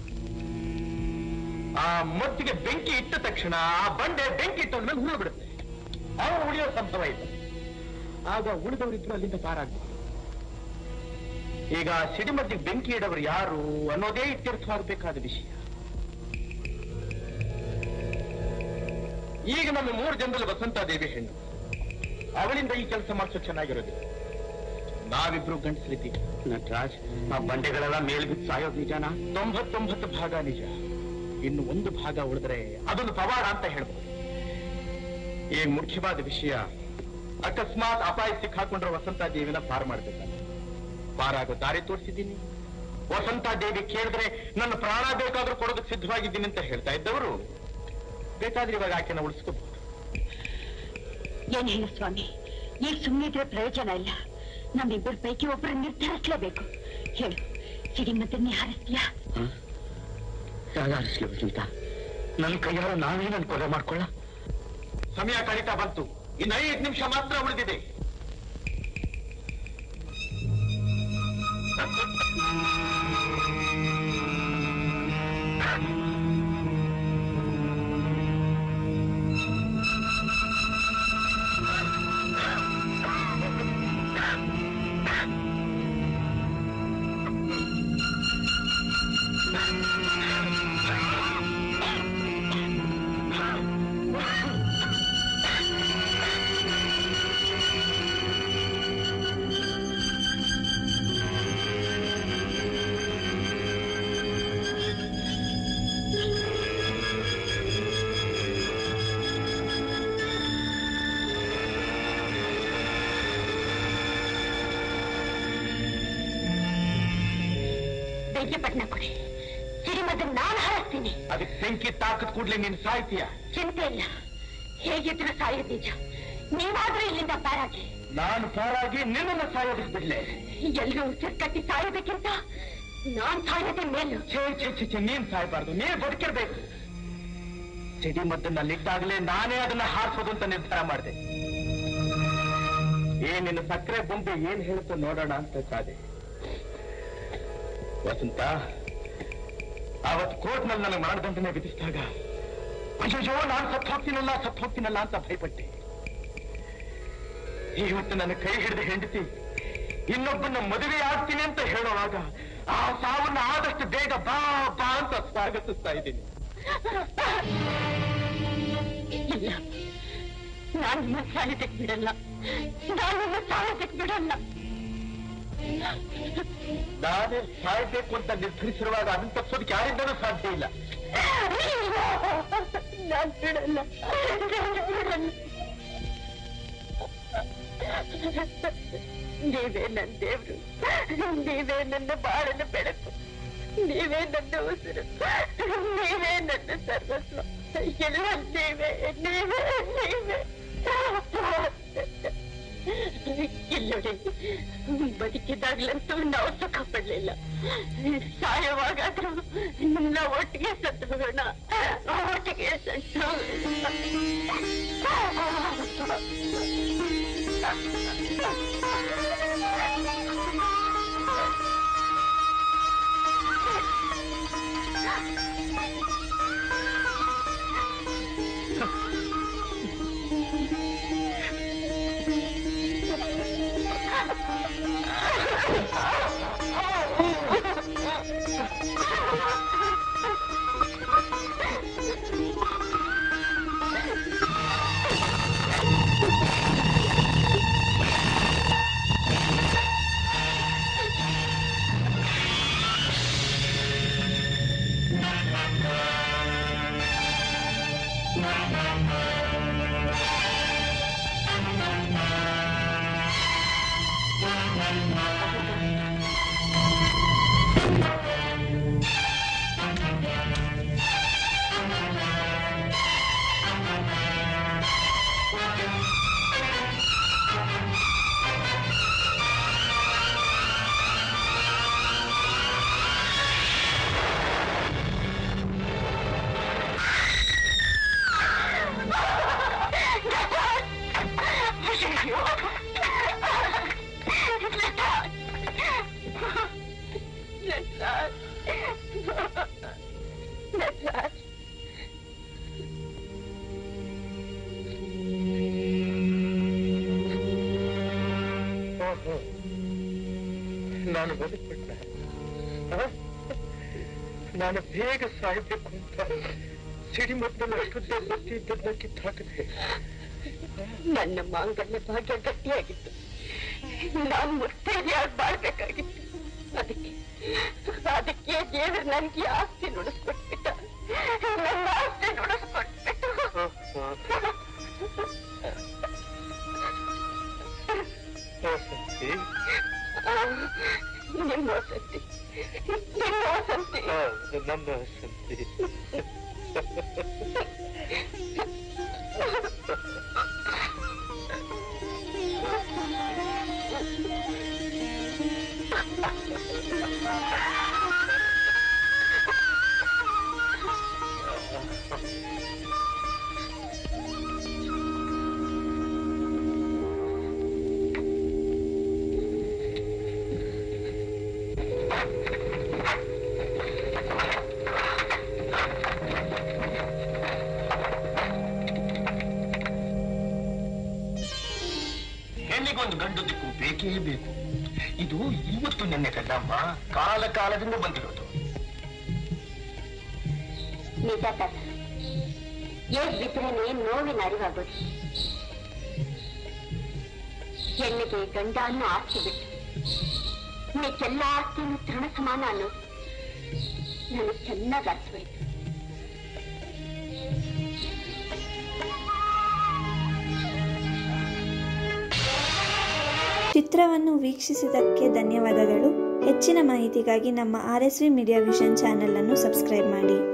S13: ಆ ಮದ್ದಿಗೆ ಬೆಂಕಿ ಇಟ್ಟ ತಕ್ಷಣ ಆ ಬಂಡೆ ಬೆಂಕಿ ಇಟ್ಟ ಮೇಲೆ ಹುಳು ಬಿಡುತ್ತೆ ಅವನು ಉಳಿಯೋ ಸಂಭವ ಇದೆ ಆಗ ಉಳಿದವರಿದ್ರು ಅಲ್ಲಿಂದ ಪಾರಾಗ್ಬೋದು ಈಗ ಸಿಡಿಮದ್ದಿಗೆ ಬೆಂಕಿ ಇಡವರು ಯಾರು ಅನ್ನೋದೇ ಇತ್ಯರ್ಥವಾಗಬೇಕಾದ ವಿಷಯ ಈಗ ನಮ್ಮ ಮೂರು ಜನರಲ್ಲಿ ವಸಂತಾದೇವಿ ಹೆಣ್ಣು ಅವಳಿಂದ ಈ ಕೆಲಸ ಮಾಡಿಸೋ ಚೆನ್ನಾಗಿರೋದು ನಾವಿಬ್ರು ಗಂಡಸರಿದ್ದೀವಿ ನಟರಾಜ್ ಆ ಬಂಡೆಗಳೆಲ್ಲ ಮೇಲ್ಬಿದ್ದು ಸಾಯೋದು ನಿಜಾನ ತೊಂಬತ್ತೊಂಬತ್ತು ಭಾಗ ನಿಜ ಇನ್ನು ಒಂದು ಭಾಗ ಉಳಿದ್ರೆ ಅದೊಂದು ಪವಾಡ ಅಂತ ಹೇಳ್ಬೋದು ಈ ಮುಖ್ಯವಾದ ವಿಷಯ ಅಕಸ್ಮಾತ್ ಅಪಾಯ ಸಿಕ್ಕಾಕೊಂಡ್ರೆ ವಸಂತ ದೇವಿನ ಪಾರ್ ಮಾಡ್ಬೇಕಲ್ಲ ಪಾರಾಗೋ ದಾರಿ ತೋರಿಸಿದ್ದೀನಿ ವಸಂತ ದೇವಿ ಕೇಳಿದ್ರೆ ನನ್ನ ಪ್ರಾಣ ಬೇಕಾದ್ರೂ ಕೊಡೋದಕ್ಕೆ ಸಿದ್ಧವಾಗಿದ್ದೀನಿ ಅಂತ ಹೇಳ್ತಾ ಇದ್ದವರು ಬೇಕಾದ್ರೆ ಇವಾಗ ಆಕೆನ ಉಳಿಸ್ಕೋಬಹುದು
S4: ಏನ್ ಹೇಳು ಸ್ವಾಮಿ ಈಗ ಸುಮ್ಮನಿದ್ರೆ ಪ್ರಯೋಜನ ಇಲ್ಲ ನಮ್ಮಿಬ್ಬರ ಪೈಕಿ ಒಬ್ಬರು ನಿರ್ಧರಿಸ್ಲೇಬೇಕು ಹೇಳು ಸಿಡಿಮದ್ದನ್ನೇ ಹಾರಿಸ್ತೀಯಾ
S13: ಯಾರಿಸ್ಲಿ ವಸಂತ ನನ್ನ ಕೈಯಾರ ನಾವೇ ನನ್ನ ಕೊಲೆ ಮಾಡ್ಕೊಳ್ಳ ಸಮಯ ಕಳೀತಾ ಬಂತು ಇನ್ನು ಐದು ನಿಮಿಷ ಮಾತ್ರ ಉಳಿದಿದೆ
S4: ಬೆಂಕಿ ಪಟ್ನ ಕೊಡಿ ಸಿಡಿಮದ್ದನ್ನು ನಾನು ಹಾರಿಸ್ತೀನಿ
S13: ಅದಕ್ಕೆ ಬೆಂಕಿ ತಾಕತ್ ಕೂಡ್ಲೆ ನೀನ್ ಸಾಯ್ತೀಯ
S4: ಚಿಂತೆ ಇಲ್ಲ ಹೇಗಿದ್ರು ಸಾಯೋದು ನಿಜ ನೀವಾದ್ರೂ ಇಲ್ಲಿಂದ ಪಾರಾಗಿ
S13: ನಾನು ಪಾರಾಗಿ ನಿನ್ನನ್ನು ಸಾಯೋದಕ್ಕೆ ಬಿಡ್ಲೆ
S4: ಎಲ್ಲರೂ ಉಸಿರು ಕಟ್ಟಿ ಸಾಯೋದಕ್ಕಿಂತ ನಾನ್ ಸಾಯೋದೇ ಮೇಲು
S13: ಛೇ ಛೇ ಛೇ ಛೇ ನೀನ್ ಸಾಯ್ಬಾರ್ದು ನೀನ್ ಬದುಕಿರ್ಬೇಕು ಸಿಡಿ ಮದ್ದನ್ನಲ್ಲಿದ್ದಾಗಲೇ ನಾನೇ ಅದನ್ನ ಹಾರಿಸೋದು ಅಂತ ನಿರ್ಧಾರ ಮಾಡಿದೆ ಏನ್ ನಿನ್ನ ಸಕ್ಕರೆ ಬೊಂಬೆ ಏನ್ ಹೇಳುತ್ತೋ ನೋಡೋಣ ಅಂತ ಕಾದೆ ವಸಂತ ಅವತ್ ಕೋರ್ಟ್ನಲ್ಲಿ ನನಗೆ ಮರಣದಂಡನೆ ವಿಧಿಸಿದಾಗ ಅಯ್ಯೋ ನಾನು ಸತ್ತು ಹೋಗ್ತೀನಲ್ಲ ಸತ್ತು ಹೋಗ್ತೀನಲ್ಲ ಅಂತ ಭಯಪಟ್ಟೆ ಇವತ್ತು ನನ್ನ ಕೈ ಹಿಡಿದು ಹೆಂಡತಿ ಇನ್ನೊಬ್ಬನ ಮದುವೆ ಆಗ್ತೀನಿ ಅಂತ ಹೇಳುವಾಗ ಆ ಸಾವನ್ನ ಆದಷ್ಟು ಬೇಗ ಬಾ ಬಾ ಅಂತ ಸ್ವಾಗತಿಸ್ತಾ ಇದ್ದೀನಿ
S4: ಇಲ್ಲ ನಾನು ನಿಮ್ಮ ಸಾಯೋದಕ್ಕೆ ಬಿಡಲ್ಲ ನಾನು ನಿಮ್ಮ ಸಾಯೋದಕ್ಕೆ ಬಿಡಲ್ಲ
S13: ನಾನೇ ಸಾಯ್ಬೇಕು ಅಂತ ನಿರ್ಧರಿಸಿರುವಾಗ ಅದನ್ನ ತಪ್ಪಿಸೋದಕ್ಕೆ ಯಾರಿಂದಲೂ ಸಾಧ್ಯ ಇಲ್ಲ
S4: ನಾನು ಬಿಡಲ್ಲ ನಾನು ಬಿಡಲ್ಲ ನೀವೇ ನನ್ನ ದೇವ್ರು ನೀವೇ ನನ್ನ ಬಾಳನ ಬೆಳಕು ನೀವೇ ನನ್ನ ಉಸಿರು ನೀವೇ ನನ್ನ ಸರ್ವಸ್ವ ಎಲ್ಲ ನೀವೇ ನೀವೇ ನೀವೇ ಇಲ್ಲೋಡಿ ಬದುಕಿದಾಗ್ಲಂತೂ ನಾವು ಸುಖ ಪಡ್ಲಿಲ್ಲ ಸಾಯವಾಗಾದ್ರೂ ನಾವು ಒಟ್ಟಿಗೆ ಸತ್ತು ಹೋಗೋಣ ಒಟ್ಟಿಗೆ ಸತ್ತು
S13: ಓಹೋ ನಾನು ಬದುಕ್ಬಿಟ್ಟ ನಾನು ಬೇಗ ಸಾಯ್ಬೇಕು ಅಂತ ಸಿಡಿಮದ್ದಲು ಅಷ್ಟುದ್ದ ಬತ್ತಿ ಇದ್ದದ್ನ ಕಿತ್ತಾಕದೆ
S4: ನನ್ನ ಮಾಂಗಲ್ಯ ಭಾಗ್ಯ ಗಟ್ಟಿಯಾಗಿತ್ತು ನಾನು ಮುತ್ತೈದೆಯಾಗಿ ಬಾಳ್ಬೇಕಾಗಿತ್ತು ಅದಕ್ಕೆ ಅದಕ್ಕೆ ದೇವರು ನನಗೆ ಆಸ್ತಿ ನುಡಿಸ್ಕೊಟ್ಬಿಟ್ಟ ನನ್ನ ಆಸ್ತಿ ನುಡಿಸ್ಕೊಟ್ಬಿಟ್ಟು
S13: ವಸಂತಿ
S4: ಆ, ನಿಮ್ಮ ವಸಂತಿ ನಿಮ್ಮ ವಸಂತಿ
S13: ಹೌದು, ನನ್ನ ವಸಂತಿ
S15: ಹೆಣ್ಣಿಗೊಂದು ಗಂಡು ದಿಕ್ಕು ಬೇಕೇ ಬೇಕು ಇದು ಇವತ್ತು ನೆನ್ನೆ ಕಣ್ಣಮ್ಮ ಕಾಲ ಕಾಲದಿಂದ ಬಂದಿರೋದು
S5: ನಿಜ ತಾತ ಏನ್ ಬಿದ್ರೇನೆ ನೋವಿನ ಅರಿವಾಗೋದು ಹೆಣ್ಣಿಗೆ ಗಂಡ ಅನ್ನೋ ಆಸ್ತಿ ಬಿಟ್ಟು ಮಿಕ್ಕೆಲ್ಲ ಆಸ್ತಿಯನ್ನು ತೃಣ ಸಮಾನ ಅನ್ನೋ ನನಗೆ ಚೆನ್ನಾಗಿ ಅರ್ಥವಾಯ್ತು
S1: ಚಿತ್ರವನ್ನು ವೀಕ್ಷಿಸಿದ್ದಕ್ಕೆ ಧನ್ಯವಾದಗಳು ಹೆಚ್ಚಿನ ಮಾಹಿತಿಗಾಗಿ ನಮ್ಮ R S V media vision channel ಅನ್ನು ಸಬ್ಸ್ಕ್ರೈಬ್ ಮಾಡಿ